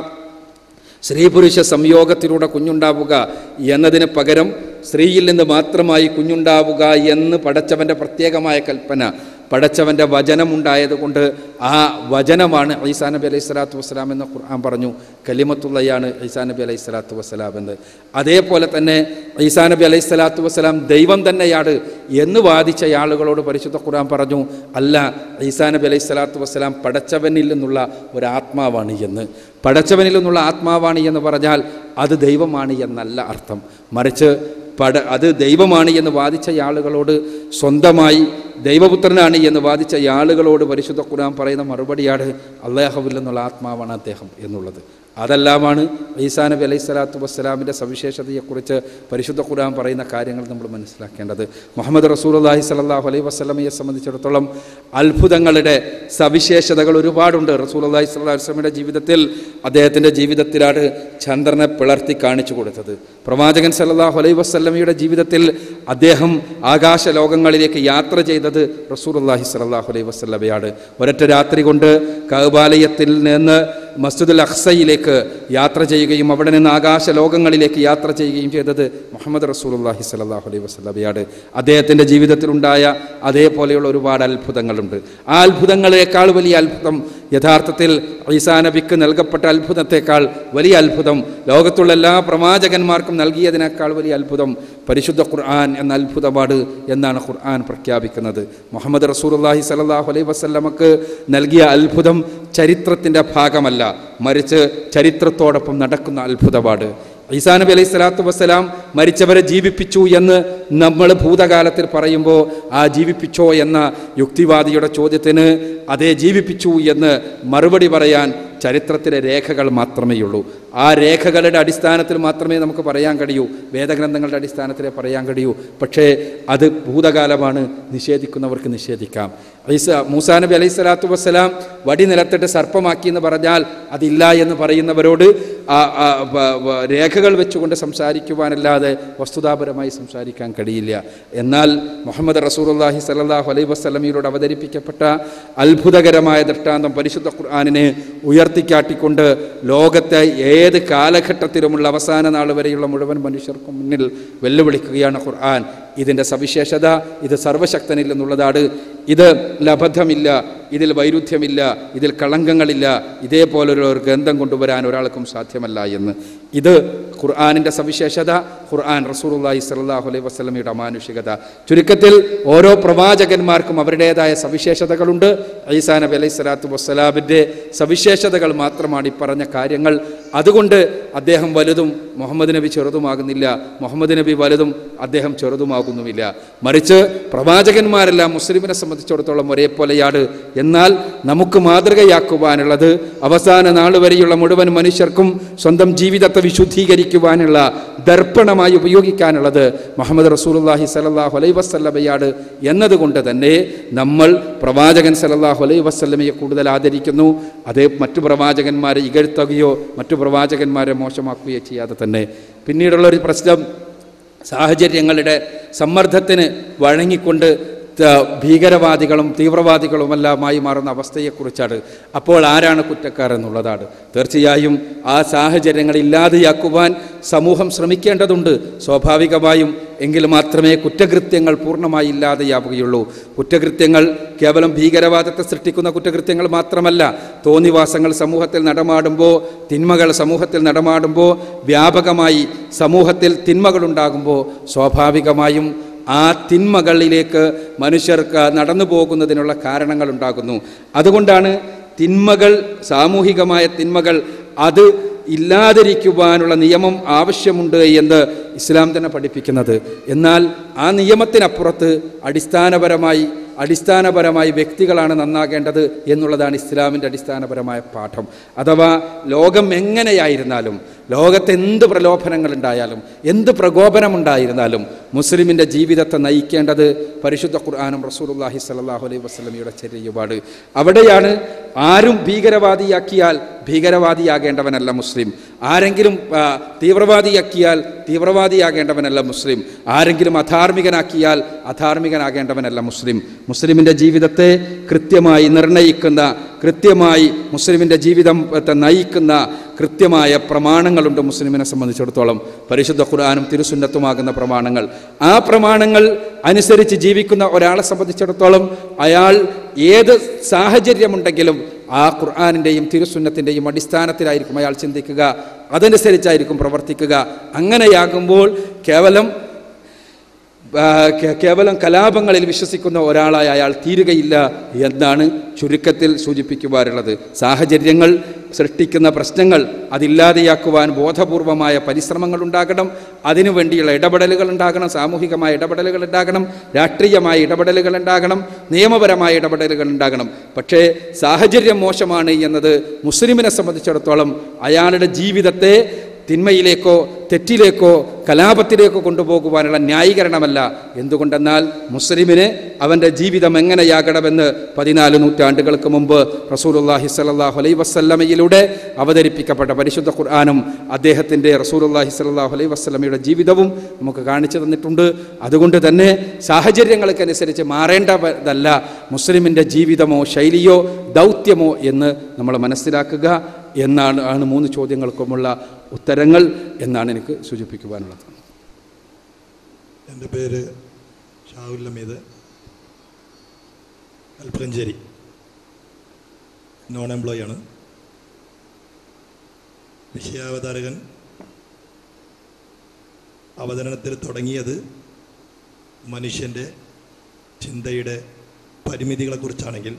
സ്ത്രീ പുരുഷ സംയോഗത്തിലൂടെ കുഞ്ഞുണ്ടാവുക എന്നതിന് പകരം സ്ത്രീയിൽ നിന്ന് മാത്രമായി കുഞ്ഞുണ്ടാവുക എന്ന് പടച്ചവൻ്റെ പ്രത്യേകമായ കൽപ്പന പടച്ചവൻ്റെ വചനമുണ്ടായതുകൊണ്ട് ആ വചനമാണ് ഈസാ നബി അലൈഹി സ്വലാത്തു വസ്സലാം എന്ന് ഖുർആൻ പറഞ്ഞു കലിമത്തുള്ളയാണ് ഈസാ നബി അലൈഹി സ്വലാത്തു വസ്സലാം എന്ന് അതേപോലെ തന്നെ ഈസാ നബി അലൈഹി സ്വലാത്തു വസ്സലാം ദൈവം തന്നെയാണ് എന്ന് വാദിച്ച ആളുകളോട് പരിശുദ്ധ ഖുർആൻ പറഞ്ഞു അല്ല ഈസാ നബി അലൈഹി സ്വലാത്തു വസ്സലാം പടച്ചവനിൽ നിന്നുള്ള ഒരു ആത്മാവാണ് എന്ന് പടച്ചവനിൽ നിന്നുള്ള ആത്മാവാണ് എന്ന് പറഞ്ഞാൽ അത് ദൈവമാണ് എന്നല്ല അർത്ഥം മറിച്ച് പട അത് ദൈവമാണ് എന്ന് വാദിച്ച ആളുകളോട് സ്വന്തമായി ദൈവപുത്രനാണ് എന്ന് വാദിച്ച ആളുകളോട് പരിശുദ്ധ ഖുർആൻ പറയുന്ന മറുപടിയാണ് അള്ളാഹുവിൽ നിന്നുള്ള ആത്മാവാണ് അദ്ദേഹം എന്നുള്ളത് അതെല്ലാമാണ് ഈസാ നബി അലൈഹി സ്വലാത്തു വസ്സലാമിൻ്റെ സവിശേഷതയെക്കുറിച്ച് പരിശുദ്ധ ഖുർആൻ പറയുന്ന കാര്യങ്ങൾ നമ്മൾ മനസ്സിലാക്കേണ്ടത് മുഹമ്മദ് റസൂലുള്ളാഹി സ്വല്ലല്ലാഹു അലൈഹി വസ്ലമയെ സംബന്ധിച്ചിടത്തോളം അത്ഭുതങ്ങളുടെ സവിശേഷതകൾ ഒരുപാടുണ്ട് റസൂലുള്ളാഹി സ്വല്ലല്ലാഹു അലൈഹി വസല്ലമയുടെ ജീവിതത്തിൽ അദ്ദേഹത്തിൻ്റെ ജീവിതത്തിലാണ് ചന്ദ്രനെ പിളർത്തി കാണിച്ചു കൊടുത്തത് പ്രവാചകൻ സല്ലല്ലാഹു അലൈഹി വസല്ലമയുടെ ജീവിതത്തിൽ അദ്ദേഹം ആകാശ ലോകങ്ങളിലേക്ക് യാത്ര ചെയ്തത് റസൂലുള്ളാഹി സ്വല്ലല്ലാഹു അലൈഹി വസല്ലമയാണ് ഒരൊറ്റ രാത്രി കൊണ്ട് കഅബാലയത്തിൽ നിന്ന് മസ്ജിദുൽ അഖ്സയിലേക്ക് യാത്ര ചെയ്യുകയും അവിടെ നിന്ന് ആകാശ ലോകങ്ങളിലേക്ക് യാത്ര ചെയ്യുകയും ചെയ്തത് മുഹമ്മദ് റസൂലുള്ളാഹി സ്വല്ലല്ലാഹു അലൈഹി വസല്ലമയാണ് അദ്ദേഹത്തിൻ്റെ ജീവിതത്തിലുണ്ടായ അതേപോലെയുള്ള ഒരുപാട് അത്ഭുതങ്ങളുണ്ട് ആ അത്ഭുതങ്ങളെക്കാൾ വലിയ അത്ഭുതം യഥാർത്ഥത്തിൽ ഈസാ നബിക്ക് നൽകപ്പെട്ട അത്ഭുതത്തെക്കാൾ വലിയ അത്ഭുതം ലോകത്തുള്ള എല്ലാ പ്രവാചകന്മാർക്കും നൽകിയതിനേക്കാൾ വലിയ അത്ഭുതം പരിശുദ്ധ ഖുർആൻ എന്ന അത്ഭുതമാണ് എന്നാണ് ഖുർആൻ പ്രഖ്യാപിക്കുന്നത് മുഹമ്മദ് റസൂലുള്ളാഹി സ്വല്ലല്ലാഹു അലൈഹി വസല്ലമക്ക് നൽകിയ അത്ഭുതം ചരിത്രത്തിൻ്റെ ഭാഗമല്ല മറിച്ച് ചരിത്രത്തോടൊപ്പം നടക്കുന്ന അത്ഭുതമാണ് ഈസാ നബി അലൈഹി സ്വലാത്തു വസ്സലാം മരിച്ചവരെ ജീവിപ്പിച്ചു എന്ന് നമ്മൾ ഭൂതകാലത്തിൽ പറയുമ്പോൾ ആ ജീവിപ്പിച്ചോ എന്ന യുക്തിവാദിയുടെ ചോദ്യത്തിന് അതേ ജീവിപ്പിച്ചു എന്ന് മറുപടി പറയാൻ ചരിത്രത്തിലെ രേഖകൾ മാത്രമേയുള്ളൂ ആ രേഖകളുടെ അടിസ്ഥാനത്തിൽ മാത്രമേ നമുക്ക് പറയാൻ കഴിയൂ വേദഗ്രന്ഥങ്ങളുടെ അടിസ്ഥാനത്തിലേ പറയാൻ കഴിയൂ പക്ഷേ അത് ഭൂതകാലമാണ് നിഷേധിക്കുന്നവർക്ക് നിഷേധിക്കാം ഈസ മൂസാ നബി അലൈഹി സ്വലാത്തു വസ്സലാം വടി നിലത്തിട്ട് സർപ്പമാക്കി എന്ന് പറഞ്ഞാൽ അതില്ല എന്ന് പറയുന്നവരോട് ആ ആ, വ- വ- രേഖകൾ വെച്ചുകൊണ്ട് സംസാരിക്കുവാനല്ലാതെ വസ്തുതാപരമായി സംസാരിക്കാൻ കഴിയില്ല എന്നാൽ മുഹമ്മദ് റസൂലുള്ളാഹി സ്വല്ലല്ലാഹു അലൈഹി വസല്ലമയിലൂടെ അവതരിപ്പിക്കപ്പെട്ട അത്ഭുതകരമായ ദൃഷ്ടാന്തം പരിശുദ്ധ ഖുർആാനിനെ ഉയർത്തിക്കാട്ടിക്കൊണ്ട് ലോകത്തെ ഏത് കാലഘട്ടത്തിലുമുള്ള അവസാന നാൾ വരെയുള്ള മുഴുവൻ മനുഷ്യർക്കും മുന്നിൽ വെല്ലുവിളിക്കുകയാണ് ഖുർആൻ ഇതിൻ്റെ സവിശേഷത ഇത് സർവശക്തനിൽ നിന്നുള്ളതാണ് ഇത് ലബദ്ധമില്ല ഇതിൽ വൈരുദ്ധ്യമില്ല ഇതിൽ കളങ്കങ്ങളില്ല ഇതേപോലൊരു ഒരു ഗ്രന്ഥം കൊണ്ടുവരാൻ ഒരാൾക്കും സാധ്യമല്ല എന്ന് ഇത് ഖുർആാനിൻ്റെ സവിശേഷത ഖുർആൻ റസൂലുള്ളാഹി സ്വല്ലല്ലാഹു അലൈഹി വസല്ലമയുടെ അമാനുഷികത ചുരുക്കത്തിൽ ഓരോ പ്രവാചകന്മാർക്കും അവരുടേതായ സവിശേഷതകളുണ്ട് ഈസാ നബി അലൈഹി സ്വലാത്തു വസ്സലാമിൻ്റെ സവിശേഷതകൾ മാത്രമാണ് ഈ പറഞ്ഞ കാര്യങ്ങൾ അതുകൊണ്ട് അദ്ദേഹം വലുതും മുഹമ്മദ് നബി ചെറുതുമാകുന്നില്ല മുഹമ്മദ് നബി വലുതും അദ്ദേഹം ചെറുതുമാകുന്നുമില്ല മറിച്ച് പ്രവാചകന്മാരെല്ലാം മുസ്ലിമിനെ സംബന്ധിച്ചിടത്തോളം ഒരേപോലെയാണ് എന്നാൽ നമുക്ക് മാതൃകയാക്കുവാനുള്ളത് അവസാന നാൾ വരെയുള്ള മുഴുവൻ മനുഷ്യർക്കും സ്വന്തം ജീവിതത്തെ വിശുദ്ധീകരിക്കുവാനുള്ള ദർപ്പണമായി ഉപയോഗിക്കാനുള്ളത് മുഹമ്മദ് റസൂലുള്ളാഹി സല്ലല്ലാഹു അലൈഹി വസല്ലമയാണ് എന്നതുകൊണ്ട് തന്നെ നമ്മൾ പ്രവാചകൻ സല്ലല്ലാഹു അലൈഹി വസല്ലമയെ കൂടുതൽ ആദരിക്കുന്നു അതേ മറ്റു പ്രവാചകന്മാരെ ഇകഴ്ത്തുകയോ മറ്റു പ്രവാചകന്മാരെ മോശമാക്കുകയോ ചെയ്യാതെ തന്നെ പിന്നീടുള്ള ഒരു പ്രശ്നം സാഹചര്യങ്ങളുടെ സമ്മർദ്ദത്തിന് വഴങ്ങിക്കൊണ്ട് ത- ഭീകരവാദികളും തീവ്രവാദികളുമെല്ലാമായി മാറുന്ന അവസ്ഥയെക്കുറിച്ചാണ് അപ്പോൾ ആരാണ് കുറ്റക്കാർ എന്നുള്ളതാണ് തീർച്ചയായും ആ സാഹചര്യങ്ങൾ ഇല്ലാതെയാക്കുവാൻ സമൂഹം ശ്രമിക്കേണ്ടതുണ്ട് സ്വാഭാവികമായും എങ്കിൽ മാത്രമേ കുറ്റകൃത്യങ്ങൾ പൂർണ്ണമായി ഇല്ലാതെയാവുകയുള്ളൂ കുറ്റകൃത്യങ്ങൾ കേവലം ഭീകരവാദത്തെ സൃഷ്ടിക്കുന്ന കുറ്റകൃത്യങ്ങൾ മാത്രമല്ല തോന്നിവാസങ്ങൾ സമൂഹത്തിൽ നടമാടുമ്പോൾ തിന്മകൾ സമൂഹത്തിൽ നടമാടുമ്പോൾ വ്യാപകമായി സമൂഹത്തിൽ തിന്മകളുണ്ടാകുമ്പോൾ സ്വാഭാവികമായും ആ തിന്മകളിലേക്ക് മനുഷ്യർക്ക് നടന്നു പോകുന്നതിനുള്ള കാരണങ്ങൾ ഉണ്ടാകുന്നു അതുകൊണ്ടാണ് തിന്മകൾ സാമൂഹികമായ തിന്മകൾ അത് ഇല്ലാതിരിക്കുവാനുള്ള നിയമം ആവശ്യമുണ്ട് എന്ന് ഇസ്ലാം തന്നെ പഠിപ്പിക്കുന്നത് എന്നാൽ ആ നിയമത്തിനപ്പുറത്ത് അടിസ്ഥാനപരമായി അടിസ്ഥാനപരമായി വ്യക്തികളാണ് നന്നാകേണ്ടത് എന്നുള്ളതാണ് ഇസ്ലാമിൻ്റെ അടിസ്ഥാനപരമായ പാഠം അഥവാ ലോകം എങ്ങനെയായിരുന്നാലും ലോകത്ത് എന്ത് പ്രലോഭനങ്ങളുണ്ടായാലും എന്ത് പ്രകോപനമുണ്ടായിരുന്നാലും മുസ്ലിമിൻ്റെ ജീവിതത്തെ നയിക്കേണ്ടത് പരിശുദ്ധ ഖുർആാനും റസൂലുള്ളാഹി സ്വല്ലല്ലാഹു അലൈഹി വസല്ലമയുടെ ചര്യയുപാട് അവിടെയാണ് ആരും ഭീകരവാദിയാക്കിയാൽ ഭീകരവാദിയാകേണ്ടവനല്ല മുസ്ലിം ആരെങ്കിലും ആ, തീവ്രവാദിയാക്കിയാൽ തീവ്രവാദിയാകേണ്ടവനല്ല മുസ്ലിം ആരെങ്കിലും അധാർമികനാക്കിയാൽ അധാർമികനാകേണ്ടവനല്ല മുസ്ലിം മുസ്ലിമിൻ്റെ ജീവിതത്തെ കൃത്യമായി നിർണയിക്കുന്ന കൃത്യമായി മുസ്ലിമിൻ്റെ ജീവിതത്തെ നയിക്കുന്ന കൃത്യമായ പ്രമാണങ്ങളുണ്ട് മുസ്ലിമിനെ സംബന്ധിച്ചിടത്തോളം പരിശുദ്ധ ഖുർആാനും തിരുസുന്നത്തുമാകുന്ന പ്രമാണങ്ങൾ ആ പ്രമാണങ്ങൾ അനുസരിച്ച് ജീവിക്കുന്ന ഒരാളെ സംബന്ധിച്ചിടത്തോളം അയാൾ ഏത് സാഹചര്യമുണ്ടെങ്കിലും ആ ഖുർആാനിൻ്റെയും തിരുസുന്നത്തിൻ്റെയും അടിസ്ഥാനത്തിലായിരിക്കും അയാൾ ചിന്തിക്കുക അതനുസരിച്ചായിരിക്കും പ്രവർത്തിക്കുക അങ്ങനെയാകുമ്പോൾ കേവലം ആ, കേ- കേവലം കലാപങ്ങളിൽ വിശ്വസിക്കുന്ന ഒരാളായി അയാൾ തീരുകയില്ല എന്നാണ് ചുരുക്കത്തിൽ സൂചിപ്പിക്കുവാറുള്ളത് സാഹചര്യങ്ങൾ സൃഷ്ടിക്കുന്ന പ്രശ്നങ്ങൾ അതില്ലാതെയാക്കുവാൻ ബോധപൂർവമായ പരിശ്രമങ്ങൾ ഉണ്ടാകണം അതിനുവേണ്ടിയുള്ള ഇടപെടലുകൾ ഉണ്ടാകണം സാമൂഹികമായ ഇടപെടലുകൾ ഉണ്ടാകണം രാഷ്ട്രീയമായ ഇടപെടലുകൾ ഉണ്ടാകണം നിയമപരമായ ഇടപെടലുകൾ ഉണ്ടാകണം പക്ഷേ സാഹചര്യം മോശമാണ് എന്നത് മുസ്ലിമിനെ സംബന്ധിച്ചിടത്തോളം അയാളുടെ ജീവിതത്തെ തിന്മയിലേക്കോ തെറ്റിലേക്കോ കലാപത്തിലേക്കോ കൊണ്ടുപോകുവാനുള്ള ന്യായീകരണമല്ല എന്തുകൊണ്ടെന്നാൽ മുസ്ലിമിന് അവൻ്റെ ജീവിതം എങ്ങനെയാകണമെന്ന് പതിനാല് നൂറ്റാണ്ടുകൾക്ക് മുമ്പ് റസൂലുള്ളാഹി സ്വല്ലല്ലാഹു അലൈഹി വസല്ലമയിലൂടെ അവതരിപ്പിക്കപ്പെട്ട പരിശുദ്ധ ഖുർആാനും അദ്ദേഹത്തിൻ്റെ റസൂലുള്ളാഹി സ്വല്ലല്ലാഹു അലൈഹി വസല്ലമയുടെ ജീവിതവും നമുക്ക് കാണിച്ചു തന്നിട്ടുണ്ട് അതുകൊണ്ട് തന്നെ സാഹചര്യങ്ങൾക്കനുസരിച്ച് മാറേണ്ടതല്ല മുസ്ലിമിൻ്റെ ജീവിതമോ ശൈലിയോ ദൗത്യമോ എന്ന് നമ്മൾ മനസ്സിലാക്കുക എന്നാണ് ആണ് മൂന്ന് ചോദ്യങ്ങൾക്കുമുള്ള ഉത്തരങ്ങൾ എന്നാണ് എനിക്ക് സൂചിപ്പിക്കുവാനുള്ളത് എൻ്റെ പേര് ഷാഹുൽ ഹമീദ് അൽപ്പഞ്ചേരി നോൺ എംപ്ലോയി ആണ് വിഷയാവതാരകൻ അവതരണത്തിൽ തുടങ്ങിയത് മനുഷ്യൻ്റെ ചിന്തയുടെ പരിമിതികളെക്കുറിച്ചാണെങ്കിൽ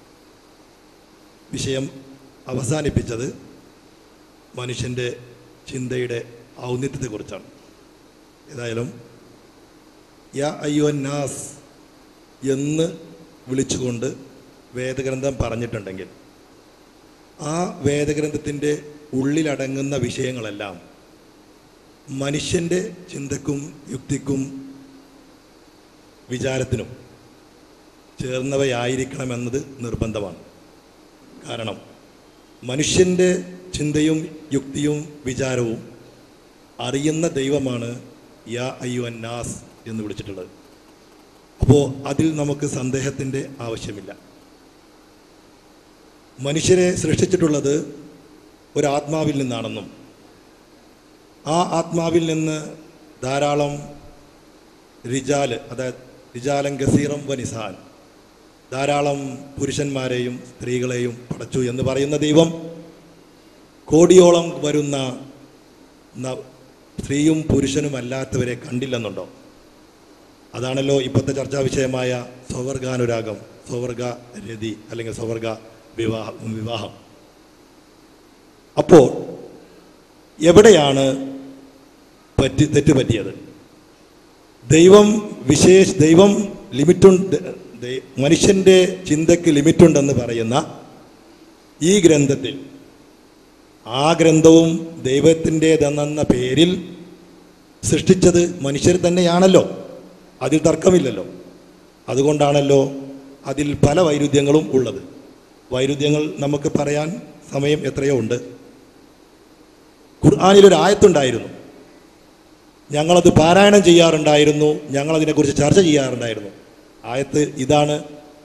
വിഷയം അവസാനിപ്പിച്ചത് മനുഷ്യൻ്റെ ചിന്തയുടെ ഔന്നിത്യത്തെക്കുറിച്ചാണ് ഏതായാലും യാ അയ്യോ നാസ് എന്ന് വിളിച്ചുകൊണ്ട് വേദഗ്രന്ഥം പറഞ്ഞിട്ടുണ്ടെങ്കിൽ ആ വേദഗ്രന്ഥത്തിൻ്റെ ഉള്ളിലടങ്ങുന്ന വിഷയങ്ങളെല്ലാം മനുഷ്യൻ്റെ ചിന്തക്കും യുക്തിക്കും വിചാരത്തിനും ചേർന്നവയായിരിക്കണമെന്നത് നിർബന്ധമാണ് കാരണം മനുഷ്യൻ്റെ ചിന്തയും യുക്തിയും വിചാരവും അറിയുന്ന ദൈവമാണ് യാ അയ്യോ നാസ് എന്ന് വിളിച്ചിട്ടുള്ളത് അപ്പോൾ അതിൽ നമുക്ക് സന്ദേഹത്തിൻ്റെ ആവശ്യമില്ല മനുഷ്യരെ സൃഷ്ടിച്ചിട്ടുള്ളത് ഒരു ആത്മാവിൽ നിന്നാണെന്നും ആ ആത്മാവിൽ നിന്ന് ധാരാളം റിജാല് അതായത് റിജാലം ഗസീറം വനിസാൻ ധാരാളം പുരുഷന്മാരെയും സ്ത്രീകളെയും പടച്ചു എന്ന് പറയുന്ന ദൈവം കോടിയോളം വരുന്ന ന- സ്ത്രീയും പുരുഷനുമല്ലാത്തവരെ കണ്ടില്ലെന്നുണ്ടോ അതാണല്ലോ ഇപ്പോഴത്തെ ചർച്ചാ വിഷയമായ സ്വവർഗാനുരാഗം സ്വവർഗ രതി അല്ലെങ്കിൽ സ്വവർഗ വിവാഹം വിവാഹം അപ്പോൾ എവിടെയാണ് പറ്റി തെറ്റ് പറ്റിയത് ദൈവം വിശേഷ ദൈവം ലിമിറ്റുണ്ട് ദൈ- മനുഷ്യൻ്റെ ചിന്തയ്ക്ക് ലിമിറ്റുണ്ടെന്ന് പറയുന്ന ഈ ഗ്രന്ഥത്തിൽ ആ ഗ്രന്ഥവും ദൈവത്തിൻ്റെതെന്ന പേരിൽ സൃഷ്ടിച്ചത് മനുഷ്യർ തന്നെയാണല്ലോ അതിൽ തർക്കമില്ലല്ലോ അതുകൊണ്ടാണല്ലോ അതിൽ പല വൈരുദ്ധ്യങ്ങളും ഉള്ളത് വൈരുദ്ധ്യങ്ങൾ നമുക്ക് പറയാൻ സമയം എത്രയോ ഉണ്ട് ഖുർആാനിലൊരു ആയത്തുണ്ടായിരുന്നു ഞങ്ങളത് പാരായണം ചെയ്യാറുണ്ടായിരുന്നു ഞങ്ങളതിനെക്കുറിച്ച് ചർച്ച ചെയ്യാറുണ്ടായിരുന്നു ആയത്ത് ഇതാണ്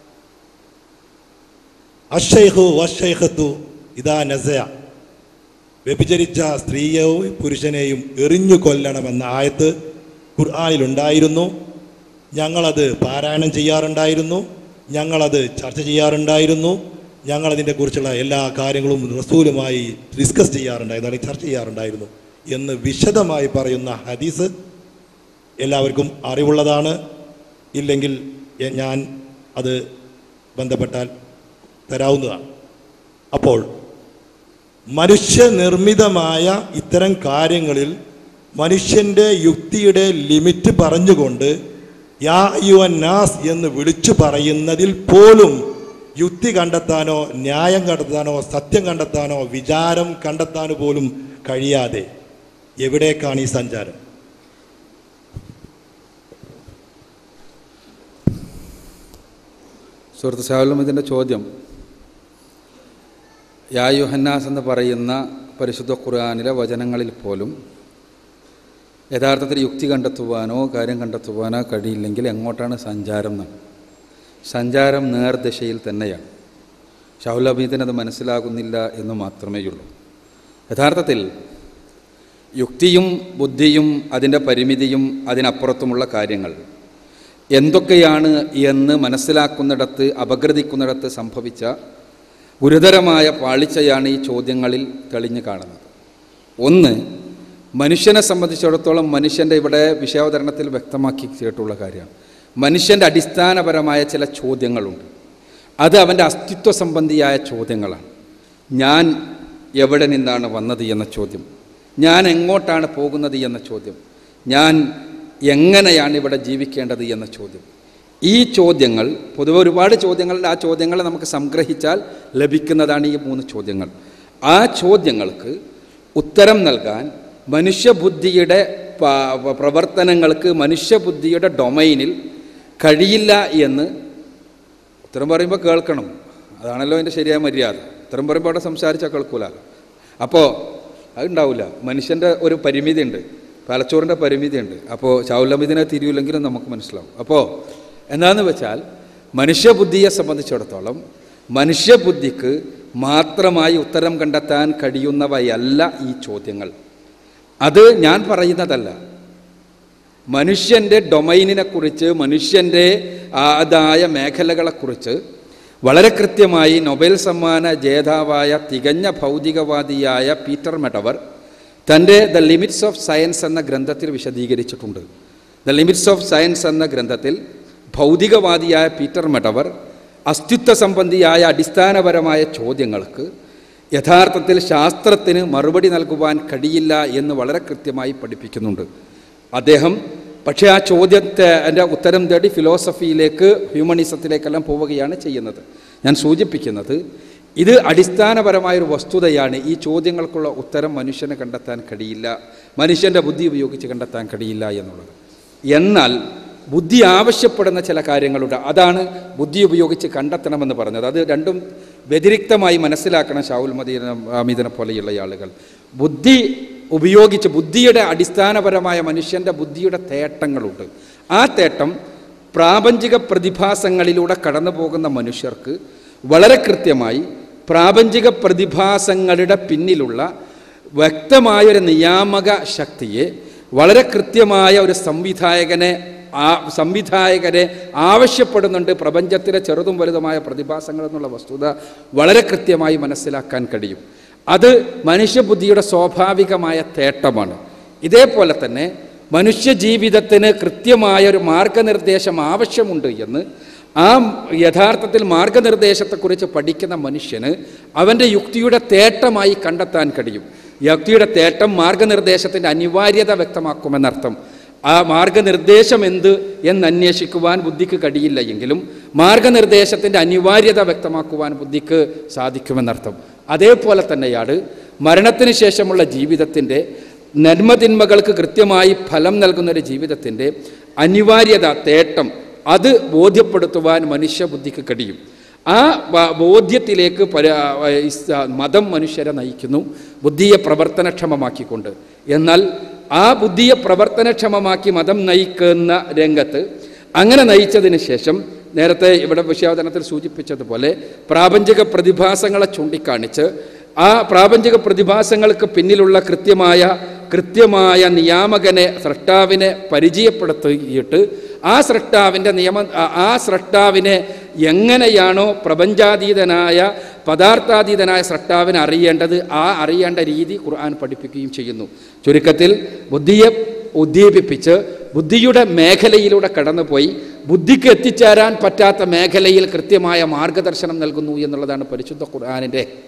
അഷൈഹു വഷൈഹത്തു ഇതാ നസയ വ്യഭിചരിച്ച സ്ത്രീയെയും പുരുഷനെയും എറിഞ്ഞു കൊല്ലണമെന്ന ആയത്ത് ഖുർആാനിലുണ്ടായിരുന്നു ഞങ്ങളത് പാരായണം ചെയ്യാറുണ്ടായിരുന്നു ഞങ്ങളത് ചർച്ച ചെയ്യാറുണ്ടായിരുന്നു ഞങ്ങളതിനെ കുറിച്ചുള്ള എല്ലാ കാര്യങ്ങളും റസൂലുമായി ഡിസ്കസ് ചെയ്യാറുണ്ടായിരുന്നു അല്ലെങ്കിൽ ചർച്ച ചെയ്യാറുണ്ടായിരുന്നു എന്ന് വിശദമായി പറയുന്ന ഹദീസ് എല്ലാവർക്കും അറിവുള്ളതാണ് ഇല്ലെങ്കിൽ എ- ഞാൻ അത് ബന്ധപ്പെട്ടാൽ തരാവുന്നതാണ് അപ്പോൾ മനുഷ്യനിർമ്മിതമായ ഇത്തരം കാര്യങ്ങളിൽ മനുഷ്യൻ്റെ യുക്തിയുടെ ലിമിറ്റ് പറഞ്ഞുകൊണ്ട് യാ യുവൻ നാസ് എന്ന് വിളിച്ചു പറയുന്നതിൽ പോലും യുക്തി കണ്ടെത്താനോ ന്യായം കണ്ടെത്താനോ സത്യം കണ്ടെത്താനോ വിചാരം കണ്ടെത്താനോ പോലും കഴിയാതെ എവിടേക്കാണ് ഈ സഞ്ചാരം സുഹൃത്ത് സാഹുലും ഇതിൻ്റെ ചോദ്യം യാ യുഹന്നാസ് എന്ന് പറയുന്ന പരിശുദ്ധ ഖുർആാനിലെ വചനങ്ങളിൽ പോലും യഥാർത്ഥത്തിൽ യുക്തി കണ്ടെത്തുവാനോ കാര്യം കണ്ടെത്തുവാനോ കഴിയില്ലെങ്കിൽ എങ്ങോട്ടാണ് സഞ്ചാരം എന്നാണ് സഞ്ചാരം നേർദിശയിൽ തന്നെയാണ് ഷാഹുൽ അബീദിന് അത് മനസ്സിലാകുന്നില്ല എന്ന് മാത്രമേ ഉള്ളൂ യഥാർത്ഥത്തിൽ യുക്തിയും ബുദ്ധിയും അതിൻ്റെ പരിമിതിയും അതിനപ്പുറത്തുമുള്ള കാര്യങ്ങൾ എന്തൊക്കെയാണ് എന്ന് മനസ്സിലാക്കുന്നിടത്ത് അപഗ്രഥിക്കുന്നിടത്ത് സംഭവിച്ച ഗുരുതരമായ പാളിച്ചയാണ് ഈ ചോദ്യങ്ങളിൽ തെളിഞ്ഞു കാണുന്നത് ഒന്ന് മനുഷ്യനെ സംബന്ധിച്ചിടത്തോളം മനുഷ്യൻ്റെ ഇവിടെ വിഷയാവതരണത്തിൽ വ്യക്തമാക്കി ചെയ്തിട്ടുള്ള കാര്യമാണ് മനുഷ്യൻ്റെ അടിസ്ഥാനപരമായ ചില ചോദ്യങ്ങളുണ്ട് അത് അവൻ്റെ അസ്തിത്വ സംബന്ധിയായ ചോദ്യങ്ങളാണ് ഞാൻ എവിടെ നിന്നാണ് വന്നത് എന്ന ചോദ്യം ഞാൻ എങ്ങോട്ടാണ് പോകുന്നത് എന്ന ചോദ്യം ഞാൻ എങ്ങനെയാണ് ഇവിടെ ജീവിക്കേണ്ടത് എന്ന ചോദ്യം ഈ ചോദ്യങ്ങൾ പൊതുവെ ഒരുപാട് ചോദ്യങ്ങളുണ്ട് ആ ചോദ്യങ്ങളെ നമുക്ക് സംഗ്രഹിച്ചാൽ ലഭിക്കുന്നതാണ് ഈ മൂന്ന് ചോദ്യങ്ങൾ ആ ചോദ്യങ്ങൾക്ക് ഉത്തരം നൽകാൻ മനുഷ്യബുദ്ധിയുടെ പ- പ്രവർത്തനങ്ങൾക്ക് മനുഷ്യബുദ്ധിയുടെ ഡൊമൈനിൽ കഴിയില്ല എന്ന് ഉത്തരം പറയുമ്പോൾ കേൾക്കണം അതാണല്ലോ അതിൻ്റെ ശരിയായ മര്യാദ ഉത്തരം പറയുമ്പോൾ അവിടെ സംസാരിച്ചാൽ കേൾക്കൂല അപ്പോൾ അതുണ്ടാവില്ല മനുഷ്യൻ്റെ ഒരു പരിമിതി ഉണ്ട് തലച്ചോറിൻ്റെ പരിമിതിയുണ്ട് അപ്പോൾ ചാവുലമിതിനെ തിരിയില്ലെങ്കിലും നമുക്ക് മനസ്സിലാവും അപ്പോൾ എന്താണെന്ന് വെച്ചാൽ മനുഷ്യബുദ്ധിയെ സംബന്ധിച്ചിടത്തോളം മനുഷ്യബുദ്ധിക്ക് മാത്രമായി ഉത്തരം കണ്ടെത്താൻ കഴിയുന്നവയല്ല ഈ ചോദ്യങ്ങൾ അത് ഞാൻ പറയുന്നതല്ല മനുഷ്യൻ്റെ ഡൊമൈനിനെ കുറിച്ച് മനുഷ്യൻ്റെ ആദായ മേഖലകളെക്കുറിച്ച് വളരെ കൃത്യമായി നൊബേൽ സമ്മാന ജേതാവായ തികഞ്ഞ ഭൗതികവാദിയായ പീറ്റർ മെഡവർ തൻ്റെ ദ ലിമിറ്റ്സ് ഓഫ് സയൻസ് എന്ന ഗ്രന്ഥത്തിൽ വിശദീകരിച്ചിട്ടുണ്ട് ദ ലിമിറ്റ്സ് ഓഫ് സയൻസ് എന്ന ഗ്രന്ഥത്തിൽ ഭൗതികവാദിയായ പീറ്റർ മെഡവർ അസ്തിത്വ സംബന്ധിയായ അടിസ്ഥാനപരമായ ചോദ്യങ്ങൾക്ക് യഥാർത്ഥത്തിൽ ശാസ്ത്രത്തിന് മറുപടി നൽകുവാൻ കഴിയില്ല എന്ന് വളരെ കൃത്യമായി പഠിപ്പിക്കുന്നുണ്ട് അദ്ദേഹം പക്ഷേ ആ ചോദ്യത്തെ എൻ്റെ ഉത്തരം തേടി ഫിലോസഫിയിലേക്ക് ഹ്യൂമണിസത്തിലേക്കെല്ലാം പോവുകയാണ് ചെയ്യുന്നത് ഞാൻ സൂചിപ്പിക്കുന്നത് ഇത് അടിസ്ഥാനപരമായൊരു വസ്തുതയാണ് ഈ ചോദ്യങ്ങൾക്കുള്ള ഉത്തരം മനുഷ്യന് കണ്ടെത്താൻ കഴിയില്ല മനുഷ്യൻ്റെ ബുദ്ധി ഉപയോഗിച്ച് കണ്ടെത്താൻ കഴിയില്ല എന്നുള്ളത് എന്നാൽ ബുദ്ധി ആവശ്യപ്പെടുന്ന ചില കാര്യങ്ങളുണ്ട് അതാണ് ബുദ്ധി ഉപയോഗിച്ച് കണ്ടെത്തണമെന്ന് പറഞ്ഞത് അത് രണ്ടും വ്യതിരിക്തമായി മനസ്സിലാക്കണം ഷാവുൽ മദീന അമീദിനെ പോലെയുള്ള ആളുകൾ ബുദ്ധി ഉപയോഗിച്ച് ബുദ്ധിയുടെ അടിസ്ഥാനപരമായ മനുഷ്യൻ്റെ ബുദ്ധിയുടെ തേട്ടങ്ങളുണ്ട് ആ തേട്ടം പ്രാപഞ്ചിക പ്രതിഭാസങ്ങളിലൂടെ കടന്നു പോകുന്ന മനുഷ്യർക്ക് വളരെ കൃത്യമായി പ്രാപഞ്ചിക പ്രതിഭാസങ്ങളുടെ പിന്നിലുള്ള വ്യക്തമായൊരു നിയാമക ശക്തിയെ വളരെ കൃത്യമായ ഒരു സംവിധായകനെ ആ സംവിധായകരെ ആവശ്യപ്പെടുന്നുണ്ട് പ്രപഞ്ചത്തിലെ ചെറുതും വലുതുമായ പ്രതിഭാസങ്ങൾ എന്നുള്ള വസ്തുത വളരെ കൃത്യമായി മനസ്സിലാക്കാൻ കഴിയും അത് മനുഷ്യബുദ്ധിയുടെ സ്വാഭാവികമായ തേട്ടമാണ് ഇതേപോലെ തന്നെ മനുഷ്യ ജീവിതത്തിന് കൃത്യമായ ഒരു മാർഗനിർദ്ദേശം ആവശ്യമുണ്ട് എന്ന് ആ യഥാർത്ഥത്തിൽ മാർഗനിർദ്ദേശത്തെക്കുറിച്ച് പഠിക്കുന്ന മനുഷ്യന് അവൻ്റെ യുക്തിയുടെ തേട്ടമായി കണ്ടെത്താൻ കഴിയും യുക്തിയുടെ തേട്ടം മാർഗനിർദ്ദേശത്തിൻ്റെ അനിവാര്യത വ്യക്തമാക്കുമെന്നർത്ഥം ആ മാർഗനിർദ്ദേശം എന്ത് എന്ന് അന്വേഷിക്കുവാൻ ബുദ്ധിക്ക് കഴിയില്ല എങ്കിലും മാർഗനിർദ്ദേശത്തിൻ്റെ അനിവാര്യത വ്യക്തമാക്കുവാൻ ബുദ്ധിക്ക് സാധിക്കുമെന്നർത്ഥം അതേപോലെ തന്നെയാണ് മരണത്തിന് ശേഷമുള്ള ജീവിതത്തിൻ്റെ നന്മതിന്മകൾക്ക് കൃത്യമായി ഫലം നൽകുന്ന ഒരു ജീവിതത്തിൻ്റെ അനിവാര്യത തേട്ടം അത് ബോധ്യപ്പെടുത്തുവാൻ മനുഷ്യബുദ്ധിക്ക് കഴിയും ആ ബ- ബോധ്യത്തിലേക്ക് പര- ആ, ഇസ്- മതം മനുഷ്യരെ നയിക്കുന്നു ബുദ്ധിയെ പ്രവർത്തനക്ഷമമാക്കിക്കൊണ്ട് എന്നാൽ ആ ബുദ്ധിയെ പ്രവർത്തനക്ഷമമാക്കി മതം നയിക്കുന്ന രംഗത്ത് അങ്ങനെ നയിച്ചതിന് ശേഷം നേരത്തെ ഇവിടെ വിഷയാവതരണത്തിൽ സൂചിപ്പിച്ചതുപോലെ പ്രാപഞ്ചിക പ്രതിഭാസങ്ങളെ ചൂണ്ടിക്കാണിച്ച് ആ പ്രാപഞ്ചിക പ്രതിഭാസങ്ങൾക്ക് പിന്നിലുള്ള കൃത്യമായ കൃത്യമായ നിയാമകനെ സൃഷ്ടാവിനെ പരിചയപ്പെടുത്തിയിട്ട് ആ സൃഷ്ടാവിൻ്റെ നിയമ ആ- ആ സൃഷ്ടാവിനെ എങ്ങനെയാണോ പ്രപഞ്ചാതീതനായ പദാർത്ഥാതീതനായ സൃഷ്ടാവിനെ അറിയേണ്ടത് ആ അറിയേണ്ട രീതി ഖുർആൻ പഠിപ്പിക്കുകയും ചെയ്യുന്നു ചുരുക്കത്തിൽ ബുദ്ധിയെ ഉദ്ദീപിപ്പിച്ച് ബുദ്ധിയുടെ മേഖലയിലൂടെ കടന്നുപോയി ബുദ്ധിക്ക് എത്തിച്ചേരാൻ പറ്റാത്ത മേഖലയിൽ കൃത്യമായ മാർഗദർശനം നൽകുന്നു എന്നുള്ളതാണ് പരിശുദ്ധ ഖുർആാനിൻ്റെ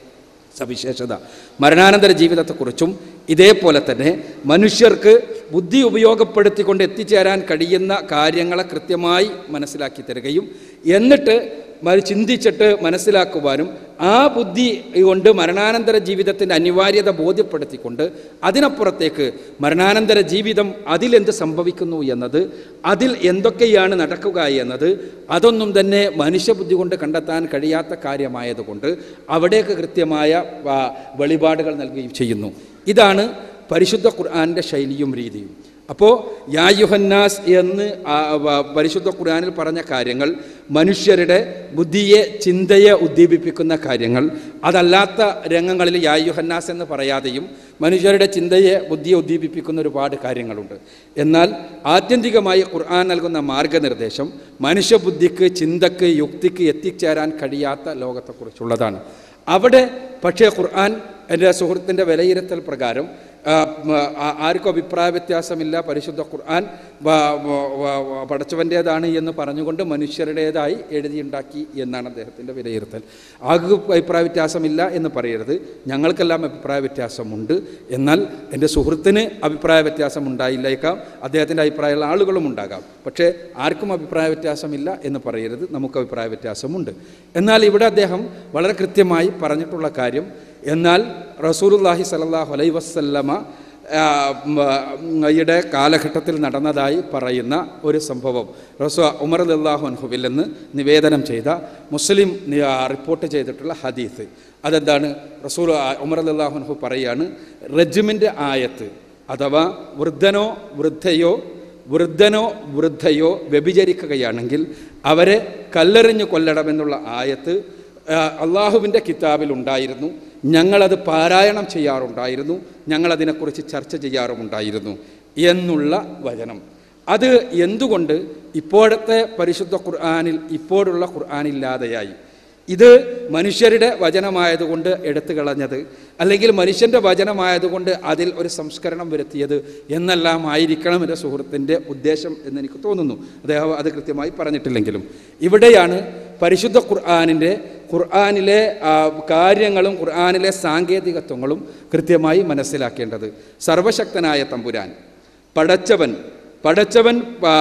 സവിശേഷത മരണാനന്തര ജീവിതത്തെക്കുറിച്ചും ഇതേപോലെ തന്നെ മനുഷ്യർക്ക് ബുദ്ധി ഉപയോഗപ്പെടുത്തിക്കൊണ്ട് എത്തിച്ചേരാൻ കഴിയുന്ന കാര്യങ്ങളെ കൃത്യമായി മനസ്സിലാക്കി തരികയും എന്നിട്ട് മ- ചിന്തിച്ചിട്ട് മനസ്സിലാക്കുവാനും ആ ബുദ്ധി കൊണ്ട് മരണാനന്തര ജീവിതത്തിൻ്റെ അനിവാര്യത ബോധ്യപ്പെടുത്തിക്കൊണ്ട് അതിനപ്പുറത്തേക്ക് മരണാനന്തര ജീവിതം അതിലെന്ത് സംഭവിക്കുന്നു എന്നത് അതിൽ എന്തൊക്കെയാണ് നടക്കുക എന്നത് അതൊന്നും തന്നെ മനുഷ്യബുദ്ധി കൊണ്ട് കണ്ടെത്താൻ കഴിയാത്ത കാര്യമായതുകൊണ്ട് അവിടേക്ക് കൃത്യമായ ആ, വെളിപാടുകൾ നൽകുകയും ചെയ്യുന്നു ഇതാണ് പരിശുദ്ധ ഖുർആാനിൻ്റെ ശൈലിയും രീതിയും അപ്പോൾ യായുഹന്നാസ് എന്ന് ആ, വ- പരിശുദ്ധ ഖുർആനിൽ പറഞ്ഞ കാര്യങ്ങൾ മനുഷ്യരുടെ ബുദ്ധിയെ ചിന്തയെ ഉദ്ദീപിപ്പിക്കുന്ന കാര്യങ്ങൾ അതല്ലാത്ത രംഗങ്ങളിൽ യായുഹന്നാസ് എന്ന് പറയാതെയും മനുഷ്യരുടെ ചിന്തയെ ബുദ്ധിയെ ഉദ്ദീപിപ്പിക്കുന്ന ഒരുപാട് കാര്യങ്ങളുണ്ട് എന്നാൽ ആത്യന്തികമായി ഖുർആൻ നൽകുന്ന മാർഗനിർദ്ദേശം മനുഷ്യബുദ്ധിക്ക് ചിന്തക്ക് യുക്തിക്ക് എത്തിച്ചേരാൻ കഴിയാത്ത ലോകത്തെക്കുറിച്ചുള്ളതാണ് അവിടെ പക്ഷേ ഖുർആൻ എൻ്റെ സുഹൃത്തിൻ്റെ വിലയിരുത്തൽ പ്രകാരം ആ, മ, ആ- ആർക്കും അഭിപ്രായ വ്യത്യാസമില്ല പരിശുദ്ധ ഖുർആൻ വ- വ- വ- വ- പടച്ചവൻ്റേതാണ് എന്ന് പറഞ്ഞുകൊണ്ട് മനുഷ്യരുടേതായി എഴുതിയുണ്ടാക്കി എന്നാണ് അദ്ദേഹത്തിൻ്റെ വിലയിരുത്തൽ ആർക്കും അഭിപ്രായ വ്യത്യാസമില്ല എന്ന് പറയരുത് ഞങ്ങൾക്കെല്ലാം അഭിപ്രായ വ്യത്യാസമുണ്ട് എന്നാൽ എൻ്റെ സുഹൃത്തിന് അഭിപ്രായ വ്യത്യാസം ഉണ്ടായില്ലേക്കാം അദ്ദേഹത്തിൻ്റെ അഭിപ്രായമുള്ള ആളുകളും ഉണ്ടാകാം പക്ഷേ ആർക്കും അഭിപ്രായ വ്യത്യാസമില്ല എന്ന് പറയരുത് നമുക്ക് അഭിപ്രായ വ്യത്യാസമുണ്ട് എന്നാൽ ഇവിടെ അദ്ദേഹം വളരെ കൃത്യമായി പറഞ്ഞിട്ടുള്ള കാര്യം എന്നാൽ റസൂലുല്ലാഹി സല്ലല്ലാഹു അലൈഹി വസല്ലമ ആ, മ, യുടെ കാലഘട്ടത്തിൽ നടന്നതായി പറയുന്ന ഒരു സംഭവം റസൂ ഉമർ അല്ലാഹു അൻഹുവിൽ നിന്ന് നിവേദനം ചെയ്ത മുസ്ലിം നി- ആ, റിപ്പോർട്ട് ചെയ്തിട്ടുള്ള ഹദീസ് അതെന്താണ് റസൂൽ ആ, ഉമർ അല്ലാഹു അൻഹു പറയാണ് റജ്മിൻ്റെ ആയത്ത് അഥവാ വൃദ്ധനോ വൃദ്ധയോ വൃദ്ധനോ വൃദ്ധയോ വ്യഭിചരിക്കുകയാണെങ്കിൽ അവരെ കല്ലെറിഞ്ഞു കൊല്ലണമെന്നുള്ള ആയത്ത് അള്ളാഹുവിൻ്റെ കിതാബിൽ ഉണ്ടായിരുന്നു ഞങ്ങളത് പാരായണം ചെയ്യാറുണ്ടായിരുന്നു ഞങ്ങളതിനെക്കുറിച്ച് ചർച്ച ചെയ്യാറുമുണ്ടായിരുന്നു എന്നുള്ള വചനം അത് എന്തുകൊണ്ട് ഇപ്പോഴത്തെ പരിശുദ്ധ ഖുർആാനിൽ ഇപ്പോഴുള്ള ഖുർആാനില്ലാതെയായി ഇത് മനുഷ്യരുടെ വചനമായതുകൊണ്ട് എടുത്തു കളഞ്ഞത് അല്ലെങ്കിൽ മനുഷ്യൻ്റെ വചനമായതുകൊണ്ട് അതിൽ ഒരു സംസ്കരണം വരുത്തിയത് എന്നെല്ലാം ആയിരിക്കണം എൻ്റെ സുഹൃത്തിൻ്റെ ഉദ്ദേശം എന്ന് എനിക്ക് തോന്നുന്നു അദ്ദേഹം അത് കൃത്യമായി പറഞ്ഞിട്ടില്ലെങ്കിലും ഇവിടെയാണ് പരിശുദ്ധ ഖുർആാനിൻ്റെ ഖുർആാനിലെ ആ, കാര്യങ്ങളും ഖുർആാനിലെ സാങ്കേതികത്വങ്ങളും കൃത്യമായി മനസ്സിലാക്കേണ്ടത് സർവശക്തനായ തമ്പുരാൻ പടച്ചവൻ പടച്ചവൻ ആ,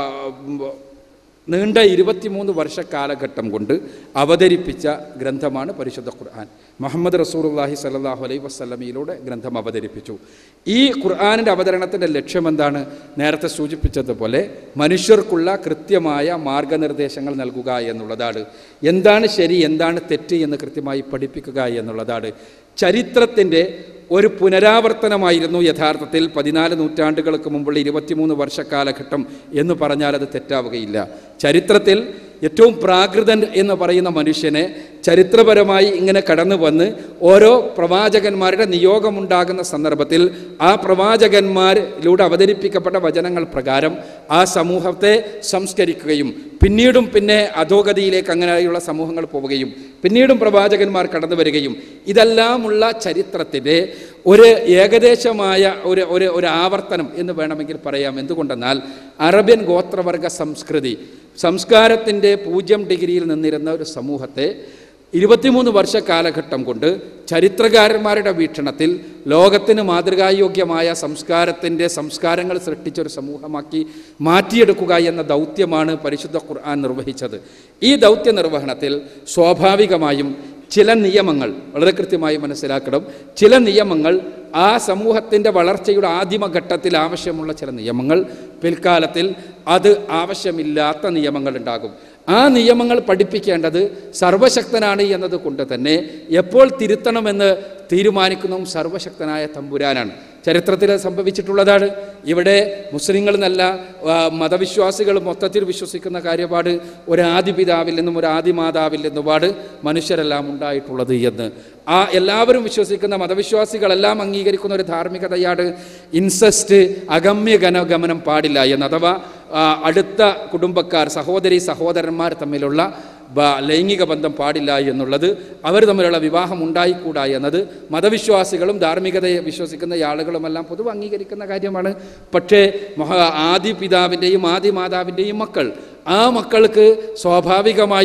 നീണ്ട ഇരുപത്തിമൂന്ന് വർഷ കാലഘട്ടം കൊണ്ട് അവതരിപ്പിച്ച ഗ്രന്ഥമാണ് പരിശുദ്ധ ഖുർആൻ മുഹമ്മദ് റസൂലുള്ളാഹി സ്വല്ലല്ലാഹു അലൈഹി വസല്ലമയിലൂടെ ഗ്രന്ഥം അവതരിപ്പിച്ചു ഈ ഖുർആനിൻ്റെ അവതരണത്തിൻ്റെ ലക്ഷ്യം എന്താണ് നേരത്തെ സൂചിപ്പിച്ചതുപോലെ മനുഷ്യർക്കുള്ള കൃത്യമായ മാർഗനിർദ്ദേശങ്ങൾ നൽകുക എന്നുള്ളതാണ് എന്താണ് ശരി എന്താണ് തെറ്റ് എന്ന് കൃത്യമായി പഠിപ്പിക്കുക എന്നുള്ളതാണ് ചരിത്രത്തിൻ്റെ ഒരു പുനരാവർത്തനമായിരുന്നു യഥാർത്ഥത്തിൽ പതിനാല് നൂറ്റാണ്ടുകൾക്ക് മുമ്പുള്ള ഇരുപത്തിമൂന്ന് വർഷ കാലഘട്ടം എന്ന് പറഞ്ഞാൽ അത് തെറ്റാവുകയില്ല ചരിത്രത്തിൽ ഏറ്റവും പ്രാകൃതൻ എന്ന് പറയുന്ന മനുഷ്യനെ ചരിത്രപരമായി ഇങ്ങനെ കടന്നു വന്ന് ഓരോ പ്രവാചകന്മാരുടെ നിയോഗമുണ്ടാകുന്ന സന്ദർഭത്തിൽ ആ പ്രവാചകന്മാരിലൂടെ അവതരിപ്പിക്കപ്പെട്ട വചനങ്ങൾ പ്രകാരം ആ സമൂഹത്തെ സംസ്കരിക്കുകയും പിന്നീടും പിന്നെ അധോഗതിയിലേക്ക് അങ്ങനെയുള്ള സമൂഹങ്ങൾ പോവുകയും പിന്നീടും പ്രവാചകന്മാർ കടന്നു വരികയും ഇതെല്ലാമുള്ള ചരിത്രത്തിൻ്റെ ഒരു ഏകദേശമായ ഒരു ഒരു ഒരു ആവർത്തനം എന്ന് വേണമെങ്കിൽ പറയാം എന്തുകൊണ്ടെന്നാൽ അറബ്യൻ ഗോത്രവർഗ സംസ്കൃതി സംസ്കാരത്തിൻ്റെ പൂജ്യം ഡിഗ്രിയിൽ നിന്നിരുന്ന ഒരു സമൂഹത്തെ ഇരുപത്തിമൂന്ന് വർഷ കാലഘട്ടം കൊണ്ട് ചരിത്രകാരന്മാരുടെ വീക്ഷണത്തിൽ ലോകത്തിന് മാതൃകായോഗ്യമായ സംസ്കാരത്തിൻ്റെ സംസ്കാരങ്ങൾ സൃഷ്ടിച്ചൊരു സമൂഹമാക്കി മാറ്റിയെടുക്കുക എന്ന ദൗത്യമാണ് പരിശുദ്ധ ഖുർആൻ നിർവഹിച്ചത് ഈ ദൗത്യ നിർവഹണത്തിൽ സ്വാഭാവികമായും ചില നിയമങ്ങൾ വളരെ കൃത്യമായി മനസ്സിലാക്കണം ചില നിയമങ്ങൾ ആ സമൂഹത്തിൻ്റെ വളർച്ചയുടെ ആദിമഘട്ടത്തിൽ ആവശ്യമുള്ള ചില നിയമങ്ങൾ പിൽക്കാലത്തിൽ അത് ആവശ്യമില്ലാത്ത നിയമങ്ങൾ ഉണ്ടാകും ആ നിയമങ്ങൾ പഠിപ്പിക്കേണ്ടത് സർവശക്തനാണ് എന്നത് കൊണ്ട് തന്നെ എപ്പോൾ തിരുത്തണമെന്ന് തീരുമാനിക്കുന്നതും സർവശക്തനായ തമ്പുരാനാണ് ചരിത്രത്തിൽ അത് സംഭവിച്ചിട്ടുള്ളതാണ് ഇവിടെ മുസ്ലിങ്ങൾ എന്നല്ല ആ, മതവിശ്വാസികൾ മൊത്തത്തിൽ വിശ്വസിക്കുന്ന കാര്യപാട് ഒരു ആദിപിതാവിൽ നിന്നും ഒരു ആദിമാതാവിൽ നിന്നുപാട് മനുഷ്യരെല്ലാം ഉണ്ടായിട്ടുള്ളത് എന്ന് ആ എല്ലാവരും വിശ്വസിക്കുന്ന മതവിശ്വാസികളെല്ലാം അംഗീകരിക്കുന്ന ഒരു ധാർമ്മികതയാണ് ഇൻസെസ്റ്റ് അഗമ്യ ഗമനം പാടില്ല എന്ന് അഥവാ ആ, അടുത്ത കുടുംബക്കാർ സഹോദരി സഹോദരന്മാർ തമ്മിലുള്ള ബ- ലൈംഗിക ബന്ധം പാടില്ല എന്നുള്ളത് അവർ തമ്മിലുള്ള വിവാഹം ഉണ്ടായിക്കൂടാ എന്നത് മതവിശ്വാസികളും ധാർമ്മികതയെ വിശ്വസിക്കുന്ന ആളുകളുമെല്ലാം പൊതുവെ അംഗീകരിക്കുന്ന കാര്യമാണ് പക്ഷേ മഹാ ആദി പിതാവിൻ്റെയും ആദി മാതാവിൻ്റെയും മക്കൾ ആ മക്കൾക്ക് സ്വാഭാവികമായും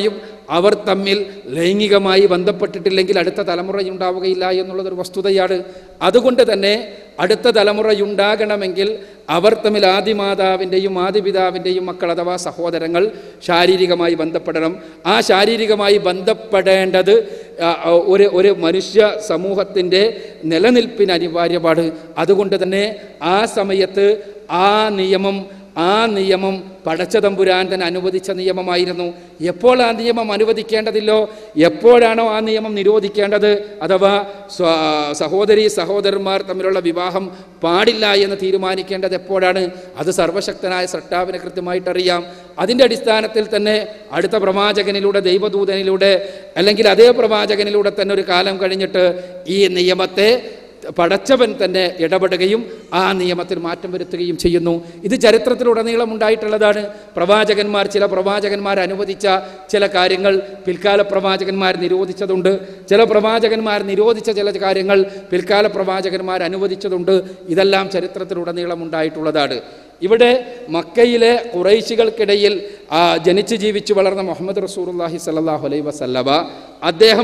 അവർ തമ്മിൽ ലൈംഗികമായി ബന്ധപ്പെട്ടിട്ടില്ലെങ്കിൽ അടുത്ത തലമുറയുണ്ടാവുകയില്ല എന്നുള്ളതൊരു വസ്തുതയാണ് അതുകൊണ്ട് തന്നെ അടുത്ത തലമുറയുണ്ടാകണമെങ്കിൽ അവർ തമ്മിൽ ആദിമാതാവിൻ്റെയും ആദിപിതാവിൻ്റെയും മക്കൾ അഥവാ സഹോദരങ്ങൾ ശാരീരികമായി ബന്ധപ്പെടണം ആ ശാരീരികമായി ബന്ധപ്പെടേണ്ടത് ആ, ആ, ഒരു ഒരു മനുഷ്യ സമൂഹത്തിൻ്റെ നിലനിൽപ്പിന് അനിവാര്യമാണ് അതുകൊണ്ട് തന്നെ ആ സമയത്ത് ആ നിയമം ആ നിയമം പടച്ചതമ്പുരാൻ തന്നെ അനുവദിച്ച നിയമമായിരുന്നു എപ്പോൾ ആ നിയമം അനുവദിക്കേണ്ടതില്ലോ എപ്പോഴാണോ ആ നിയമം നിരോധിക്കേണ്ടത് അഥവാ സ്വ- സഹോദരി സഹോദരന്മാർ തമ്മിലുള്ള വിവാഹം പാടില്ല എന്ന് തീരുമാനിക്കേണ്ടത് എപ്പോഴാണ് അത് സർവശക്തനായ സട്ടാവിനെ കൃത്യമായിട്ടറിയാം അതിൻ്റെ അടിസ്ഥാനത്തിൽ തന്നെ അടുത്ത പ്രവാചകനിലൂടെ ദൈവദൂതനിലൂടെ അല്ലെങ്കിൽ അതേ പ്രവാചകനിലൂടെ തന്നെ ഒരു കാലം കഴിഞ്ഞിട്ട് ഈ നിയമത്തെ പടച്ചവൻ തന്നെ ഇടപെടുകയും ആ നിയമത്തിൽ മാറ്റം വരുത്തുകയും ചെയ്യുന്നു ഇത് ചരിത്രത്തിലുടനീളം ഉണ്ടായിട്ടുള്ളതാണ് പ്രവാചകന്മാർ ചില പ്രവാചകന്മാർ അനുവദിച്ച ചില കാര്യങ്ങൾ പിൽക്കാല പ്രവാചകന്മാർ നിരോധിച്ചതുണ്ട് ചില പ്രവാചകന്മാർ നിരോധിച്ച ചില കാര്യങ്ങൾ പിൽക്കാല പ്രവാചകന്മാർ അനുവദിച്ചതുണ്ട് ഇതെല്ലാം ചരിത്രത്തിലുടനീളം ഉണ്ടായിട്ടുള്ളതാണ് ഇവിടെ മക്കയിലെ കുറൈശികൾക്കിടയിൽ ആ, ജനിച്ച് ജീവിച്ചു വളർന്ന മുഹമ്മദ് റസൂറുല്ലാഹി സല്ലാഹു അലൈ വസല്ലവ അദ്ദേഹം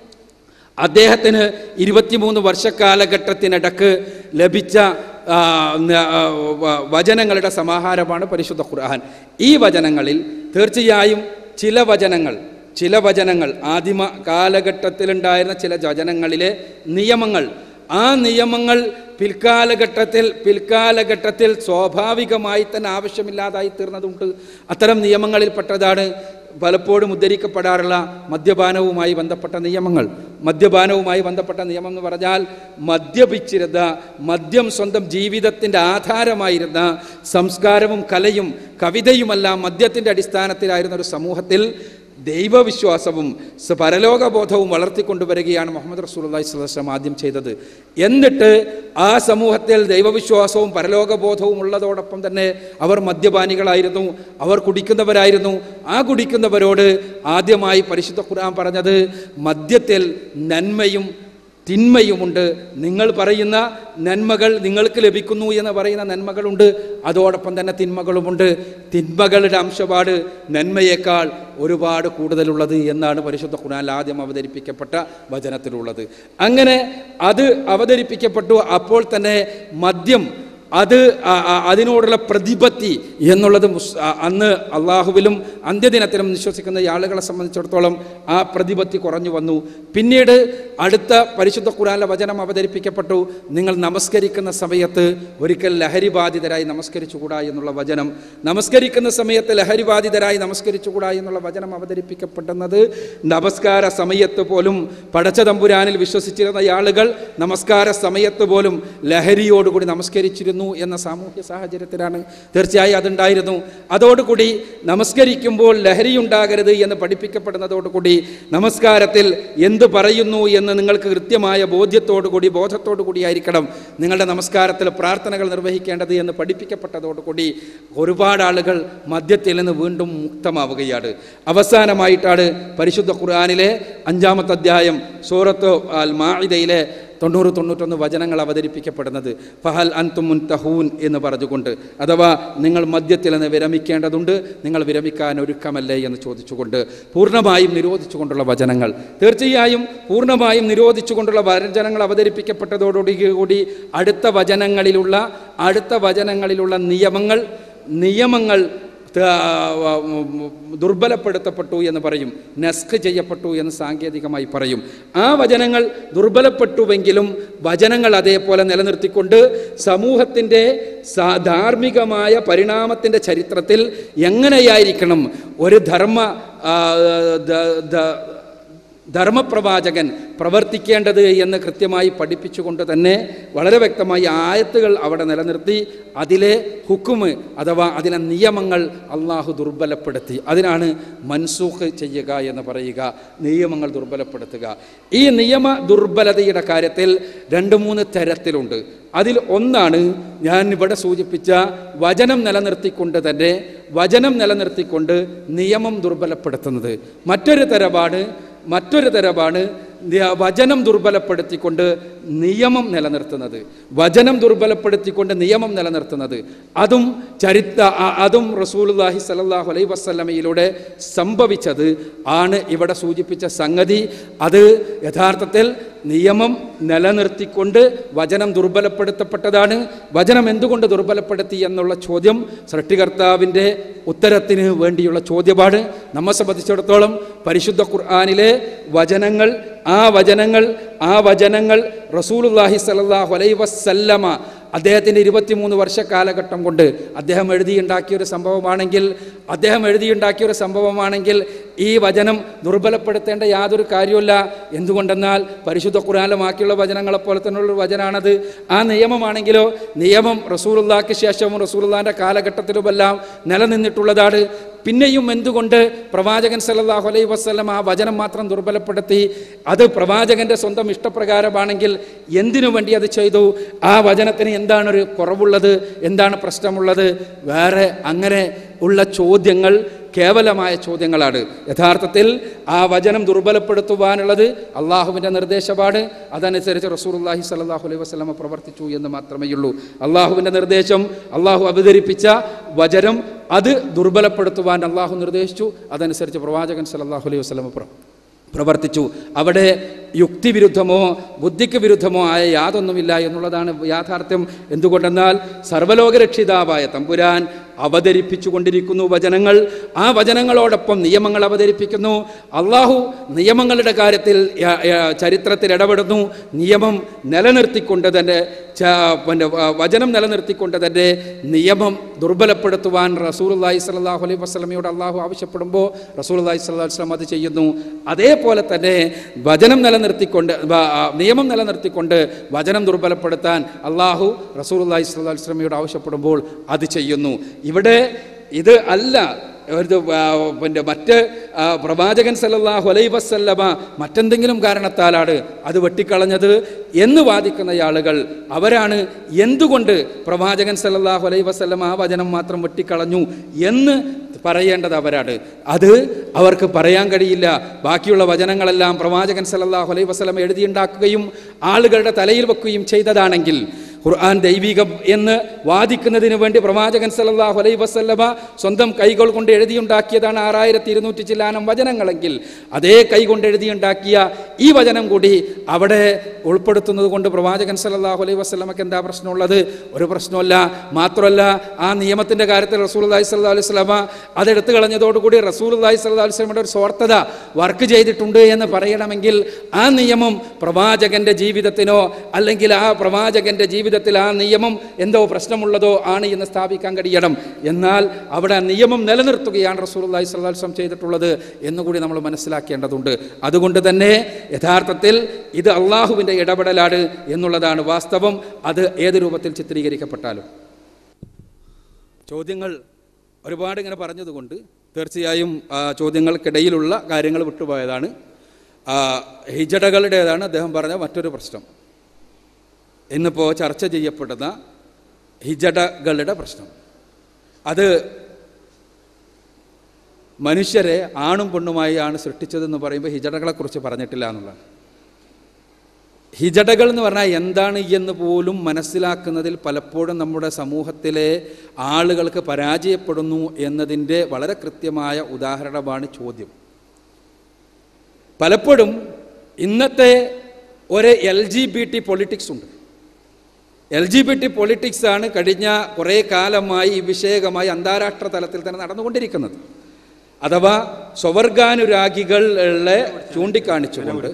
അദ്ദേഹത്തിന് ഇരുപത്തിമൂന്ന് വർഷക്കാലഘട്ടത്തിനിടക്ക് ലഭിച്ച ആ, ന- ആ, വ- വചനങ്ങളുടെ സമാഹാരമാണ് പരിശുദ്ധ ഖുർആൻ ഈ വചനങ്ങളിൽ തീർച്ചയായും ചില വചനങ്ങൾ ചില വചനങ്ങൾ ആദിമ കാലഘട്ടത്തിലുണ്ടായിരുന്ന ചില വചനങ്ങളിലെ നിയമങ്ങൾ ആ നിയമങ്ങൾ പിൽക്കാലഘട്ടത്തിൽ പിൽക്കാലഘട്ടത്തിൽ സ്വാഭാവികമായി തന്നെ ആവശ്യമില്ലാതായി തീർന്നതുണ്ട് അത്തരം നിയമങ്ങളിൽപ്പെട്ടതാണ് പലപ്പോഴും ഉദ്ധരിക്കപ്പെടാറുള്ള മദ്യപാനവുമായി ബന്ധപ്പെട്ട നിയമങ്ങൾ മദ്യപാനവുമായി ബന്ധപ്പെട്ട നിയമം എന്ന് പറഞ്ഞാൽ മദ്യപിച്ചിരുന്ന മദ്യം സ്വന്തം ജീവിതത്തിൻ്റെ ആധാരമായിരുന്ന സംസ്കാരവും കലയും കവിതയുമെല്ലാം മദ്യത്തിൻ്റെ അടിസ്ഥാനത്തിലായിരുന്ന ഒരു സമൂഹത്തിൽ ദൈവവിശ്വാസവും സ- പരലോകബോധവും വളർത്തിക്കൊണ്ടുവരികയാണ് മുഹമ്മദ് റസൂലി സ്വലം ആദ്യം ചെയ്തത് എന്നിട്ട് ആ സമൂഹത്തിൽ ദൈവവിശ്വാസവും പരലോകബോധവും ഉള്ളതോടൊപ്പം തന്നെ അവർ മദ്യപാനികളായിരുന്നു അവർ കുടിക്കുന്നവരായിരുന്നു ആ കുടിക്കുന്നവരോട് ആദ്യമായി പരിശുദ്ധ ഖുർആൻ പറഞ്ഞത് മദ്യത്തിൽ നന്മയും തിന്മയുമുണ്ട് നിങ്ങൾ പറയുന്ന നന്മകൾ നിങ്ങൾക്ക് ലഭിക്കുന്നു എന്ന് പറയുന്ന നന്മകളുണ്ട് അതോടൊപ്പം തന്നെ തിന്മകളുമുണ്ട് തിന്മകളുടെ അംശപാട് നന്മയേക്കാൾ ഒരുപാട് കൂടുതലുള്ളത് എന്നാണ് പരിശുദ്ധ ഖുർആനിൽ ആദ്യം അവതരിപ്പിക്കപ്പെട്ട വചനത്തിലുള്ളത് അങ്ങനെ അത് അവതരിപ്പിക്കപ്പെട്ടു അപ്പോൾ തന്നെ മദ്യം അത് ആ- ആ- അതിനോടുള്ള പ്രതിപത്തി എന്നുള്ളത് മുസ്- ആ- അന്ന് അള്ളാഹുവിലും അന്ത്യദിനത്തിലും വിശ്വസിക്കുന്ന ഈ ആളുകളെ സംബന്ധിച്ചിടത്തോളം ആ പ്രതിപത്തി കുറഞ്ഞു വന്നു പിന്നീട് അടുത്ത പരിശുദ്ധ ഖുറാനിലെ വചനം അവതരിപ്പിക്കപ്പെട്ടു നിങ്ങൾ നമസ്കരിക്കുന്ന സമയത്ത് ഒരിക്കൽ ലഹരി ബാധിതരായി നമസ്കരിച്ചുകൂടാ എന്നുള്ള വചനം നമസ്കരിക്കുന്ന സമയത്ത് ലഹരി ബാധിതരായി നമസ്കരിച്ചുകൂടാ എന്നുള്ള വചനം അവതരിപ്പിക്കപ്പെടുന്നത് നമസ്കാര സമയത്ത് പോലും പടച്ച തമ്പുരാനിൽ വിശ്വസിച്ചിരുന്ന ആളുകൾ നമസ്കാര സമയത്ത് പോലും ലഹരിയോടുകൂടി നമസ്കരിച്ചിരുന്നു എന്ന സാമൂഹ്യ സാഹചര്യത്തിലാണ് തീർച്ചയായും അതുണ്ടായിരുന്നു അതോടുകൂടി നമസ്കരിക്കുമ്പോൾ ലഹരി ഉണ്ടാകരുത് എന്ന് പഠിപ്പിക്കപ്പെടുന്നതോടുകൂടി നമസ്കാരത്തിൽ എന്ത് പറയുന്നു എന്ന് നിങ്ങൾക്ക് കൃത്യമായ ബോധ്യത്തോടുകൂടി ബോധത്തോടുകൂടി ആയിരിക്കണം നിങ്ങളുടെ നമസ്കാരത്തിൽ പ്രാർത്ഥനകൾ നിർവഹിക്കേണ്ടത് എന്ന് പഠിപ്പിക്കപ്പെട്ടതോടുകൂടി ഒരുപാട് ആളുകൾ മദ്യത്തിൽ നിന്ന് വീണ്ടും മുക്തമാവുകയാണ് അവസാനമായിട്ടാണ് പരിശുദ്ധ ഖുർആാനിലെ അഞ്ചാമത്തെ അധ്യായം സൂറത്ത് അൽ മാഇദയിലെ തൊണ്ണൂറ് തൊണ്ണൂറ്റൊന്ന് വചനങ്ങൾ അവതരിപ്പിക്കപ്പെടുന്നത് ഫഹൽ അൻതും മുൻതഹൂൻ എന്ന് പറഞ്ഞുകൊണ്ട് അഥവാ നിങ്ങൾ മദ്യത്തിൽ നിന്ന് വിരമിക്കേണ്ടതുണ്ട് നിങ്ങൾ വിരമിക്കാൻ ഒരുക്കമല്ലേ എന്ന് ചോദിച്ചുകൊണ്ട് പൂർണ്ണമായും നിരോധിച്ചുകൊണ്ടുള്ള വചനങ്ങൾ തീർച്ചയായും പൂർണ്ണമായും നിരോധിച്ചുകൊണ്ടുള്ള വചനങ്ങൾ അവതരിപ്പിക്കപ്പെട്ടതോടുകൂടി കൂടി അടുത്ത വചനങ്ങളിലുള്ള അടുത്ത വചനങ്ങളിലുള്ള നിയമങ്ങൾ നിയമങ്ങൾ ത- ദുർബലപ്പെടുത്തപ്പെട്ടു എന്ന് പറയും നസ്ഖ് ചെയ്യപ്പെട്ടു എന്ന് സാങ്കേതികമായി പറയും ആ വചനങ്ങൾ ദുർബലപ്പെട്ടുവെങ്കിലും വചനങ്ങൾ അതേപോലെ നിലനിർത്തിക്കൊണ്ട് സമൂഹത്തിൻ്റെ സാ- ധാർമ്മികമായ പരിണാമത്തിൻ്റെ ചരിത്രത്തിൽ എങ്ങനെയായിരിക്കണം ഒരു ധർമ്മ ആ, ദ- ദ- ധർമ്മപ്രവാചകൻ പ്രവർത്തിക്കേണ്ടത് എന്ന് കൃത്യമായി പഠിപ്പിച്ചുകൊണ്ട് തന്നെ വളരെ വ്യക്തമായി ആയത്തുകൾ അവിടെ നിലനിർത്തി അതിലെ ഹുക്കുമ് അഥവാ അതിലെ നിയമങ്ങൾ അള്ളാഹു ദുർബലപ്പെടുത്തി അതിനാണ് മൻസൂഖ് ചെയ്യുക എന്ന് പറയുക നിയമങ്ങൾ ദുർബലപ്പെടുത്തുക ഈ നിയമ ദുർബലതയുടെ കാര്യത്തിൽ രണ്ട് മൂന്ന് തരത്തിലുണ്ട് അതിൽ ഒന്നാണ് ഞാൻ ഇവിടെ സൂചിപ്പിച്ച വചനം നിലനിർത്തിക്കൊണ്ട് തന്നെ വചനം നിലനിർത്തിക്കൊണ്ട് നിയമം ദുർബലപ്പെടുത്തുന്നത് മറ്റൊരു തരമാണ് മറ്റൊരു തരമാണ് നി- വചനം ദുർബലപ്പെടുത്തിക്കൊണ്ട് നിയമം നിലനിർത്തുന്നത് വചനം ദുർബലപ്പെടുത്തിക്കൊണ്ട് നിയമം നിലനിർത്തുന്നത് അതും ചരിത്ര അ- അതും റസൂലുള്ളാഹി സല്ലല്ലാഹു അലൈഹി വസല്ലമയിലൂടെ സംഭവിച്ചത് ആണ് ഇവിടെ സൂചിപ്പിച്ച സംഗതി അത് യഥാർത്ഥത്തിൽ നിയമം നിലനിർത്തിക്കൊണ്ട് വചനം ദുർബലപ്പെടുത്തപ്പെട്ടതാണ് വചനം എന്തുകൊണ്ട് ദുർബലപ്പെടുത്തി എന്നുള്ള ചോദ്യം സൃഷ്ടികർത്താവിൻ്റെ ഉത്തരത്തിന് വേണ്ടിയുള്ള ചോദ്യമാണ് നമ്മെ സംബന്ധിച്ചിടത്തോളം പരിശുദ്ധ ഖുർആാനിലെ വചനങ്ങൾ ആ വചനങ്ങൾ ആ വചനങ്ങൾ റസൂലുള്ളാഹി സ്വല്ലല്ലാഹു അലൈഹി വസല്ലമ അദ്ദേഹത്തിൻ്റെ ഇരുപത്തിമൂന്ന് വർഷ കാലഘട്ടം കൊണ്ട് അദ്ദേഹം എഴുതിയുണ്ടാക്കിയ ഒരു സംഭവമാണെങ്കിൽ അദ്ദേഹം എഴുതിയുണ്ടാക്കിയ ഒരു സംഭവമാണെങ്കിൽ ഈ വചനം ദുർബലപ്പെടുത്തേണ്ട യാതൊരു കാര്യമില്ല എന്തുകൊണ്ടെന്നാൽ പരിശുദ്ധ ഖുറാനുമാക്കിയുള്ള വചനങ്ങളെ പോലെ തന്നെയുള്ള വചനാണത് ആ നിയമമാണെങ്കിലോ നിയമം റസൂലുള്ളാക്ക് ശേഷവും റസൂലുള്ളാൻ്റെ കാലഘട്ടത്തിലുമെല്ലാം നിലനിന്നിട്ടുള്ളതാണ് പിന്നെയും എന്തുകൊണ്ട് പ്രവാചകൻ സല്ലല്ലാഹു അലൈഹി വസല്ലം ആ വചനം മാത്രം ദുർബലപ്പെടുത്തി അത് പ്രവാചകന്റെ സ്വന്തം ഇഷ്ടപ്രകാരമാണെങ്കിൽ എന്തിനു വേണ്ടി അത് ചെയ്തു ആ വചനത്തിന് എന്താണ് ഒരു കുറവുള്ളത് എന്താണ് പ്രശ്നമുള്ളത് വേറെ അങ്ങനെ ഉള്ള ചോദ്യങ്ങൾ കേവലമായ ചോദ്യങ്ങളാണ് യഥാർത്ഥത്തിൽ ആ വചനം ദുർബലപ്പെടുത്തുവാനുള്ളത് അള്ളാഹുവിൻ്റെ നിർദ്ദേശമാണ് അതനുസരിച്ച് റസൂലുള്ളാഹി സ്വല്ലല്ലാഹു അലൈഹി വസല്ലമ പ്രവർത്തിച്ചു എന്ന് മാത്രമേയുള്ളൂ അള്ളാഹുവിൻ്റെ നിർദ്ദേശം അള്ളാഹു അവതരിപ്പിച്ച വചനം അത് ദുർബലപ്പെടുത്തുവാൻ അള്ളാഹു നിർദ്ദേശിച്ചു അതനുസരിച്ച് പ്രവാചകൻ സല്ലല്ലാഹു അലൈഹി വസല്ലമ പ്ര പ്രവർത്തിച്ചു അവിടെ യുക്തിവിരുദ്ധമോ ബുദ്ധിക്ക് വിരുദ്ധമോ ആയ യാതൊന്നുമില്ല എന്നുള്ളതാണ് യാഥാർത്ഥ്യം എന്തുകൊണ്ടെന്നാൽ സർവലോകരക്ഷിതാവായ തമ്പുരാൻ അവതരിപ്പിച്ചു കൊണ്ടിരിക്കുന്നു വചനങ്ങൾ ആ വചനങ്ങളോടൊപ്പം നിയമങ്ങൾ അവതരിപ്പിക്കുന്നു അള്ളാഹു നിയമങ്ങളുടെ കാര്യത്തിൽ യ- യ- ചരിത്രത്തിൽ ഇടപെടുന്നു നിയമം നിലനിർത്തിക്കൊണ്ട് തന്നെ ച- പിന്നെ വ- വചനം നിലനിർത്തിക്കൊണ്ട് തന്നെ നിയമം ദുർബലപ്പെടുത്തുവാൻ റസൂലുള്ളാഹി സ്വല്ലല്ലാഹു അലൈഹി വസല്ലമയോട് അള്ളാഹു ആവശ്യപ്പെടുമ്പോൾ റസൂലുള്ളാഹി സ്വല്ലല്ലാഹു അലൈഹി വസല്ലം അത് ചെയ്യുന്നു അതേപോലെ തന്നെ വചനം നിലനിർത്തിക്കൊണ്ട് വ- ആ, നിയമം നിലനിർത്തിക്കൊണ്ട് വചനം ദുർബലപ്പെടുത്താൻ അള്ളാഹു റസൂലുള്ളാഹി സ്വല്ലല്ലാഹു അലൈഹി വസല്ലമയോട് ആവശ്യപ്പെടുമ്പോൾ അത് ചെയ്യുന്നു ഇവിടെ ഇത് അല്ല ഒരു ആ, പിന്നെ മറ്റ് ആ, പ്രവാചകൻ സല്ലല്ലാഹു അലൈഹി വസല്ലമ മറ്റെന്തെങ്കിലും കാരണത്താലാണ് അത് വെട്ടിക്കളഞ്ഞത് എന്ന് വാദിക്കുന്ന ആളുകൾ അവരാണ് എന്തുകൊണ്ട് പ്രവാചകൻ സല്ലല്ലാഹു അലൈഹി വസല്ലമ ആ വചനം മാത്രം വെട്ടിക്കളഞ്ഞു എന്ന് പറയേണ്ടത് അവരാണ് അത് അവർക്ക് പറയാൻ കഴിയില്ല ബാക്കിയുള്ള വചനങ്ങളെല്ലാം പ്രവാചകൻ സല്ലല്ലാഹു അലൈഹി വസല്ലമ എഴുതിയുണ്ടാക്കുകയും ആളുകളുടെ തലയിൽ വെക്കുകയും ചെയ്തതാണെങ്കിൽ ഖുർആൻ ദൈവികം എന്ന് വാദിക്കുന്നതിന് വേണ്ടി പ്രവാചകൻ സല്ലല്ലാഹു അലൈഹി വസല്ലമ സ്വന്തം കൈകൾ കൊണ്ട് എഴുതിയുണ്ടാക്കിയതാണ് ആറായിരത്തി ഇരുന്നൂറ്റി ചില്ലാനം വചനങ്ങളെങ്കിൽ അതേ കൈ കൊണ്ട് എഴുതിയുണ്ടാക്കിയ ഈ വചനം കൂടി അവിടെ ഉൾപ്പെടുത്തുന്നത് കൊണ്ട് പ്രവാചകൻ സല്ലല്ലാഹു അലൈഹി വസല്ലമക്ക് എന്താ പ്രശ്നമുള്ളത് ഒരു പ്രശ്നമല്ല മാത്രമല്ല ആ നിയമത്തിൻ്റെ കാര്യത്തിൽ റസൂലുള്ളാഹി സ്വല്ലല്ലാഹു അലൈഹി വസല്ലമ അതെടുത്തു കളഞ്ഞതോടുകൂടി റസൂലുള്ളാഹി സ്വല്ലല്ലാഹു അലൈഹി വസല്ലമയുടെ ഒരു സ്വാർത്ഥത വർക്ക് ചെയ്തിട്ടുണ്ട് എന്ന് പറയണമെങ്കിൽ ആ നിയമം പ്രവാചകന്റെ ജീവിതത്തിനോ അല്ലെങ്കിൽ ആ പ്രവാചകന്റെ ജീവിതത്തിൽ ആ നിയമം എന്തോ പ്രശ്നമുള്ളതോ ആണ് എന്ന് സ്ഥാപിക്കാൻ കഴിയണം എന്നാൽ അവിടെ ആ നിയമം നിലനിർത്തുകയാണ് റസൂലുള്ളാഹി സ്വല്ലല്ലാഹു അലൈഹി വസല്ലം ചെയ്തിട്ടുള്ളത് എന്നുകൂടി നമ്മൾ മനസ്സിലാക്കേണ്ടതുണ്ട് അതുകൊണ്ട് തന്നെ യഥാർത്ഥത്തിൽ ഇത് അള്ളാഹുവിൻ്റെ ഇടപെടലാണ് എന്നുള്ളതാണ് വാസ്തവം അത് ഏത് രൂപത്തിൽ ചിത്രീകരിക്കപ്പെട്ടാലും ചോദ്യങ്ങൾ ഒരുപാട് ഇങ്ങനെ പറഞ്ഞതുകൊണ്ട് തീർച്ചയായും ആ ചോദ്യങ്ങൾക്കിടയിലുള്ള കാര്യങ്ങൾ വിട്ടുപോയതാണ് ആ, ഹിജടകളുടേതാണ് അദ്ദേഹം പറഞ്ഞ മറ്റൊരു പ്രശ്നം ഇന്നിപ്പോൾ ചർച്ച ചെയ്യപ്പെടുന്ന ഹിജടകളുടെ പ്രശ്നം അത് മനുഷ്യരെ ആണും പെണ്ണുമായി ആണ് സൃഷ്ടിച്ചതെന്ന് പറയുമ്പോൾ ഹിജടകളെക്കുറിച്ച് പറഞ്ഞിട്ടില്ല എന്നുള്ളതാണ് ഹിജടകൾ എന്ന് പറഞ്ഞാൽ എന്താണ് എന്ന് പോലും മനസ്സിലാക്കുന്നതിൽ പലപ്പോഴും നമ്മുടെ സമൂഹത്തിലെ ആളുകൾക്ക് പരാജയപ്പെടുന്നു എന്നതിൻ്റെ വളരെ കൃത്യമായ ഉദാഹരണമാണ് ചോദ്യം പലപ്പോഴും ഇന്നത്തെ ഒരു L G B T politics ഉണ്ട് L G B T politics ആണ് കഴിഞ്ഞ കുറേ കാലമായി ഈ വിഷയകമായി അന്താരാഷ്ട്ര തലത്തിൽ തന്നെ നടന്നുകൊണ്ടിരിക്കുന്നത് അഥവാ സ്വവർഗാനുരാഗികളെ ചൂണ്ടിക്കാണിച്ചുകൊണ്ട്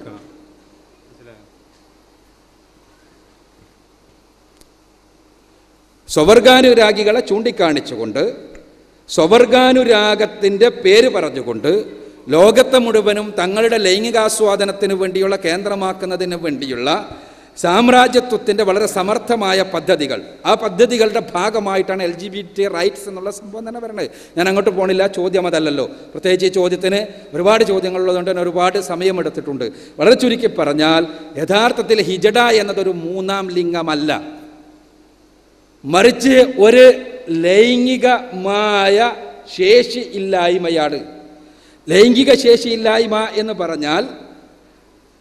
സ്വവർഗാനുരാഗികളെ ചൂണ്ടിക്കാണിച്ചുകൊണ്ട് സ്വവർഗാനുരാഗത്തിൻ്റെ പേര് പറഞ്ഞുകൊണ്ട് ലോകത്തെ മുഴുവനും തങ്ങളുടെ ലൈംഗികാസ്വാദനത്തിന് വേണ്ടിയുള്ള കേന്ദ്രമാക്കുന്നതിന് വേണ്ടിയുള്ള സാമ്രാജ്യത്വത്തിൻ്റെ വളരെ സമർത്ഥമായ പദ്ധതികൾ ആ പദ്ധതികളുടെ ഭാഗമായിട്ടാണ് L G B T rights എന്നുള്ള സംഭവം തന്നെ പറയുന്നത് ഞാൻ അങ്ങോട്ട് പോണില്ല ചോദ്യം അതല്ലല്ലോ പ്രത്യേകിച്ച് ഈ ചോദ്യത്തിന് ഒരുപാട് ചോദ്യങ്ങളുള്ളതുകൊണ്ട് തന്നെ ഒരുപാട് സമയമെടുത്തിട്ടുണ്ട് വളരെ ചുരുക്കി പറഞ്ഞാൽ യഥാർത്ഥത്തിൽ ഹിജഡ എന്നതൊരു മൂന്നാം ലിംഗമല്ല മറിച്ച് ഒരു ലൈംഗികമായ ശേഷി ഇല്ലായ്മയാണ് ലൈംഗിക ശേഷി ഇല്ലായ്മ എന്ന് പറഞ്ഞാൽ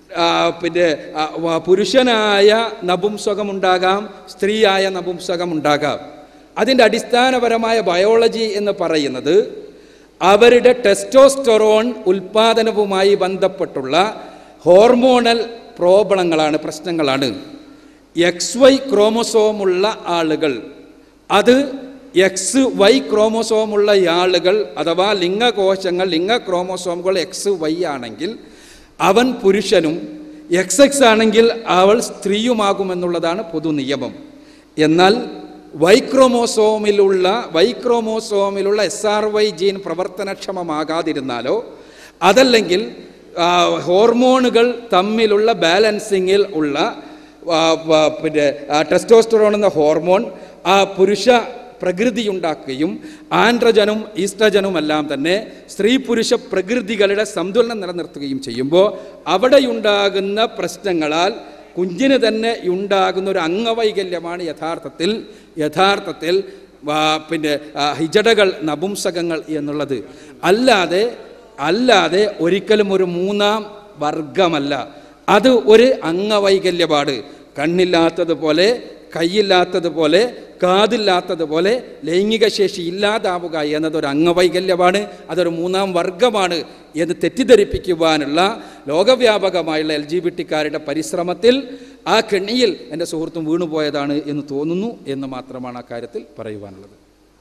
ആ, പിന്നെ ആ, വ- പുരുഷനായ നപുംസകമുണ്ടാകാം സ്ത്രീയായ നപുംസകമുണ്ടാകാം അതിൻ്റെ അടിസ്ഥാനപരമായ ബയോളജി എന്ന് പറയുന്നത് അവരുടെ ടെസ്റ്റോസ്റ്ററോൺ ഉൽപാദനവുമായി ബന്ധപ്പെട്ടുള്ള ഹോർമോണൽ പ്രോബ്ലങ്ങളാണ് പ്രശ്നങ്ങളാണ് എക്സ് വൈ ക്രോമസോമുള്ള ആളുകൾ അത് എക്സ് വൈ ക്രോമസോമുള്ള ആളുകൾ അഥവാ ലിംഗകോശങ്ങൾ ലിംഗ ക്രോമസോമുകൾ എക്സ് വൈ ആണെങ്കിൽ അവൻ പുരുഷനും എക്സ് എക്സ് ആണെങ്കിൽ അവൾ സ്ത്രീയുമാകുമെന്നുള്ളതാണ് പൊതു നിയമം എന്നാൽ വൈക്രോമോസോമിലുള്ള വൈക്രോമോസോമിലുള്ള എസ് ആർ വൈ ജീൻ പ്രവർത്തനക്ഷമമാകാതിരുന്നാലോ അതല്ലെങ്കിൽ ആ, ഹോർമോണുകൾ തമ്മിലുള്ള ബാലൻസിങ്ങിൽ ഉള്ള ആ, ആ, പിന്നെ ടെസ്റ്റോസ്റ്ററോൺ എന്ന ഹോർമോൺ ആ പുരുഷ പ്രകൃതി ഉണ്ടാക്കുകയും ആൻഡ്രജനും ഈസ്ട്രജനും എല്ലാം തന്നെ സ്ത്രീ പുരുഷ പ്രകൃതികളുടെ സന്തുലനം നിലനിർത്തുകയും ചെയ്യുമ്പോൾ അവിടെയുണ്ടാകുന്ന പ്രശ്നങ്ങളാൽ കുഞ്ഞിന് തന്നെ ഉണ്ടാകുന്ന ഒരു അംഗവൈകല്യമാണ് യഥാർത്ഥത്തിൽ യഥാർത്ഥത്തിൽ ആ, പിന്നെ ആ, ഹിജടകൾ നപുംസകങ്ങൾ എന്നുള്ളത് അല്ലാതെ അല്ലാതെ ഒരിക്കലും ഒരു മൂന്നാം വർഗമല്ല അത് ഒരു അംഗവൈകല്യപാട് കണ്ണില്ലാത്തതുപോലെ കൈയില്ലാത്തതുപോലെ കാതില്ലാത്തതുപോലെ ലൈംഗിക ശേഷി ഇല്ലാതാവുക എന്നതൊരു അംഗവൈകല്യമാണ് അതൊരു മൂന്നാം വർഗമാണ് എന്ന് തെറ്റിദ്ധരിപ്പിക്കുവാനുള്ള ലോകവ്യാപകമായുള്ള എൽ ജി ബി ടിക്കാരുടെ പരിശ്രമത്തിൽ ആ കെണിയിൽ എൻ്റെ സുഹൃത്തും വീണുപോയതാണ് എന്ന് തോന്നുന്നു എന്ന് മാത്രമാണ് ആ കാര്യത്തിൽ പറയുവാനുള്ളത്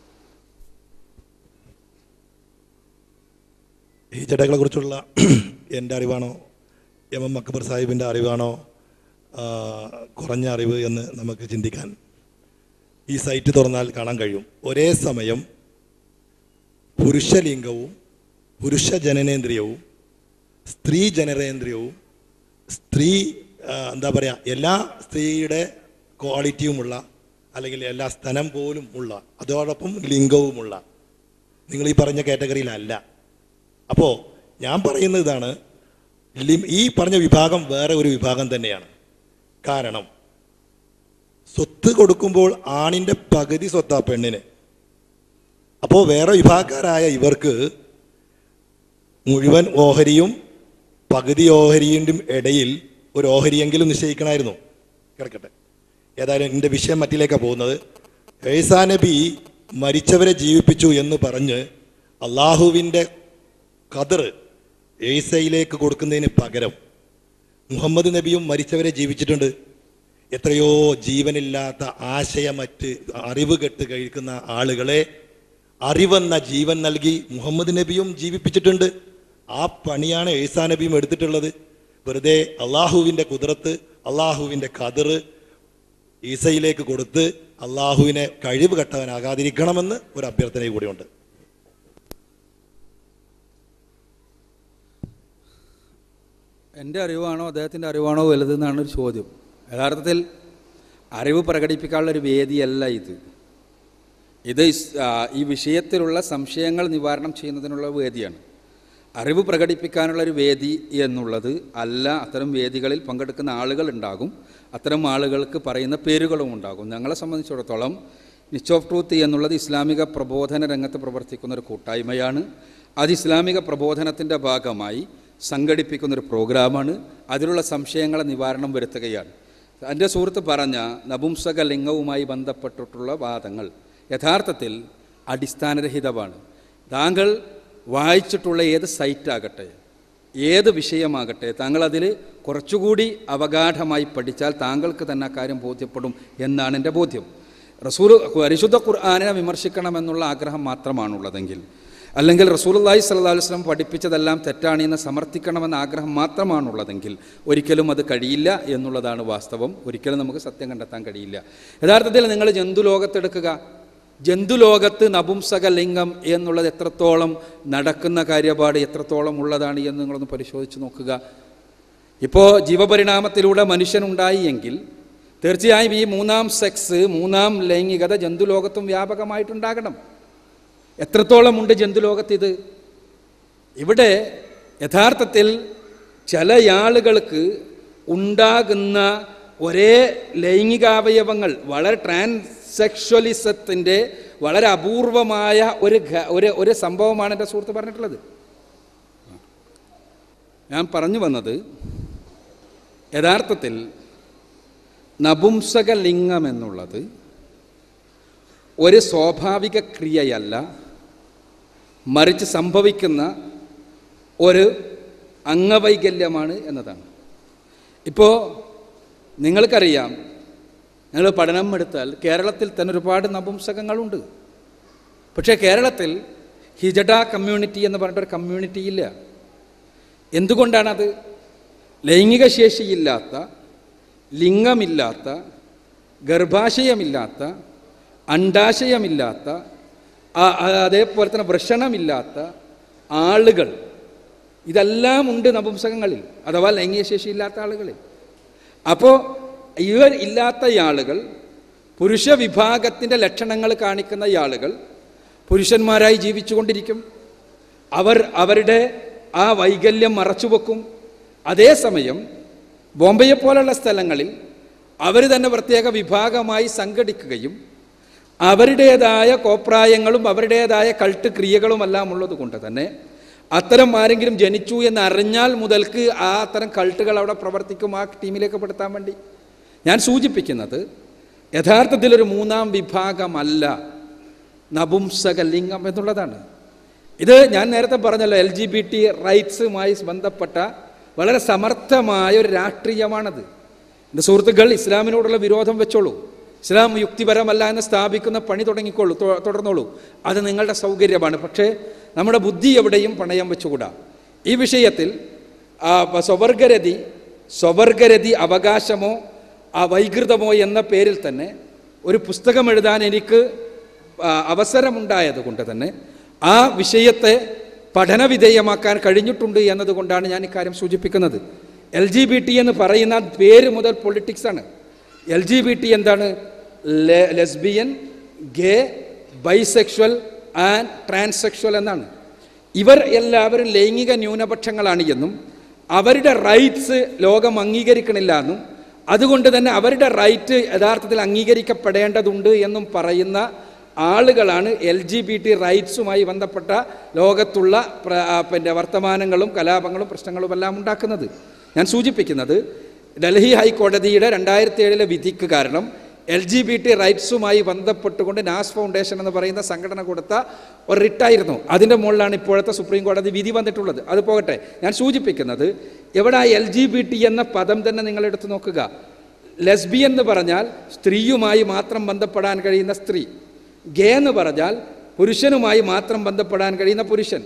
ഈ ജടകളെ കുറിച്ചുള്ള എൻ്റെ അറിവാണോ എം എം അക്ബർ സാഹിബിൻ്റെ അറിവാണോ ആ, കുറഞ്ഞ അറിവ് എന്ന് നമുക്ക് ചിന്തിക്കാൻ ഈ സൈറ്റ് തുറന്നാൽ കാണാൻ കഴിയും ഒരേ സമയം പുരുഷലിംഗവും പുരുഷ ജനനേന്ദ്രിയവും സ്ത്രീ ജനനേന്ദ്രിയവും സ്ത്രീ ആ, എന്താ പറയുക എല്ലാ സ്ത്രീയുടെ ക്വാളിറ്റിയുമുള്ള അല്ലെങ്കിൽ എല്ലാ സ്ഥലം പോലും ഉള്ള അതോടൊപ്പം ലിംഗവുമുള്ള നിങ്ങൾ ഈ പറഞ്ഞ കാറ്റഗറിയിലല്ല അപ്പോൾ ഞാൻ പറയുന്നത് ഇതാണ് ലിം ഈ പറഞ്ഞ വിഭാഗം വേറെ ഒരു വിഭാഗം തന്നെയാണ് കാരണം സ്വത്ത് കൊടുക്കുമ്പോൾ ആണിൻ്റെ പകുതി സ്വത്താ പെണ്ണിന് അപ്പോൾ വേറെ വിഭാഗക്കാരായ ഇവർക്ക് മുഴുവൻ ഓഹരിയും പകുതി ഓഹരിയുടെ ഇടയിൽ ഒരു ഓഹരിയെങ്കിലും നിശ്ചയിക്കണമായിരുന്നു കിടക്കട്ടെ ഏതായാലും എൻ്റെ വിഷയം മറ്റിലേക്കാണ് പോകുന്നത് ഏസാ നബി മരിച്ചവരെ ജീവിപ്പിച്ചു എന്ന് പറഞ്ഞ് അള്ളാഹുവിൻ്റെ ഖദർ ഏസയിലേക്ക് കൊടുക്കുന്നതിന് പകരം മുഹമ്മദ് നബിയും മരിച്ചവരെ ജീവിച്ചിട്ടുണ്ട് എത്രയോ ജീവനില്ലാത്ത ആശയമറ്റ് അറിവ് കെട്ട് കഴിക്കുന്ന ആളുകളെ അറിവെന്ന ജീവൻ നൽകി മുഹമ്മദ് നബിയും ജീവിപ്പിച്ചിട്ടുണ്ട് ആ പണിയാണ് ഏസാ നബിയും എടുത്തിട്ടുള്ളത് വെറുതെ അള്ളാഹുവിൻ്റെ കുതിരത്ത് അള്ളാഹുവിൻ്റെ കതിർ ഈസയിലേക്ക് കൊടുത്ത് അള്ളാഹുവിനെ കഴിവ് കെട്ടവനാകാതിരിക്കണമെന്ന് ഒരു അഭ്യർത്ഥന കൂടിയുണ്ട് എൻ്റെ അറിവാണോ അദ്ദേഹത്തിൻ്റെ അറിവാണോ വലുതെന്നാണ് ഒരു ചോദ്യം യഥാർത്ഥത്തിൽ അറിവ് പ്രകടിപ്പിക്കാനുള്ള ഒരു വേദിയല്ല ഇത് ഇത് ഇസ്- ആ, ഈ വിഷയത്തിലുള്ള സംശയങ്ങൾ നിവാരണം ചെയ്യുന്നതിനുള്ള വേദിയാണ് അറിവ് പ്രകടിപ്പിക്കാനുള്ള ഒരു വേദി എന്നുള്ളത് അല്ല അത്തരം വേദികളിൽ പങ്കെടുക്കുന്ന ആളുകൾ ഉണ്ടാകും അത്തരം ആളുകൾക്ക് പറയുന്ന പേരുകളും ഉണ്ടാകും ഞങ്ങളെ സംബന്ധിച്ചിടത്തോളം നിച്ച് ഓഫ് ട്രൂത്ത് എന്നുള്ളത് ഇസ്ലാമിക പ്രബോധന രംഗത്ത് പ്രവർത്തിക്കുന്ന ഒരു കൂട്ടായ്മയാണ് അത് ഇസ്ലാമിക പ്രബോധനത്തിൻ്റെ ഭാഗമായി സംഘടിപ്പിക്കുന്ന ഒരു പ്രോഗ്രാമാണ് അതിലുള്ള സംശയങ്ങളെ നിവാരണം വരുത്തുകയാണ് എൻ്റെ സുഹൃത്ത് പറഞ്ഞ നപുംസക ലിംഗവുമായി ബന്ധപ്പെട്ടിട്ടുള്ള വാദങ്ങൾ യഥാർത്ഥത്തിൽ അടിസ്ഥാനരഹിതമാണ് താങ്കൾ വായിച്ചിട്ടുള്ള ഏത് സൈറ്റാകട്ടെ ഏത് വിഷയമാകട്ടെ താങ്കൾ അതിൽ കുറച്ചുകൂടി അവഗാഠമായി പഠിച്ചാൽ താങ്കൾക്ക് തന്നെ ആ കാര്യം ബോധ്യപ്പെടും എന്നാണ് എൻ്റെ ബോധ്യം റസൂൽ പരിശുദ്ധ ഖുർആാനിനെ വിമർശിക്കണമെന്നുള്ള ആഗ്രഹം മാത്രമാണുള്ളതെങ്കിൽ അല്ലെങ്കിൽ റസൂലുള്ളാഹി സ്വല്ലല്ലാഹു അലൈഹി വസല്ലം പഠിപ്പിച്ചതെല്ലാം തെറ്റാണ് എന്ന് സമർത്ഥിക്കണമെന്ന ആഗ്രഹം മാത്രമാണുള്ളതെങ്കിൽ ഒരിക്കലും അത് കഴിയില്ല എന്നുള്ളതാണ് വാസ്തവം ഒരിക്കലും നമുക്ക് സത്യം കണ്ടെത്താൻ കഴിയില്ല യഥാർത്ഥത്തിൽ നിങ്ങൾ ജന്തുലോകത്തെടുക്കുക ജന്തുലോകത്ത് നപുംസക ലിംഗം എന്നുള്ളത് എത്രത്തോളം നടക്കുന്ന കാര്യപാട് എത്രത്തോളം ഉള്ളതാണ് എന്ന് നിങ്ങളൊന്ന് പരിശോധിച്ച് നോക്കുക ഇപ്പോൾ ജീവപരിണാമത്തിലൂടെ മനുഷ്യനുണ്ടായി എങ്കിൽ തീർച്ചയായും ഈ മൂന്നാം സെക്സ് മൂന്നാം ലൈംഗികത ജന്തുലോകത്തും വ്യാപകമായിട്ടുണ്ടാകണം എത്രത്തോളം ഉണ്ട് ജന്തുലോകത്ത് ഇത് ഇവിടെ യഥാർത്ഥത്തിൽ ചില ആളുകൾക്ക് ഉണ്ടാകുന്ന ഒരേ ലൈംഗികാവയവങ്ങൾ വളരെ ട്രാൻസെക്ഷലിസത്തിൻ്റെ വളരെ അപൂർവമായ ഒരു ഘ- ഒരു ഒരു സംഭവമാണ് എൻ്റെ സുഹൃത്ത് പറഞ്ഞിട്ടുള്ളത് ഞാൻ പറഞ്ഞു വന്നത് യഥാർത്ഥത്തിൽ നപുംസക ലിംഗം എന്നുള്ളത് ഒരു സ്വാഭാവിക ക്രിയയല്ല മറിച്ച് സംഭവിക്കുന്ന ഒരു അംഗവൈകല്യമാണ് എന്നതാണ് ഇപ്പോൾ നിങ്ങൾക്കറിയാം നിങ്ങൾ പഠനം എടുത്താൽ കേരളത്തിൽ തന്നെ ഒരുപാട് നപുംസകങ്ങളുണ്ട് പക്ഷേ കേരളത്തിൽ ഹിജഡ കമ്മ്യൂണിറ്റി എന്ന് പറഞ്ഞിട്ടൊരു കമ്മ്യൂണിറ്റി ഇല്ല എന്തുകൊണ്ടാണത് ലൈംഗിക ശേഷിയില്ലാത്ത ലിംഗമില്ലാത്ത ഗർഭാശയമില്ലാത്ത അണ്ടാശയമില്ലാത്ത ആ- ആ- അതേപോലെ തന്നെ വൃഷണമില്ലാത്ത ആളുകൾ ഇതെല്ലാം ഉണ്ട് നപുംസകങ്ങളിൽ അഥവാ ലൈംഗിക ശേഷിയില്ലാത്ത ആളുകളിൽ അപ്പോൾ ഇവർ ഇല്ലാത്ത ആളുകൾ പുരുഷ വിഭാഗത്തിൻ്റെ ലക്ഷണങ്ങൾ കാണിക്കുന്ന ഈ ആളുകൾ പുരുഷന്മാരായി ജീവിച്ചുകൊണ്ടിരിക്കും അവർ അവരുടെ ആ വൈകല്യം മറച്ചുവെക്കും അതേസമയം ബോംബെയെ പോലുള്ള സ്ഥലങ്ങളിൽ അവർ തന്നെ പ്രത്യേക വിഭാഗമായി സംഘടിക്കുകയും അവരുടേതായ കോപ്രായങ്ങളും അവരുടേതായ കൾട്ട് ക്രിയകളുമെല്ലാം ഉള്ളത് കൊണ്ട് തന്നെ അത്തരം ആരെങ്കിലും ജനിച്ചു എന്ന് അറിഞ്ഞാൽ മുതൽക്ക് ആ അത്തരം കൾട്ടുകൾ അവിടെ പ്രവർത്തിക്കും ആ ടീമിലേക്ക് പെടുത്താൻ വേണ്ടി ഞാൻ സൂചിപ്പിക്കുന്നത് യഥാർത്ഥത്തിൽ ഒരു മൂന്നാം വിഭാഗമല്ല നപുംസക ലിംഗം എന്നുള്ളതാണ് ഇത് ഞാൻ നേരത്തെ പറഞ്ഞല്ലോ എൽ ജി ബി ടി റൈറ്റ്സുമായി ബന്ധപ്പെട്ട വളരെ സമർത്ഥമായ ഒരു രാഷ്ട്രീയമാണത് എൻ്റെ സുഹൃത്തുക്കൾ ഇസ്ലാമിനോടുള്ള വിരോധം വെച്ചോളൂ ഇസ്ലാം യുക്തിപരമല്ല എന്ന് സ്ഥാപിക്കുന്ന പണി തുടങ്ങിക്കോളൂ തൊ- തുടർന്നോളൂ അത് നിങ്ങളുടെ സൗകര്യമാണ് പക്ഷേ നമ്മുടെ ബുദ്ധി എവിടെയും പണയം വെച്ചുകൂടാ ഈ വിഷയത്തിൽ ആ, പ- സ്വവർഗരതി സ്വവർഗരതി അവകാശമോ ആ വൈകൃതമോ എന്ന പേരിൽ തന്നെ ഒരു പുസ്തകം എഴുതാൻ എനിക്ക് ആ, അവസരമുണ്ടായത് കൊണ്ട് തന്നെ ആ വിഷയത്തെ പഠനവിധേയമാക്കാൻ കഴിഞ്ഞിട്ടുണ്ട് എന്നതുകൊണ്ടാണ് ഞാൻ ഇക്കാര്യം സൂചിപ്പിക്കുന്നത് എൽ ജി ബി ടി എന്ന് പറയുന്ന പേര് മുതൽ പൊളിറ്റിക്സ് ആണ് എൽ ജി ബി ടി എന്താണ് lesbian gay bisexual and transsexual എന്നാണ് ഇവർ എല്ലാവരും ലൈംഗിക ന്യൂനപക്ഷങ്ങളാണ് എന്നും അവരുടെ റൈറ്റ്സ് ലോകം അംഗീകരിക്കണില്ല എന്നും അതുകൊണ്ട് തന്നെ അവരുടെ റൈറ്റ് യഥാർത്ഥത്തിൽ അംഗീകരിക്കപ്പെടേണ്ടതുണ്ട് എന്നും പറയുന്ന ആളുകളാണ് എൽ ജി ബി ടി റൈറ്റ്സുമായി ബന്ധപ്പെട്ട ലോകത്തുള്ള പ്ര- ആ, പിന്നെ വർത്തമാനങ്ങളും കലാപങ്ങളും പ്രശ്നങ്ങളും എല്ലാം ഉണ്ടാക്കുന്നത് ഞാൻ സൂചിപ്പിക്കുന്നത് ഡൽഹി ഹൈക്കോടതിയുടെ രണ്ടായിരത്തി ഏഴിലെ വിധിക്ക് കാരണം എൽ ജി ബി ടി റൈറ്റ്സുമായി ബന്ധപ്പെട്ടുകൊണ്ട് നാസ് ഫൗണ്ടേഷൻ എന്ന് പറയുന്ന സംഘടന കൊടുത്ത ഒരു റിട്ടായിരുന്നു അതിൻ്റെ മുകളിലാണ് ഇപ്പോഴത്തെ സുപ്രീം കോടതി വിധി വന്നിട്ടുള്ളത് അത് പോകട്ടെ ഞാൻ സൂചിപ്പിക്കുന്നത് ഇവിടെ എൽ ജി ബി ടി എന്ന പദം തന്നെ നിങ്ങൾ എടുത്തു നോക്കുക ലെസ്ബി എന്ന് പറഞ്ഞാൽ സ്ത്രീയുമായി മാത്രം ബന്ധപ്പെടാൻ കഴിയുന്ന സ്ത്രീ ഗേ എന്ന് പറഞ്ഞാൽ പുരുഷനുമായി മാത്രം ബന്ധപ്പെടാൻ കഴിയുന്ന പുരുഷൻ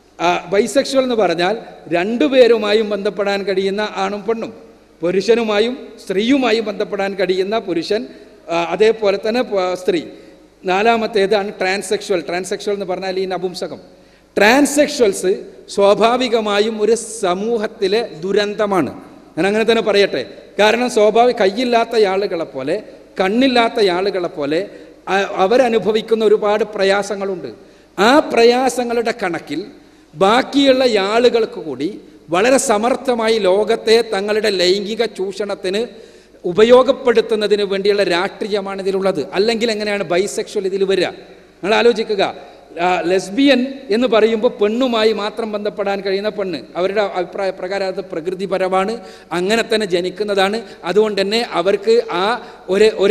ബൈസെക്ഷൽ എന്ന് പറഞ്ഞാൽ രണ്ടുപേരുമായും ബന്ധപ്പെടാൻ കഴിയുന്ന ആണും പെണ്ണും പുരുഷനുമായും സ്ത്രീയുമായും ബന്ധപ്പെടാൻ കഴിയുന്ന പുരുഷൻ ആ, അതേപോലെ തന്നെ പ- സ്ത്രീ നാലാമത്തേതാണ് ട്രാൻസെക്ഷൽ ട്രാൻസെക്ഷൽ എന്ന് പറഞ്ഞാൽ ഈ നപുംസകം ട്രാൻസെക്ഷൽസ് സ്വാഭാവികമായും ഒരു സമൂഹത്തിലെ ദുരന്തമാണ് ഞാൻ അങ്ങനെ തന്നെ പറയട്ടെ കാരണം സ്വാഭാവിക കയ്യില്ലാത്ത ആളുകളെ പോലെ കണ്ണില്ലാത്ത ആളുകളെ പോലെ അ- അവരനുഭവിക്കുന്ന ഒരുപാട് പ്രയാസങ്ങളുണ്ട് ആ പ്രയാസങ്ങളുടെ കണക്കിൽ ബാക്കിയുള്ള ആളുകൾക്ക് കൂടി വളരെ സമർത്ഥമായി ലോകത്തെ തങ്ങളുടെ ലൈംഗിക ചൂഷണത്തിന് ഉപയോഗപ്പെടുത്തുന്നതിന് വേണ്ടിയുള്ള രാഷ്ട്രീയമാണ് ഇതിലുള്ളത് അല്ലെങ്കിൽ എങ്ങനെയാണ് ബൈസെക്ഷൽ ഇതിൽ വരിക നിങ്ങൾ ആലോചിക്കുക ആ, ലെസ്ബിയൻ എന്ന് പറയുമ്പോൾ പെണ്ണുമായി മാത്രം ബന്ധപ്പെടാൻ കഴിയുന്ന പെണ്ണ് അവരുടെ അഭിപ്രായ പ്രകാരം അത് പ്രകൃതിപരമാണ് അങ്ങനെ തന്നെ ജനിക്കുന്നതാണ് അതുകൊണ്ട് തന്നെ അവർക്ക് ആ ഒരു ഒരു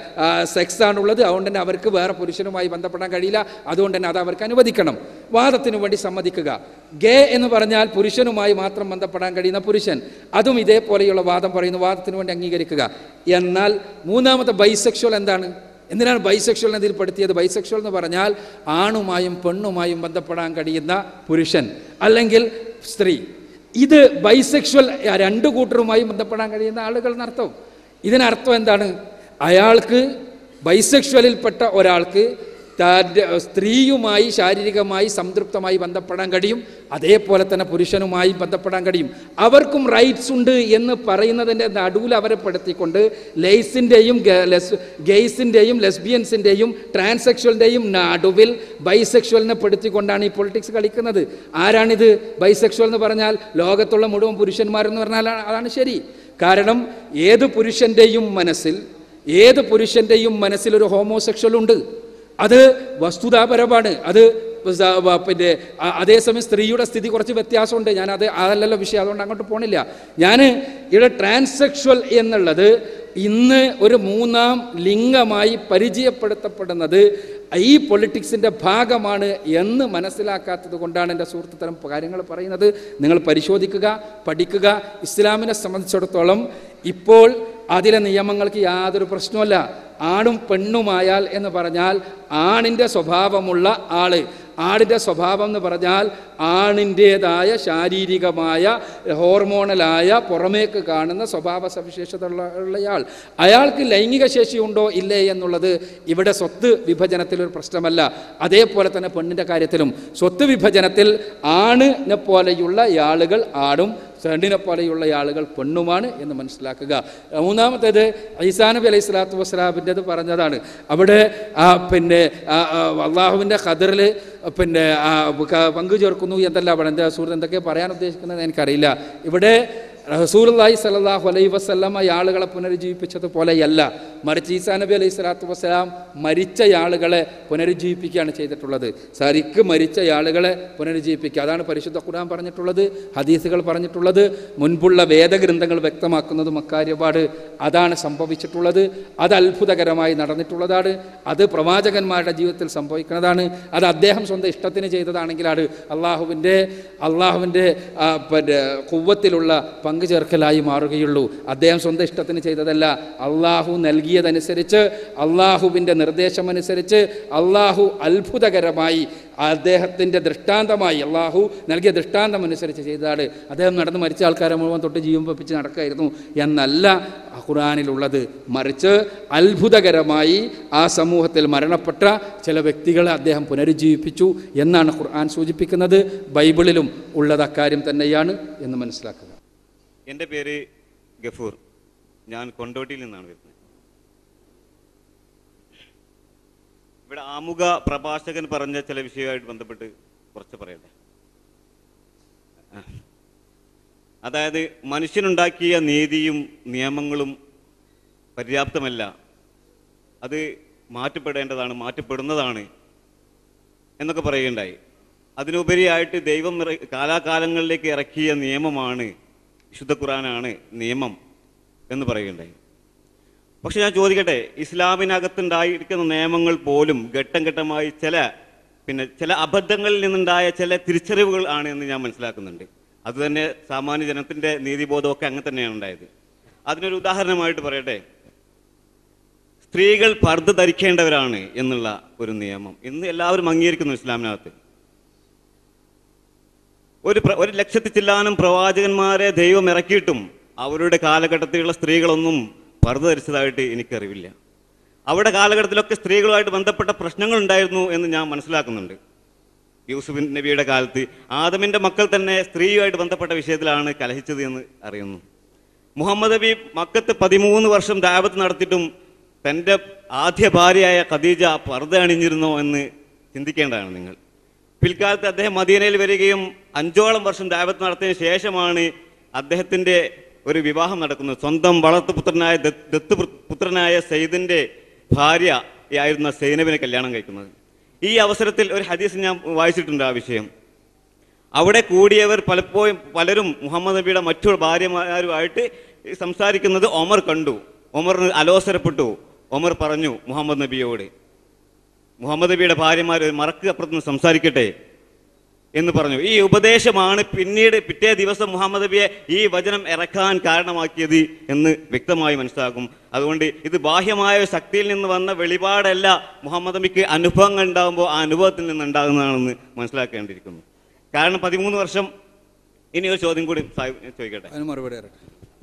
സെക്സ് ആണുള്ളത് അതുകൊണ്ട് തന്നെ അവർക്ക് വേറെ പുരുഷനുമായി ബന്ധപ്പെടാൻ കഴിയില്ല അതുകൊണ്ട് തന്നെ അത് അവർക്ക് അനുവദിക്കണം വാദത്തിന് വേണ്ടി സമ്മതിക്കുക ഗേ എന്ന് പറഞ്ഞാൽ പുരുഷനുമായി മാത്രം ബന്ധപ്പെടാൻ കഴിയുന്ന പുരുഷൻ അതും ഇതേപോലെയുള്ള വാദം പറയുന്ന വാദത്തിന് വേണ്ടി അംഗീകരിക്കുക എന്നാൽ മൂന്നാമത്തെ ബൈസെക്ഷൽ എന്താണ് എന്തിനാണ് ബൈസെക്ഷൽ എന്നതിൽ പെടുത്തിയത് ബൈസെക്ഷൽ എന്ന് പറഞ്ഞാൽ ആണുമായും പെണ്ണുമായും ബന്ധപ്പെടാൻ കഴിയുന്ന പുരുഷൻ അല്ലെങ്കിൽ സ്ത്രീ ഇത് ബൈസെക്ഷൽ രണ്ടു കൂട്ടരുമായും ബന്ധപ്പെടാൻ കഴിയുന്ന ആളുകൾ എന്നർത്ഥം ഇതിനർത്ഥം എന്താണ് അയാൾക്ക് ബൈസെക്ഷലിൽപ്പെട്ട ഒരാൾക്ക് തൻ്റെ സ്ത്രീയുമായി ശാരീരികമായി സംതൃപ്തമായി ബന്ധപ്പെടാൻ കഴിയും അതേപോലെ തന്നെ പുരുഷനുമായി ബന്ധപ്പെടാൻ കഴിയും അവർക്കും റൈറ്റ്സ് ഉണ്ട് എന്ന് പറയുന്നതിൻ്റെ നടുവിൽ അവരെ പെടുത്തിക്കൊണ്ട് ലെയ്സിൻ്റെയും ഗെയ്സിൻ്റെയും ലെസ്ബിയൻസിൻ്റെയും ട്രാൻസെക്ഷലിൻ്റെയും നടുവിൽ ബൈസെക്ഷലിനെ പെടുത്തിക്കൊണ്ടാണ് ഈ പൊളിറ്റിക്സ് കളിക്കുന്നത് ആരാണിത് ബൈസെക്ഷൽ എന്ന് പറഞ്ഞാൽ ലോകത്തുള്ള മുഴുവൻ പുരുഷന്മാരെന്ന് പറഞ്ഞാൽ അതാണ് ശരി കാരണം ഏത് പുരുഷൻ്റെയും മനസ്സിൽ ഏത് പുരുഷൻ്റെയും മനസ്സിൽ ഒരു ഹോമോസെക്ഷൽ ഉണ്ട് അത് വസ്തുതാപരമാണ് അത് സ- വ- പിന്നെ അ- അതേസമയം സ്ത്രീയുടെ സ്ഥിതി കുറച്ച് വ്യത്യാസമുണ്ട് ഞാൻ അത് അതല്ലല്ലോ വിഷയം അതുകൊണ്ട് അങ്ങോട്ട് പോണില്ല ഞാൻ ഇവിടെ ട്രാൻസെക്ഷൽ എന്നുള്ളത് ഇന്ന് ഒരു മൂന്നാം ലിംഗമായി പരിചയപ്പെടുത്തപ്പെടുന്നത് ഈ പൊളിറ്റിക്സിൻ്റെ ഭാഗമാണ് എന്ന് മനസ്സിലാക്കാത്തത് കൊണ്ടാണ് എൻ്റെ സുഹൃത്ത് തരം കാര്യങ്ങൾ പറയുന്നത് നിങ്ങൾ പരിശോധിക്കുക പഠിക്കുക ഇസ്ലാമിനെ സംബന്ധിച്ചിടത്തോളം ഇപ്പോൾ അതിലെ നിയമങ്ങൾക്ക് യാതൊരു പ്രശ്നമല്ല ആണും പെണ്ണുമായാൽ എന്ന് പറഞ്ഞാൽ ആണിൻ്റെ സ്വഭാവമുള്ള ആള് ആടിൻ്റെ സ്വഭാവം എന്ന് പറഞ്ഞാൽ ആണിൻ്റേതായ ശാരീരികമായ ഹോർമോണലായ പുറമേക്ക് കാണുന്ന സ്വഭാവ സവിശേഷത ഉള്ള ഉള്ളയാൾ അയാൾക്ക് ലൈംഗിക ശേഷി ഉണ്ടോ ഇല്ലേ എന്നുള്ളത് ഇവിടെ സ്വത്ത് വിഭജനത്തിലൊരു പ്രശ്നമല്ല അതേപോലെ തന്നെ പെണ്ണിൻ്റെ കാര്യത്തിലും സ്വത്ത് വിഭജനത്തിൽ ആണിനെ പോലെയുള്ള ആളുകൾ ആടും സെണ്ടിനെ പോലെയുള്ള ആളുകൾ പെണ്ണുമാണ് എന്ന് മനസ്സിലാക്കുക മൂന്നാമത്തേത് ഈസാ നബി അലൈഹി സ്വലാത്തു വസ്സലാമിൻ്റെത് പറഞ്ഞതാണ് അവിടെ ആ, പിന്നെ അള്ളാഹുവിൻ്റെ ഖദറിൽ പിന്നെ ആ, ക- പങ്കു ചേർക്കുന്നു എന്തെല്ലാം അവിടെ എൻ്റെ സുഹൃത്ത് എന്തൊക്കെ പറയാൻ ഉദ്ദേശിക്കുന്നത് എനിക്കറിയില്ല ഇവിടെ റസൂലുള്ളാഹി സ്വല്ലല്ലാഹു അലൈഹി വസല്ലമ ഈ ആളുകളെ പുനരുജ്ജീവിപ്പിച്ചതുപോലെയല്ല മറിച്ച് ഈസാ നബി അലൈഹി സ്വലാത്തു വസ്സലാം മരിച്ച ആളുകളെ പുനരുജ്ജീവിപ്പിക്കുകയാണ് ചെയ്തിട്ടുള്ളത് സരിക്ക് മരിച്ച ആളുകളെ പുനരുജ്ജീവിപ്പിക്കുക അതാണ് പരിശുദ്ധ ഖുർആൻ പറഞ്ഞിട്ടുള്ളത് ഹദീസുകൾ പറഞ്ഞിട്ടുള്ളത് മുൻപുള്ള വേദഗ്രന്ഥങ്ങൾ വ്യക്തമാക്കുന്നതും അക്കാര്യപാട് അതാണ് സംഭവിച്ചിട്ടുള്ളത് അത് അത്ഭുതകരമായി നടന്നിട്ടുള്ളതാണ് അത് പ്രവാചകന്മാരുടെ ജീവിതത്തിൽ സംഭവിക്കുന്നതാണ് അത് അദ്ദേഹം സ്വന്തം ഇഷ്ടത്തിന് ചെയ്തതാണെങ്കിലാണ് അള്ളാഹുവിൻ്റെ അള്ളാഹുവിൻ്റെ ആ, പിന്നെ കുവ്വത്തിലുള്ള പങ്കു ചേർക്കലായി മാറുകയുള്ളൂ അദ്ദേഹം സ്വന്തം ഇഷ്ടത്തിന് ചെയ്തതല്ല അള്ളാഹു നൽകിയതനുസരിച്ച് അള്ളാഹുവിൻ്റെ നിർദ്ദേശമനുസരിച്ച് അള്ളാഹു അത്ഭുതകരമായി അദ്ദേഹത്തിൻ്റെ ദൃഷ്ടാന്തമായി അള്ളാഹു നൽകിയ ദൃഷ്ടാന്തം അനുസരിച്ച് ചെയ്തതാണ് അദ്ദേഹം നടന്ന് മരിച്ച ആൾക്കാരെ മുഴുവൻ തൊട്ട് ജീവൻ വെപ്പിച്ച് നടക്കായിരുന്നു എന്നല്ല ഖുറാനിലുള്ളത് മറിച്ച് അത്ഭുതകരമായി ആ സമൂഹത്തിൽ മരണപ്പെട്ട ചില വ്യക്തികളെ അദ്ദേഹം പുനരുജ്ജീവിപ്പിച്ചു എന്നാണ് ഖുർആൻ സൂചിപ്പിക്കുന്നത് ബൈബിളിലും ഉള്ളത് അക്കാര്യം തന്നെയാണ് എന്ന് മനസ്സിലാക്കുക എൻ്റെ പേര് ഗഫൂർ ഞാൻ കൊണ്ടോട്ടിയിൽ നിന്നാണ് വരുന്നത് ഇവിടെ ആമുഖ പ്രഭാഷകൻ പറഞ്ഞ ചില വിഷയവുമായിട്ട് ബന്ധപ്പെട്ട് കുറച്ച് പറയട്ടെ ആ. അതായത് മനുഷ്യനുണ്ടാക്കിയ നീതിയും നിയമങ്ങളും പര്യാപ്തമല്ല അത് മാറ്റപ്പെടേണ്ടതാണ് മാറ്റപ്പെടുന്നതാണ് എന്നൊക്കെ പറയുകയുണ്ടായി അതിനുപരിയായിട്ട് ദൈവം ഇറ- കാലാകാലങ്ങളിലേക്ക് ഇറക്കിയ നിയമമാണ് വിശുദ്ധ ഖുറാനാണ് നിയമം എന്ന് പറയുകയുണ്ടായി പക്ഷെ ഞാൻ ചോദിക്കട്ടെ ഇസ്ലാമിനകത്തുണ്ടായിരിക്കുന്ന നിയമങ്ങൾ പോലും ഘട്ടം ഘട്ടമായി ചില പിന്നെ ചില അബദ്ധങ്ങളിൽ നിന്നുണ്ടായ ചില തിരിച്ചറിവുകൾ ആണ് എന്ന് ഞാൻ മനസ്സിലാക്കുന്നുണ്ട് അതുതന്നെ സാമാന്യ ജനത്തിന്റെ നീതിബോധമൊക്കെ അങ്ങനെ തന്നെയാണ് ഉണ്ടായത് അതിനൊരു ഉദാഹരണമായിട്ട് പറയട്ടെ സ്ത്രീകൾ പർദ്ദ ധരിക്കേണ്ടവരാണ് എന്നുള്ള ഒരു നിയമം ഇന്ന് എല്ലാവരും അംഗീകരിക്കുന്നു ഇസ്ലാമിനകത്ത് ഒരു പ്ര- ഒരു ലക്ഷത്തി ചില്ലാനും പ്രവാചകന്മാരെ ദൈവം ഇറക്കിയിട്ടും അവരുടെ കാലഘട്ടത്തിലുള്ള സ്ത്രീകളൊന്നും പർദ്ദ ധരിച്ചതായിട്ട് എനിക്കറിവില്ല അവിടെ കാലഘട്ടത്തിലൊക്കെ സ്ത്രീകളുമായിട്ട് ബന്ധപ്പെട്ട പ്രശ്നങ്ങൾ ഉണ്ടായിരുന്നു എന്ന് ഞാൻ മനസ്സിലാക്കുന്നുണ്ട് യൂസുഫ് നബിയുടെ കാലത്ത് ആദമിന്റെ മക്കൾ തന്നെ സ്ത്രീയുമായിട്ട് ബന്ധപ്പെട്ട വിഷയത്തിലാണ് കലഹിച്ചത് എന്ന് അറിയുന്നു മുഹമ്മദ് നബി മക്കത്ത് പതിമൂന്ന് വർഷം ദാവത്ത് നടത്തിയിട്ടും തൻ്റെ ആദ്യ ഭാര്യയായ ഖദീജ പർദ്ദ അണിഞ്ഞിരുന്നോ എന്ന് ചിന്തിക്കേണ്ടതാണ് നിങ്ങൾ പിൽക്കാലത്ത് അദ്ദേഹം മദീനയിൽ വരികയും അഞ്ചോളം വർഷം ദാവത്ത് നടത്തിയതിനു ശേഷമാണ് അദ്ദേഹത്തിൻ്റെ ഒരു വിവാഹം നടക്കുന്നത് സ്വന്തം വളർത്തുപുത്രനായ ദത്ത് ദത്ത് പുത്രനായ സയ്യിദിൻ്റെ ഭാര്യയായിരുന്ന സൈനബിനെ കല്യാണം കഴിക്കുന്നത് ഈ അവസരത്തിൽ ഒരു ഹദീസ് ഞാൻ വായിച്ചിട്ടുണ്ട് ആ വിഷയം അവിടെ കൂടിയവർ പലപ്പോഴും പലരും മുഹമ്മദ് നബിയുടെ മറ്റു ഭാര്യമാരുമായിട്ട് സംസാരിക്കുന്നത് ഒമർ കണ്ടു ഒമറിന് അലോസരപ്പെട്ടു ഒമർ പറഞ്ഞു മുഹമ്മദ് നബിയോട് മുഹമ്മദ് നബിയുടെ ഭാര്യമാർ മറക്ക് അപ്പുറത്ത് സംസാരിക്കട്ടെ എന്ന് പറഞ്ഞു ഈ ഉപദേശമാണ് പിന്നീട് പിറ്റേ ദിവസം മുഹമ്മദ് നബിയെ ഈ വചനം ഇറക്കാൻ കാരണമാക്കിയത് എന്ന് വ്യക്തമായി മനസ്സിലാക്കും അതുകൊണ്ട് ഇത് ബാഹ്യമായ ഒരു ശക്തിയിൽ നിന്ന് വന്ന വെളിപാടല്ല മുഹമ്മദ് നബിക്ക് അനുഭവങ്ങൾ ഉണ്ടാകുമ്പോൾ ആ അനുഭവത്തിൽ നിന്ന് ഉണ്ടാകുന്നതാണെന്ന് മനസ്സിലാക്കേണ്ടിയിരിക്കുന്നു കാരണം പതിമൂന്ന് വർഷം ഇനി ഒരു ചോദ്യം കൂടി സാഹിബ് ഞാൻ ചോദിക്കട്ടെ അതിന് മറുപടി തരട്ടെ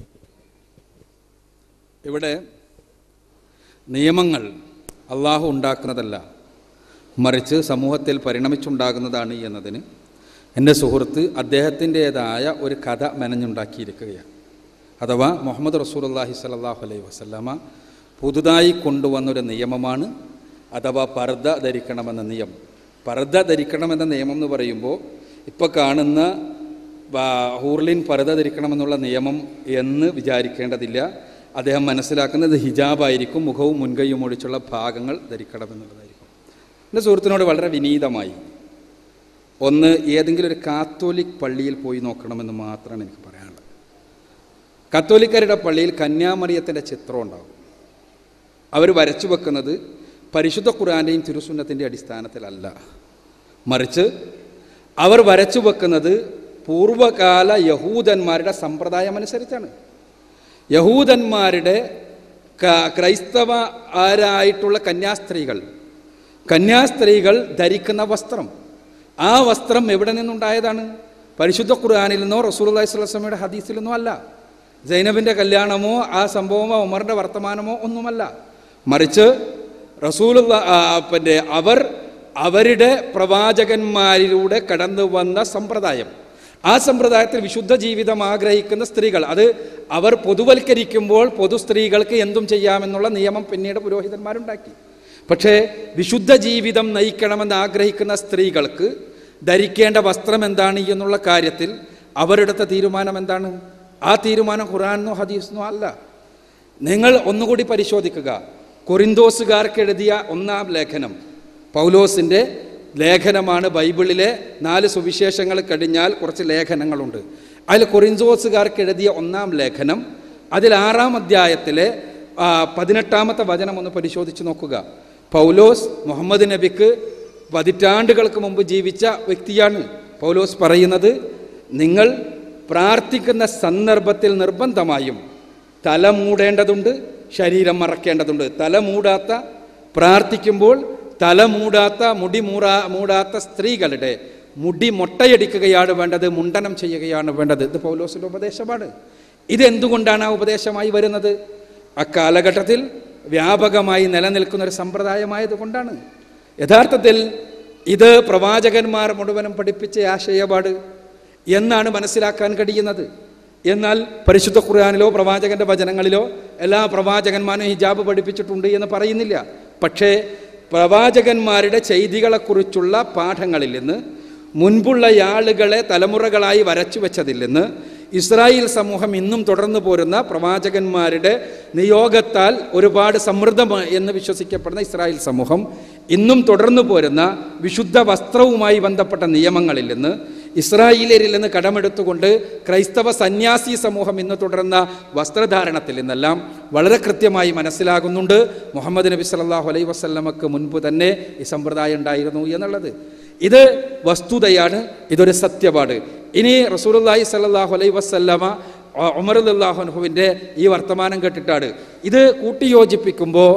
ഇവിടെ നിയമങ്ങൾ അള്ളാഹു ഉണ്ടാക്കുന്നതല്ല മറിച്ച് സമൂഹത്തിൽ പരിണമിച്ചുണ്ടാകുന്നതാണ് എന്നതിന് എൻ്റെ സുഹൃത്ത് അദ്ദേഹത്തിൻ്റേതായ ഒരു കഥ മെനഞ്ഞുണ്ടാക്കിയിരിക്കുകയാണ് അഥവാ മുഹമ്മദ് റസൂലുള്ളാഹി സ്വല്ലല്ലാഹു അലൈഹി വസല്ലമ പുതുതായി കൊണ്ടുവന്നൊരു നിയമമാണ് അഥവാ പർദ്ദ ധരിക്കണമെന്ന നിയമം പർദ്ദ ധരിക്കണമെന്ന നിയമം എന്ന് പറയുമ്പോൾ ഇപ്പോൾ കാണുന്ന വാ- ഹൂർലിൻ പർദ്ദ ധരിക്കണമെന്നുള്ള നിയമം എന്ന് വിചാരിക്കേണ്ടതില്ല അദ്ദേഹം മനസ്സിലാക്കുന്നത് ഹിജാബായിരിക്കും മുഖവും മുൻകൈയും ഒഴിച്ചുള്ള ഭാഗങ്ങൾ ധരിക്കണമെന്നുള്ളതായിരിക്കും എൻ്റെ സുഹൃത്തിനോട് വളരെ വിനീതമായി ഒന്ന് ഏതെങ്കിലും ഒരു കാത്തോലിക് പള്ളിയിൽ പോയി നോക്കണമെന്ന് മാത്രമാണ് എനിക്ക് പറയാനുള്ളത് കത്തോലിക്കരുടെ പള്ളിയിൽ കന്യാമറിയത്തിൻ്റെ ചിത്രം ഉണ്ടാകും അവർ വരച്ചു വെക്കുന്നത് പരിശുദ്ധ ഖുർആൻ്റെയും തിരുസുന്നത്തിൻ്റെ അടിസ്ഥാനത്തിലല്ല മറിച്ച് അവർ വരച്ചു വെക്കുന്നത് പൂർവകാല യഹൂദന്മാരുടെ സമ്പ്രദായം അനുസരിച്ചാണ് യഹൂദന്മാരുടെ ക- ക്രൈസ്തവ ആരായിട്ടുള്ള കന്യാസ്ത്രീകൾ കന്യാസ്ത്രീകൾ ധരിക്കുന്ന വസ്ത്രം ആ വസ്ത്രം എവിടെ നിന്നുണ്ടായതാണ് പരിശുദ്ധ ഖുർആാനിൽ നിന്നോ റസൂൽ അള്ളഹി സ്വലമയുടെ ഹദീസിൽ നിന്നോ അല്ല ജൈനബിൻ്റെ കല്യാണമോ ആ സംഭവമോ ഉമറിൻ്റെ വർത്തമാനമോ ഒന്നുമല്ല മറിച്ച് റസൂൽ പിന്നെ അവർ അവരുടെ പ്രവാചകന്മാരിലൂടെ കടന്നു വന്ന സമ്പ്രദായം ആ സമ്പ്രദായത്തിൽ വിശുദ്ധ ജീവിതം ആഗ്രഹിക്കുന്ന സ്ത്രീകൾ അത് അവർ പൊതുവൽക്കരിക്കുമ്പോൾ പൊതു സ്ത്രീകൾക്ക് എന്തും ചെയ്യാമെന്നുള്ള നിയമം പിന്നീട് പുരോഹിതന്മാരുണ്ടാക്കി പക്ഷേ വിശുദ്ധ ജീവിതം നയിക്കണമെന്ന് ആഗ്രഹിക്കുന്ന സ്ത്രീകൾക്ക് ധരിക്കേണ്ട വസ്ത്രം എന്താണ് എന്നുള്ള കാര്യത്തിൽ അവരെടുത്ത തീരുമാനം എന്താണ് ആ തീരുമാനം ഖുറാനോ ഹദീസിനോ അല്ല നിങ്ങൾ ഒന്നുകൂടി പരിശോധിക്കുക കൊറിന്തോസുകാർക്ക് എഴുതിയ ഒന്നാം ലേഖനം പൗലോസിൻ്റെ ലേഖനമാണ് ബൈബിളിലെ നാല് സുവിശേഷങ്ങൾ കഴിഞ്ഞാൽ കുറച്ച് ലേഖനങ്ങളുണ്ട് അതിൽ കൊറിന്തോസുകാർക്ക് എഴുതിയ ഒന്നാം ലേഖനം അതിൽ ആറാം അധ്യായത്തിലെ ആ, പതിനെട്ടാമത്തെ വചനം ഒന്ന് പരിശോധിച്ച് നോക്കുക പൗലോസ് മുഹമ്മദ് നബിക്ക് പതിറ്റാണ്ടുകൾക്ക് മുമ്പ് ജീവിച്ച വ്യക്തിയാണ് പൗലോസ് പറയുന്നത് നിങ്ങൾ പ്രാർത്ഥിക്കുന്ന സന്ദർഭത്തിൽ നിർബന്ധമായും തല മൂടേണ്ടതുണ്ട് ശരീരം മറക്കേണ്ടതുണ്ട് തല മൂടാത്ത പ്രാർത്ഥിക്കുമ്പോൾ തല മൂടാത്ത മുടി മൂടാ മൂടാത്ത സ്ത്രീകളുടെ മുടി മൊട്ടയടിക്കുകയാണ് വേണ്ടത് മുണ്ടനം ചെയ്യുകയാണ് വേണ്ടത് ഇത് പൗലോസിൻ്റെ ഉപദേശമാണ് ഇതെന്തുകൊണ്ടാണ് ആ ഉപദേശമായി വരുന്നത് അക്കാലഘട്ടത്തിൽ വ്യാപകമായി നിലനിൽക്കുന്ന ഒരു സമ്പ്രദായമായതുകൊണ്ടാണ് യഥാർത്ഥത്തിൽ ഇത് പ്രവാചകന്മാർ മുഴുവനും പഠിപ്പിച്ച ആശയപാട് എന്നാണ് മനസ്സിലാക്കാൻ കഴിയുന്നത് എന്നാൽ പരിശുദ്ധ ഖുർആാനിലോ പ്രവാചകന്റെ വചനങ്ങളിലോ എല്ലാ പ്രവാചകന്മാരും ഹിജാബ് പഠിപ്പിച്ചിട്ടുണ്ട് എന്ന് പറയുന്നില്ല പക്ഷേ പ്രവാചകന്മാരുടെ ചെയ്തികളെക്കുറിച്ചുള്ള പാഠങ്ങളിൽ നിന്ന് മുൻപുള്ള ആളുകളെ തലമുറകളായി വരച്ചു വെച്ചതിൽ നിന്ന് ഇസ്രായേൽ സമൂഹം ഇന്നും തുടർന്നു പോരുന്ന പ്രവാചകന്മാരുടെ നിയോഗത്താൽ ഒരുപാട് സമൃദ്ധം എന്ന് വിശ്വസിക്കപ്പെടുന്ന ഇസ്രായേൽ സമൂഹം ഇന്നും തുടർന്നു പോരുന്ന വിശുദ്ധ വസ്ത്രവുമായി ബന്ധപ്പെട്ട നിയമങ്ങളിൽ നിന്ന് ഇസ്രായേലിയരിൽ നിന്ന് കടമെടുത്തുകൊണ്ട് ക്രൈസ്തവ സന്യാസി സമൂഹം ഇന്ന് തുടരുന്ന വസ്ത്രധാരണത്തിൽ നിന്നെല്ലാം വളരെ കൃത്യമായി മനസ്സിലാകുന്നുണ്ട് മുഹമ്മദ് നബി സല്ലല്ലാഹു അലൈഹി വസല്ലമക്ക് മുൻപ് തന്നെ ഈ സമ്പ്രദായം ഉണ്ടായിരുന്നു എന്നുള്ളത് ഇത് വസ്തുതയാണ് ഇതൊരു സത്യപാട് ഇനി റസൂലുള്ളാഹി സല്ലല്ലാഹു അലൈഹി വസല്ലമ ഉമർ അള്ളാഹുനുഹുവിൻ്റെ ഈ വർത്തമാനം കേട്ടിട്ടാണ് ഇത് കൂട്ടിയോജിപ്പിക്കുമ്പോൾ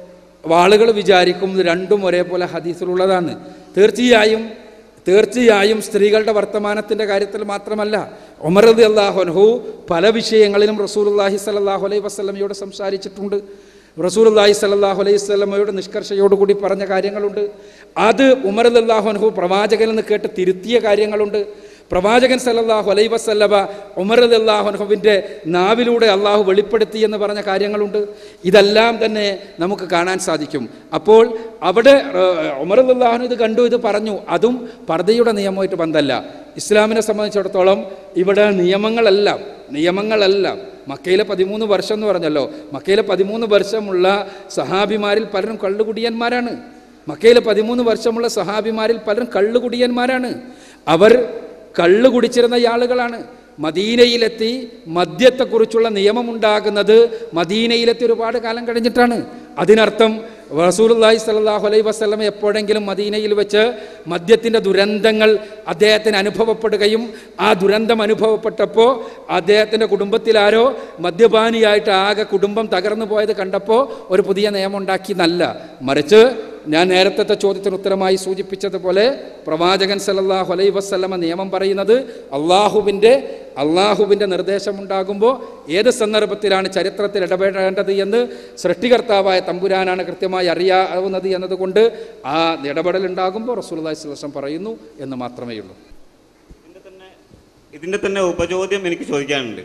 ആളുകൾ വിചാരിക്കും ഇത് രണ്ടും ഒരേപോലെ ഹദീസിലുള്ളതാണ് തീർച്ചയായും തീർച്ചയായും സ്ത്രീകളുടെ വർത്തമാനത്തിൻ്റെ കാര്യത്തിൽ മാത്രമല്ല ഉമർ റതി അള്ളാഹുൻഹു പല വിഷയങ്ങളിലും റസൂലുള്ളാഹി സല്ലല്ലാഹു അലൈഹി വസല്ലമയോട് സംസാരിച്ചിട്ടുണ്ട് റസൂലുള്ളാഹി സല്ലല്ലാഹു അലൈഹി വസല്ലമയോട് നിഷ്കർഷയോടുകൂടി പറഞ്ഞ കാര്യങ്ങളുണ്ട് അത് ഉമർ അള്ളാഹുൻഹു പ്രവാചകനിൽ നിന്ന് കേട്ട് തിരുത്തിയ കാര്യങ്ങളുണ്ട് പ്രവാചകൻ സല്ലല്ലാഹു അലൈഹി വസല്ലമ ഉമർ അള്ളാഹുൻഹുവിൻ്റെ നാവിലൂടെ അള്ളാഹു വെളിപ്പെടുത്തി എന്ന് പറഞ്ഞ കാര്യങ്ങളുണ്ട് ഇതെല്ലാം തന്നെ നമുക്ക് കാണാൻ സാധിക്കും അപ്പോൾ അവിടെ ഉമർ അള്ളാഹുൻ ഇത് കണ്ടു ഇത് പറഞ്ഞു അതും പർദ്ദയുടെ നിയമമായിട്ട് ബന്ധമല്ല ഇസ്ലാമിനെ സംബന്ധിച്ചിടത്തോളം ഇവിടെ നിയമങ്ങളെല്ലാം നിയമങ്ങളെല്ലാം മക്കയിലെ പതിമൂന്ന് വർഷം എന്ന് പറഞ്ഞല്ലോ മക്കയിലെ പതിമൂന്ന് വർഷമുള്ള സഹാബിമാരിൽ പലരും കള്ളുകുടിയന്മാരാണ് മക്കയിലെ പതിമൂന്ന് വർഷമുള്ള സഹാബിമാരിൽ പലരും കള്ളുകുടിയന്മാരാണ് അവർ കള്ളു കുടിച്ചിരുന്ന ആളുകളാണ് മദീനയിലെത്തി മദ്യത്തെക്കുറിച്ചുള്ള നിയമമുണ്ടാകുന്നത് മദീനയിലെത്തി ഒരുപാട് കാലം കഴിഞ്ഞിട്ടാണ് അതിനർത്ഥം റസൂലുള്ളാഹി സ്വല്ലല്ലാഹു അലൈഹി വസല്ലം എപ്പോഴെങ്കിലും മദീനയിൽ വെച്ച് മദ്യത്തിൻ്റെ ദുരന്തങ്ങൾ അദ്ദേഹത്തിന് അനുഭവപ്പെടുകയും ആ ദുരന്തം അനുഭവപ്പെട്ടപ്പോൾ അദ്ദേഹത്തിൻ്റെ കുടുംബത്തിലാരോ മദ്യപാനിയായിട്ട് ആകെ കുടുംബം തകർന്നു പോയത് കണ്ടപ്പോൾ ഒരു പുതിയ നിയമം ഉണ്ടാക്കി എന്നല്ല മറിച്ച് ഞാൻ നേരത്തെ ചോദ്യത്തിന് ഉത്തരമായി സൂചിപ്പിച്ചതുപോലെ പ്രവാചകൻ സല്ലല്ലാഹു അലൈഹി വസല്ലമ നിയമം പറയുന്നത് അള്ളാഹുവിൻ്റെ അള്ളാഹുവിൻ്റെ നിർദ്ദേശമുണ്ടാകുമ്പോൾ ഏത് സന്ദർഭത്തിലാണ് ചരിത്രത്തിൽ ഇടപെടേണ്ടത് എന്ന് സൃഷ്ടികർത്താവായ തമ്പുരാനാണ് കൃത്യമായി അറിയാവുന്നത് എന്നതുകൊണ്ട് ആ ഇടപെടൽ ഉണ്ടാകുമ്പോൾ റസൂലുള്ളാഹി സ്വല്ലല്ലാഹു അലൈഹി വസല്ലം പറയുന്നു എന്ന് മാത്രമേ ഉള്ളൂ ഇതിന്റെ തന്നെ ഉപചോദ്യം എനിക്ക് ചോദിക്കാനുണ്ട്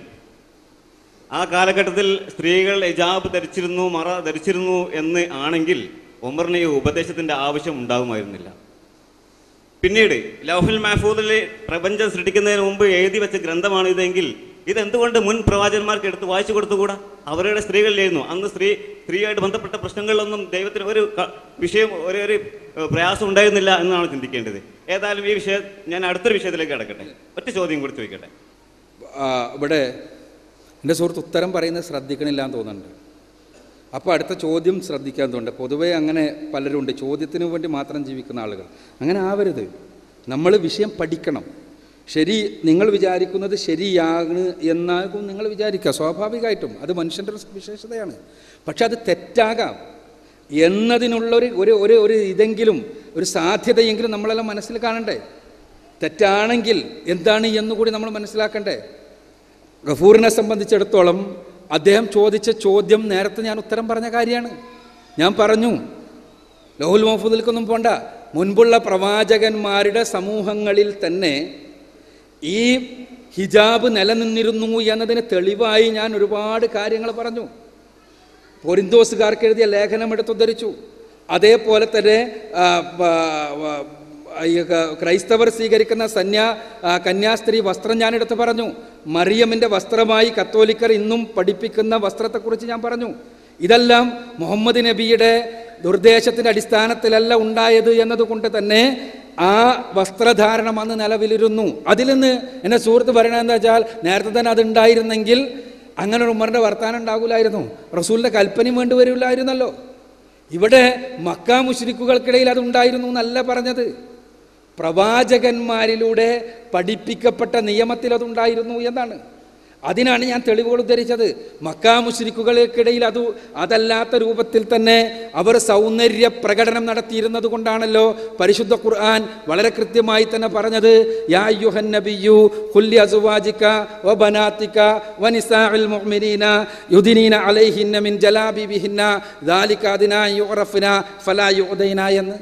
ആ കാലഘട്ടത്തിൽ സ്ത്രീകൾ എജാബ് ധരിച്ചിരുന്നു മറ ധരിച്ചിരുന്നു എന്ന് ആണെങ്കിൽ ഉമറിന് ഈ ഉപദേശത്തിന്റെ ആവശ്യം ഉണ്ടാകുമായിരുന്നില്ല പിന്നീട് ലൗഹുൽ മഹഫൂദിലെ പ്രപഞ്ചം സൃഷ്ടിക്കുന്നതിന് മുമ്പ് എഴുതി വെച്ച ഗ്രന്ഥമാണ് ഇതെങ്കിൽ ഇതെന്തുകൊണ്ട് മുൻ പ്രവാചകന്മാർക്ക് എടുത്ത് വായിച്ചു കൊടുത്തുകൂടാ അവരുടെ സ്ത്രീകളിലായിരുന്നു അന്ന് സ്ത്രീ സ്ത്രീയായിട്ട് ബന്ധപ്പെട്ട പ്രശ്നങ്ങളിലൊന്നും ദൈവത്തിന് ഒരു ക- വിഷയം ഒരു ഒരു ഏഹ്, പ്രയാസം ഉണ്ടായിരുന്നില്ല എന്നാണ് ചിന്തിക്കേണ്ടത് ഏതായാലും ഈ വിഷയം ഞാൻ അടുത്തൊരു വിഷയത്തിലേക്ക് കിടക്കട്ടെ ഒറ്റ ചോദ്യം കൂടി ചോദിക്കട്ടെ ആ, ഇവിടെ എൻ്റെ സുഹൃത്ത് ഉത്തരം പറയുന്നത് ശ്രദ്ധിക്കണില്ല എന്ന് തോന്നുന്നുണ്ട് അപ്പോൾ അടുത്ത ചോദ്യം ശ്രദ്ധിക്കാൻ തോന്നുന്നുണ്ട് പൊതുവേ അങ്ങനെ പലരും ഉണ്ട് ചോദ്യത്തിന് വേണ്ടി മാത്രം ജീവിക്കുന്ന ആളുകൾ അങ്ങനെ ആവരുത് നമ്മൾ വിഷയം പഠിക്കണം ശരി നിങ്ങൾ വിചാരിക്കുന്നത് ശരിയാണ് എന്നാകും നിങ്ങൾ വിചാരിക്കുക സ്വാഭാവികമായിട്ടും അത് മനുഷ്യൻ്റെ ഒരു വിശേഷതയാണ് പക്ഷെ അത് തെറ്റാകാം എന്നതിനുള്ളൊരു ഒരു ഒരു ഒരു ഇതെങ്കിലും ഒരു സാധ്യതയെങ്കിലും നമ്മളെല്ലാം മനസ്സിൽ കാണണ്ടേ തെറ്റാണെങ്കിൽ എന്താണ് എന്നുകൂടി നമ്മൾ മനസ്സിലാക്കണ്ടേ ഗഫൂറിനെ സംബന്ധിച്ചിടത്തോളം അദ്ദേഹം ചോദിച്ച ചോദ്യം നേരത്തെ ഞാൻ ഉത്തരം പറഞ്ഞ കാര്യമാണ് ഞാൻ പറഞ്ഞു ലഹുൽ മഹഫൂദിൽക്കൊന്നും പോണ്ട മുൻപുള്ള പ്രവാചകന്മാരുടെ സമൂഹങ്ങളിൽ തന്നെ ഈ ഹിജാബ് നിലനിന്നിരുന്നു എന്നതിന് തെളിവായി ഞാൻ ഒരുപാട് കാര്യങ്ങൾ പറഞ്ഞു പൊരിന്തോസുകാർക്ക് എഴുതിയ ലേഖനം എടുത്തുദ്ധരിച്ചു അതേപോലെ തന്നെ ആ, ആ, ആ, ഈ ക- ക്രൈസ്തവർ സ്വീകരിക്കുന്ന സന്യാ ആ, കന്യാസ്ത്രീ വസ്ത്രം ഞാൻ എടുത്ത് പറഞ്ഞു മറിയമിൻ്റെ വസ്ത്രമായി കത്തോലിക്കർ ഇന്നും പഠിപ്പിക്കുന്ന വസ്ത്രത്തെക്കുറിച്ച് ഞാൻ പറഞ്ഞു ഇതെല്ലാം മുഹമ്മദ് നബിയുടെ നിർദ്ദേശത്തിൻ്റെ അടിസ്ഥാനത്തിലല്ല ഉണ്ടായത് എന്നതുകൊണ്ട് തന്നെ ആ വസ്ത്രധാരണം അന്ന് നിലവിലിരുന്നു അതിൽ നിന്ന് എന്നെ സുഹൃത്ത് പറയണതെന്ന് വെച്ചാൽ നേരത്തെ തന്നെ അത് ഉണ്ടായിരുന്നെങ്കിൽ അങ്ങനെ ഒരു ഉമ്മറിൻ്റെ വർത്താനം ഉണ്ടാകില്ലായിരുന്നു റസൂലിൻ്റെ കൽപ്പനയും വേണ്ടി വരില്ലായിരുന്നല്ലോ ഇവിടെ മക്ക മുശ്രിക്കുകൾക്കിടയിൽ അതുണ്ടായിരുന്നു എന്നല്ല പറഞ്ഞത് പ്രവാചകന്മാരിലൂടെ പഠിപ്പിക്കപ്പെട്ട നിയമത്തിൽ അതുണ്ടായിരുന്നു എന്നാണ് അതിനാണ് ഞാൻ തെളിവുകൾ ഉദ്ധരിച്ചത് മക്കാ മുശ്രിക്കുകൾക്കിടയിൽ അത് അതല്ലാത്ത രൂപത്തിൽ തന്നെ അവർ സൗന്ദര്യ പ്രകടനം നടത്തിയിരുന്നത് കൊണ്ടാണല്ലോ പരിശുദ്ധ ഖുർആൻ വളരെ കൃത്യമായി തന്നെ പറഞ്ഞത് യാ യുഹൻ നബിയു കുല്ലി അസുവാജിക വ ബനാത്തിക വ നിസാഇൽ മുഅ്മിനീന യുദിനീന അലൈഹിന്ന മിൻ ജലാബിബിഹിന്ന ദാലിക അദ്നാ യുറഫ്ന ഫലാ യുദൈന എന്ന്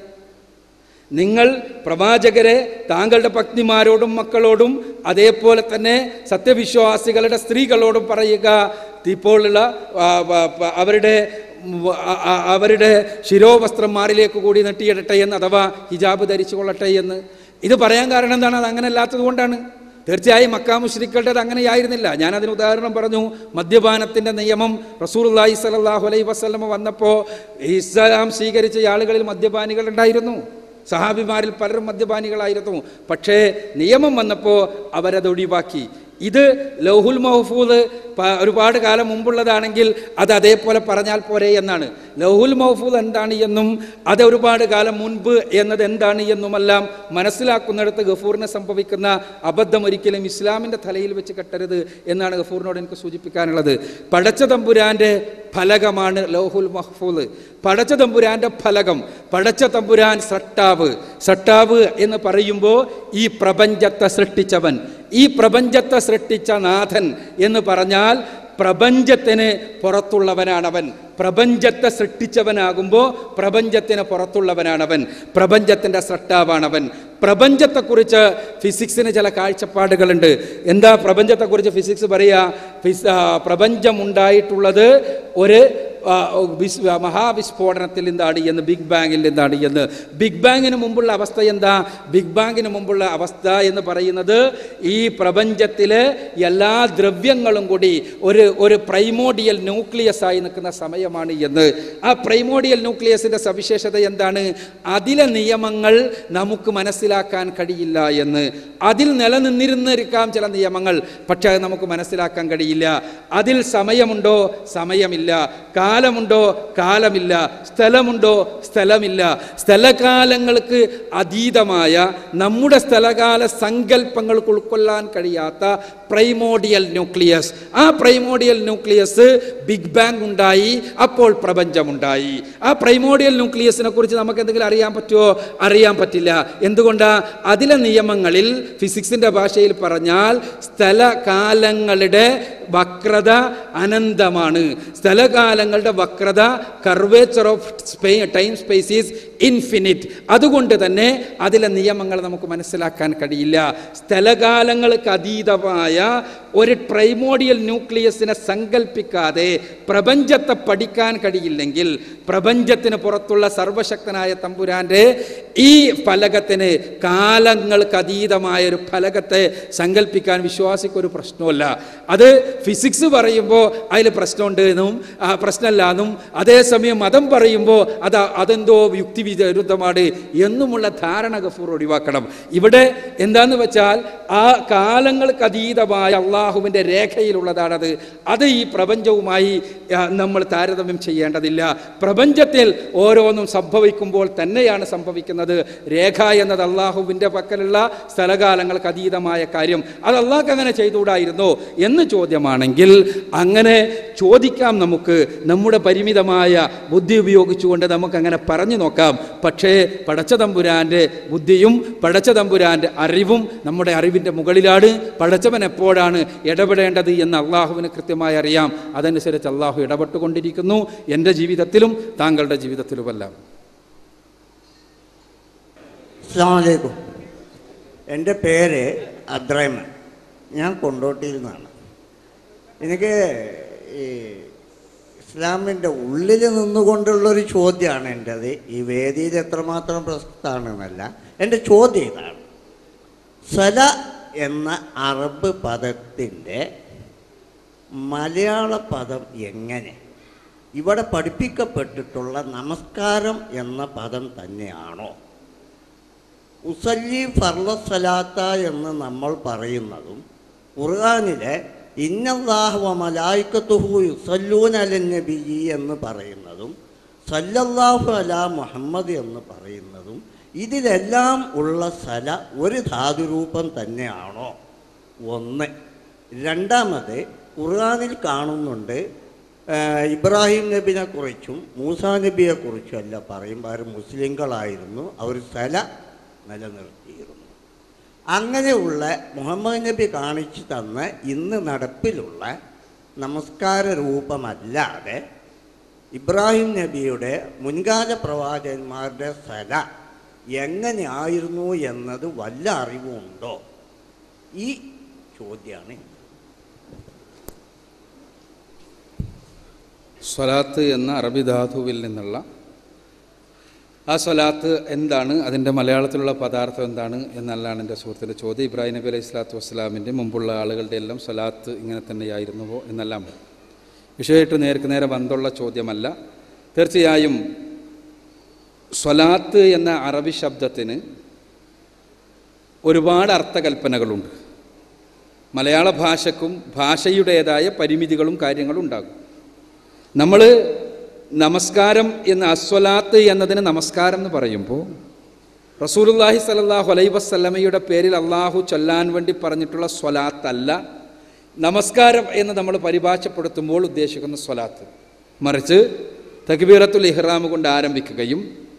നിങ്ങൾ പ്രവാചകരെ താങ്കളുടെ പത്നിമാരോടും മക്കളോടും അതേപോലെ തന്നെ സത്യവിശ്വാസികളുടെ സ്ത്രീകളോടും പറയുക ഇപ്പോഴുള്ള ആ, ആ, ആ, അവരുടെ ഉം, ആ, ആ, അവരുടെ ശിരോവസ്ത്രം മാറിലേക്ക് കൂടി നെട്ടിയിടട്ടെ എന്ന് അഥവാ ഹിജാബ് ധരിച്ചു കൊള്ളട്ടെ എന്ന് ഇത് പറയാൻ കാരണം എന്താണ് അത് അങ്ങനെ അല്ലാത്തത് കൊണ്ടാണ് തീർച്ചയായും മക്കാ മുശ്രിക്കളുടേത് അങ്ങനെയായിരുന്നില്ല ഞാൻ അതിന് ഉദാഹരണം പറഞ്ഞു മദ്യപാനത്തിൻ്റെ നിയമം റസൂർല്ലാഹി സലാഹു അലൈ വസ്ലമ വന്നപ്പോൾ ഇസ്ലാം സ്വീകരിച്ച ആളുകളിൽ മദ്യപാനികൾ ഉണ്ടായിരുന്നു സഹാബിമാരിൽ പലരും മദ്യപാനികളായിരുന്നു പക്ഷേ നിയമം വന്നപ്പോൾ അവരത് ഒഴിവാക്കി ഇത് ലൗഹുൽ മഹഫൂദ് പ- ഒരുപാട് കാലം മുമ്പുള്ളതാണെങ്കിൽ അത് അതേപോലെ പറഞ്ഞാൽ പോരെ എന്നാണ് ലൗഹുൽ മഹഫൂദ് എന്താണ് എന്നും അത് ഒരുപാട് കാലം മുൻപ് എന്നത് എന്താണ് എന്നുമെല്ലാം മനസ്സിലാക്കുന്നിടത്ത് ഗഫൂറിന് സംഭവിക്കുന്ന അബദ്ധം ഒരിക്കലും ഇസ്ലാമിൻ്റെ തലയിൽ വെച്ച് കെട്ടരുത് എന്നാണ് ഗഫൂറിനോട് എനിക്ക് സൂചിപ്പിക്കാനുള്ളത് പടച്ച തമ്പുരാൻ്റെ ഫലകമാണ് ലൗഹുൽ മഹ്ഫൂദ് പടച്ച തമ്പുരാൻ്റെ ഫലകം പടച്ച തമ്പുരാൻ സട്ടാവ് സട്ടാവ് എന്ന് പറയുമ്പോൾ ഈ പ്രപഞ്ചത്തെ സൃഷ്ടിച്ചവൻ ഈ പ്രപഞ്ചത്തെ സൃഷ്ടിച്ച നാഥൻ എന്ന് പറഞ്ഞാൽ പ്രപഞ്ചത്തിന് പുറത്തുള്ളവനാണവൻ പ്രപഞ്ചത്തെ സൃഷ്ടിച്ചവനാകുമ്പോൾ പ്രപഞ്ചത്തിന് പുറത്തുള്ളവനാണവൻ പ്രപഞ്ചത്തിൻ്റെ സൃഷ്ടാവാണവൻ പ്രപഞ്ചത്തെക്കുറിച്ച് ഫിസിക്സിന് ചില കാഴ്ചപ്പാടുകളുണ്ട് എന്താ പ്രപഞ്ചത്തെക്കുറിച്ച് ഫിസിക്സ് പറയുക ഫിസ് ആ, പ്രപഞ്ചമുണ്ടായിട്ടുള്ളത് ഒരു ആ, വിസ് മഹാവിസ്ഫോടനത്തിൽ നിന്നാണ് എന്ന് ബിഗ് ബാങ്ങിൽ നിന്നാണ് എന്ന് ബിഗ് ബാങ്ങിന് മുമ്പുള്ള അവസ്ഥ എന്താ ബിഗ് ബാങ്ങിന് മുമ്പുള്ള അവസ്ഥ എന്ന് പറയുന്നത് ഈ പ്രപഞ്ചത്തിലെ എല്ലാ ദ്രവ്യങ്ങളും കൂടി ഒരു ഒരു പ്രൈമോഡിയൽ ന്യൂക്ലിയസ് ആയി നിൽക്കുന്ന സമയമാണ് എന്ന് ആ പ്രൈമോഡിയൽ ന്യൂക്ലിയസിൻ്റെ സവിശേഷത എന്താണ് അതിലെ നിയമങ്ങൾ നമുക്ക് മനസ്സിലാക്കാൻ കഴിയില്ല എന്ന് അതിൽ നിലനിന്നിരുന്നിരിക്കാം ചില നിയമങ്ങൾ പക്ഷേ അത് നമുക്ക് മനസ്സിലാക്കാൻ കഴിയില്ല അതിൽ സമയമുണ്ടോ സമയമില്ല കാലമുണ്ടോ കാലമില്ല സ്ഥലമുണ്ടോ സ്ഥലമില്ല സ്ഥലകാലങ്ങൾക്ക് അതീതമായ നമ്മുടെ സ്ഥലകാല സങ്കല്പങ്ങൾക്ക് ഉൾക്കൊള്ളാൻ കഴിയാത്ത പ്രൈമോഡിയൽ ന്യൂക്ലിയസ് ആ പ്രൈമോഡിയൽ ന്യൂക്ലിയസ് ബിഗ് ബാങ് ഉണ്ടായി അപ്പോൾ പ്രപഞ്ചമുണ്ടായി ആ പ്രൈമോഡിയൽ ന്യൂക്ലിയസിനെ കുറിച്ച് നമുക്ക് എന്തെങ്കിലും അറിയാൻ പറ്റുമോ അറിയാൻ പറ്റില്ല എന്തുകൊണ്ടാ അതിലെ നിയമങ്ങളിൽ ഫിസിക്സിൻ്റെ ഭാഷയിൽ പറഞ്ഞാൽ സ്ഥലകാലങ്ങളുടെ വക്രത അനന്തമാണ് സ്ഥലകാലങ്ങളുടെ വക്രത curvature of space time space is infinite അതുകൊണ്ട് തന്നെ അതിലെ നിയമങ്ങൾ നമുക്ക് മനസ്സിലാക്കാൻ കഴിയില്ല സ്ഥലകാലങ്ങൾക്ക് അതീതമായ ഒരു ട്രൈമോഡിയൽ ന്യൂക്ലിയസിനെ സങ്കല്പിക്കാതെ പ്രപഞ്ചത്തെ പഠിക്കാൻ കഴിയില്ലെങ്കിൽ പ്രപഞ്ചത്തിന് പുറത്തുള്ള സർവശക്തനായ തമ്പുരാൻ്റെ ഈ ഫലകത്തിന് കാലങ്ങൾക്കതീതമായ ഒരു ഫലകത്തെ സങ്കല്പിക്കാൻ വിശ്വാസിക്കൊരു പ്രശ്നമല്ല അത് ഫിസിക്സ് പറയുമ്പോൾ അതിൽ പ്രശ്നമുണ്ട് എന്നും ആ, പ്രശ്നമല്ല എന്നും അതേസമയം മതം പറയുമ്പോൾ അത് അതെന്തോ യുക്തി വിരുദ്ധമാണ് എന്നുമുള്ള ധാരണ ഗഫൂർ ഒഴിവാക്കണം ഇവിടെ എന്താന്ന് വെച്ചാൽ ആ കാലങ്ങൾക്കതീതമായ അള്ളാഹുവിൻ്റെ രേഖയിലുള്ളതാണത് അത് ഈ പ്രപഞ്ചവുമായി ആ, നമ്മൾ താരതമ്യം ചെയ്യേണ്ടതില്ല പ്രപഞ്ചത്തിൽ ഓരോന്നും സംഭവിക്കുമ്പോൾ തന്നെയാണ് സംഭവിക്കുന്നത് രേഖ എന്നത് അള്ളാഹുവിൻ്റെ പക്കലുള്ള സ്ഥലകാലങ്ങൾക്ക് അതീതമായ കാര്യം അത് അള്ളാഹ്ക്ക് അങ്ങനെ ചെയ്തുകൂടായിരുന്നോ എന്ന് ചോദ്യമാണെങ്കിൽ അങ്ങനെ ചോദിക്കാം നമുക്ക് നമ്മുടെ പരിമിതമായ ബുദ്ധി ഉപയോഗിച്ചുകൊണ്ട് നമുക്കങ്ങനെ പറഞ്ഞു നോക്കാം പക്ഷേ പടച്ചതമ്പുരാൻ്റെ ബുദ്ധിയും പടച്ചതമ്പുരാൻ്റെ അറിവും നമ്മുടെ അറിവിൻ്റെ മുകളിലാണ് പടച്ചവൻ എപ്പോഴാണ് ഇടപെടേണ്ടത് എന്ന് അള്ളാഹുവിന് കൃത്യമായി അറിയാം അതനുസരിച്ച് അള്ളാഹു ഇടപെട്ടുകൊണ്ടിരിക്കുന്നു എൻ്റെ ജീവിതത്തിലും താങ്കളുടെ ജീവിതത്തിലുമെല്ലാം അസ്സാമലൈക്കും എൻ്റെ പേര് അദ്രൈമൻ ഞാൻ കൊണ്ടോട്ടിയിൽ നിന്നാണ് എനിക്ക് ഈ ഇസ്ലാമിൻ്റെ ഉള്ളിൽ നിന്നുകൊണ്ടുള്ളൊരു ചോദ്യമാണ് എൻ്റെത് ഈ വേദിയിൽ എത്രമാത്രം പ്രസക്തമാണെന്നല്ല എൻ്റെ ചോദ്യം ഇതാണ് സല എന്ന അറബ് പദത്തിൻ്റെ മലയാള പദം എങ്ങനെ ഇവിടെ പഠിപ്പിക്കപ്പെട്ടിട്ടുള്ള നമസ്കാരം എന്ന പദം തന്നെയാണോ ഉസല്ലി ഫർലസലാത്ത എന്ന് നമ്മൾ പറയുന്നതും ഖുർആാനിലെ ഇന്നല്ലാഹുവ മലായിക്കത്തുഹു യുസല്ലൂൻ അലൻ നബി എന്ന് പറയുന്നതും സല്ലല്ലാഹു അലാ മുഹമ്മദ് എന്ന് പറയുന്നതും ഇതിലെല്ലാം ഉള്ള സല ഒരു ധാതുരൂപം തന്നെയാണോ ഒന്ന് രണ്ടാമത് ഖുർആാനിൽ കാണുന്നുണ്ട് ആ, ഇബ്രാഹിം നബിനെ കുറിച്ചും മൂസാ നബിയെ കുറിച്ചും അല്ല പറയുമ്പോൾ അവർ മുസ്ലിങ്ങളായിരുന്നു അവർ സല നിലനിർത്തിയിരുന്നു അങ്ങനെയുള്ള മുഹമ്മദ് നബി കാണിച്ചു തന്ന ഇന്ന് നടപ്പിലുള്ള നമസ്കാര രൂപമല്ലാതെ ഇബ്രാഹിം നബിയുടെ മുൻകാല പ്രവാചകന്മാരുടെ സ്ഥല എങ്ങനെയായിരുന്നു എന്നത് വല്ല അറിവുണ്ടോ ഈ ചോദ്യമാണ് എനിക്ക്. സ്വലാത്ത് എന്ന അറബി ധാതുവിൽ നിന്നുള്ള ആ സ്വലാത്ത് എന്താണ് അതിൻ്റെ മലയാളത്തിലുള്ള പദാർത്ഥം എന്താണ് എന്നല്ലാണ് എൻ്റെ സുഹൃത്തിൻ്റെ ചോദ്യം ഇബ്രാഹിം നബി അലൈഹി സ്വലാത്തു വസ്സലാമിൻ്റെ മുമ്പുള്ള ആളുകളുടെ എല്ലാം സ്വലാത്ത് ഇങ്ങനെ തന്നെയായിരുന്നുവോ എന്നെല്ലാം വിഷയമായിട്ട് നേർക്ക് നേരെ ബന്ധമുള്ള ചോദ്യമല്ല തീർച്ചയായും സ്വലാത്ത് എന്ന അറബി ശബ്ദത്തിന് ഒരുപാട് അർത്ഥകൽപ്പനകളുണ്ട് മലയാള ഭാഷക്കും ഭാഷയുടേതായ പരിമിതികളും കാര്യങ്ങളും ഉണ്ടാകും നമ്മൾ നമസ്കാരം എന്ന് അസ്വലാത്ത് എന്നതിന് നമസ്കാരം എന്ന് പറയുമ്പോൾ റസൂലുല്ലാഹി സലല്ലാഹു അലൈ വസ്ലമയുടെ പേരിൽ അള്ളാഹു ചൊല്ലാൻ വേണ്ടി പറഞ്ഞിട്ടുള്ള സ്വലാത്തല്ല നമസ്കാരം എന്ന് നമ്മൾ പരിഭാഷപ്പെടുത്തുമ്പോൾ ഉദ്ദേശിക്കുന്ന സ്വലാത്ത് മറിച്ച് തക്ബീറത്തുൽ ഇഹ്റാം കൊണ്ട് ആരംഭിക്കുകയും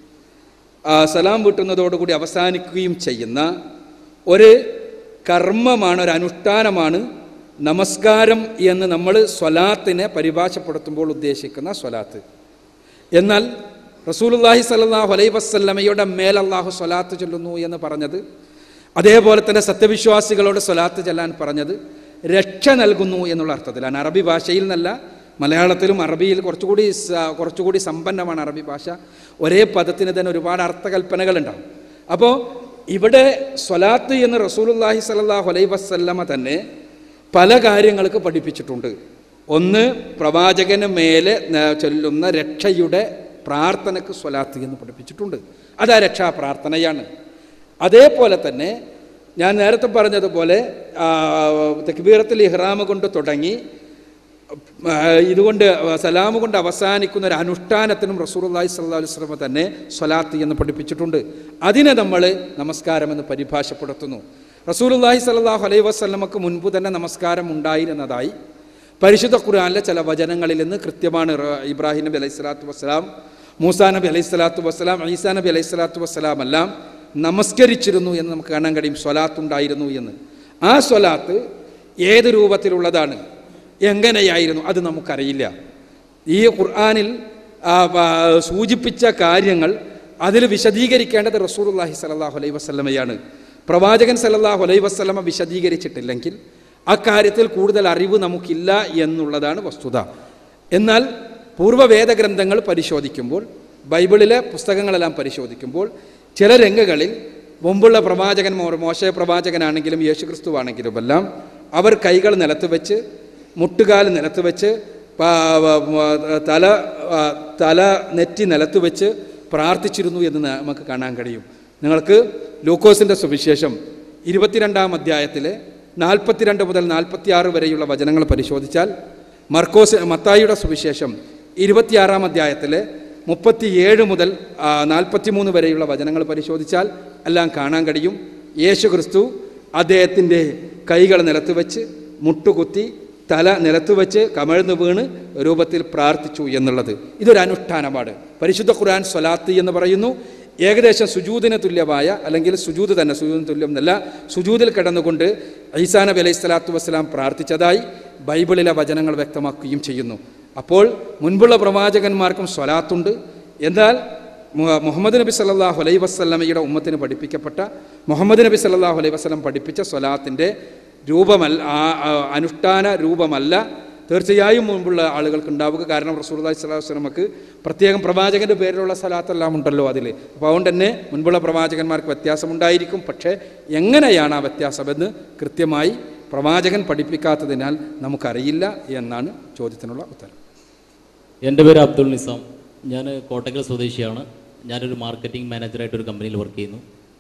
ആ, സലാം വീട്ടുന്നതോടുകൂടി അവസാനിക്കുകയും ചെയ്യുന്ന ഒരു കർമ്മമാണ് ഒരു അനുഷ്ഠാനമാണ് നമസ്കാരം എന്ന് നമ്മൾ സ്വലാത്തിനെ പരിഭാഷപ്പെടുത്തുമ്പോൾ ഉദ്ദേശിക്കുന്ന സ്വലാത്ത് എന്നാൽ റസൂലുല്ലാഹി സല്ലല്ലാഹു അലൈഹി വസല്ലമയുടെ മേൽ അള്ളാഹു സ്വലാത്ത് ചൊല്ലുന്നു എന്ന് പറഞ്ഞത് അതേപോലെ തന്നെ സത്യവിശ്വാസികളോട് സ്വലാത്ത് ചെല്ലാൻ പറഞ്ഞത് രക്ഷ നൽകുന്നു എന്നുള്ള അർത്ഥത്തിലാണ് അറബി ഭാഷയിൽ നിന്നല്ല മലയാളത്തിലും അറബിയിൽ കുറച്ചുകൂടി സ- കുറച്ചുകൂടി സമ്പന്നമാണ് അറബി ഭാഷ ഒരേ പദത്തിന് തന്നെ ഒരുപാട് അർത്ഥകൽപ്പനകളുണ്ടാവും അപ്പോൾ ഇവിടെ സ്വലാത്ത് എന്ന് റസൂലുല്ലാഹി സല്ലല്ലാഹു അലൈഹി വസല്ലമ തന്നെ പല കാര്യങ്ങൾക്ക് പഠിപ്പിച്ചിട്ടുണ്ട് ഒന്ന് പ്രവാചകന് മേലെ ന- ചൊല്ലുന്ന രക്ഷയുടെ പ്രാർത്ഥനക്ക് സ്വലാത്ത് എന്ന് പഠിപ്പിച്ചിട്ടുണ്ട് അത് ആ രക്ഷാ പ്രാർത്ഥനയാണ് അതേപോലെ തന്നെ ഞാൻ നേരത്തെ പറഞ്ഞതുപോലെ ആ, തക്ബീറത്തിൽ ഇഹ്റാമ കൊണ്ട് തുടങ്ങി ആ, ഇതുകൊണ്ട് സലാമ് കൊണ്ട് അവസാനിക്കുന്ന ഒരു അനുഷ്ഠാനത്തിനും റസൂലുള്ളാഹി സ്വല്ലല്ലാഹു അലൈഹി വസല്ലമ തന്നെ സ്വലാത്ത് എന്ന് പഠിപ്പിച്ചിട്ടുണ്ട് അതിനെ നമ്മൾ നമസ്കാരം എന്ന് പരിഭാഷപ്പെടുത്തുന്നു റസൂലുള്ളാഹി സ്വല്ലല്ലാഹു അലൈഹി വസല്ലമക്ക് മുൻപ് തന്നെ നമസ്കാരം ഉണ്ടായിരുന്നതായി പരിശുദ്ധ ഖുർആനിലെ ചില വചനങ്ങളിൽ നിന്ന് കൃത്യമാണ് റ- ഇബ്രാഹിം നബി അലൈഹി സ്വലാത്തു വസ്സലാം മൂസാ നബി അലൈഹി സ്വലാത്തു വസ്സലാം ഈസാ നബി അലൈഹി സ്വലാത്തു വസ്സലാം എല്ലാം നമസ്കരിച്ചിരുന്നു എന്ന് നമുക്ക് കാണാൻ കഴിയും സ്വലാത്ത് ഉണ്ടായിരുന്നു എന്ന് ആ സ്വലാത്ത് ഏത് രൂപത്തിലുള്ളതാണ് എങ്ങനെയായിരുന്നു അത് നമുക്കറിയില്ല ഈ ഖുർആനിൽ ആ, പ- സൂചിപ്പിച്ച കാര്യങ്ങൾ അതിൽ വിശദീകരിക്കേണ്ടത് റസൂലുള്ളാഹി സ്വല്ലല്ലാഹു അലൈഹി വസല്ലമയാണ് പ്രവാചകൻ സല്ലല്ലാഹു അലൈഹി വസല്ലമ വിശദീകരിച്ചിട്ടില്ലെങ്കിൽ അക്കാര്യത്തിൽ കൂടുതൽ അറിവ് നമുക്കില്ല എന്നുള്ളതാണ് വസ്തുത എന്നാൽ പൂർവ്വവേദ ഗ്രന്ഥങ്ങൾ പരിശോധിക്കുമ്പോൾ ബൈബിളിലെ പുസ്തകങ്ങളെല്ലാം പരിശോധിക്കുമ്പോൾ ചില രംഗങ്ങളിൽ മുമ്പുള്ള പ്രവാചകൻ മോ- മോശ പ്രവാചകനാണെങ്കിലും യേശുക്രിസ്തു ആണെങ്കിലും എല്ലാം അവർ കൈകൾ നിലത്ത് വെച്ച് മുട്ടുകാൽ നിലത്ത് വെച്ച് പ- വ- വ- തല ആ, തല നെറ്റി നിലത്ത് വെച്ച് പ്രാർത്ഥിച്ചിരുന്നു എന്ന് ന- നമുക്ക് കാണാൻ കഴിയും നിങ്ങൾക്ക് ലൂക്കോസിൻ്റെ സുവിശേഷം ഇരുപത്തിരണ്ടാം അധ്യായത്തിലെ നാൽപ്പത്തിരണ്ട് മുതൽ നാൽപ്പത്തിയാറ് വരെയുള്ള വചനങ്ങൾ പരിശോധിച്ചാൽ മർക്കോസ് മത്തായിയുടെ സുവിശേഷം ഇരുപത്തിയാറാം അധ്യായത്തിലെ മുപ്പത്തിയേഴ് മുതൽ നാൽപ്പത്തിമൂന്ന് വരെയുള്ള വചനങ്ങൾ പരിശോധിച്ചാൽ എല്ലാം കാണാൻ കഴിയും യേശു ക്രിസ്തു അദ്ദേഹത്തിൻ്റെ കൈകൾ നിലത്ത് വെച്ച് മുട്ടുകുത്തി തല നിലത്ത് വെച്ച് കമഴ്ന്നു വീണ് രൂപത്തിൽ പ്രാർത്ഥിച്ചു എന്നുള്ളത് ഇതൊരു അനുഷ്ഠാനമാണ് പരിശുദ്ധ ഖുർആൻ സ്വലാത്ത് എന്ന് പറയുന്നു ഏകദേശം സുജൂദിന് തുല്യമായ അല്ലെങ്കിൽ സുജൂദ് തന്നെ സുജൂദിന് തുല്യം എന്നല്ല സുജൂദിൽ കിടന്നുകൊണ്ട് ഈസാ നബി അലൈഹി സ്വലാത്തു വസ്സലാം പ്രാർത്ഥിച്ചതായി ബൈബിളിലെ വചനങ്ങൾ വ്യക്തമാക്കുകയും ചെയ്യുന്നു അപ്പോൾ മുൻപുള്ള പ്രവാചകന്മാർക്കും സ്വലാത്തുണ്ട് എന്നാൽ മു- മുഹമ്മദ് നബി സല്ലല്ലാഹു അലൈഹി വസ്ലമയുടെ ഉമ്മത്തിന് പഠിപ്പിക്കപ്പെട്ട മുഹമ്മദ് നബി സല്ലല്ലാഹു അലൈഹി വസ്ലം പഠിപ്പിച്ച സ്വലാത്തിൻ്റെ രൂപമല്ല ആ ആ, അനുഷ്ഠാന രൂപമല്ല തീർച്ചയായും മുൻപുള്ള ആളുകൾക്ക് ഉണ്ടാവുക കാരണം റസൂലുള്ളാഹി സ്വല്ലല്ലാഹു അലൈഹി വസല്ലമക്ക് പ്രത്യേകം പ്രവാചകൻ്റെ പേരിലുള്ള സ്വലാത്തെല്ലാം ഉണ്ടല്ലോ അതിൽ അപ്പോൾ അതുകൊണ്ട് തന്നെ മുൻപുള്ള പ്രവാചകന്മാർക്ക് വ്യത്യാസമുണ്ടായിരിക്കും പക്ഷേ എങ്ങനെയാണ് ആ വ്യത്യാസമെന്ന് കൃത്യമായി പ്രവാചകൻ പഠിപ്പിക്കാത്തതിനാൽ നമുക്കറിയില്ല എന്നാണ് ചോദ്യത്തിനുള്ള ഉത്തരം എൻ്റെ പേര് അബ്ദുൾ നിസാം ഞാൻ കോട്ടക്കൽ സ്വദേശിയാണ് ഞാനൊരു മാർക്കറ്റിംഗ് മാനേജറായിട്ട് ഒരു കമ്പനിയിൽ വർക്ക് ചെയ്യുന്നു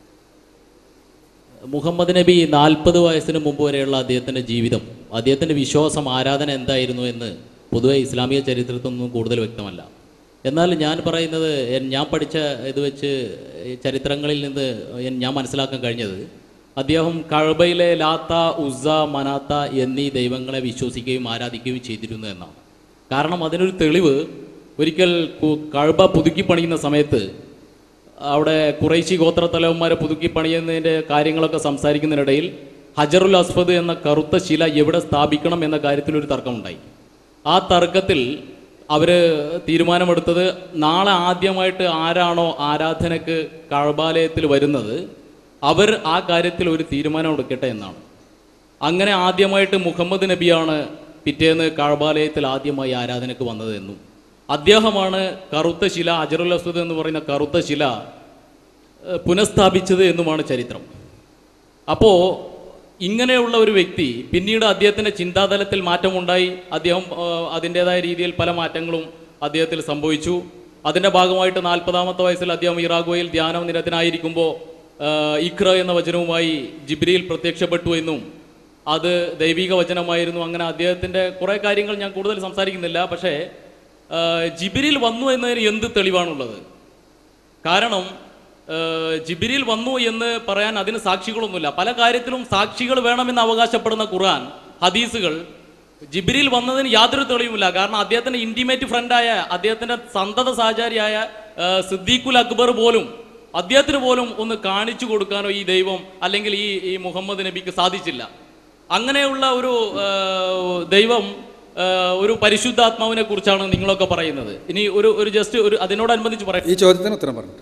മുഹമ്മദ് നബി നാൽപ്പത് വയസ്സിന് മുമ്പ് വരെയുള്ള അദ്ദേഹത്തിൻ്റെ ജീവിതം അദ്ദേഹത്തിൻ്റെ വിശ്വാസം ആരാധന എന്തായിരുന്നു എന്ന് പൊതുവെ ഇസ്ലാമിക ചരിത്രത്തിൽ നിന്നും കൂടുതൽ വ്യക്തമല്ല എന്നാൽ ഞാൻ പറയുന്നത് എൻ- ഞാൻ പഠിച്ച ഇത് വെച്ച് ഈ ചരിത്രങ്ങളിൽ നിന്ന് എൻ- ഞാൻ മനസ്സിലാക്കാൻ കഴിഞ്ഞത് അദ്ദേഹം കഴബയിലെ ലാത്ത ഉസ മനാത്ത എന്നീ ദൈവങ്ങളെ വിശ്വസിക്കുകയും ആരാധിക്കുകയും ചെയ്തിരുന്നു എന്നാണ് കാരണം അതിനൊരു തെളിവ് ഒരിക്കൽ കു- കഴബ പുതുക്കി പണിയുന്ന സമയത്ത് അവിടെ കുറേശി ഗോത്ര തലവന്മാരെ പുതുക്കി പണിയുന്നതിൻ്റെ കാര്യങ്ങളൊക്കെ സംസാരിക്കുന്നതിനിടയിൽ ഹജറുൽ അസ്ഫദ് എന്ന കറുത്ത ശില എവിടെ സ്ഥാപിക്കണം എന്ന കാര്യത്തിൽ ഒരു തർക്കമുണ്ടായി ആ തർക്കത്തിൽ അവർ തീരുമാനമെടുത്തത് നാളെ ആദ്യമായിട്ട് ആരാണോ ആരാധനയ്ക്ക് കഴബാലയത്തിൽ വരുന്നത് അവർ ആ കാര്യത്തിൽ ഒരു തീരുമാനം എടുക്കട്ടെ എന്നാണ് അങ്ങനെ ആദ്യമായിട്ട് മുഹമ്മദ് നബിയാണ് പിറ്റേന്ന് കഴബാലയത്തിൽ ആദ്യമായി ആരാധനയ്ക്ക് വന്നത് എന്നും അദ്ദേഹമാണ് കറുത്ത ശില അജറുൽ അസ്വദ് എന്ന് പറയുന്ന കറുത്ത ശില ഏഹ്, പുനഃസ്ഥാപിച്ചത് എന്നുമാണ് ചരിത്രം അപ്പോൾ ഇങ്ങനെയുള്ള ഒരു വ്യക്തി പിന്നീട് അദ്ദേഹത്തിൻ്റെ ചിന്താതലത്തിൽ മാറ്റമുണ്ടായി അദ്ദേഹം ഏഹ്, അതിൻ്റെതായ രീതിയിൽ പല മാറ്റങ്ങളും അദ്ദേഹത്തിൽ സംഭവിച്ചു അതിൻ്റെ ഭാഗമായിട്ട് നാൽപ്പതാമത്തെ വയസ്സിൽ അദ്ദേഹം ഇറാഖോയിൽ ധ്യാനം നിരതനായിരിക്കുമ്പോൾ ഏഹ്, ഇഖ്ര എന്ന വചനവുമായി ജിബ്രിയിൽ പ്രത്യക്ഷപ്പെട്ടു എന്നും അത് ദൈവിക വചനമായിരുന്നു അങ്ങനെ അദ്ദേഹത്തിൻ്റെ കുറേ കാര്യങ്ങൾ ഞാൻ കൂടുതൽ സംസാരിക്കുന്നില്ല പക്ഷേ ഏഹ്, ജിബ്രിയിൽ വന്നു എന്നതിന് എന്ത് തെളിവാണുള്ളത് കാരണം ഏഹ്, ജിബിരിൽ വന്നു എന്ന് പറയാൻ അതിന് സാക്ഷികളൊന്നുമില്ല പല കാര്യത്തിലും സാക്ഷികൾ വേണമെന്ന് അവകാശപ്പെടുന്ന ഖുർആൻ ഹദീസുകൾ ജിബിരിൽ വന്നതിന് യാതൊരു തെളിവുമില്ല കാരണം അദ്ദേഹത്തിന്റെ ഇന്റിമേറ്റ് ഫ്രണ്ടായ അദ്ദേഹത്തിന്റെ സന്തത സഹചാരിയായ ഏഹ്, സിദ്ദീഖുൽ അക്ബർ പോലും അദ്ദേഹത്തിന് പോലും ഒന്ന് കാണിച്ചു കൊടുക്കാനോ ഈ ദൈവം അല്ലെങ്കിൽ ഈ ഈ മുഹമ്മദ് നബിക്ക് സാധിച്ചില്ല അങ്ങനെയുള്ള ഒരു ഏഹ്, ദൈവം ഏഹ്, ഒരു പരിശുദ്ധാത്മാവിനെ കുറിച്ചാണ് നിങ്ങളൊക്കെ പറയുന്നത് ഇനി ഒരു ഒരു ജസ്റ്റ് ഒരു അതിനോടനുബന്ധിച്ച് പറയാം ഈ ചോദ്യത്തിന് ഉത്തരം പറഞ്ഞു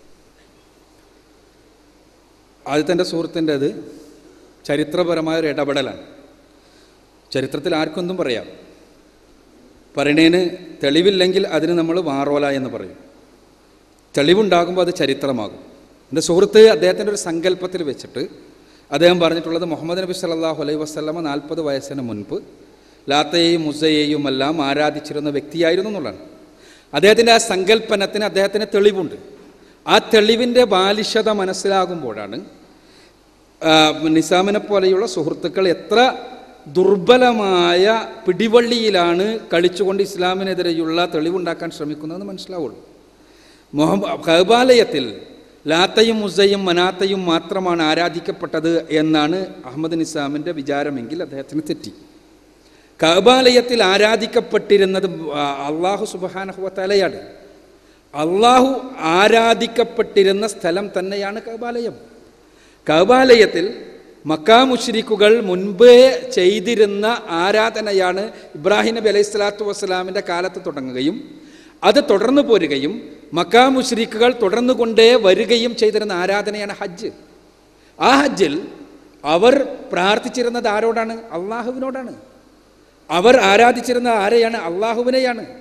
ആദ്യത്തെ എൻ്റെ സുഹൃത്തിൻ്റെത് ചരിത്രപരമായ ഒരു ഇടപെടലാണ് ചരിത്രത്തിൽ ആർക്കൊന്നും പറയാം പറയണേന് തെളിവില്ലെങ്കിൽ അതിന് നമ്മൾ വാറോല എന്ന് പറയും തെളിവുണ്ടാകുമ്പോൾ അത് ചരിത്രമാകും എൻ്റെ സുഹൃത്ത് അദ്ദേഹത്തിൻ്റെ ഒരു സങ്കല്പത്തിൽ വെച്ചിട്ട് അദ്ദേഹം പറഞ്ഞിട്ടുള്ളത് മുഹമ്മദ് നബി സല്ലല്ലാഹു അലൈഹി വസല്ലമ നാൽപ്പത് വയസ്സിന് മുൻപ് ലാത്തയെയും മുസയെയും എല്ലാം ആരാധിച്ചിരുന്ന വ്യക്തിയായിരുന്നു എന്നുള്ളതാണ് അദ്ദേഹത്തിൻ്റെ ആ സങ്കല്പനത്തിന് അദ്ദേഹത്തിന് തെളിവുണ്ട് ആ തെളിവിൻ്റെ ബാലിശത മനസ്സിലാകുമ്പോഴാണ് ആ, നിസാമിനെ പോലെയുള്ള സുഹൃത്തുക്കൾ എത്ര ദുർബലമായ പിടിവള്ളിയിലാണ് കളിച്ചുകൊണ്ട് ഇസ്ലാമിനെതിരെയുള്ള തെളിവുണ്ടാക്കാൻ ശ്രമിക്കുന്നതെന്ന് മനസ്സിലാവുള്ളൂ മുഹമ്മ കബാലയത്തിൽ ലാത്തയും മുസയും മനാത്തയും മാത്രമാണ് ആരാധിക്കപ്പെട്ടത് എന്നാണ് അഹമ്മദ് നിസാമിൻ്റെ വിചാരമെങ്കിൽ അദ്ദേഹത്തിന് തെറ്റി കബാലയത്തിൽ ആരാധിക്കപ്പെട്ടിരുന്നത് ആ, അള്ളാഹു സുബാനഹുവത്തലയാണ് അള്ളാഹു ആരാധിക്കപ്പെട്ടിരുന്ന സ്ഥലം തന്നെയാണ് കബാലയം കബാലയത്തിൽ മക്കാമുശ്രിക്കുകൾ മുൻപേ ചെയ്തിരുന്ന ആരാധനയാണ് ഇബ്രാഹിം നബി അലൈഹി സ്വലാത്തു വസ്സലാമിൻ്റെ കാലത്ത് തുടങ്ങുകയും അത് തുടർന്നു പോരുകയും മക്കാമുശ്രിക്കുകൾ തുടർന്നു കൊണ്ടേ വരികയും ചെയ്തിരുന്ന ആരാധനയാണ് ഹജ്ജ് ആ ഹജ്ജിൽ അവർ പ്രാർത്ഥിച്ചിരുന്നത് ആരോടാണ് അള്ളാഹുവിനോടാണ് അവർ ആരാധിച്ചിരുന്ന ആരെയാണ് അള്ളാഹുവിനെയാണ്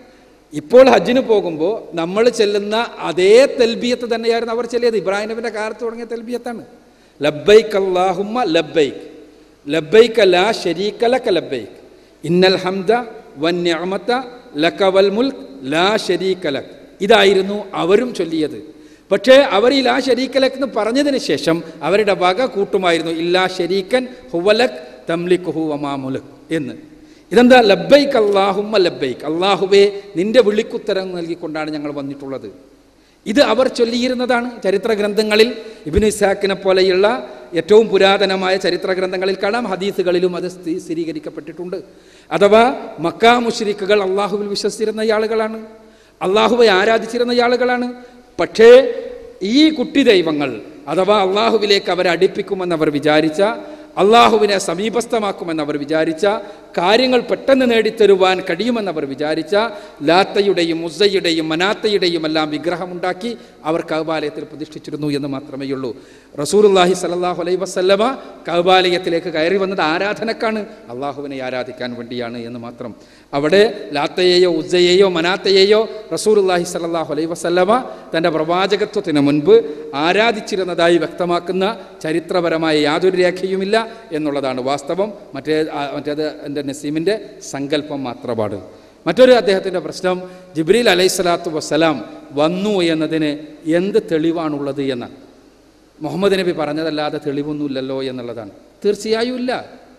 ഇപ്പോൾ ഹജ്ജിന് പോകുമ്പോൾ നമ്മൾ ചെല്ലുന്ന അതേ തെൽബിയത്ത് തന്നെയായിരുന്നു അവർ ചെല്ലിയത് ഇബ്രാഹിം നബിൻ്റെ കാലത്ത് തുടങ്ങിയ തെൽബിയത്താണ് ലബ്ബൈക്ക് അല്ലാഹുമ്മ ലബ്ബൈക്ക് ലബ്ബൈക്ക് ലാ ഷരീക ലക ലബ്ബൈക്ക് ഇന്നൽ ഹംദ വൻ നിഅമത ലക വൽ മുൽക്ക് ലാ ഷരീക ലക് ഇതായിരുന്നു അവരും ചൊല്ലിയത് പക്ഷേ അവർ ഈ ലാ ഷരീക്കലക് എന്ന് പറഞ്ഞതിന് ശേഷം അവരുടെ വക കൂട്ടുമായിരുന്നു ഇല്ലാ ഷരീക്കൻ ഹുവലക് തംലിക്കുഹു വമാമുലക് എന്ന് ഇതെന്താ ലബ്ബൈക്ക് അള്ളാഹുമ്മ ലബ്ബൈക്ക് അള്ളാഹുവേ നിന്റെ വിളിക്കുത്തരം നൽകിക്കൊണ്ടാണ് ഞങ്ങൾ വന്നിട്ടുള്ളത് ഇത് അവർ ചൊല്ലിയിരുന്നതാണ് ചരിത്ര ഗ്രന്ഥങ്ങളിൽ ഇബിന് ഇസാക്കിനെ പോലെയുള്ള ഏറ്റവും പുരാതനമായ ചരിത്ര ഗ്രന്ഥങ്ങളിൽ കാണാം ഹദീസുകളിലും അത് സ്ഥി- സ്ഥിരീകരിക്കപ്പെട്ടിട്ടുണ്ട് അഥവാ മക്കാ മുഷ്രിക്കുകൾ അള്ളാഹുവിൽ വിശ്വസിച്ചിരുന്ന ആളുകളാണ് അള്ളാഹുവെ ആരാധിച്ചിരുന്ന ആളുകളാണ് പക്ഷേ ഈ കുട്ടി ദൈവങ്ങൾ അഥവാ അള്ളാഹുവിലേക്ക് അവരെ അടുപ്പിക്കുമെന്ന് അവർ വിചാരിച്ച അള്ളാഹുവിനെ സമീപസ്ഥമാക്കുമെന്ന് അവർ വിചാരിച്ച കാര്യങ്ങൾ പെട്ടെന്ന് നേടിത്തരുവാൻ കഴിയുമെന്ന് അവർ വിചാരിച്ച ലാത്തയുടെയും മുസയുടെയും മനാത്തയുടെയും എല്ലാം വിഗ്രഹമുണ്ടാക്കി അവർ കൗബാലയത്തിൽ പ്രതിഷ്ഠിച്ചിരുന്നു എന്ന് മാത്രമേ ഉള്ളൂ റസൂലുല്ലാഹി സല്ലല്ലാഹു അലൈഹി വസല്ലമ കൗബാലയത്തിലേക്ക് കയറി വന്നത് ആരാധനക്കാണ് അള്ളാഹുവിനെ ആരാധിക്കാൻ വേണ്ടിയാണ് എന്ന് മാത്രം അവിടെ ലാത്തയെയോ ഉജ്ജയെയോ മനാത്തയെയോ റസൂലുല്ലാഹി സല്ലല്ലാഹു അലൈഹി വസല്ലമ തൻ്റെ പ്രവാചകത്വത്തിന് മുൻപ് ആരാധിച്ചിരുന്നതായി വ്യക്തമാക്കുന്ന ചരിത്രപരമായ യാതൊരു രേഖയുമില്ല എന്നുള്ളതാണ് വാസ്തവം മറ്റേ ആ, മറ്റേത് എൻ്റെ നസീമിൻ്റെ സങ്കല്പം മാത്രമാണ് മറ്റൊരു അദ്ദേഹത്തിൻ്റെ പ്രശ്നം ജിബ്രീൽ അലൈഹി സ്വലാത്തു വസ്സലാം വന്നു എന്നതിന് എന്ത് തെളിവാണുള്ളത് എന്ന് മുഹമ്മദ് നബി പറഞ്ഞതല്ലാതെ തെളിവൊന്നുമില്ലല്ലോ എന്നുള്ളതാണ് തീർച്ചയായും ഇല്ല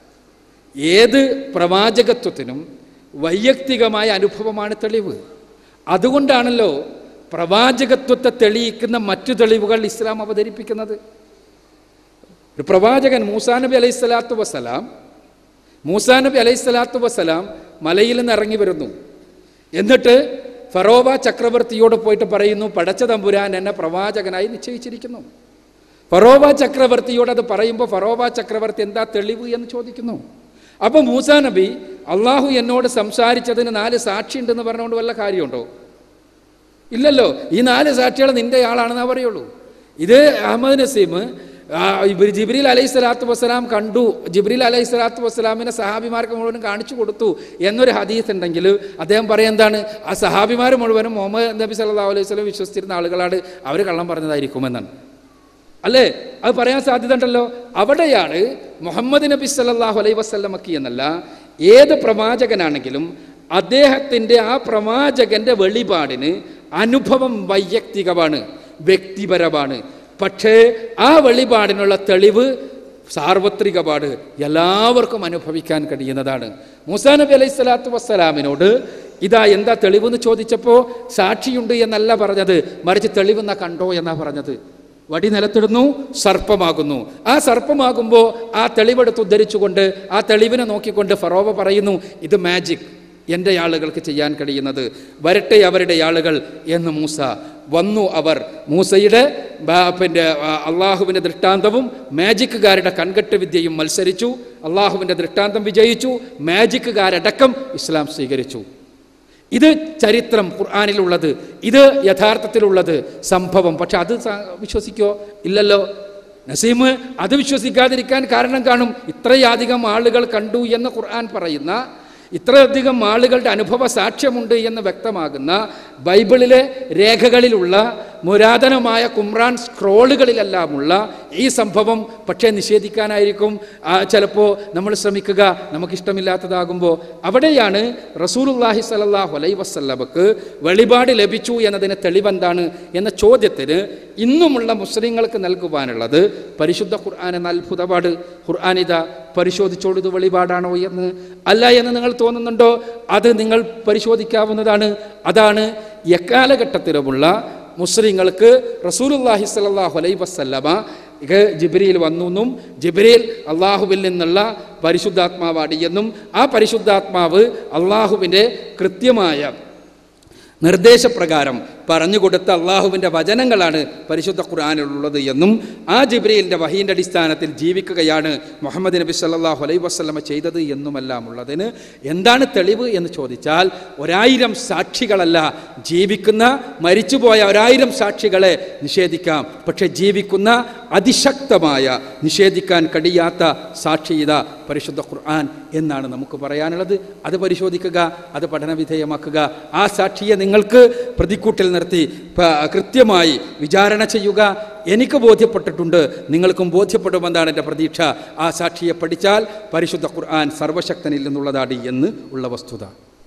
ഏത് പ്രവാചകത്വത്തിനും വൈയക്തികമായ അനുഭവമാണ് തെളിവ് അതുകൊണ്ടാണല്ലോ പ്രവാചകത്വത്തെ തെളിയിക്കുന്ന മറ്റു തെളിവുകൾ ഇസ്ലാം അവതരിപ്പിക്കുന്നത് ഒരു പ്രവാചകൻ മൂസാ നബി അലൈഹി സ്വലാത്തു വസ്സലാം മൂസാ നബി അലൈഹി സ്വലാത്തു വസ്സലാം മലയിൽ നിന്ന് ഇറങ്ങി വരുന്നു എന്നിട്ട് ഫറോവ ചക്രവർത്തിയോട് പോയിട്ട് പറയുന്നു പടച്ച തമ്പുരാൻ എന്നെ പ്രവാചകനായി നിശ്ചയിച്ചിരിക്കുന്നു ഫറോവ ചക്രവർത്തിയോട് അത് പറയുമ്പോൾ ഫറോവ ചക്രവർത്തി എന്താ തെളിവ് എന്ന് ചോദിക്കുന്നു അപ്പോൾ മൂസാ നബി അള്ളാഹു എന്നോട് സംസാരിച്ചതിന് നാല് സാക്ഷി ഉണ്ടെന്ന് പറഞ്ഞുകൊണ്ട് വല്ല കാര്യമുണ്ടോ ഇല്ലല്ലോ ഈ നാല് സാക്ഷികൾ നിന്റെ ആളാണെന്നേ പറയുള്ളൂ ഇത് അഹമ്മദ് നസീം ആ, ഇബ്രി- ജിബ്രീൽ അലൈഹി സ്വലാത്തു വസ്സലാം കണ്ടു ജിബ്രീൽ അലൈഹി സ്വലാത്തു വസ്സലാമിനെ സഹാബിമാർക്ക് മുഴുവനും കാണിച്ചു കൊടുത്തു എന്നൊരു ഹദീസ് ഉണ്ടെങ്കിൽ അദ്ദേഹം പറയാം എന്താണ് ആ സഹാബിമാർ മുഴുവനും മുഹമ്മദ് നബി സല്ലല്ലാഹു അലൈഹി വസല്ലം വിശ്വസിച്ചിരുന്ന ആളുകളാണ് അവർ കള്ളം പറഞ്ഞതായിരിക്കുമെന്നാണ് അല്ലേ അത് പറയാൻ സാധ്യത ഉണ്ടല്ലോ അവിടെയാണ് മുഹമ്മദ് നബി സല്ലല്ലാഹു അലൈഹി വസല്ലമക്ക് എന്നല്ല ഏത് പ്രവാചകനാണെങ്കിലും അദ്ദേഹത്തിൻ്റെ ആ പ്രവാചകന്റെ വെളിപാടിന് അനുഭവം വൈയക്തികമാണ് വ്യക്തിപരമാണ് പക്ഷേ ആ വെളിപാടിനുള്ള തെളിവ് സാർവത്രികപാട് എല്ലാവർക്കും അനുഭവിക്കാൻ കഴിയുന്നതാണ് മൂസാ നബി അലൈഹി സ്വലാത്തു വസ്സലാമിനോട് ഇതാ എന്താ തെളിവെന്ന് ചോദിച്ചപ്പോൾ സാക്ഷിയുണ്ട് എന്നല്ല പറഞ്ഞത് മറിച്ച് തെളിവെന്ന കണ്ടോ എന്നാ പറഞ്ഞത് വടി നിലത്തിടുന്നു സർപ്പമാകുന്നു ആ സർപ്പമാകുമ്പോൾ ആ തെളിവെടുത്ത് ഉദ്ധരിച്ചുകൊണ്ട് ആ തെളിവിനെ നോക്കിക്കൊണ്ട് ഫറോവ പറയുന്നു ഇത് മാജിക് എൻ്റെ ആളുകൾക്ക് ചെയ്യാൻ കഴിയുന്നത് വരട്ടെ അവരുടെ ആളുകൾ എന്ന് മൂസ വന്നു അവർ മൂസയുടെ ബാ- പിന്നെ ആ, അള്ളാഹുവിൻ്റെ ദൃഷ്ടാന്തവും മാജിക്കുകാരുടെ കൺകെട്ട് വിദ്യയും മത്സരിച്ചു അള്ളാഹുവിൻ്റെ ദൃഷ്ടാന്തം വിജയിച്ചു മാജിക്കുകാരടക്കം ഇസ്ലാം സ്വീകരിച്ചു ഇത് ചരിത്രം ഖുർആാനിലുള്ളത് ഇത് യഥാർത്ഥത്തിലുള്ളത് സംഭവം പക്ഷെ അത് സ- വിശ്വസിക്കോ ഇല്ലല്ലോ നസീം അത് വിശ്വസിക്കാതിരിക്കാൻ കാരണം കാണും ഇത്രയധികം ആളുകൾ കണ്ടു എന്ന് ഖുർആൻ പറയുന്ന ഇത്രയധികം ആളുകളുടെ അനുഭവ സാക്ഷ്യമുണ്ട് എന്ന് വ്യക്തമാകുന്ന ബൈബിളിലെ രേഖകളിലുള്ള പുരാതനമായ കുമ്രാൻ സ്ക്രോളുകളിലെല്ലാമുള്ള ഈ സംഭവം പക്ഷേ നിഷേധിക്കാനായിരിക്കും ആ, ചിലപ്പോൾ നമ്മൾ ശ്രമിക്കുക നമുക്കിഷ്ടമില്ലാത്തതാകുമ്പോൾ അവിടെയാണ് റസൂലുല്ലാഹി സലല്ലാഹു അലൈ വസ്ല്ലമക്ക് വെളിപാട് ലഭിച്ചു എന്നതിന് തെളിവെന്താണ് എന്ന ചോദ്യത്തിന് ഇന്നുമുള്ള മുസ്ലിങ്ങൾക്ക് നൽകുവാനുള്ളത് പരിശുദ്ധ ഖുർആൻ എന്ന അത്ഭുതപാട് ഖുർആൻ ഇതാ പരിശോധിച്ചോളൂ ഇത് വെളിപാടാണോ എന്ന് അല്ല എന്ന് നിങ്ങൾ തോന്നുന്നുണ്ടോ അത് നിങ്ങൾ പരിശോധിക്കാവുന്നതാണ് അതാണ് എക്കാലഘട്ടത്തിലുമുള്ള മുസ്ലിങ്ങൾക്ക് റസൂലുല്ലാഹി സ്വല്ലല്ലാഹു അലൈഹി വസല്ലമ ഇത് ജിബ്രിയിൽ വന്നു എന്നും ജിബ്രിയിൽ അള്ളാഹുവിൽ നിന്നുള്ള പരിശുദ്ധാത്മാവാണ് എന്നും ആ പരിശുദ്ധാത്മാവ് അള്ളാഹുവിൻ്റെ കൃത്യമായ നിർദ്ദേശപ്രകാരം പറഞ്ഞുകൊടുത്ത അള്ളാഹുവിൻ്റെ വചനങ്ങളാണ് പരിശുദ്ധ ഖുർആാനിലുള്ളത് എന്നും ആ ജിബ്രീലിൻ്റെ വഹീൻ്റെ അടിസ്ഥാനത്തിൽ ജീവിക്കുകയാണ് മുഹമ്മദ് നബി സല്ലല്ലാഹു അലൈഹി വസ്ലമ ചെയ്തത് എന്നുമെല്ലാം ഉള്ളതിന് എന്താണ് തെളിവ് എന്ന് ചോദിച്ചാൽ ഒരായിരം സാക്ഷികളല്ല ജീവിക്കുന്ന മരിച്ചുപോയ ഒരായിരം സാക്ഷികളെ നിഷേധിക്കാം പക്ഷെ ജീവിക്കുന്ന അതിശക്തമായ നിഷേധിക്കാൻ കഴിയാത്ത സാക്ഷിയത പരിശുദ്ധ ഖുർആൻ എന്നാണ് നമുക്ക് പറയാനുള്ളത് അത് പരിശോധിക്കുക അത് പഠനവിധേയമാക്കുക ആ സാക്ഷിയെ നിങ്ങൾക്ക് പ്രതിക്കൂട്ടിൽ നിർത്തി പ- കൃത്യമായി വിചാരണ ചെയ്യുക എനിക്ക് ബോധ്യപ്പെട്ടിട്ടുണ്ട് നിങ്ങൾക്കും ബോധ്യപ്പെടുമെന്നാണ് എൻ്റെ പ്രതീക്ഷ ആ സാക്ഷിയെ പഠിച്ചാൽ പരിശുദ്ധ ഖുർആൻ സർവശക്തനിൽ നിന്നുള്ളതാണ് എന്ന് ഉള്ള വസ്തുത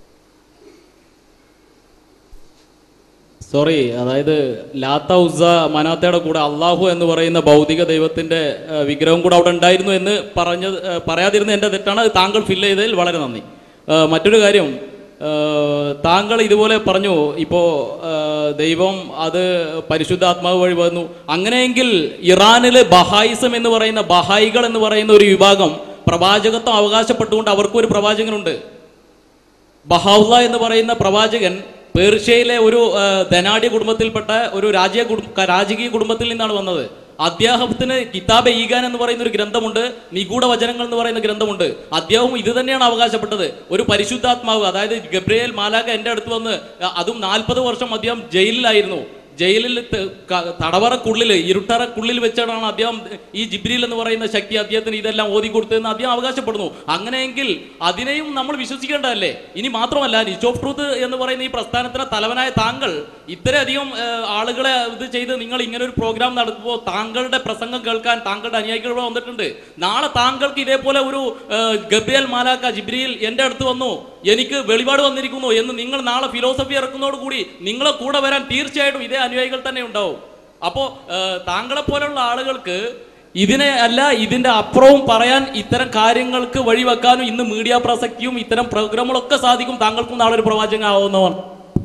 സോറി അതായത് ലാത്ത ഉസ മനാത്തയുടെ കൂടെ അള്ളാഹു എന്ന് പറയുന്ന ഭൗതിക ദൈവത്തിന്റെ ആ, വിഗ്രഹം കൂടെ അവിടെ ഉണ്ടായിരുന്നു എന്ന് പറഞ്ഞ ആ, പറയാതിരുന്ന എൻ്റെ തെറ്റാണ് അത് താങ്കൾ ഫില്ല് ചെയ്തതിൽ വളരെ നന്ദി ആ, മറ്റൊരു കാര്യം ആ, താങ്കൾ ഇതുപോലെ പറഞ്ഞു ഇപ്പോൾ ദൈവം അത് പരിശുദ്ധാത്മാവ് വഴി വന്നു അങ്ങനെയെങ്കിൽ ഇറാനിൽ ബഹായിസം എന്ന് പറയുന്ന ബഹായികൾ എന്ന് പറയുന്ന ഒരു വിഭാഗം പ്രവാചകത്വം അവകാശപ്പെട്ടുകൊണ്ട് അവർക്കും ഒരു പ്രവാചകനുണ്ട് ബഹൗല എന്ന് പറയുന്ന പ്രവാചകൻ പേർഷ്യയിലെ ഒരു ആ, ധനാഢ്യ കുടുംബത്തിൽപ്പെട്ട ഒരു രാജ്യ കുടും രാജകീയ കുടുംബത്തിൽ നിന്നാണ് വന്നത് അദ്ദേഹത്തിന് കിതാബ് ഈഗാൻ എന്ന് പറയുന്ന ഒരു ഗ്രന്ഥമുണ്ട് നിഗൂഢ വചനങ്ങൾ എന്ന് പറയുന്ന ഗ്രന്ഥമുണ്ട് അദ്ദേഹവും ഇത് തന്നെയാണ് അവകാശപ്പെട്ടത് ഒരു പരിശുദ്ധാത്മാവ് അതായത് ഗബ്രിയേൽ മാലാക എൻ്റെ അടുത്ത് വന്ന് അ- അതും നാൽപ്പത് വർഷം അദ്ദേഹം ജയിലിലായിരുന്നു ജയിലിൽ ത- ക- തടവറക്കുള്ളിൽ ഇരുട്ടറക്കുള്ളിൽ വെച്ചാണ് അദ്ദേഹം ഈ ജിബ്രീൽ എന്ന് പറയുന്ന ശക്തി അദ്ദേഹത്തിന് ഇതെല്ലാം ഓതി കൊടുത്തതെന്ന് അദ്ദേഹം അവകാശപ്പെടുന്നു അങ്ങനെയെങ്കിൽ അതിനെയും നമ്മൾ വിശ്വസിക്കേണ്ടതല്ലേ ഇനി മാത്രമല്ല നിച്ച് ഓഫ് ട്രൂത്ത് എന്ന് പറയുന്ന ഈ പ്രസ്ഥാനത്തിന് തലവനായ താങ്കൾ ഇത്രയധികം ആ, ആളുകളെ ഇത് ചെയ്ത് നിങ്ങൾ ഇങ്ങനെ ഒരു പ്രോഗ്രാം നടത്തുമ്പോൾ താങ്കളുടെ പ്രസംഗം കേൾക്കാൻ താങ്കളുടെ അനുയായികൾ ഇവിടെ വന്നിട്ടുണ്ട് നാളെ താങ്കൾക്ക് ഇതേപോലെ ഒരു ആ, ഗബ്രിയേൽ മാലാക്ക ജിബ്രിയിൽ എൻ്റെ അടുത്ത് വന്നു എനിക്ക് വെളിപാട് വന്നിരിക്കുന്നു എന്ന് നിങ്ങൾ നാളെ ഫിലോസഫി ഇറക്കുന്നതോടുകൂടി നിങ്ങളെ കൂടെ വരാൻ തീർച്ചയായിട്ടും ഇതേ അനുയായികൾ തന്നെ ഉണ്ടാവും അപ്പോൾ താങ്കളെ പോലുള്ള ആളുകൾക്ക് ഇതിനെ അല്ല ഇതിന്റെ അപ്പുറവും പറയാൻ ഇത്തരം കാര്യങ്ങൾക്ക് വഴിവെക്കാനും ഇന്ന് മീഡിയ പ്രസക്തിയും ഇത്തരം പ്രോഗ്രാമുകളൊക്കെ സാധിക്കും താങ്കൾക്കും നാളെ ഒരു പ്രവാചകൻ ആവുന്നതാണ്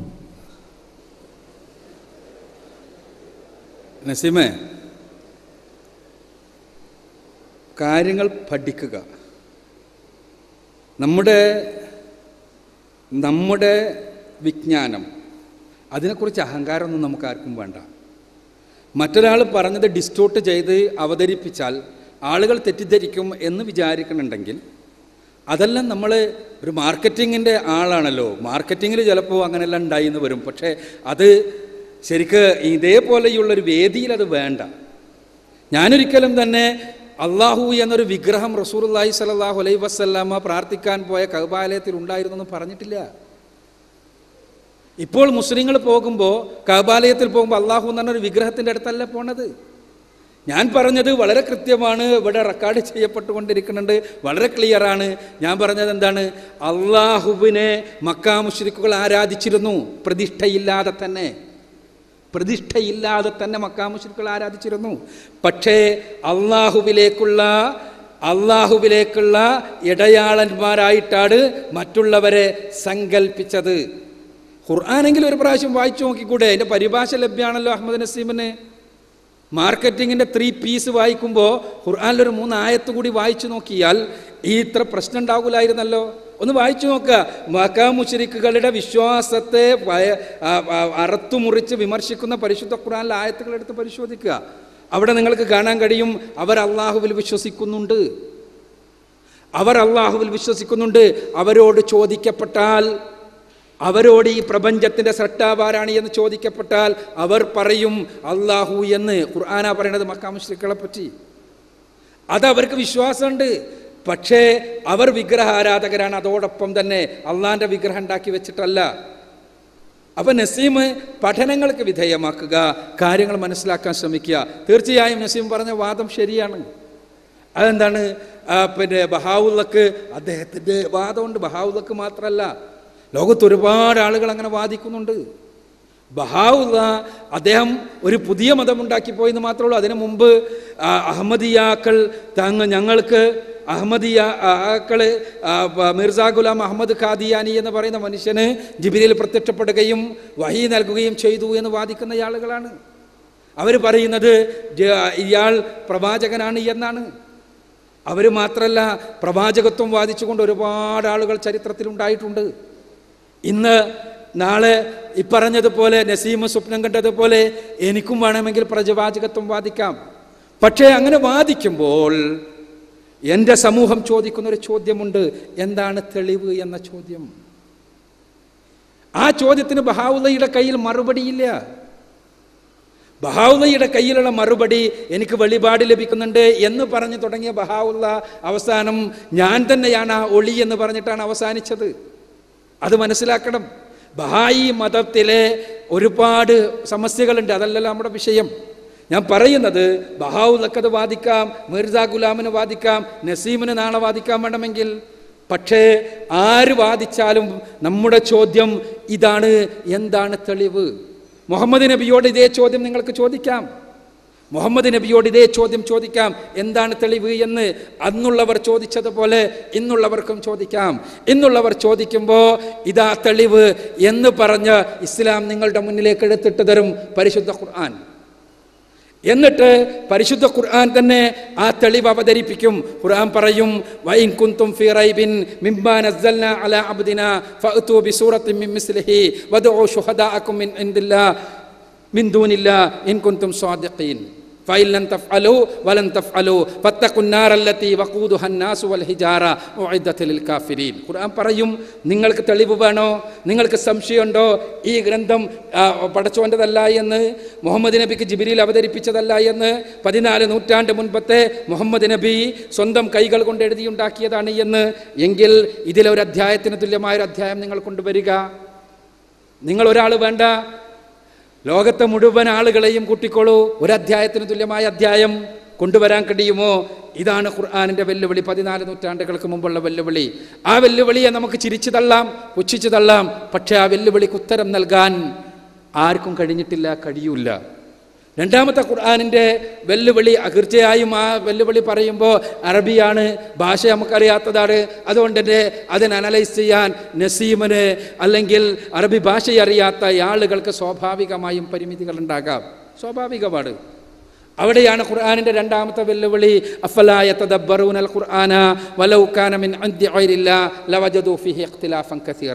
നസീമേ കാര്യങ്ങൾ പഠിക്കുക നമ്മുടെ നമ്മുടെ വിജ്ഞാനം അതിനെക്കുറിച്ച് അഹങ്കാരമൊന്നും നമുക്ക് ആർക്കും വേണ്ട മറ്റൊരാൾ പറഞ്ഞത് ഡിസ്റ്റോട്ട് ചെയ്ത് അവതരിപ്പിച്ചാൽ ആളുകൾ തെറ്റിദ്ധരിക്കും എന്ന് വിചാരിക്കണുണ്ടെങ്കിൽ അതെല്ലാം നമ്മൾ ഒരു മാർക്കറ്റിങ്ങിൻ്റെ ആളാണല്ലോ മാർക്കറ്റിങ്ങിൽ ചിലപ്പോൾ അങ്ങനെല്ലാം ഉണ്ടായി എന്ന് വരും പക്ഷേ അത് ശരിക്ക് ഇതേപോലെയുള്ളൊരു വേദിയിൽ അത് വേണ്ട ഞാനൊരിക്കലും തന്നെ അള്ളാഹു എന്നൊരു വിഗ്രഹം റസൂർല്ലാഹി സലാഹു അലൈ വസ്ല്ലാമ പ്രാർത്ഥിക്കാൻ പോയ കൗബാലയത്തിൽ ഉണ്ടായിരുന്നു എന്ന് പറഞ്ഞിട്ടില്ല ഇപ്പോൾ മുസ്ലിങ്ങൾ പോകുമ്പോൾ കൗബാലയത്തിൽ പോകുമ്പോൾ അള്ളാഹു എന്ന് പറഞ്ഞൊരു വിഗ്രഹത്തിൻ്റെ അടുത്തല്ല പോണത് ഞാൻ പറഞ്ഞത് വളരെ കൃത്യമാണ് ഇവിടെ റെക്കോർഡ് ചെയ്യപ്പെട്ടുകൊണ്ടിരിക്കുന്നുണ്ട് വളരെ ക്ലിയറാണ് ഞാൻ പറഞ്ഞത് എന്താണ് അള്ളാഹുവിനെ മക്കാ മുഷ്രിക്കുകൾ ആരാധിച്ചിരുന്നു പ്രതിഷ്ഠയില്ലാതെ തന്നെ പ്രതിഷ്ഠയില്ലാതെ തന്നെ മക്കാ മുഷ്രിക്കുകൾ ആരാധിച്ചിരുന്നു പക്ഷേ അള്ളാഹുവിലേക്കുള്ള അള്ളാഹുവിലേക്കുള്ള ഇടയാളന്മാരായിട്ടാണ് മറ്റുള്ളവരെ സങ്കല്പിച്ചത് ഖുർആാനെങ്കിലും ഒരു പ്രാവശ്യം വായിച്ചു നോക്കിക്കൂടെ അതിൻ്റെ പരിഭാഷ ലഭ്യമാണല്ലോ അഹമ്മദ് നസീമിന് മാർക്കറ്റിങ്ങിൻ്റെ ത്രീ പീസ് വായിക്കുമ്പോൾ ഖുർആാനിലൊരു മൂന്ന് ആയത്ത് കൂടി വായിച്ചു നോക്കിയാൽ ഈ ഇത്ര പ്രശ്നം ഉണ്ടാകില്ലായിരുന്നല്ലോ ഒന്ന് വായിച്ചു നോക്കുക മക്കാ മുഷരിക്കുകളുടെ വിശ്വാസത്തെ വയ- ആ- ആ- അറുത്തുമുറിച്ച് വിമർശിക്കുന്ന പരിശുദ്ധ ഖുർആനിലെ ആയത്തുകളെടുത്ത് പരിശോധിക്കുക അവിടെ നിങ്ങൾക്ക് കാണാൻ കഴിയും അവർ അള്ളാഹുവിൽ വിശ്വസിക്കുന്നുണ്ട് അവർ അള്ളാഹുവിൽ വിശ്വസിക്കുന്നുണ്ട് അവരോട് ചോദിക്കപ്പെട്ടാൽ അവരോട് ഈ പ്രപഞ്ചത്തിൻ്റെ സൃഷ്ടാവാരാണ് എന്ന് ചോദിക്കപ്പെട്ടാൽ അവർ പറയും അള്ളാഹു എന്ന് ഖുർആന പറയണത് മക്കാമുശ്രീക്കളെ പറ്റി അതവർക്ക് വിശ്വാസമുണ്ട് പക്ഷേ അവർ വിഗ്രഹാരാധകരാണ് അതോടൊപ്പം തന്നെ അള്ളാൻ്റെ വിഗ്രഹം ഉണ്ടാക്കി വെച്ചിട്ടല്ല അപ്പം നസീം പഠനങ്ങൾക്ക് വിധേയമാക്കുക കാര്യങ്ങൾ മനസ്സിലാക്കാൻ ശ്രമിക്കുക തീർച്ചയായും നസീം പറഞ്ഞ വാദം ശരിയാണ് അതെന്താണ് ആ, പിന്നെ ബഹാവുള്ളക്ക് അദ്ദേഹത്തിൻ്റെ വാദമുണ്ട് ബഹാവുള്ളക്ക് മാത്രമല്ല ലോകത്ത് ഒരുപാട് ആളുകൾ അങ്ങനെ വാദിക്കുന്നുണ്ട് ബഹാവുള്ള അദ്ദേഹം ഒരു പുതിയ മതമുണ്ടാക്കി പോയെന്ന് മാത്രമേ ഉള്ളൂ അതിനു മുമ്പ് ആ, അഹമ്മദിയാക്കൾ തങ്ങൾ ഞങ്ങൾക്ക് അഹമ്മദിയ ആക്കള് ആ, ബ- മിർസ ഗുലാം അഹമ്മദ് ഖാദിയാനി എന്ന് പറയുന്ന മനുഷ്യന് ജിബിരിയിൽ പ്രത്യക്ഷപ്പെടുകയും വഹി നൽകുകയും ചെയ്തു എന്ന് വാദിക്കുന്ന ആളുകളാണ് അവർ പറയുന്നത് ജ- ഇയാൾ പ്രവാചകനാണ് എന്നാണ് അവർ മാത്രമല്ല പ്രവാചകത്വം വാദിച്ചുകൊണ്ട് ഒരുപാട് ആളുകൾ ചരിത്രത്തിൽ ഉണ്ടായിട്ടുണ്ട് ഇന്ന് നാളെ ഇപ്പറഞ്ഞതുപോലെ നസീം സ്വപ്നം കണ്ടതുപോലെ എനിക്കും വേണമെങ്കിൽ പ്രജവാചകത്വം വാദിക്കാം പക്ഷേ അങ്ങനെ വാദിക്കുമ്പോൾ എൻ്റെ സമൂഹം ചോദിക്കുന്ന ഒരു ചോദ്യമുണ്ട് എന്താണ് തെളിവ് എന്ന ചോദ്യം ആ ചോദ്യത്തിന് ബഹാവുള്ളയുടെ കയ്യിൽ മറുപടിയില്ല ബഹാവുള്ളയുടെ കയ്യിലുള്ള മറുപടി എനിക്ക് വെളിപാട് ലഭിക്കുന്നുണ്ട് എന്ന് പറഞ്ഞു തുടങ്ങിയ ബഹാവുള്ള അവസാനം ഞാൻ തന്നെയാണ് ആ ഒളി എന്ന് പറഞ്ഞിട്ടാണ് അവസാനിച്ചത് അത് മനസ്സിലാക്കണം ബഹായി മതത്തിലെ ഒരുപാട് സമസ്യകളുണ്ട് അതല്ലല്ലോ നമ്മുടെ വിഷയം ഞാൻ പറയുന്നത് ബഹാവുള്ളക്കത് വാദിക്കാം മിർജ ഗുലാമിന് വാദിക്കാം നസീമിന് നാളെ വാദിക്കാൻ വേണമെങ്കിൽ പക്ഷേ ആര് വാദിച്ചാലും നമ്മുടെ ചോദ്യം ഇതാണ് എന്താണ് തെളിവ് മുഹമ്മദ് നബിയോട് ഇതേ ചോദ്യം നിങ്ങൾക്ക് ചോദിക്കാം മുഹമ്മദ് നബിയോട് ഇതേ ചോദ്യം ചോദിക്കാം എന്താണ് തെളിവ് എന്ന് അന്നുള്ളവർ ചോദിച്ചതുപോലെ ഇന്നുള്ളവർക്കും ചോദിക്കാം ഇന്നുള്ളവർ ചോദിക്കുമ്പോൾ ഇതാ തെളിവ് എന്ന് പറഞ്ഞ് ഇസ്ലാം നിങ്ങളുടെ മുന്നിലേക്ക് എടുത്തിട്ട് തരും പരിശുദ്ധ ഖുർആൻ എന്നിട്ട് പരിശുദ്ധ ഖുർആൻ തന്നെ ആ തെളിവ് അവതരിപ്പിക്കും ഖുർആൻ പറയും വൈൻ കുന്തും ഫി റൈബിൻ മിമ്മാ നസ്സൽനാ അലാ അബ്ദിനാ ഫഅതു ബിസൂറത്തിൻ മിൻ മിസ്ലിഹി വദഉ ശുഹദാഅക്കും മിൻ ഇൻദില്ലാ മിൻ ദൂനില്ലാ ഇൻ കുന്തും സ്വാദിഖീൻ فإن لم تفعلوا ولن تفعلوا فاتقوا النار التي وقودها الناس والحجارة أعدت للكافرين ഖുർആൻ പറയും നിങ്ങൾക്ക് തെളിവ് വേണോ നിങ്ങൾക്ക് സംശയമുണ്ടോ ഈ ഗ്രന്ഥം ആ, പടച്ചോൻ്റെതല്ല എന്ന് മുഹമ്മദ് നബിക്ക് ജിബിരിയിൽ അവതരിപ്പിച്ചതല്ല എന്ന് പതിനാല് നൂറ്റാണ്ട് മുൻപത്തെ മുഹമ്മദ് നബി സ്വന്തം കൈകൾ കൊണ്ട് എഴുതിയുണ്ടാക്കിയതാണ് എന്ന് എങ്കിൽ ഇതിലെ ഒരു അധ്യായത്തിന് തുല്യമായ ഒരു അധ്യായം നിങ്ങൾ കൊണ്ടുവരിക നിങ്ങൾ ഒരാൾ വേണ്ട ലോകത്തെ മുഴുവൻ ആളുകളെയും കൂട്ടിക്കോളൂ ഒരു അധ്യായത്തിന് തുല്യമായ അധ്യായം കൊണ്ടുവരാൻ കഴിയുമോ ഇതാണ് ഖുർആാനിൻ്റെ വെല്ലുവിളി പതിനാല് നൂറ്റാണ്ടുകൾക്ക് മുമ്പുള്ള വെല്ലുവിളി ആ വെല്ലുവിളിയെ നമുക്ക് ചിരിച്ചു തള്ളാം പുച്ഛിച്ചു തള്ളാം പക്ഷേ ആ വെല്ലുവിളിക്ക് ഉത്തരം നൽകാൻ ആർക്കും കഴിഞ്ഞിട്ടില്ല കഴിയൂല രണ്ടാമത്തെ ഖുർആാനിൻ്റെ വെല്ലുവിളി തീർച്ചയായും ആ വെല്ലുവിളി പറയുമ്പോൾ അറബിയാണ് ഭാഷ നമുക്കറിയാത്തതാണ് അതുകൊണ്ട് തന്നെ അതിനെ അനലൈസ് ചെയ്യാൻ നസീമിന് അല്ലെങ്കിൽ അറബി ഭാഷ അറിയാത്ത ആളുകൾക്ക് സ്വാഭാവികമായും പരിമിതികൾ ഉണ്ടാകാം സ്വാഭാവികമാണ് അവിടെയാണ് ഖുർആാനിൻ്റെ രണ്ടാമത്തെ വെല്ലുവിളി അഫലായ തദബ്ബറൂനൽ ഖുർആന വലൗ കാന മിൻ അൻദി ഗൈരില്ല ലവജദു ഫീഹി ഇഖ്തിലാഫൻ കസീറ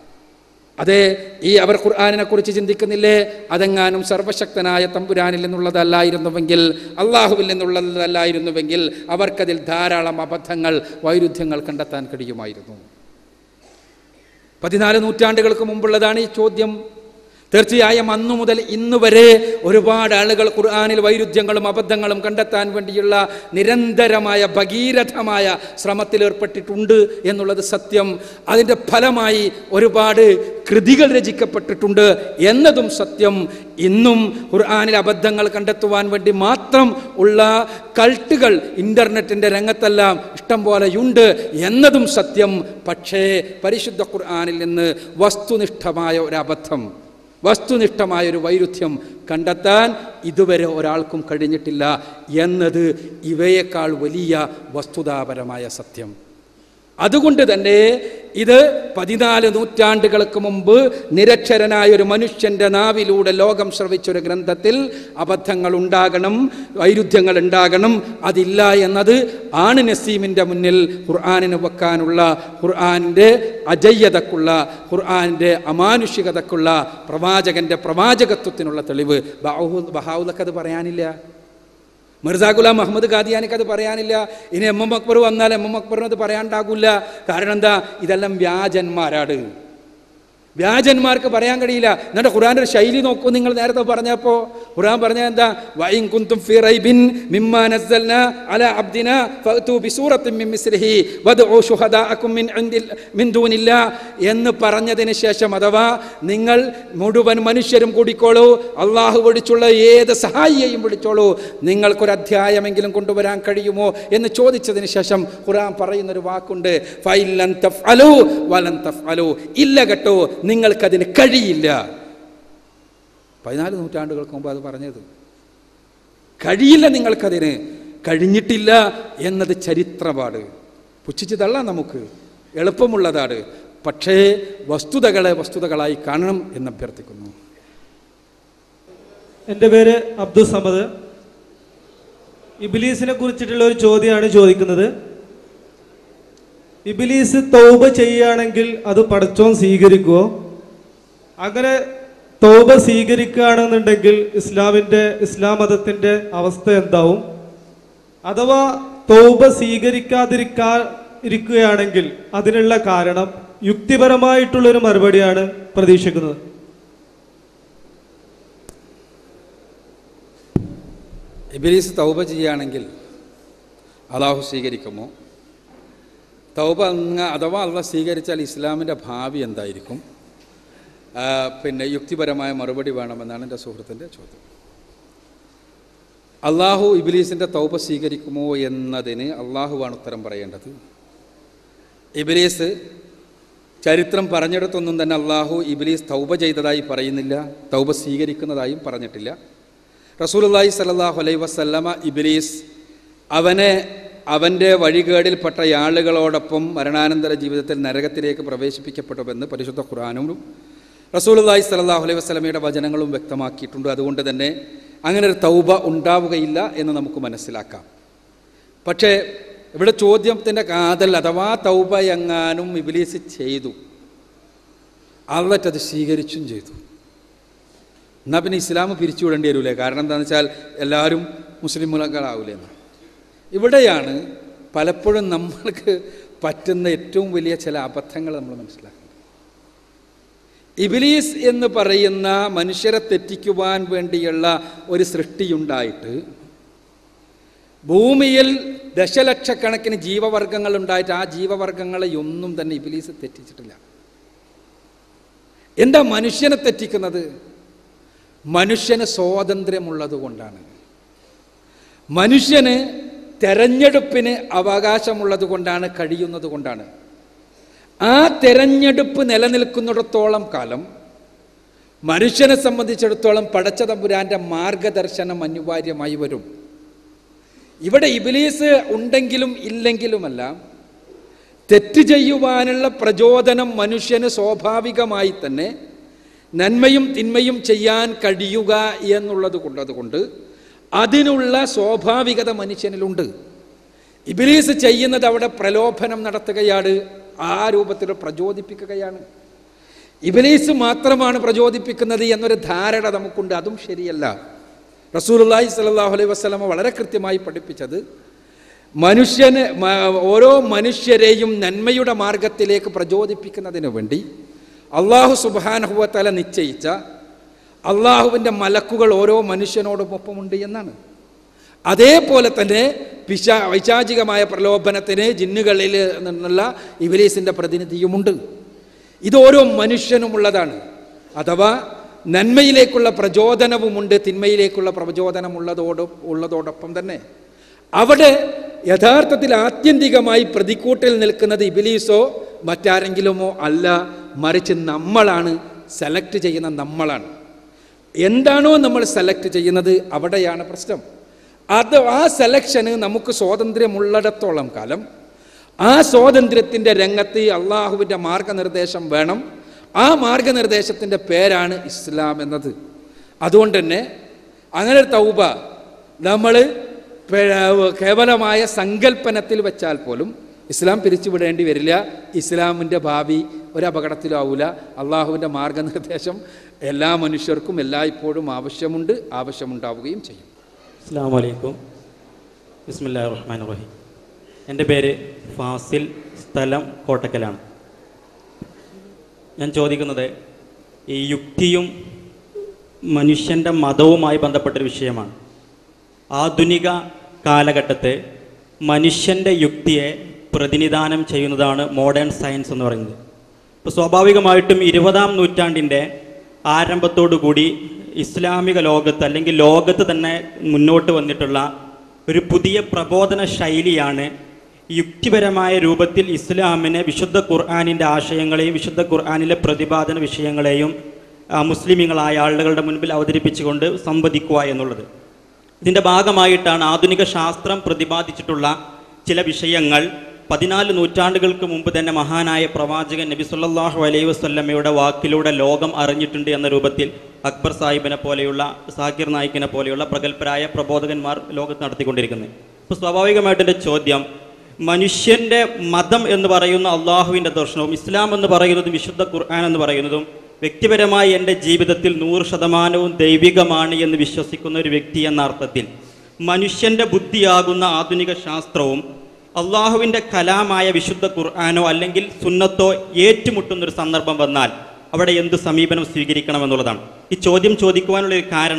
അതെ ഈ അവർ ഖുർആാനിനെ കുറിച്ച് ചിന്തിക്കുന്നില്ലേ അതെങ്ങാനും സർവശക്തനായ തമ്പുരാനിൽ നിന്നുള്ളതല്ലായിരുന്നുവെങ്കിൽ അള്ളാഹുവിൽ നിന്നുള്ളതല്ലായിരുന്നുവെങ്കിൽ അവർക്കതിൽ ധാരാളം അബദ്ധങ്ങൾ വൈരുദ്ധ്യങ്ങൾ കണ്ടെത്താൻ കഴിയുമായിരുന്നു പതിനാല് നൂറ്റാണ്ടുകൾക്ക് മുമ്പുള്ളതാണ് ഈ ചോദ്യം തീർച്ചയായും അന്നു മുതൽ ഇന്നു വരെ ഒരുപാട് ആളുകൾ ഖുർആാനിൽ വൈരുദ്ധ്യങ്ങളും അബദ്ധങ്ങളും കണ്ടെത്താൻ വേണ്ടിയുള്ള നിരന്തരമായ ഭഗീരഥമായ ശ്രമത്തിൽ ഏർപ്പെട്ടിട്ടുണ്ട് എന്നുള്ളത് സത്യം അതിൻ്റെ ഫലമായി ഒരുപാട് കൃതികൾ രചിക്കപ്പെട്ടിട്ടുണ്ട് എന്നതും സത്യം ഇന്നും ഖുർആാനിൽ അബദ്ധങ്ങൾ കണ്ടെത്തുവാൻ വേണ്ടി മാത്രം ഉള്ള കൾട്ടുകൾ ഇൻ്റർനെറ്റിൻ്റെ രംഗത്തെല്ലാം ഇഷ്ടം പോലെയുണ്ട് എന്നതും സത്യം പക്ഷേ പരിശുദ്ധ ഖുർആാനിൽ നിന്ന് വസ്തുനിഷ്ഠമായ ഒരു അബദ്ധം വസ്തുനിഷ്ഠമായ ഒരു വൈരുദ്ധ്യം കണ്ടെത്താൻ ഇതുവരെ ഒരാൾക്കും കഴിഞ്ഞിട്ടില്ല എന്നത് ഇവയേക്കാൾ വലിയ വസ്തുതാപരമായ സത്യം അതുകൊണ്ട് തന്നെ ഇത് പതിനാല് നൂറ്റാണ്ടുകൾക്ക് മുമ്പ് നിരക്ഷരനായ ഒരു മനുഷ്യന്റെ നാവിലൂടെ ലോകം ശ്രവിച്ചൊരു ഗ്രന്ഥത്തിൽ അബദ്ധങ്ങൾ ഉണ്ടാകണം വൈരുദ്ധ്യങ്ങൾ ഉണ്ടാകണം അതില്ല എന്നത് ആണ് നസീമിൻ്റെ മുന്നിൽ ഖുർആാനിന് വെക്കാനുള്ള ഖുർആാനിൻ്റെ അജയ്യതക്കുള്ള ഖുർആാനിൻ്റെ അമാനുഷികതക്കുള്ള പ്രവാചകന്റെ പ്രവാചകത്വത്തിനുള്ള തെളിവ് ബഹു ബഹാവുലക്ക് അത് പറയാനില്ല മിർസ ഗുലാം മുഹമ്മദ് ഖാദിയാനിക്ക് അത് പറയാനില്ല ഇനി എം എം അക്ബർ വന്നാൽ എം എം അക്ബറിന് അത് പറയാണ്ടാകൂല കാരണം എന്താ ഇതെല്ലാം വ്യാജന്മാരാണ് വ്യാജന്മാർക്ക് പറയാൻ കഴിയില്ല എന്നിട്ട് ഖുറാൻ്റെ ഒരു ശൈലി നോക്കൂ നിങ്ങൾ നേരത്തെ പറഞ്ഞപ്പോൾ ഖുറാൻ പറഞ്ഞ എന്താ വൈൻ കുന്തും ഫി റൈബിൻ മിമ്മാ നസ്സൽന അല അബ്ദിന ഫഅതു ബിസൂറത്തിൻ മിൻ മിസ്ലിഹി വദ്ഉ ശുഹദാഅക്കും മിൻ ഇൻദിൽ മിൻ ദൂനില്ലാ എന്ന് പറഞ്ഞതിന് ശേഷം അഥവാ നിങ്ങൾ മുഴുവൻ മനുഷ്യരും കൂടിക്കോളൂ അള്ളാഹു വിളിച്ചുള്ള ഏത് സഹായിയെയും വിളിച്ചോളൂ നിങ്ങൾക്കൊരു അധ്യായമെങ്കിലും കൊണ്ടുവരാൻ കഴിയുമോ എന്ന് ചോദിച്ചതിന് ശേഷം ഖുറാൻ പറയുന്നൊരു വാക്കുണ്ട് ഫൈലൻ തഫ്അലു വലൻ തഫ്അലു ഇല്ല കേട്ടോ നിങ്ങൾക്കതിന് കഴിയില്ല പതിനാല് നൂറ്റാണ്ടുകൾക്ക് മുമ്പ് അത് പറഞ്ഞത് കഴിയില്ല നിങ്ങൾക്കതിന് കഴിഞ്ഞിട്ടില്ല എന്നത് ചരിത്രപാട് പുച്ഛിച്ച് തള്ളാം നമുക്ക് എളുപ്പമുള്ളതാണ് പക്ഷേ വസ്തുതകളെ വസ്തുതകളായി കാണണം എന്ന് അഭ്യർത്ഥിക്കുന്നു എൻ്റെ പേര് അബ്ദുൾ സമദ് ഇബിലീസിനെ കുറിച്ചിട്ടുള്ള ഒരു ചോദ്യമാണ് ചോദിക്കുന്നത് ഇബിലീസ് തൗബ ചെയ്യുകയാണെങ്കിൽ അത് പടച്ചോൻ സ്വീകരിക്കുമോ അങ്ങനെ തൗബ സ്വീകരിക്കുകയാണെന്നുണ്ടെങ്കിൽ ഇസ്ലാമിൻ്റെ ഇസ്ലാം മതത്തിൻ്റെ അവസ്ഥ എന്താവും അഥവാ തൗബ സ്വീകരിക്കാതിരിക്കാ ഇരിക്കുകയാണെങ്കിൽ അതിനുള്ള കാരണം യുക്തിപരമായിട്ടുള്ളൊരു മറുപടിയാണ് പ്രതീക്ഷിക്കുന്നത് ഇബിലീസ് തൗബ ചെയ്യുകയാണെങ്കിൽ അള്ളാഹു സ്വീകരിക്കുമോ തൗബ അങ്ങ് അഥവാ അള്ളാഹ് സ്വീകരിച്ചാൽ ഇസ്ലാമിൻ്റെ ഭാവി എന്തായിരിക്കും ആ, പിന്നെ യുക്തിപരമായ മറുപടി വേണമെന്നാണ് എൻ്റെ സുഹൃത്തിൻ്റെ ചോദ്യം അള്ളാഹു ഇബിലീസിൻ്റെ തൗബ സ്വീകരിക്കുമോ എന്നതിന് അള്ളാഹുവാണ് ഉത്തരം പറയേണ്ടത് ഇബിലീസ് ചരിത്രം പറഞ്ഞിടത്തൊന്നും തന്നെ അള്ളാഹു ഇബിലീസ് തൗബ ചെയ്തതായി പറയുന്നില്ല തൗബ സ്വീകരിക്കുന്നതായും പറഞ്ഞിട്ടില്ല റസൂലുള്ളാഹി സ്വല്ലല്ലാഹു അലൈഹി വസല്ലമ ഇബിലീസ് അവനെ അവൻ്റെ വഴികേടിൽപ്പെട്ട ആളുകളോടൊപ്പം മരണാനന്തര ജീവിതത്തിൽ നരകത്തിലേക്ക് പ്രവേശിപ്പിക്കപ്പെടുമെന്ന് പരിശുദ്ധ ഖുർആാനും റസൂലുള്ളാഹി സ്വല്ലല്ലാഹു അലൈഹി വസല്ലമയുടെ വചനങ്ങളും വ്യക്തമാക്കിയിട്ടുണ്ട് അതുകൊണ്ട് തന്നെ അങ്ങനെ ഒരു തൗബ ഉണ്ടാവുകയില്ല എന്ന് നമുക്ക് മനസ്സിലാക്കാം പക്ഷേ ഇവിടെ ചോദ്യത്തിൻ്റെ കാതൽ അഥവാ തൗബ എങ്ങാനും ഇബിലീസ് ചെയ്തു അള്ളറ്റത് സ്വീകരിച്ചും ചെയ്തു എന്നാൽ പിന്നെ ഇസ്ലാം പിരിച്ചുവിടേണ്ടി വരൂലേ കാരണം എന്താണെന്ന് വെച്ചാൽ എല്ലാവരും മുസ്ലിമുകളാവൂലേ എന്ന് ഇവിടെയാണ് പലപ്പോഴും നമ്മൾക്ക് പറ്റുന്ന ഏറ്റവും വലിയ ചില അബദ്ധങ്ങൾ നമ്മൾ മനസ്സിലാക്കുന്നത് ഇബിലീസ് എന്ന് പറയുന്ന മനുഷ്യരെ തെറ്റിക്കുവാൻ വേണ്ടിയുള്ള ഒരു സൃഷ്ടിയുണ്ടായിട്ട് ഭൂമിയിൽ ദശലക്ഷക്കണക്കിന് ജീവവർഗങ്ങൾ ഉണ്ടായിട്ട് ആ ജീവവർഗങ്ങളെ ഒന്നും തന്നെ ഇബിലീസ് തെറ്റിച്ചിട്ടില്ല എന്താ മനുഷ്യനെ തെറ്റിക്കുന്നത് മനുഷ്യന് സ്വാതന്ത്ര്യമുള്ളത് കൊണ്ടാണ് മനുഷ്യന് തെരഞ്ഞെടുപ്പിന് അവകാശമുള്ളത് കൊണ്ടാണ് കഴിയുന്നത് കൊണ്ടാണ് ആ തെരഞ്ഞെടുപ്പ് നിലനിൽക്കുന്നിടത്തോളം കാലം മനുഷ്യനെ സംബന്ധിച്ചിടത്തോളം പടച്ച തമ്പുരാൻ്റെ മാർഗദർശനം അനിവാര്യമായി വരും ഇവിടെ ഇബിലീസ് ഉണ്ടെങ്കിലും ഇല്ലെങ്കിലുമല്ല തെറ്റ് ചെയ്യുവാനുള്ള പ്രചോദനം മനുഷ്യന് സ്വാഭാവികമായി തന്നെ നന്മയും തിന്മയും ചെയ്യാൻ കഴിയുക എന്നുള്ളത് കൊണ്ടതുകൊണ്ട് അതിനുള്ള സ്വാഭാവികത മനുഷ്യനിലുണ്ട് ഇബിലീസ് ചെയ്യുന്നത് അവിടെ പ്രലോഭനം നടത്തുകയാണ് ആ രൂപത്തിൽ പ്രചോദിപ്പിക്കുകയാണ് ഇബിലീസ് മാത്രമാണ് പ്രചോദിപ്പിക്കുന്നത് എന്നൊരു ധാരണ നമുക്കുണ്ട് അതും ശരിയല്ല റസൂലുള്ളാഹി സ്വല്ലല്ലാഹു അലൈഹി വസല്ലമ വളരെ കൃത്യമായി പഠിപ്പിച്ചത് മനുഷ്യന് മ- ഓരോ മനുഷ്യരെയും നന്മയുടെ മാർഗത്തിലേക്ക് പ്രചോദിപ്പിക്കുന്നതിന് വേണ്ടി അള്ളാഹു സുബാനഹുവത്തല നിശ്ചയിച്ച അള്ളാഹുവിൻ്റെ മലക്കുകൾ ഓരോ മനുഷ്യനോടൊപ്പമുണ്ട് എന്നാണ് അതേപോലെ തന്നെ പിശാ വൈശാചികമായ പ്രലോഭനത്തിന് ജിന്നുകളിൽ നിന്നുള്ള ഇവലീസിൻ്റെ പ്രതിനിധിയുമുണ്ട് ഇത് ഓരോ മനുഷ്യനുമുള്ളതാണ് അഥവാ നന്മയിലേക്കുള്ള പ്രചോദനവുമുണ്ട് തിന്മയിലേക്കുള്ള പ്രചോദനമുള്ളതോട് ഉള്ളതോടൊപ്പം തന്നെ അവിടെ യഥാർത്ഥത്തിൽ ആത്യന്തികമായി പ്രതിക്കൂട്ടിൽ നിൽക്കുന്നത് ഇബിലീസോ മറ്റാരെങ്കിലുമോ അല്ല മറിച്ച് നമ്മളാണ് സെലക്ട് ചെയ്യുന്ന നമ്മളാണ് എന്താണോ നമ്മൾ സെലക്ട് ചെയ്യുന്നത് അവിടെയാണ് പ്രശ്നം അത് ആ സെലക്ഷന് നമുക്ക് സ്വാതന്ത്ര്യമുള്ളിടത്തോളം കാലം ആ സ്വാതന്ത്ര്യത്തിൻ്റെ രംഗത്ത് അള്ളാഹുവിൻ്റെ മാർഗനിർദ്ദേശം വേണം ആ മാർഗനിർദ്ദേശത്തിൻ്റെ പേരാണ് ഇസ്ലാം എന്നത് അതുകൊണ്ട് തന്നെ അങ്ങനെ ഒരു തൗബ നമ്മൾ കേവലമായ സങ്കല്പനത്തിൽ വെച്ചാൽ പോലും ഇസ്ലാം പിരിച്ചുവിടേണ്ടി വരില്ല ഇസ്ലാമിൻ്റെ ഭാവി ഒരു അപകടത്തിലാവൂല അള്ളാഹുവിൻ്റെ മാർഗനിർദ്ദേശം എല്ലാ മനുഷ്യർക്കും എല്ലായ്പ്പോഴും ആവശ്യമുണ്ട് ആവശ്യമുണ്ടാവുകയും ചെയ്യും അസ്സാം വലൈക്കും ബിസ്മില്ലാ റഹ്മാൻ റഹീം എൻ്റെ പേര് ഫാസിൽ സ്ഥലം കോട്ടക്കലാണ് ഞാൻ ചോദിക്കുന്നത് ഈ യുക്തിയും മനുഷ്യൻ്റെ മതവുമായി ബന്ധപ്പെട്ടൊരു വിഷയമാണ് ആധുനിക കാലഘട്ടത്തെ മനുഷ്യൻ്റെ യുക്തിയെ പ്രതിനിധാനം ചെയ്യുന്നതാണ് മോഡേൺ സയൻസ് എന്ന് പറയുന്നത് ഇപ്പോൾ സ്വാഭാവികമായിട്ടും ഇരുപതാം നൂറ്റാണ്ടിൻ്റെ ആരംഭത്തോടുകൂടി ഇസ്ലാമിക ലോകത്ത് അല്ലെങ്കിൽ ലോകത്ത് തന്നെ മുന്നോട്ട് വന്നിട്ടുള്ള ഒരു പുതിയ പ്രബോധന ശൈലിയാണ് യുക്തിപരമായ രൂപത്തിൽ ഇസ്ലാമിനെ വിശുദ്ധ ഖുർആാനിൻ്റെ ആശയങ്ങളെയും വിശുദ്ധ ഖുർആാനിലെ പ്രതിപാദന വിഷയങ്ങളെയും ആ, മുസ്ലിമീങ്ങളായ ആളുകളുടെ മുൻപിൽ അവതരിപ്പിച്ചുകൊണ്ട് സംവദിക്കുക എന്നുള്ളത് ഇതിൻ്റെ ഭാഗമായിട്ടാണ് ആധുനിക ശാസ്ത്രം പ്രതിപാദിച്ചിട്ടുള്ള ചില വിഷയങ്ങൾ പതിനാല് നൂറ്റാണ്ടുകൾക്ക് മുമ്പ് തന്നെ മഹാനായ പ്രവാചകൻ നബി സല്ലല്ലാഹു അലൈഹി വസല്ലമയുടെ വാക്കിലൂടെ ലോകം അറിഞ്ഞിട്ടുണ്ട് എന്ന രൂപത്തിൽ അക്ബർ സാഹിബിനെ പോലെയുള്ള സാക്കിർ നായിക്കിനെ പോലെയുള്ള പ്രഗത്ഭരായ പ്രബോധകന്മാർ ലോകത്ത് നടത്തിക്കൊണ്ടിരിക്കുന്നത് അപ്പോൾ സ്വാഭാവികമായിട്ട് എൻ്റെ ചോദ്യം മനുഷ്യൻ്റെ മതം എന്ന് പറയുന്ന അള്ളാഹുവിൻ്റെ ദർശനവും ഇസ്ലാം എന്ന് പറയുന്നതും വിശുദ്ധ ഖുർആൻ എന്ന് പറയുന്നതും വ്യക്തിപരമായി എൻ്റെ ജീവിതത്തിൽ നൂറ് ശതമാനവും ദൈവികമാണ് എന്ന് വിശ്വസിക്കുന്ന ഒരു വ്യക്തി എന്ന അർത്ഥത്തിൽ മനുഷ്യൻ്റെ ബുദ്ധിയാകുന്ന ആധുനിക ശാസ്ത്രവും അള്ളാഹുവിൻ്റെ കലാമായ വിശുദ്ധ ഖുർആാനോ അല്ലെങ്കിൽ സുന്നത്തോ ഏറ്റുമുട്ടുന്നൊരു സന്ദർഭം വന്നാൽ അവിടെ എന്ത് സമീപനം സ്വീകരിക്കണം എന്നുള്ളതാണ് ഈ ചോദ്യം ചോദിക്കുവാനുള്ള ഒരു കാരണം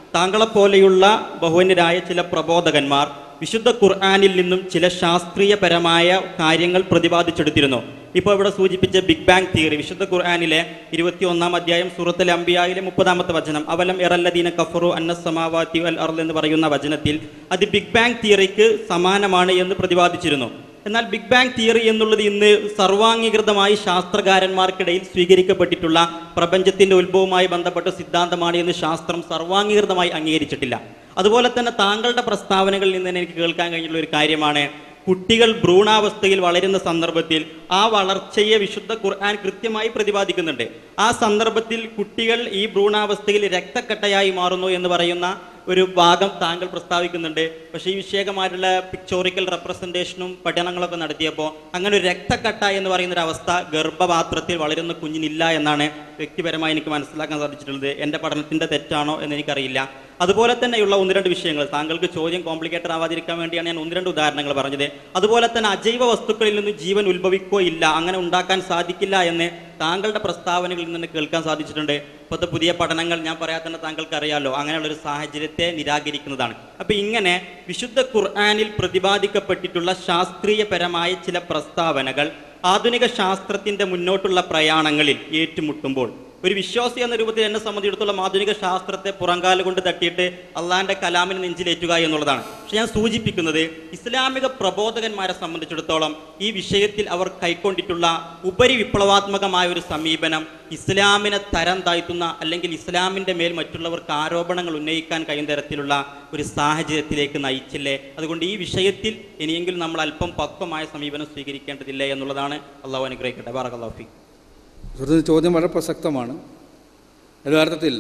താങ്കളെപ്പോലെയുള്ള ബഹുവന്യരായ ചില പ്രബോധകന്മാർ വിശുദ്ധ ഖുർആാനിൽ നിന്നും ചില ശാസ്ത്രീയപരമായ കാര്യങ്ങൾ പ്രതിപാദിച്ചെടുത്തിരുന്നു ഇപ്പോൾ ഇവിടെ സൂചിപ്പിച്ച ബിഗ് ബാങ് തിയറി വിശുദ്ധ ഖുർആാനിലെ ഇരുപത്തി ഒന്നാം അധ്യായം സൂറത്തുൽ അംബിയായിലെ മുപ്പതാമത്തെ വചനം അവലം എറല്ലദീന കഫറു അന്നസമാവാത്തി അൽ അർൽ എന്ന് പറയുന്ന വചനത്തിൽ അത് ബിഗ് ബാങ് തിയറിക്ക് സമാനമാണ് എന്ന് പ്രതിപാദിച്ചിരുന്നു എന്നാൽ ബിഗ് ബാങ് തിയറി എന്നുള്ളത് ഇന്ന് സർവാംഗീകൃതമായി ശാസ്ത്രകാരന്മാർക്കിടയിൽ സ്വീകരിക്കപ്പെട്ടിട്ടുള്ള പ്രപഞ്ചത്തിന്റെ ഉത്ഭവവുമായി ബന്ധപ്പെട്ട സിദ്ധാന്തമാണ് എന്ന് ശാസ്ത്രം സർവാംഗീകൃതമായി അംഗീകരിച്ചിട്ടില്ല അതുപോലെ തന്നെ താങ്കളുടെ പ്രസ്താവനകളിൽ നിന്ന് തന്നെ എനിക്ക് കേൾക്കാൻ കഴിഞ്ഞിട്ടുള്ള ഒരു കാര്യമാണ് കുട്ടികൾ ഭ്രൂണാവസ്ഥയിൽ വളരുന്ന സന്ദർഭത്തിൽ ആ വളർച്ചയെ വിശുദ്ധ ഖുർആൻ കൃത്യമായി പ്രതിപാദിക്കുന്നുണ്ട് ആ സന്ദർഭത്തിൽ കുട്ടികൾ ഈ ഭ്രൂണാവസ്ഥയിൽ രക്തക്കട്ടയായി മാറുന്നു എന്ന് പറയുന്ന ഒരു ഭാഗം താങ്കൾ പ്രസ്താവിക്കുന്നുണ്ട് പക്ഷേ ഈ വിഷയകമായിട്ടുള്ള പിക്ചോറിക്കൽ റെപ്രസെൻറ്റേഷനും പഠനങ്ങളൊക്കെ നടത്തിയപ്പോൾ അങ്ങനെ ഒരു രക്തക്കട്ട എന്ന് പറയുന്ന ഒരു അവസ്ഥ ഗർഭപാത്രത്തിൽ വളരുന്ന കുഞ്ഞിനില്ല എന്നാണ് വ്യക്തിപരമായി എനിക്ക് മനസ്സിലാക്കാൻ സാധിച്ചിട്ടുള്ളത് എൻ്റെ പഠനത്തിൻ്റെ തെറ്റാണോ എന്ന് എനിക്കറിയില്ല അതുപോലെ തന്നെയുള്ള ഒന്ന് രണ്ട് വിഷയങ്ങൾ താങ്കൾക്ക് ചോദ്യം കോംപ്ലിക്കേറ്റഡ് ആവാതിരിക്കാൻ വേണ്ടിയാണ് ഞാൻ ഒന്ന് രണ്ട് ഉദാഹരണങ്ങൾ പറഞ്ഞത് അതുപോലെ തന്നെ അജൈവ വസ്തുക്കളിൽ നിന്ന് ജീവൻ ഉത്ഭവിക്കോ ഇല്ല അങ്ങനെ ഉണ്ടാക്കാൻ സാധിക്കില്ല എന്ന് താങ്കളുടെ പ്രസ്താവനകളിൽ നിന്ന് കേൾക്കാൻ സാധിച്ചിട്ടുണ്ട് ഇപ്പോഴത്തെ പുതിയ പഠനങ്ങൾ ഞാൻ പറയാൻ തന്നെ താങ്കൾക്ക് അറിയാലോ അങ്ങനെയുള്ള ഒരു സാഹചര്യത്തെ നിരാകരിക്കുന്നതാണ് അപ്പൊ ഇങ്ങനെ വിശുദ്ധ ഖുർആാനിൽ പ്രതിപാദിക്കപ്പെട്ടിട്ടുള്ള ശാസ്ത്രീയപരമായ ചില പ്രസ്താവനകൾ ആധുനിക ശാസ്ത്രത്തിന്റെ മുന്നോട്ടുള്ള പ്രയാണങ്ങളിൽ ഏറ്റുമുട്ടുമ്പോൾ ഒരു വിശ്വാസി എന്ന രൂപത്തിൽ എന്നെ സംബന്ധിച്ചിടത്തോളം ആധുനിക ശാസ്ത്രത്തെ പുറങ്കാല കൊണ്ട് തട്ടിയിട്ട് അള്ളാന്റെ കലാമിന് നെഞ്ചിലേറ്റുക എന്നുള്ളതാണ് പക്ഷെ ഞാൻ സൂചിപ്പിക്കുന്നത് ഇസ്ലാമിക പ്രബോധകന്മാരെ സംബന്ധിച്ചിടത്തോളം ഈ വിഷയത്തിൽ അവർ കൈക്കൊണ്ടിട്ടുള്ള ഉപരി വിപ്ലവാത്മകമായ ഒരു സമീപനം ഇസ്ലാമിനെ തരം താഴ്ത്തുന്ന അല്ലെങ്കിൽ ഇസ്ലാമിന്റെ മേൽ മറ്റുള്ളവർക്ക് ആരോപണങ്ങൾ ഉന്നയിക്കാൻ കഴിയുന്ന തരത്തിലുള്ള ഒരു സാഹചര്യത്തിലേക്ക് നയിച്ചില്ലേ അതുകൊണ്ട് ഈ വിഷയത്തിൽ ഇനിയെങ്കിലും നമ്മൾ അല്പം പക്വമായ സമീപനം സ്വീകരിക്കേണ്ടതില്ലേ എന്നുള്ളതാണ് അള്ളാഹു അനുഗ്രഹിക്കട്ടെ ബാറകല്ലാഫി സുഹൃത്തിന് ചോദ്യം വളരെ പ്രസക്തമാണ് യഥാർത്ഥത്തിൽ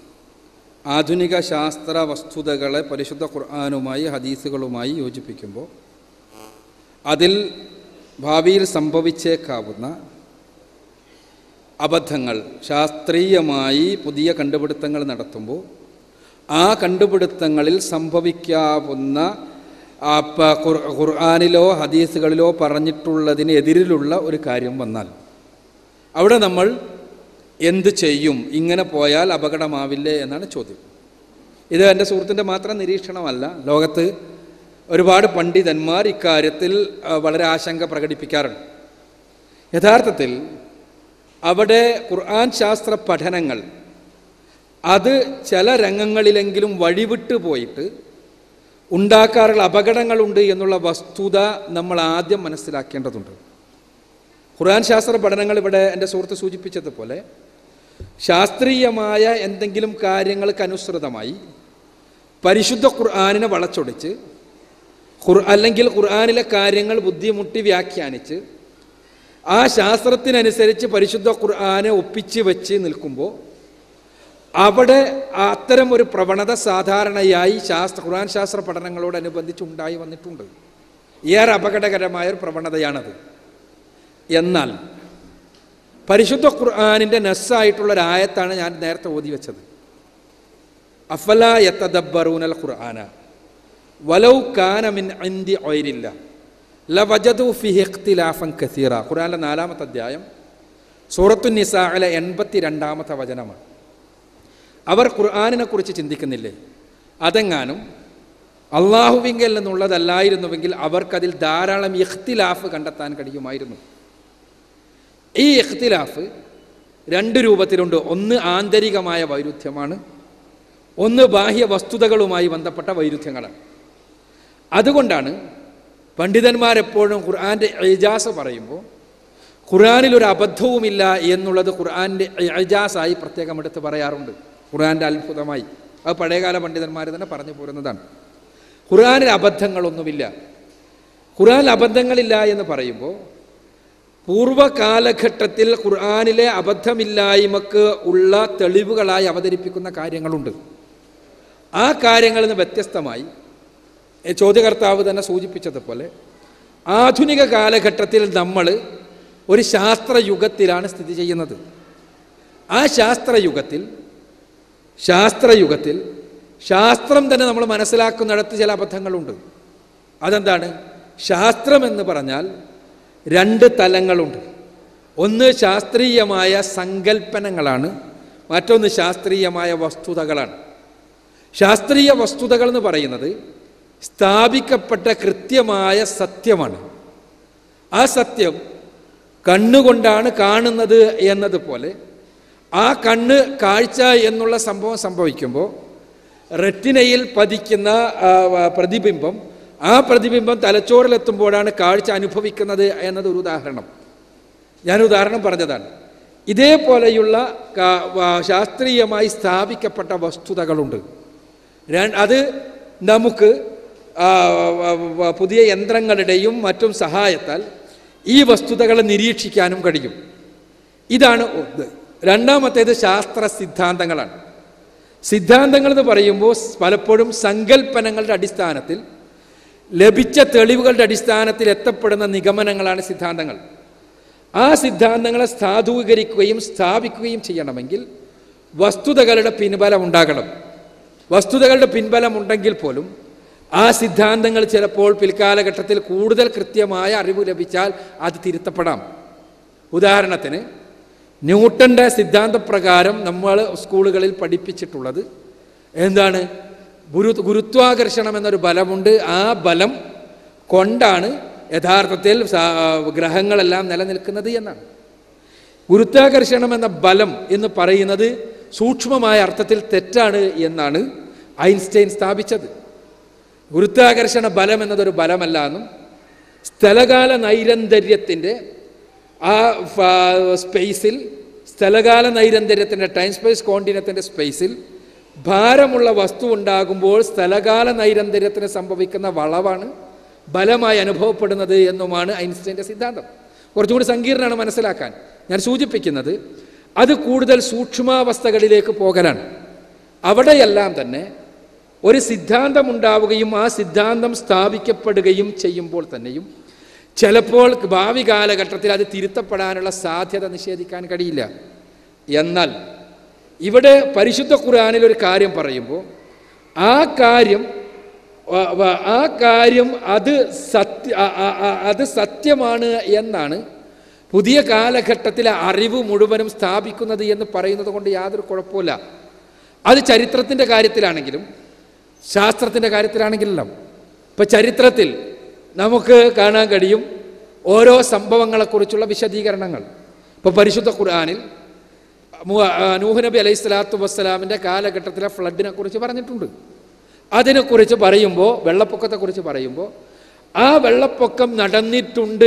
ആധുനിക ശാസ്ത്ര വസ്തുതകളെ പരിശുദ്ധ ഖുർആാനുമായി ഹദീസുകളുമായി യോജിപ്പിക്കുമ്പോൾ അതിൽ ഭാവിയിൽ സംഭവിച്ചേക്കാവുന്ന അബദ്ധങ്ങൾ ശാസ്ത്രീയമായി പുതിയ കണ്ടുപിടുത്തങ്ങൾ നടത്തുമ്പോൾ ആ കണ്ടുപിടുത്തങ്ങളിൽ സംഭവിക്കാവുന്ന ആ പ- ഖുർ- ഖുർആാനിലോ ഹദീസുകളിലോ പറഞ്ഞിട്ടുള്ളതിന് എതിരിലുള്ള ഒരു കാര്യം വന്നാൽ അവിടെ നമ്മൾ എന്ത് ചെയ്യും ഇങ്ങനെ പോയാൽ അപകടമാവില്ലേ എന്നാണ് ചോദ്യം ഇത് എൻ്റെ സുഹൃത്തിൻ്റെ മാത്രം നിരീക്ഷണമല്ല ലോകത്ത് ഒരുപാട് പണ്ഡിതന്മാർ ഇക്കാര്യത്തിൽ ആ, വളരെ ആശങ്ക പ്രകടിപ്പിക്കാറുണ്ട് യഥാർത്ഥത്തിൽ അവിടെ ഖുർആൻ ശാസ്ത്ര പഠനങ്ങൾ അത് ചില രംഗങ്ങളിലെങ്കിലും വഴിവിട്ട് പോയിട്ട് ഉണ്ടാക്കാറുള്ള അപകടങ്ങളുണ്ട് എന്നുള്ള വസ്തുത നമ്മൾ ആദ്യം മനസ്സിലാക്കേണ്ടതുണ്ട് ഖുർആൻ ശാസ്ത്ര പഠനങ്ങൾ ഇവിടെ എൻ്റെ സുഹൃത്ത് സൂചിപ്പിച്ചതുപോലെ ശാസ്ത്രീയമായ എന്തെങ്കിലും കാര്യങ്ങൾക്ക് അനുസൃതമായി പരിശുദ്ധ ഖുർആാനിനെ വളച്ചൊടിച്ച് ഖുർ അല്ലെങ്കിൽ ഖുർആാനിലെ കാര്യങ്ങൾ ബുദ്ധിമുട്ടി വ്യാഖ്യാനിച്ച് ആ ശാസ്ത്രത്തിനനുസരിച്ച് പരിശുദ്ധ ഖുർആാനെ ഒപ്പിച്ച് വെച്ച് നിൽക്കുമ്പോൾ അവിടെ അത്തരം ഒരു പ്രവണത സാധാരണയായി ശാസ്ത്ര ഖുർആൻ ശാസ്ത്ര പഠനങ്ങളോടനുബന്ധിച്ച് ഉണ്ടായി വന്നിട്ടുണ്ട് ഏറെ അപകടകരമായ ഒരു പ്രവണതയാണത് എന്നാൽ പരിശുദ്ധ ഖുർആാനിൻ്റെ നെസ്സായിട്ടുള്ള ഒരു ആയത്താണ് ഞാൻ നേരത്തെ ഓതി വെച്ചത് അഫല യത്തദബ്ബറൂനൽ ഖുർആന വലൗ കാന മിൻ ഇന്ദി ഒയരില്ല ലവജദു ഫിഹി ഇഖ്തിലാഫൻ കസീറ ഖുർആനിലെ നാലാമത്തെ അധ്യായം സൂറത്തു നിസായിലെ എൺപത്തി രണ്ടാമത്തെ വചനമാണ് അവർ ഖുർആാനിനെ കുറിച്ച് ചിന്തിക്കുന്നില്ലേ അതെങ്ങാനും അള്ളാഹുവിങ്കൽ നിന്നുള്ളതല്ലായിരുന്നുവെങ്കിൽ അവർക്കതിൽ ധാരാളം ഇഖ്തിലാഫ് കണ്ടെത്താൻ കഴിയുമായിരുന്നു ഈ ഇഖ്തിലാഫ് രണ്ട് രൂപത്തിലുണ്ട് ഒന്ന് ആന്തരികമായ വൈരുദ്ധ്യമാണ് ഒന്ന് ബാഹ്യ വസ്തുതകളുമായി ബന്ധപ്പെട്ട വൈരുദ്ധ്യങ്ങളാണ് അതുകൊണ്ടാണ് പണ്ഡിതന്മാരെപ്പോഴും ഖുർആൻ്റെ എജാസ് പറയുമ്പോൾ ഖുർആനിൽ ഒരു അബദ്ധവുമില്ല എന്നുള്ളത് ഖുർആൻ്റെ എജാസായി പ്രത്യേകം എടുത്ത് പറയാറുണ്ട് ഖുർആൻ്റെ അത്ഭുതമായി അത് പഴയകാല പണ്ഡിതന്മാർ തന്നെ പറഞ്ഞു പോരുന്നതാണ് ഖുർആനിൽ അബദ്ധങ്ങളൊന്നുമില്ല ഖുർആനിൽ അബദ്ധങ്ങളില്ല എന്ന് പറയുമ്പോൾ പൂർവ്വകാലഘട്ടത്തിൽ ഖുർആനിലെ അബദ്ധമില്ലായ്മക്ക് ഉള്ള തെളിവുകളായി അവതരിപ്പിക്കുന്ന കാര്യങ്ങളുണ്ട് ആ കാര്യങ്ങളിൽ നിന്ന് വ്യത്യസ്തമായി ഏ, ചോദ്യകർത്താവ് തന്നെ സൂചിപ്പിച്ചതുപോലെ ആധുനിക കാലഘട്ടത്തിൽ നമ്മൾ ഒരു ശാസ്ത്രയുഗത്തിലാണ് സ്ഥിതി ചെയ്യുന്നത് ആ ശാസ്ത്രയുഗത്തിൽ ശാസ്ത്രയുഗത്തിൽ ശാസ്ത്രം തന്നെ നമ്മൾ മനസ്സിലാക്കുന്നിടത്ത് ചില അബദ്ധങ്ങളുണ്ട് അതെന്താണ് ശാസ്ത്രം എന്ന് പറഞ്ഞാൽ രണ്ട് തലങ്ങളുണ്ട് ഒന്ന് ശാസ്ത്രീയമായ സങ്കല്പനങ്ങളാണ് മറ്റൊന്ന് ശാസ്ത്രീയമായ വസ്തുതകളാണ് ശാസ്ത്രീയ വസ്തുതകൾ എന്ന് പറയുന്നത് സ്ഥാപിക്കപ്പെട്ട കൃത്യമായ സത്യമാണ് ആ സത്യം കണ്ണുകൊണ്ടാണ് കാണുന്നത് എന്നതുപോലെ ആ കണ്ണ് കാഴ്ച എന്നുള്ള സംഭവം സംഭവിക്കുമ്പോൾ റെറ്റിനയിൽ പതിക്കുന്ന ആ, ആ, പ്രതിബിംബം ആ പ്രതിബിംബം തലച്ചോറിലെത്തുമ്പോഴാണ് കാഴ്ച അനുഭവിക്കുന്നത് എന്നത് ഒരു ഉദാഹരണം ഞാൻ ഉദാഹരണം പറഞ്ഞതാണ് ഇതേപോലെയുള്ള കാ- വ- ശാസ്ത്രീയമായി സ്ഥാപിക്കപ്പെട്ട വസ്തുതകളുണ്ട് ര- അത് നമുക്ക് ആ, വ- വ- പുതിയ യന്ത്രങ്ങളുടെയും മറ്റും സഹായത്താൽ ഈ വസ്തുതകളെ നിരീക്ഷിക്കാനും കഴിയും ഇതാണ് ഒന്ന് രണ്ടാമത്തേത് ശാസ്ത്ര സിദ്ധാന്തങ്ങളാണ് സിദ്ധാന്തങ്ങൾ എന്ന് പറയുമ്പോൾ പലപ്പോഴും സങ്കല്പനങ്ങളുടെ അടിസ്ഥാനത്തിൽ ലഭിച്ച തെളിവുകളുടെ അടിസ്ഥാനത്തിൽ എത്തപ്പെടുന്ന നിഗമനങ്ങളാണ് സിദ്ധാന്തങ്ങൾ ആ സിദ്ധാന്തങ്ങളെ സാധൂകരിക്കുകയും സ്ഥാപിക്കുകയും ചെയ്യണമെങ്കിൽ വസ്തുതകളുടെ പിൻബലം ഉണ്ടാകണം വസ്തുതകളുടെ പിൻബലം ഉണ്ടെങ്കിൽ പോലും ആ സിദ്ധാന്തങ്ങൾ ചിലപ്പോൾ പിൽക്കാലഘട്ടത്തിൽ കൂടുതൽ കൃത്യമായ അറിവ് ലഭിച്ചാൽ അത് തിരുത്തപ്പെടാം ഉദാഹരണത്തിന് ന്യൂട്ടൻ്റെ സിദ്ധാന്തപ്രകാരം നമ്മൾ സ്കൂളുകളിൽ പഠിപ്പിച്ചിട്ടുള്ളത് എന്താണ് ഗുരു ഗുരുത്വാകർഷണം എന്നൊരു ബലമുണ്ട് ആ ബലം കൊണ്ടാണ് യഥാർത്ഥത്തിൽ സാ- ഗ്രഹങ്ങളെല്ലാം നിലനിൽക്കുന്നത് എന്നാണ് ഗുരുത്വാകർഷണം എന്ന ബലം എന്ന് പറയുന്നത് സൂക്ഷ്മമായ അർത്ഥത്തിൽ തെറ്റാണ് എന്നാണ് ഐൻസ്റ്റൈൻ സ്ഥാപിച്ചത് ഗുരുത്വാകർഷണ ബലം എന്നതൊരു ബലമല്ല എന്നും സ്ഥലകാല നൈരന്തര്യത്തിൻ്റെ ആ ഫ- സ്പേസിൽ സ്ഥലകാല നൈരന്തര്യത്തിൻ്റെ ടൈം സ്പേസ് കോണ്ടിനത്തിൻ്റെ സ്പേസിൽ ഭാരമുള്ള വസ്തു ഉണ്ടാകുമ്പോൾ സ്ഥലകാല നൈരന്തര്യത്തിന് സംഭവിക്കുന്ന വളവാണ് ബലമായി അനുഭവപ്പെടുന്നത് എന്നുമാണ് ഐൻസ്റ്റൈൻ്റെ സിദ്ധാന്തം കുറച്ചുകൂടി സങ്കീർണമാണ് മനസ്സിലാക്കാൻ ഞാൻ സൂചിപ്പിക്കുന്നത് അത് കൂടുതൽ സൂക്ഷ്മാവസ്ഥകളിലേക്ക് പോകലാണ് അവിടെയെല്ലാം തന്നെ ഒരു സിദ്ധാന്തം ഉണ്ടാവുകയും ആ സിദ്ധാന്തം സ്ഥാപിക്കപ്പെടുകയും ചെയ്യുമ്പോൾ തന്നെയും ചിലപ്പോൾ ഭാവി കാലഘട്ടത്തിൽ അത് തിരുത്തപ്പെടാനുള്ള സാധ്യത നിഷേധിക്കാൻ കഴിയില്ല എന്നാൽ ഇവിടെ പരിശുദ്ധ ഖുർആനിൽ ഒരു കാര്യം പറയുമ്പോൾ ആ കാര്യം വ- വ- ആ കാര്യം അത് സത്യ ആ- ആ- ആ- അത് സത്യമാണ് എന്നാണ് പുതിയ കാലഘട്ടത്തിലെ അറിവ് മുഴുവനും സ്ഥാപിക്കുന്നത് എന്ന് പറയുന്നത് കൊണ്ട് യാതൊരു കുഴപ്പമില്ല അത് ചരിത്രത്തിൻ്റെ കാര്യത്തിലാണെങ്കിലും ശാസ്ത്രത്തിൻ്റെ കാര്യത്തിലാണെങ്കിലെല്ലാം ഇപ്പം ചരിത്രത്തിൽ നമുക്ക് കാണാൻ കഴിയും ഓരോ സംഭവങ്ങളെക്കുറിച്ചുള്ള വിശദീകരണങ്ങൾ ഇപ്പോൾ പരിശുദ്ധ ഖുർആനിൽ മു- ആ, നൂഹ് നബി അലൈഹി സ്വലാത്തു വസ്സലാമിൻ്റെ കാലഘട്ടത്തിലെ ഫ്ലഡിനെ കുറിച്ച് പറഞ്ഞിട്ടുണ്ട് അതിനെക്കുറിച്ച് പറയുമ്പോൾ വെള്ളപ്പൊക്കത്തെക്കുറിച്ച് പറയുമ്പോൾ ആ വെള്ളപ്പൊക്കം നടന്നിട്ടുണ്ട്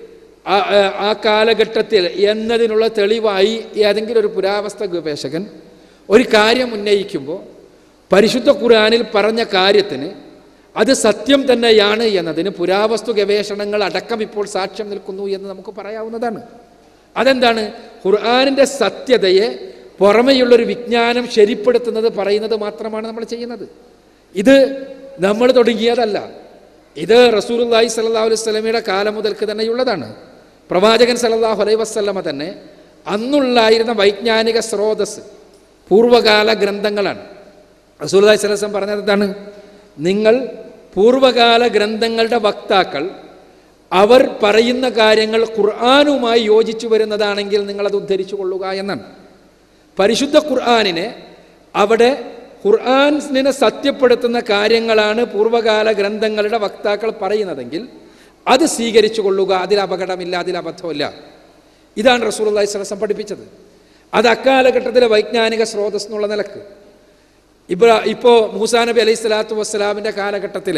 ആ- ആ- ആ കാലഘട്ടത്തിൽ എന്നതിനുള്ള തെളിവായി ഏതെങ്കിലും ഒരു പുരാവസ്തു ഗവേഷകൻ ഒരു കാര്യം ഉന്നയിക്കുമ്പോൾ പരിശുദ്ധ ഖുർആനിൽ പറഞ്ഞ കാര്യത്തിന് അത് സത്യം തന്നെയാണ് എന്നതിന് പുരാവസ്തു ഗവേഷണങ്ങൾ അടക്കം ഇപ്പോൾ സാക്ഷ്യം നിൽക്കുന്നു എന്ന് നമുക്ക് പറയാവുന്നതാണ് അതെന്താണ് ഖുർആാനിൻ്റെ സത്യതയെ പുറമെയുള്ളൊരു വിജ്ഞാനം ശരിപ്പെടുത്തുന്നത് പറയുന്നത് മാത്രമാണ് നമ്മൾ ചെയ്യുന്നത് ഇത് നമ്മൾ തുടങ്ങിയതല്ല ഇത് റസൂലുള്ളാഹി സല്ലല്ലാഹു അലൈഹി വസല്ലമയുടെ കാലം മുതൽക്ക് തന്നെയുള്ളതാണ് പ്രവാചകൻ സല്ലല്ലാഹു അലൈഹി വസല്ലമ തന്നെ അന്നുള്ളായിരുന്ന വൈജ്ഞാനിക സ്രോതസ് പൂർവകാല ഗ്രന്ഥങ്ങളാണ് റസൂലുള്ളാഹി സ്വല്ലല്ലാഹു അലൈഹി വസല്ലം പറഞ്ഞത് എന്താണ് നിങ്ങൾ പൂർവകാല ഗ്രന്ഥങ്ങളുടെ വക്താക്കൾ അവർ പറയുന്ന കാര്യങ്ങൾ ഖുർആാനുമായി യോജിച്ചു വരുന്നതാണെങ്കിൽ നിങ്ങളത് ഉദ്ധരിച്ചു കൊള്ളുക എന്നാണ് പരിശുദ്ധ ഖുർആാനിനെ അവിടെ ഖുർആാനിനെ സത്യപ്പെടുത്തുന്ന കാര്യങ്ങളാണ് പൂർവകാല ഗ്രന്ഥങ്ങളുടെ വക്താക്കൾ പറയുന്നതെങ്കിൽ അത് സ്വീകരിച്ചു കൊള്ളുക അതിൽ അപകടമില്ല അതിൽ അബദ്ധമില്ല ഇതാണ് റസൂൽ അള്ളഹി സ്വലസം പഠിപ്പിച്ചത് അത് അക്കാലഘട്ടത്തിലെ വൈജ്ഞാനിക സ്രോതസ് എന്നുള്ള നിലക്ക് ഇബ്രാ ഇപ്പോൾ മൂസാ നബി അലൈഹി സ്വലാത്തു വസ്സലാമിൻ്റെ കാലഘട്ടത്തിലെ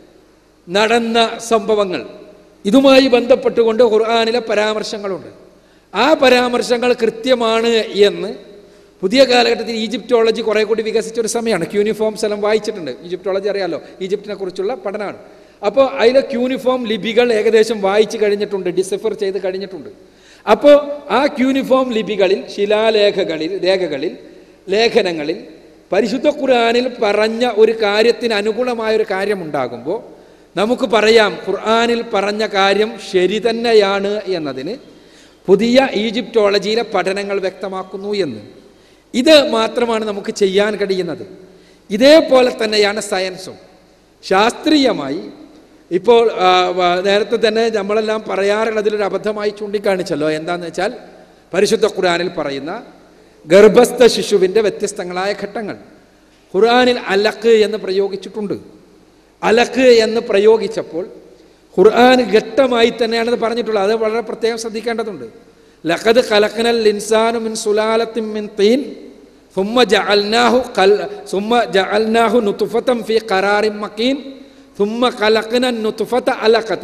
നടന്ന സംഭവങ്ങൾ ഇതുമായി ബന്ധപ്പെട്ടുകൊണ്ട് ഖുർആാനിലെ പരാമർശങ്ങളുണ്ട് ആ പരാമർശങ്ങൾ കൃത്യമാണ് എന്ന് പുതിയ കാലഘട്ടത്തിൽ ഈജിപ്റ്റോളജി കുറേ കൂടി വികസിച്ച ഒരു സമയമാണ് ക്യൂനിഫോംസ് എല്ലാം വായിച്ചിട്ടുണ്ട് ഈജിപ്റ്റോളജി അറിയാലോ ഈജിപ്തിനെ കുറിച്ചുള്ള പഠനമാണ് അപ്പോൾ അതിലെ ക്യൂനിഫോം ലിപികൾ ഏകദേശം വായിച്ചു കഴിഞ്ഞിട്ടുണ്ട് ഡിസഫർ ചെയ്ത് കഴിഞ്ഞിട്ടുണ്ട് അപ്പോൾ ആ ക്യൂനിഫോം ലിപികളിൽ ശിലാലേഖകളിൽ രേഖകളിൽ ലേഖനങ്ങളിൽ പരിശുദ്ധ ഖുർആാനിൽ പറഞ്ഞ ഒരു കാര്യത്തിന് അനുകൂലമായ ഒരു കാര്യമുണ്ടാകുമ്പോൾ നമുക്ക് പറയാം ഖുർആാനിൽ പറഞ്ഞ കാര്യം ശരി തന്നെയാണ് എന്നതിന് പുതിയ ഈജിപ്റ്റോളജിയിലെ പഠനങ്ങൾ വ്യക്തമാക്കുന്നു എന്ന് ഇത് മാത്രമാണ് നമുക്ക് ചെയ്യാൻ കഴിയുന്നത് ഇതേപോലെ തന്നെയാണ് സയൻസും ശാസ്ത്രീയമായി ഇപ്പോൾ ആ, വ- നേരത്തെ തന്നെ നമ്മളെല്ലാം പറയാറുള്ളതിലൊരു അബദ്ധമായി ചൂണ്ടിക്കാണിച്ചല്ലോ എന്താണെന്ന് വെച്ചാൽ പരിശുദ്ധ ഖുർആനിൽ പറയുന്ന ഗർഭസ്ഥ ശിശുവിൻ്റെ വ്യത്യസ്തങ്ങളായ ഘട്ടങ്ങൾ ഖുർആനിൽ അലക്ക് എന്ന് പ്രയോഗിച്ചിട്ടുണ്ട് അലക്ക് എന്ന് പ്രയോഗിച്ചപ്പോൾ ഖുർആൻ ഘട്ടമായി തന്നെയാണ് ഇത് പറഞ്ഞിട്ടുള്ളത് അത് വളരെ പ്രത്യേകം ശ്രദ്ധിക്കേണ്ടതുണ്ട് ലഖദ് ഖലഖനൽ ഇൻസാനു മിൻ സുലാലത്തിൻ മിൻ തീൻ ثم جعلناه قل ثم جعلناه نطفة في قرار مكين ثم خلقنا النطفة علقة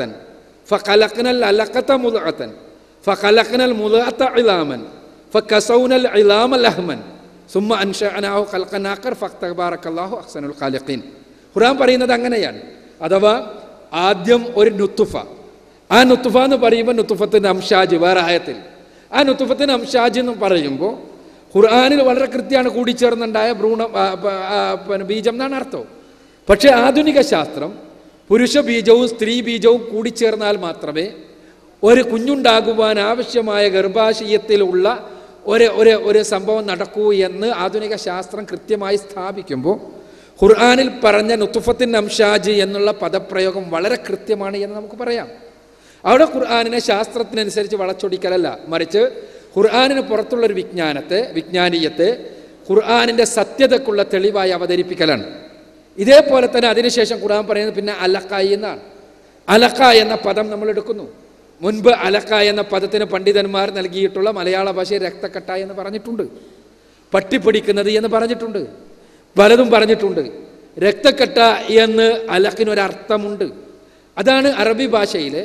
فخلقنا العلقة مضغة فخلقنا المضغة عظاما فكسونا العظام لحما ثم أنشأناه خلقا آخر فتبارك الله أحسن الخالقين ഖുർആൻ പറയുന്നത് അങ്ങനെയാണ് അഥവാ ആദ്യം ഒരു നുത്തുഫ ആ നുത്തുഫ എന്ന് പറയുമ്പോൾ നുത്തുഫത്തിൻ്റെ അംഷാജ് വേറെ ആയത്തിൽ ആ നുത്തുഫത്തിൻ്റെ അംഷാജ് എന്ന് പറയുമ്പോൾ ഖുർആാനിൽ വളരെ കൃത്യമാണ് കൂടിച്ചേർന്നുണ്ടായ ഭ്രൂണം ആ, പ- ആ, പിന്നെ ബീജം എന്നാണ് അർത്ഥം പക്ഷേ ആധുനിക ശാസ്ത്രം പുരുഷ ബീജവും സ്ത്രീ ബീജവും കൂടിച്ചേർന്നാൽ മാത്രമേ ഒരു കുഞ്ഞുണ്ടാകുവാൻ ആവശ്യമായ ഗർഭാശയത്തിലുള്ള ഒരു ഒരു ഒരു സംഭവം നടക്കൂ എന്ന് ആധുനിക ശാസ്ത്രം കൃത്യമായി സ്ഥാപിക്കുമ്പോൾ ഖുർആാനിൽ പറഞ്ഞ നുത്തുഫത്തിൻ അംഷാജ് എന്നുള്ള പദപ്രയോഗം വളരെ കൃത്യമാണ് എന്ന് നമുക്ക് പറയാം അവിടെ ഖുർആാനിനെ ശാസ്ത്രത്തിനനുസരിച്ച് വളച്ചൊടിക്കലല്ല മറിച്ച് ഖുർആാനിന് പുറത്തുള്ളൊരു വിജ്ഞാനത്തെ വിജ്ഞാനീയത്തെ ഖുർആാനിൻ്റെ സത്യതക്കുള്ള തെളിവായി അവതരിപ്പിക്കലാണ് ഇതേപോലെ തന്നെ അതിനുശേഷം ഖുർആൻ പറയുന്നത് പിന്നെ അലക്കായി എന്നാണ് അലക്ക എന്ന പദം നമ്മൾ എടുക്കുന്നു മുൻപ് അലക്ക എന്ന പദത്തിന് പണ്ഡിതന്മാർ നൽകിയിട്ടുള്ള മലയാള ഭാഷയിൽ രക്തക്കട്ട എന്ന് പറഞ്ഞിട്ടുണ്ട് പട്ടിപ്പിടിക്കുന്നത് എന്ന് പറഞ്ഞിട്ടുണ്ട് പലതും പറഞ്ഞിട്ടുണ്ട് രക്തക്കട്ട എന്ന് അലക്കിനൊരർത്ഥമുണ്ട് അതാണ് അറബി ഭാഷയിലെ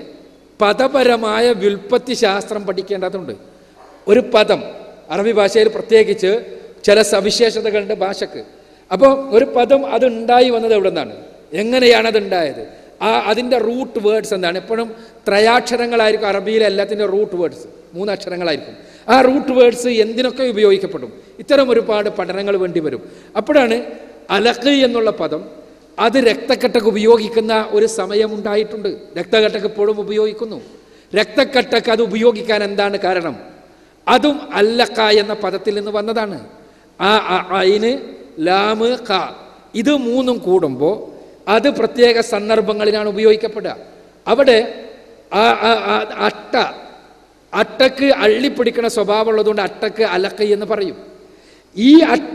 പദപരമായ വ്യുൽപ്പത്തി ശാസ്ത്രം പഠിക്കേണ്ടതുണ്ട് ഒരു പദം അറബി ഭാഷയിൽ പ്രത്യേകിച്ച് ചില സവിശേഷതകളുണ്ട് ഭാഷക്ക് അപ്പോൾ ഒരു പദം അത് ഉണ്ടായി വന്നത് എവിടെ നിന്നാണ് എങ്ങനെയാണ് അത് ഉണ്ടായത് ആ അതിൻ്റെ റൂട്ട് വേർഡ്സ് എന്താണ് എപ്പോഴും ത്രയാക്ഷരങ്ങളായിരിക്കും അറബിയിലെ എല്ലാത്തിൻ്റെ റൂട്ട് വേർഡ്സ് മൂന്നക്ഷരങ്ങളായിരിക്കും ആ റൂട്ട് വേർഡ്സ് എന്തിനൊക്കെ ഉപയോഗിക്കപ്പെടും ഇത്തരം ഒരുപാട് പഠനങ്ങൾ വേണ്ടി വരും അപ്പോഴാണ് അലക്ക് എന്നുള്ള പദം അത് രക്തക്കട്ടക്ക് ഉപയോഗിക്കുന്ന ഒരു സമയമുണ്ടായിട്ടുണ്ട് രക്തക്കട്ടക്ക് ഇപ്പോഴും ഉപയോഗിക്കുന്നു രക്തക്കട്ടക്ക് അത് ഉപയോഗിക്കാൻ എന്താണ് കാരണം അതും അല്ലക്ക എന്ന പദത്തിൽ നിന്ന് വന്നതാണ് ആ അ- അയിന് ലാമ് ക ഇത് മൂന്നും കൂടുമ്പോൾ അത് പ്രത്യേക സന്ദർഭങ്ങളിലാണ് ഉപയോഗിക്കപ്പെടുക അവിടെ ആ ആ- ആ അട്ട അട്ടക്ക് അള്ളിപ്പിടിക്കുന്ന സ്വഭാവമുള്ളതുകൊണ്ട് അട്ടക്ക് അലക്ക എന്ന് പറയും ഈ അട്ട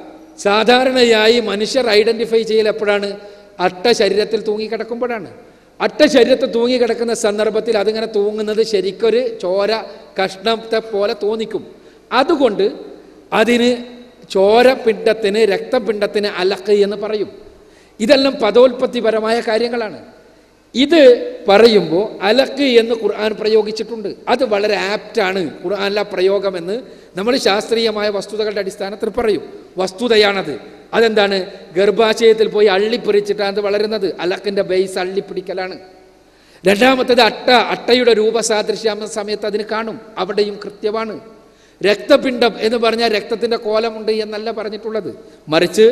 സാധാരണയായി മനുഷ്യർ ഐഡന്റിഫൈ ചെയ്യൽ എപ്പോഴാണ് അട്ട ശരീരത്തിൽ തൂങ്ങിക്കിടക്കുമ്പോഴാണ് അട്ട ശരീരത്തിൽ തൂങ്ങിക്കിടക്കുന്ന സന്ദർഭത്തിൽ അതിങ്ങനെ തൂങ്ങുന്നത് ശരിക്കൊരു ചോര കഷ്ണത്തെ പോലെ തോന്നിക്കും അതുകൊണ്ട് അതിന് ചോരപിണ്ഡത്തിന് രക്തപിണ്ഡത്തിന് അലക്ക് എന്ന് പറയും ഇതെല്ലാം പദോൽപത്തിപരമായ കാര്യങ്ങളാണ് ഇത് പറയുമ്പോൾ അലക്ക് എന്ന് ഖുർആൻ പ്രയോഗിച്ചിട്ടുണ്ട് അത് വളരെ ആപ്റ്റാണ് ഖുർആനിലെ പ്രയോഗമെന്ന് നമ്മൾ ശാസ്ത്രീയമായ വസ്തുതകളുടെ അടിസ്ഥാനത്തിൽ പറയും വസ്തുതയാണത് അതെന്താണ് ഗർഭാശയത്തിൽ പോയി അള്ളിപ്പിടിച്ചിട്ടാണ് അത് വളരുന്നത് അലക്കിൻ്റെ ബേസ് അള്ളിപ്പിടിക്കലാണ് രണ്ടാമത്തത് അട്ട അട്ടയുടെ രൂപസാദൃശ്യാമ സമയത്ത് അതിന് കാണും അവിടെയും കൃത്യമാണ് രക്തപിണ്ഡം എന്ന് പറഞ്ഞാൽ രക്തത്തിൻ്റെ കോലമുണ്ട് എന്നല്ല പറഞ്ഞിട്ടുള്ളത് മറിച്ച്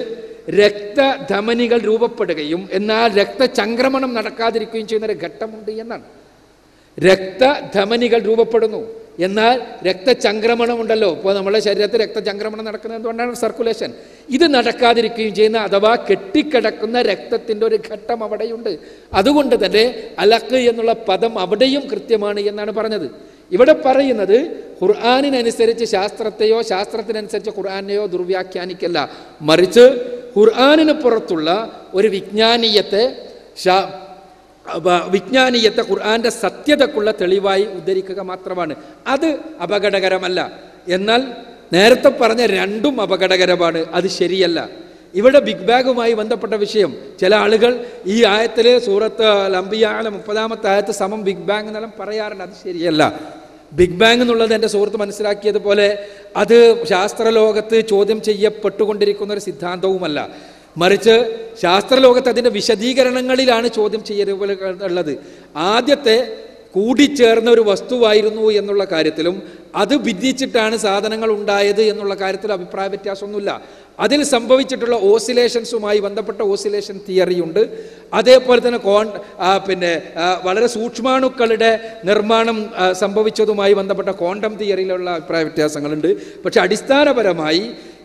രക്തധമനികൾ രൂപപ്പെടുകയും എന്നാൽ രക്തചംക്രമണം നടക്കാതിരിക്കുകയും ചെയ്യുന്ന ഒരു ഘട്ടമുണ്ട് എന്നാണ് രക്തധമനികൾ രൂപപ്പെടുന്നു എന്നാൽ രക്തചംക്രമണം ഉണ്ടല്ലോ ഇപ്പോൾ നമ്മുടെ ശരീരത്തിൽ രക്തചംക്രമണം നടക്കുന്നത് എന്തുകൊണ്ടാണ് സർക്കുലേഷൻ ഇത് നടക്കാതിരിക്കുകയും ചെയ്യുന്ന അഥവാ കെട്ടിക്കിടക്കുന്ന രക്തത്തിൻ്റെ ഒരു ഘട്ടം അവിടെയുണ്ട് അതുകൊണ്ട് തന്നെ അലക്ക് എന്നുള്ള പദം അവിടെയും കൃത്യമാണ് എന്നാണ് പറഞ്ഞത് ഇവിടെ പറയുന്നത് ഖുർആാനിനനുസരിച്ച് ശാസ്ത്രത്തെയോ ശാസ്ത്രത്തിനനുസരിച്ച് ഖുർആാനെയോ ദുർവ്യാഖ്യാനിക്കല്ല മറിച്ച് ഖുർആാനിന് പുറത്തുള്ള ഒരു വിജ്ഞാനീയത്തെ ശാ- അപ്പ- വിജ്ഞാനീയത്തെ ഖുർആന്റെ സത്യതക്കുള്ള തെളിവായി ഉദ്ധരിക്കുക മാത്രമാണ് അത് അപകടകരമല്ല എന്നാൽ നേരത്തെ പറഞ്ഞ രണ്ടും അപകടകരമാണ് അത് ശരിയല്ല ഇവിടെ ബിഗ് ബാഗുമായി ബന്ധപ്പെട്ട വിഷയം ചില ആളുകൾ ഈ ആയത്തിൽ സൂറത്ത് ലംബിയാല മുപ്പതാമത്തെ ആയത്ത് സമം ബിഗ് ബാങ് എന്നെല്ലാം പറയാറുണ്ട് അത് ശരിയല്ല ബിഗ് ബാങ് എന്നുള്ളത് എൻ്റെ സുഹൃത്ത് മനസ്സിലാക്കിയതുപോലെ അത് ശാസ്ത്രലോകത്ത് ചോദ്യം ചെയ്യപ്പെട്ടുകൊണ്ടിരിക്കുന്ന ഒരു സിദ്ധാന്തവുമല്ല മറിച്ച് ശാസ്ത്രലോകത്ത് അതിൻ്റെ വിശദീകരണങ്ങളിലാണ് ചോദ്യം ചെയ്യൽ ഉള്ളത് ആദ്യത്തെ കൂടിച്ചേർന്ന ഒരു വസ്തുവായിരുന്നു എന്നുള്ള കാര്യത്തിലും അത് ഭിന്നിച്ചിട്ടാണ് സാധനങ്ങൾ ഉണ്ടായത് എന്നുള്ള കാര്യത്തിൽ അഭിപ്രായ വ്യത്യാസമൊന്നുമില്ല അതിൽ സംഭവിച്ചിട്ടുള്ള ഓസിലേഷൻസുമായി ബന്ധപ്പെട്ട ഓസിലേഷൻ തിയറിയുണ്ട് അതേപോലെ തന്നെ കോൺ ആ, പിന്നെ ആ, വളരെ സൂക്ഷ്മാണുക്കളുടെ നിർമ്മാണം ആ, സംഭവിച്ചതുമായി ബന്ധപ്പെട്ട ക്വാണ്ടം തിയറിയിലുള്ള അഭിപ്രായ വ്യത്യാസങ്ങളുണ്ട് പക്ഷെ അടിസ്ഥാനപരമായി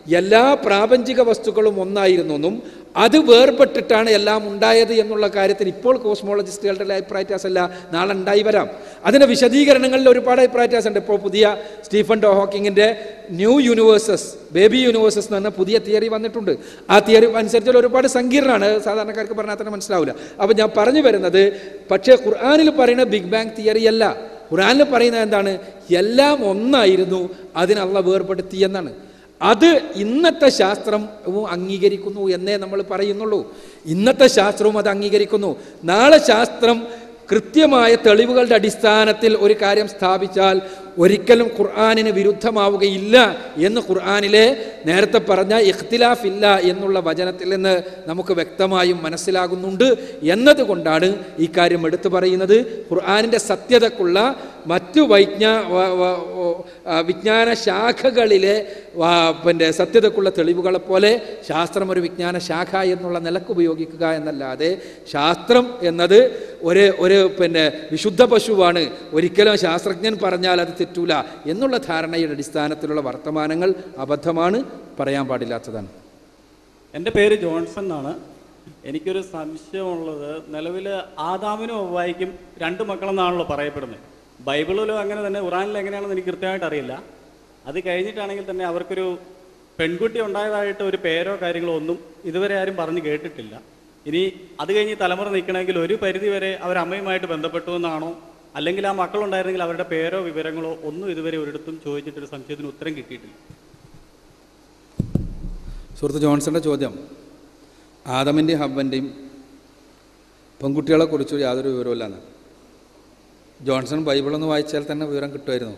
എല്ലാ പ്രാപഞ്ചിക വസ്തുക്കളും ഒന്നായിരുന്നു എന്നും അത് വേർപെട്ടിട്ടാണ് എല്ലാം ഉണ്ടായത് എന്നുള്ള കാര്യത്തിൽ ഇപ്പോൾ കോസ്മോളജിസ്റ്റുകളുടെ അഭിപ്രായ വ്യത്യാസമല്ല നാളെ ഉണ്ടായി വരാം അതിൻ്റെ വിശദീകരണങ്ങളിൽ ഒരുപാട് അഭിപ്രായ വ്യത്യാസമുണ്ട് ഇപ്പോൾ പുതിയ സ്റ്റീഫൻ ഡോ ഹോക്കിങ്ങിൻ്റെ ന്യൂ യൂണിവേഴ്സസ് ബേബി യൂണിവേഴ്സസ് എന്ന് പറഞ്ഞ പുതിയ തിയറി വന്നിട്ടുണ്ട് ആ തിയറി അനുസരിച്ച് ഒരുപാട് സങ്കീർണമാണ് സാധാരണക്കാർക്ക് പറഞ്ഞാൽ തന്നെ മനസ്സിലാവില്ല അപ്പോൾ ഞാൻ പറഞ്ഞു വരുന്നത് പക്ഷേ ഖുർആാനിൽ പറയുന്ന ബിഗ് ബാങ് തിയറി അല്ല ഖുർആാനിൽ പറയുന്നത് എന്താണ് എല്ലാം ഒന്നായിരുന്നു അതിനല്ല വേർപെടുത്തി എന്നാണ് അത് ഇന്നത്തെ ശാസ്ത്രവും അംഗീകരിക്കുന്നു എന്നേ നമ്മൾ പറയുന്നുള്ളൂ ഇന്നത്തെ ശാസ്ത്രവും അത് അംഗീകരിക്കുന്നു നാളെ ശാസ്ത്രം കൃത്യമായ തെളിവുകളുടെ അടിസ്ഥാനത്തിൽ ഒരു കാര്യം സ്ഥാപിച്ചാൽ ഒരിക്കലും ഖുർആാനിന് വിരുദ്ധമാവുകയില്ല എന്ന് ഖുർആാനിലെ നേരത്തെ പറഞ്ഞ ഇഖ്തിലാഫ് ഇല്ല എന്നുള്ള വചനത്തിൽ നിന്ന് നമുക്ക് വ്യക്തമായും മനസ്സിലാകുന്നുണ്ട് എന്നതുകൊണ്ടാണ് ഈ കാര്യം എടുത്തു പറയുന്നത് ഖുർആാനിൻ്റെ സത്യതക്കുള്ള മറ്റു വൈജ്ഞാ വ- വ- ഓ- ആ, വിജ്ഞാന ശാഖകളിലെ വാ- പിന്നെ സത്യതക്കുള്ള തെളിവുകളെ പോലെ ശാസ്ത്രം ഒരു വിജ്ഞാന ശാഖ എന്നുള്ള നിലക്ക് ഉപയോഗിക്കുക എന്നല്ലാതെ ശാസ്ത്രം എന്നത് ഒരു ഒരു പിന്നെ വിശുദ്ധ പശുവാണ് ഒരിക്കലും ശാസ്ത്രജ്ഞൻ പറഞ്ഞാൽ അത് തെറ്റൂല എന്നുള്ള ധാരണയുടെ അടിസ്ഥാനത്തിലുള്ള വർത്തമാനങ്ങൾ അബദ്ധമാണ് പറയാൻ പാടില്ലാത്തതാണ് എൻ്റെ പേര് ജോൺസൺ എന്നാണ് എനിക്കൊരു സംശയമുള്ളത് നിലവിൽ ആദാമിനും ഒവ്വായിക്കും രണ്ട് മക്കളെന്നാണല്ലോ പറയപ്പെടുന്നത് ബൈബിളിലും അങ്ങനെ തന്നെ ഖുറാനിൽ എങ്ങനെയാണെന്ന് എനിക്ക് കൃത്യമായിട്ട് അറിയില്ല അത് കഴിഞ്ഞിട്ടാണെങ്കിൽ തന്നെ അവർക്കൊരു പെൺകുട്ടി ഉണ്ടായതായിട്ട് ഒരു പേരോ കാര്യങ്ങളോ ഒന്നും ഇതുവരെ ആരും പറഞ്ഞു കേട്ടിട്ടില്ല ഇനി അത് കഴിഞ്ഞ് ഈ തലമുറ നിൽക്കണമെങ്കിൽ ഒരു പരിധി വരെ അവർ അമ്മയുമായിട്ട് ബന്ധപ്പെട്ടു എന്നാണോ അല്ലെങ്കിൽ ആ മക്കളുണ്ടായിരുന്നെങ്കിൽ അവരുടെ പേരോ വിവരങ്ങളോ ഒന്നും ഇതുവരെ ഒരിടത്തും ചോദിച്ചിട്ടൊരു സംശയത്തിന് ഉത്തരം കിട്ടിയിട്ടില്ല സുഹൃത്ത് ജോൺസന്റെ ചോദ്യം ആദമിൻ്റെയും ഹബ്ബൻ്റെയും പെൺകുട്ടികളെ കുറിച്ച് യാതൊരു വിവരവുമില്ലെന്ന് ജോൺസൺ ബൈബിളൊന്ന് വായിച്ചാൽ തന്നെ വിവരം കിട്ടുമായിരുന്നു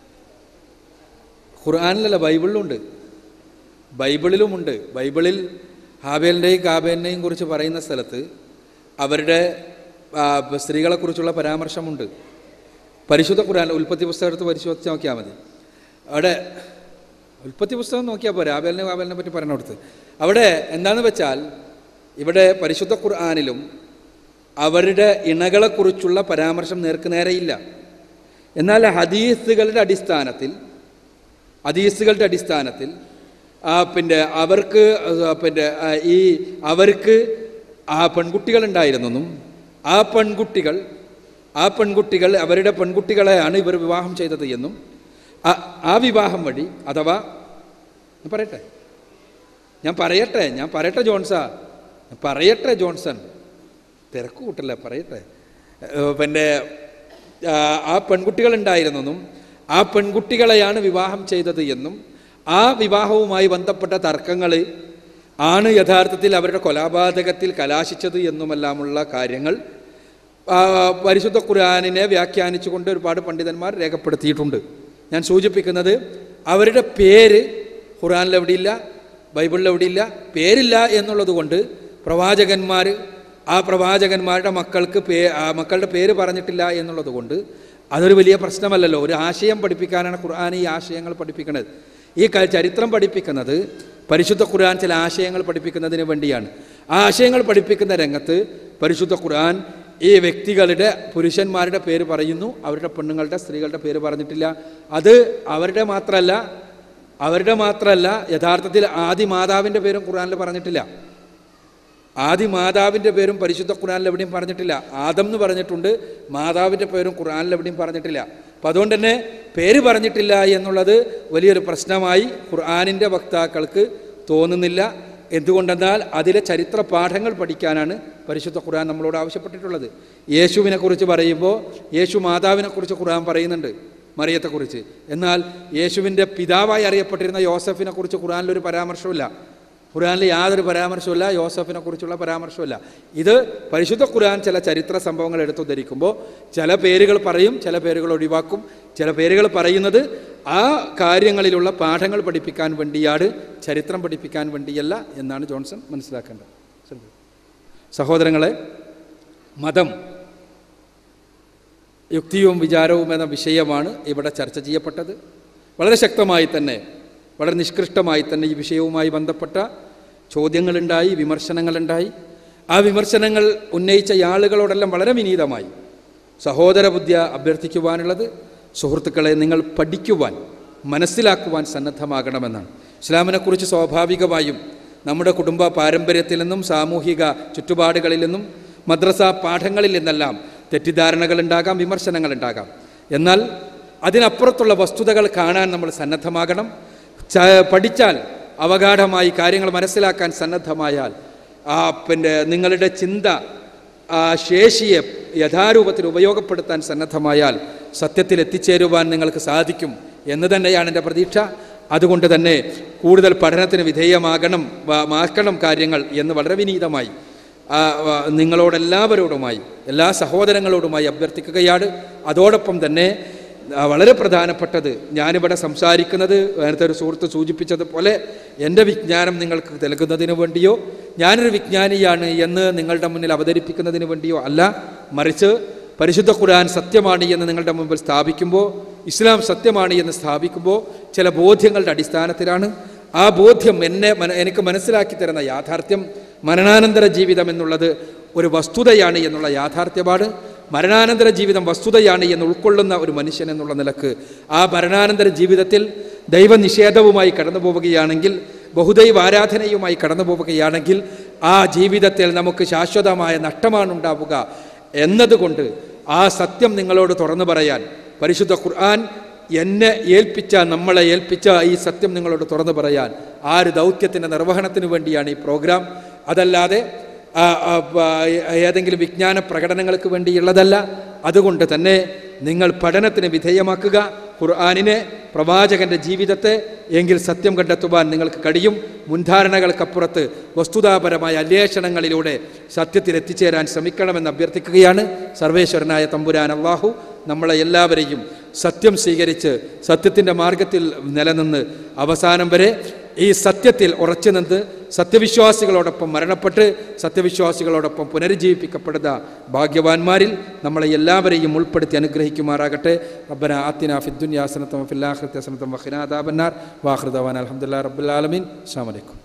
ഖുർആാനിലല്ല ബൈബിളിലുണ്ട് ബൈബിളിലുമുണ്ട് ബൈബിളിൽ ഹാബേലിൻ്റെയും കാബേലിൻ്റെയും കുറിച്ച് പറയുന്ന സ്ഥലത്ത് അവരുടെ ആ, സ്ത്രീകളെക്കുറിച്ചുള്ള പരാമർശമുണ്ട് പരിശുദ്ധ ഖുർആൻ ഉൽപ്പത്തി പുസ്തകം എടുത്ത് പരിശോധിച്ച് നോക്കിയാൽ മതി അവിടെ ഉൽപ്പത്തി പുസ്തകം നോക്കിയാൽ പോരെ ആബേലിനെ കാബേലിനെ പറ്റി പറഞ്ഞെടുത്ത് അവിടെ എന്താണെന്ന് വെച്ചാൽ ഇവിടെ പരിശുദ്ധ ഖുർആാനിലും അവരുടെ ഇണകളെക്കുറിച്ചുള്ള പരാമർശം നേർക്ക് നേരെയില്ല എന്നാൽ ഹദീസുകളുടെ അടിസ്ഥാനത്തിൽ ഹദീസുകളുടെ അടിസ്ഥാനത്തിൽ ആ, പിന്നെ അവർക്ക് ആ, പിന്നെ ആ, ഈ അവർക്ക് ആ പെൺകുട്ടികളുണ്ടായിരുന്നെന്നും ആ പെൺകുട്ടികൾ ആ പെൺകുട്ടികൾ അവരുടെ പെൺകുട്ടികളെയാണ് ഇവർ വിവാഹം ചെയ്തത് എന്നും ആ- ആ വിവാഹം വഴി അഥവാ ഞാൻ പറയട്ടെ ഞാൻ പറയട്ടെ ഞാൻ പറയട്ടെ ജോൺസാ ഞാൻ പറയട്ടെ ജോൺസൺ തിരക്ക് കൂട്ടല്ല പറയട്ടെ ഏഹ് പിന്നെ ആ, ആ പെൺകുട്ടികളുണ്ടായിരുന്നെന്നും ആ പെൺകുട്ടികളെയാണ് വിവാഹം ചെയ്തത് എന്നും ആ വിവാഹവുമായി ബന്ധപ്പെട്ട തർക്കങ്ങൾ ആണ് യഥാർത്ഥത്തിൽ അവരുടെ കൊലാപാതകത്തിൽ കലാശിച്ചത് എന്നുമെല്ലാമുള്ള കാര്യങ്ങൾ ആ, പരിശുദ്ധ ഖുർആാനിനെ വ്യാഖ്യാനിച്ചുകൊണ്ട് ഒരുപാട് പണ്ഡിതന്മാർ രേഖപ്പെടുത്തിയിട്ടുണ്ട് ഞാൻ സൂചിപ്പിക്കുന്നത് അവരുടെ പേര് ഖുർആാനിൽ എവിടെയില്ല ബൈബിളിൽ എവിടെയില്ല പേരില്ല എന്നുള്ളത് കൊണ്ട് പ്രവാചകന്മാർ ആ പ്രവാചകന്മാരുടെ മക്കൾക്ക് പേ ആ മക്കളുടെ പേര് പറഞ്ഞിട്ടില്ല എന്നുള്ളത് കൊണ്ട് അതൊരു വലിയ പ്രശ്നമല്ലല്ലോ ഒരു ആശയം പഠിപ്പിക്കാനാണ് ഖുർആൻ ഈ ആശയങ്ങൾ പഠിപ്പിക്കുന്നത് ഈ ക- ചരിത്രം പഠിപ്പിക്കുന്നത് പരിശുദ്ധ ഖുർആൻ ചില ആശയങ്ങൾ പഠിപ്പിക്കുന്നതിന് വേണ്ടിയാണ് ആ ആശയങ്ങൾ പഠിപ്പിക്കുന്ന രംഗത്ത് പരിശുദ്ധ ഖുർആൻ ഈ വ്യക്തികളുടെ പുരുഷന്മാരുടെ പേര് പറയുന്നു അവരുടെ പെണ്ണുങ്ങളുടെ സ്ത്രീകളുടെ പേര് പറഞ്ഞിട്ടില്ല അത് അവരുടെ മാത്രമല്ല അവരുടെ മാത്രമല്ല യഥാർത്ഥത്തിൽ ആദി മാതാവിൻ്റെ പേരും ഖുർആനിൽ പറഞ്ഞിട്ടില്ല ആദി മാതാവിൻ്റെ പേരും പരിശുദ്ധ ഖുർആനിൽ എവിടെയും പറഞ്ഞിട്ടില്ല ആദം എന്ന് പറഞ്ഞിട്ടുണ്ട് മാതാവിൻ്റെ പേരും ഖുർആനിൽ എവിടെയും പറഞ്ഞിട്ടില്ല അപ്പം അതുകൊണ്ട് തന്നെ പേര് പറഞ്ഞിട്ടില്ല എന്നുള്ളത് വലിയൊരു പ്രശ്നമായി ഖുർആാനിൻ്റെ വക്താക്കൾക്ക് തോന്നുന്നില്ല എന്തുകൊണ്ടെന്നാൽ അതിലെ ചരിത്ര പാഠങ്ങൾ പഠിക്കാനാണ് പരിശുദ്ധ ഖുർആൻ നമ്മളോട് ആവശ്യപ്പെട്ടിട്ടുള്ളത് യേശുവിനെ കുറിച്ച് പറയുമ്പോൾ യേശു മാതാവിനെ കുറിച്ച് ഖുർആൻ പറയുന്നുണ്ട് മറിയത്തെക്കുറിച്ച് എന്നാൽ യേശുവിൻ്റെ പിതാവായി അറിയപ്പെട്ടിരുന്ന യോസഫിനെ കുറിച്ച് ഖുർആനിലൊരു പരാമർശമില്ല ഖുർആനിൽ യാതൊരു പരാമർശമില്ല യോസഫിനെ കുറിച്ചുള്ള പരാമർശമില്ല ഇത് പരിശുദ്ധ ഖുർആൻ ചില ചരിത്ര സംഭവങ്ങൾ എടുത്തുദ്ധരിക്കുമ്പോൾ ചില പേരുകൾ പറയും ചില പേരുകൾ ഒഴിവാക്കും ചില പേരുകൾ പറയുന്നത് ആ കാര്യങ്ങളിലുള്ള പാഠങ്ങൾ പഠിപ്പിക്കാൻ വേണ്ടിയാണ് ചരിത്രം പഠിപ്പിക്കാൻ വേണ്ടിയല്ല എന്നാണ് ജോൺസൺ മനസ്സിലാക്കേണ്ടത് സഹോദരങ്ങളെ മതം യുക്തിയും വിചാരവും എന്ന വിഷയമാണ് ഇവിടെ ചർച്ച ചെയ്യപ്പെട്ടത് വളരെ ശക്തമായി തന്നെ വളരെ നിഷ്കൃഷ്ടമായി തന്നെ ഈ വിഷയവുമായി ബന്ധപ്പെട്ട ചോദ്യങ്ങളുണ്ടായി വിമർശനങ്ങളുണ്ടായി ആ വിമർശനങ്ങൾ ഉന്നയിച്ച ആളുകളോടെല്ലാം വളരെ വിനീതമായി സഹോദര ബുദ്ധിയ അഭ്യർത്ഥിക്കുവാനുള്ളത് സുഹൃത്തുക്കളെ നിങ്ങൾ പഠിക്കുവാൻ മനസ്സിലാക്കുവാൻ സന്നദ്ധമാകണമെന്നാണ് ഇസ്ലാമിനെക്കുറിച്ച് സ്വാഭാവികമായും നമ്മുടെ കുടുംബ പാരമ്പര്യത്തിൽ നിന്നും സാമൂഹിക ചുറ്റുപാടുകളിൽ നിന്നും മദ്രസ പാഠങ്ങളിൽ നിന്നെല്ലാം തെറ്റിദ്ധാരണകൾ ഉണ്ടാകാം വിമർശനങ്ങൾ ഉണ്ടാകാം എന്നാൽ അതിനപ്പുറത്തുള്ള വസ്തുതകൾ കാണാൻ നമ്മൾ സന്നദ്ധമാകണം ച- പഠിച്ചാൽ അവഗാഠമായി കാര്യങ്ങൾ മനസ്സിലാക്കാൻ സന്നദ്ധമായാൽ ആ പിന്നെ നിങ്ങളുടെ ചിന്ത ആ ശേഷിയെ യഥാരൂപത്തിൽ ഉപയോഗപ്പെടുത്താൻ സന്നദ്ധമായാൽ സത്യത്തിൽ എത്തിച്ചേരുവാൻ നിങ്ങൾക്ക് സാധിക്കും എന്ന് തന്നെയാണ് എൻ്റെ പ്രതീക്ഷ അതുകൊണ്ട് തന്നെ കൂടുതൽ പഠനത്തിന് വിധേയമാകണം വ- മാക്കണം കാര്യങ്ങൾ എന്ന് വളരെ വിനീതമായി ആ, ആ, നിങ്ങളോടെല്ലാവരോടുമായി എല്ലാ സഹോദരങ്ങളോടുമായി അഭ്യർത്ഥിക്കുകയാണ് അതോടൊപ്പം തന്നെ ആ, വളരെ പ്രധാനപ്പെട്ടത് ഞാനിവിടെ സംസാരിക്കുന്നത് നേരത്തെ ഒരു സുഹൃത്ത് സൂചിപ്പിച്ചതുപോലെ എൻ്റെ വിജ്ഞാനം നിങ്ങൾക്ക് നൽകുന്നതിന് വേണ്ടിയോ ഞാനൊരു വിജ്ഞാനിയാണ് എന്ന് നിങ്ങളുടെ മുന്നിൽ അവതരിപ്പിക്കുന്നതിന് വേണ്ടിയോ അല്ല മറിച്ച് പരിശുദ്ധ ഖുർആൻ സത്യമാണ് എന്ന് നിങ്ങളുടെ മുമ്പിൽ സ്ഥാപിക്കുമ്പോൾ ഇസ്ലാം സത്യമാണ് എന്ന് സ്ഥാപിക്കുമ്പോൾ ചില ബോധ്യങ്ങളുടെ അടിസ്ഥാനത്തിലാണ് ആ ബോധ്യം എന്നെ മന- എനിക്ക് മനസ്സിലാക്കി തരുന്ന യാഥാർത്ഥ്യം മരണാനന്തര ജീവിതം എന്നുള്ളത് ഒരു വസ്തുതയാണ് എന്നുള്ള യാഥാർത്ഥ്യമാണ് മരണാനന്തര ജീവിതം വസ്തുതയാണ് എന്ന് ഉൾക്കൊള്ളുന്ന ഒരു മനുഷ്യൻ എന്നുള്ള നിലക്ക് ആ മരണാനന്തര ജീവിതത്തിൽ ദൈവനിഷേധവുമായി കടന്നു പോവുകയാണെങ്കിൽ ബഹുദൈവ ആരാധനയുമായി കടന്നു പോവുകയാണെങ്കിൽ ആ ജീവിതത്തിൽ നമുക്ക് ശാശ്വതമായ നഷ്ടമാണ് ഉണ്ടാവുക എന്നതുകൊണ്ട് ആ സത്യം നിങ്ങളോട് തുറന്നു പറയാൻ പരിശുദ്ധ ഖുർആൻ എന്നെ ഏൽപ്പിച്ച നമ്മളെ ഏൽപ്പിച്ച ഈ സത്യം നിങ്ങളോട് തുറന്നു പറയാൻ ആ ഒരു ദൗത്യത്തിൻ്റെ നിർവഹണത്തിന് വേണ്ടിയാണ് ഈ പ്രോഗ്രാം അതല്ലാതെ ആ, ആ, ആ, ഏതെങ്കിലും വിജ്ഞാന പ്രകടനങ്ങൾക്ക് വേണ്ടിയുള്ളതല്ല അതുകൊണ്ട് തന്നെ നിങ്ങൾ പഠനത്തിന് വിധേയമാക്കുക ഖുർആാനിനെ പ്രവാചകന്റെ ജീവിതത്തെ എങ്കിൽ സത്യം കണ്ടെത്തുവാൻ നിങ്ങൾക്ക് കഴിയും മുൻധാരണകൾക്കപ്പുറത്ത് വസ്തുതാപരമായ അന്വേഷണങ്ങളിലൂടെ സത്യത്തിൽ എത്തിച്ചേരാൻ ശ്രമിക്കണമെന്ന് അഭ്യർത്ഥിക്കുകയാണ് സർവേശ്വരനായ തമ്പുരാൻ അള്ളാഹു നമ്മളെ എല്ലാവരെയും സത്യം സ്വീകരിച്ച് സത്യത്തിൻ്റെ മാർഗത്തിൽ നിലനിന്ന് അവസാനം വരെ ഈ സത്യത്തിൽ ഉറച്ചു നിന്ന് സത്യവിശ്വാസികളോടൊപ്പം മരണപ്പെട്ട് സത്യവിശ്വാസികളോടൊപ്പം പുനരുജ്ജീവിപ്പിക്കപ്പെടുന്ന ഭാഗ്യവാന്മാരിൽ നമ്മളെ എല്ലാവരെയും ഉൾപ്പെടുത്തി അനുഗ്രഹിക്കുമാറാകട്ടെ റബ്ബന ആത്തിന ഫിദ്ദുന്യാസനത്തം ഫില്ലാഹൃത്യസനത്തം വഖിനാദാബന്നാർ വാഹൃദവാൻ അലഹമുല്ലാ റബ്ബുലാലമീൻ അസ്സാം വലൈക്കും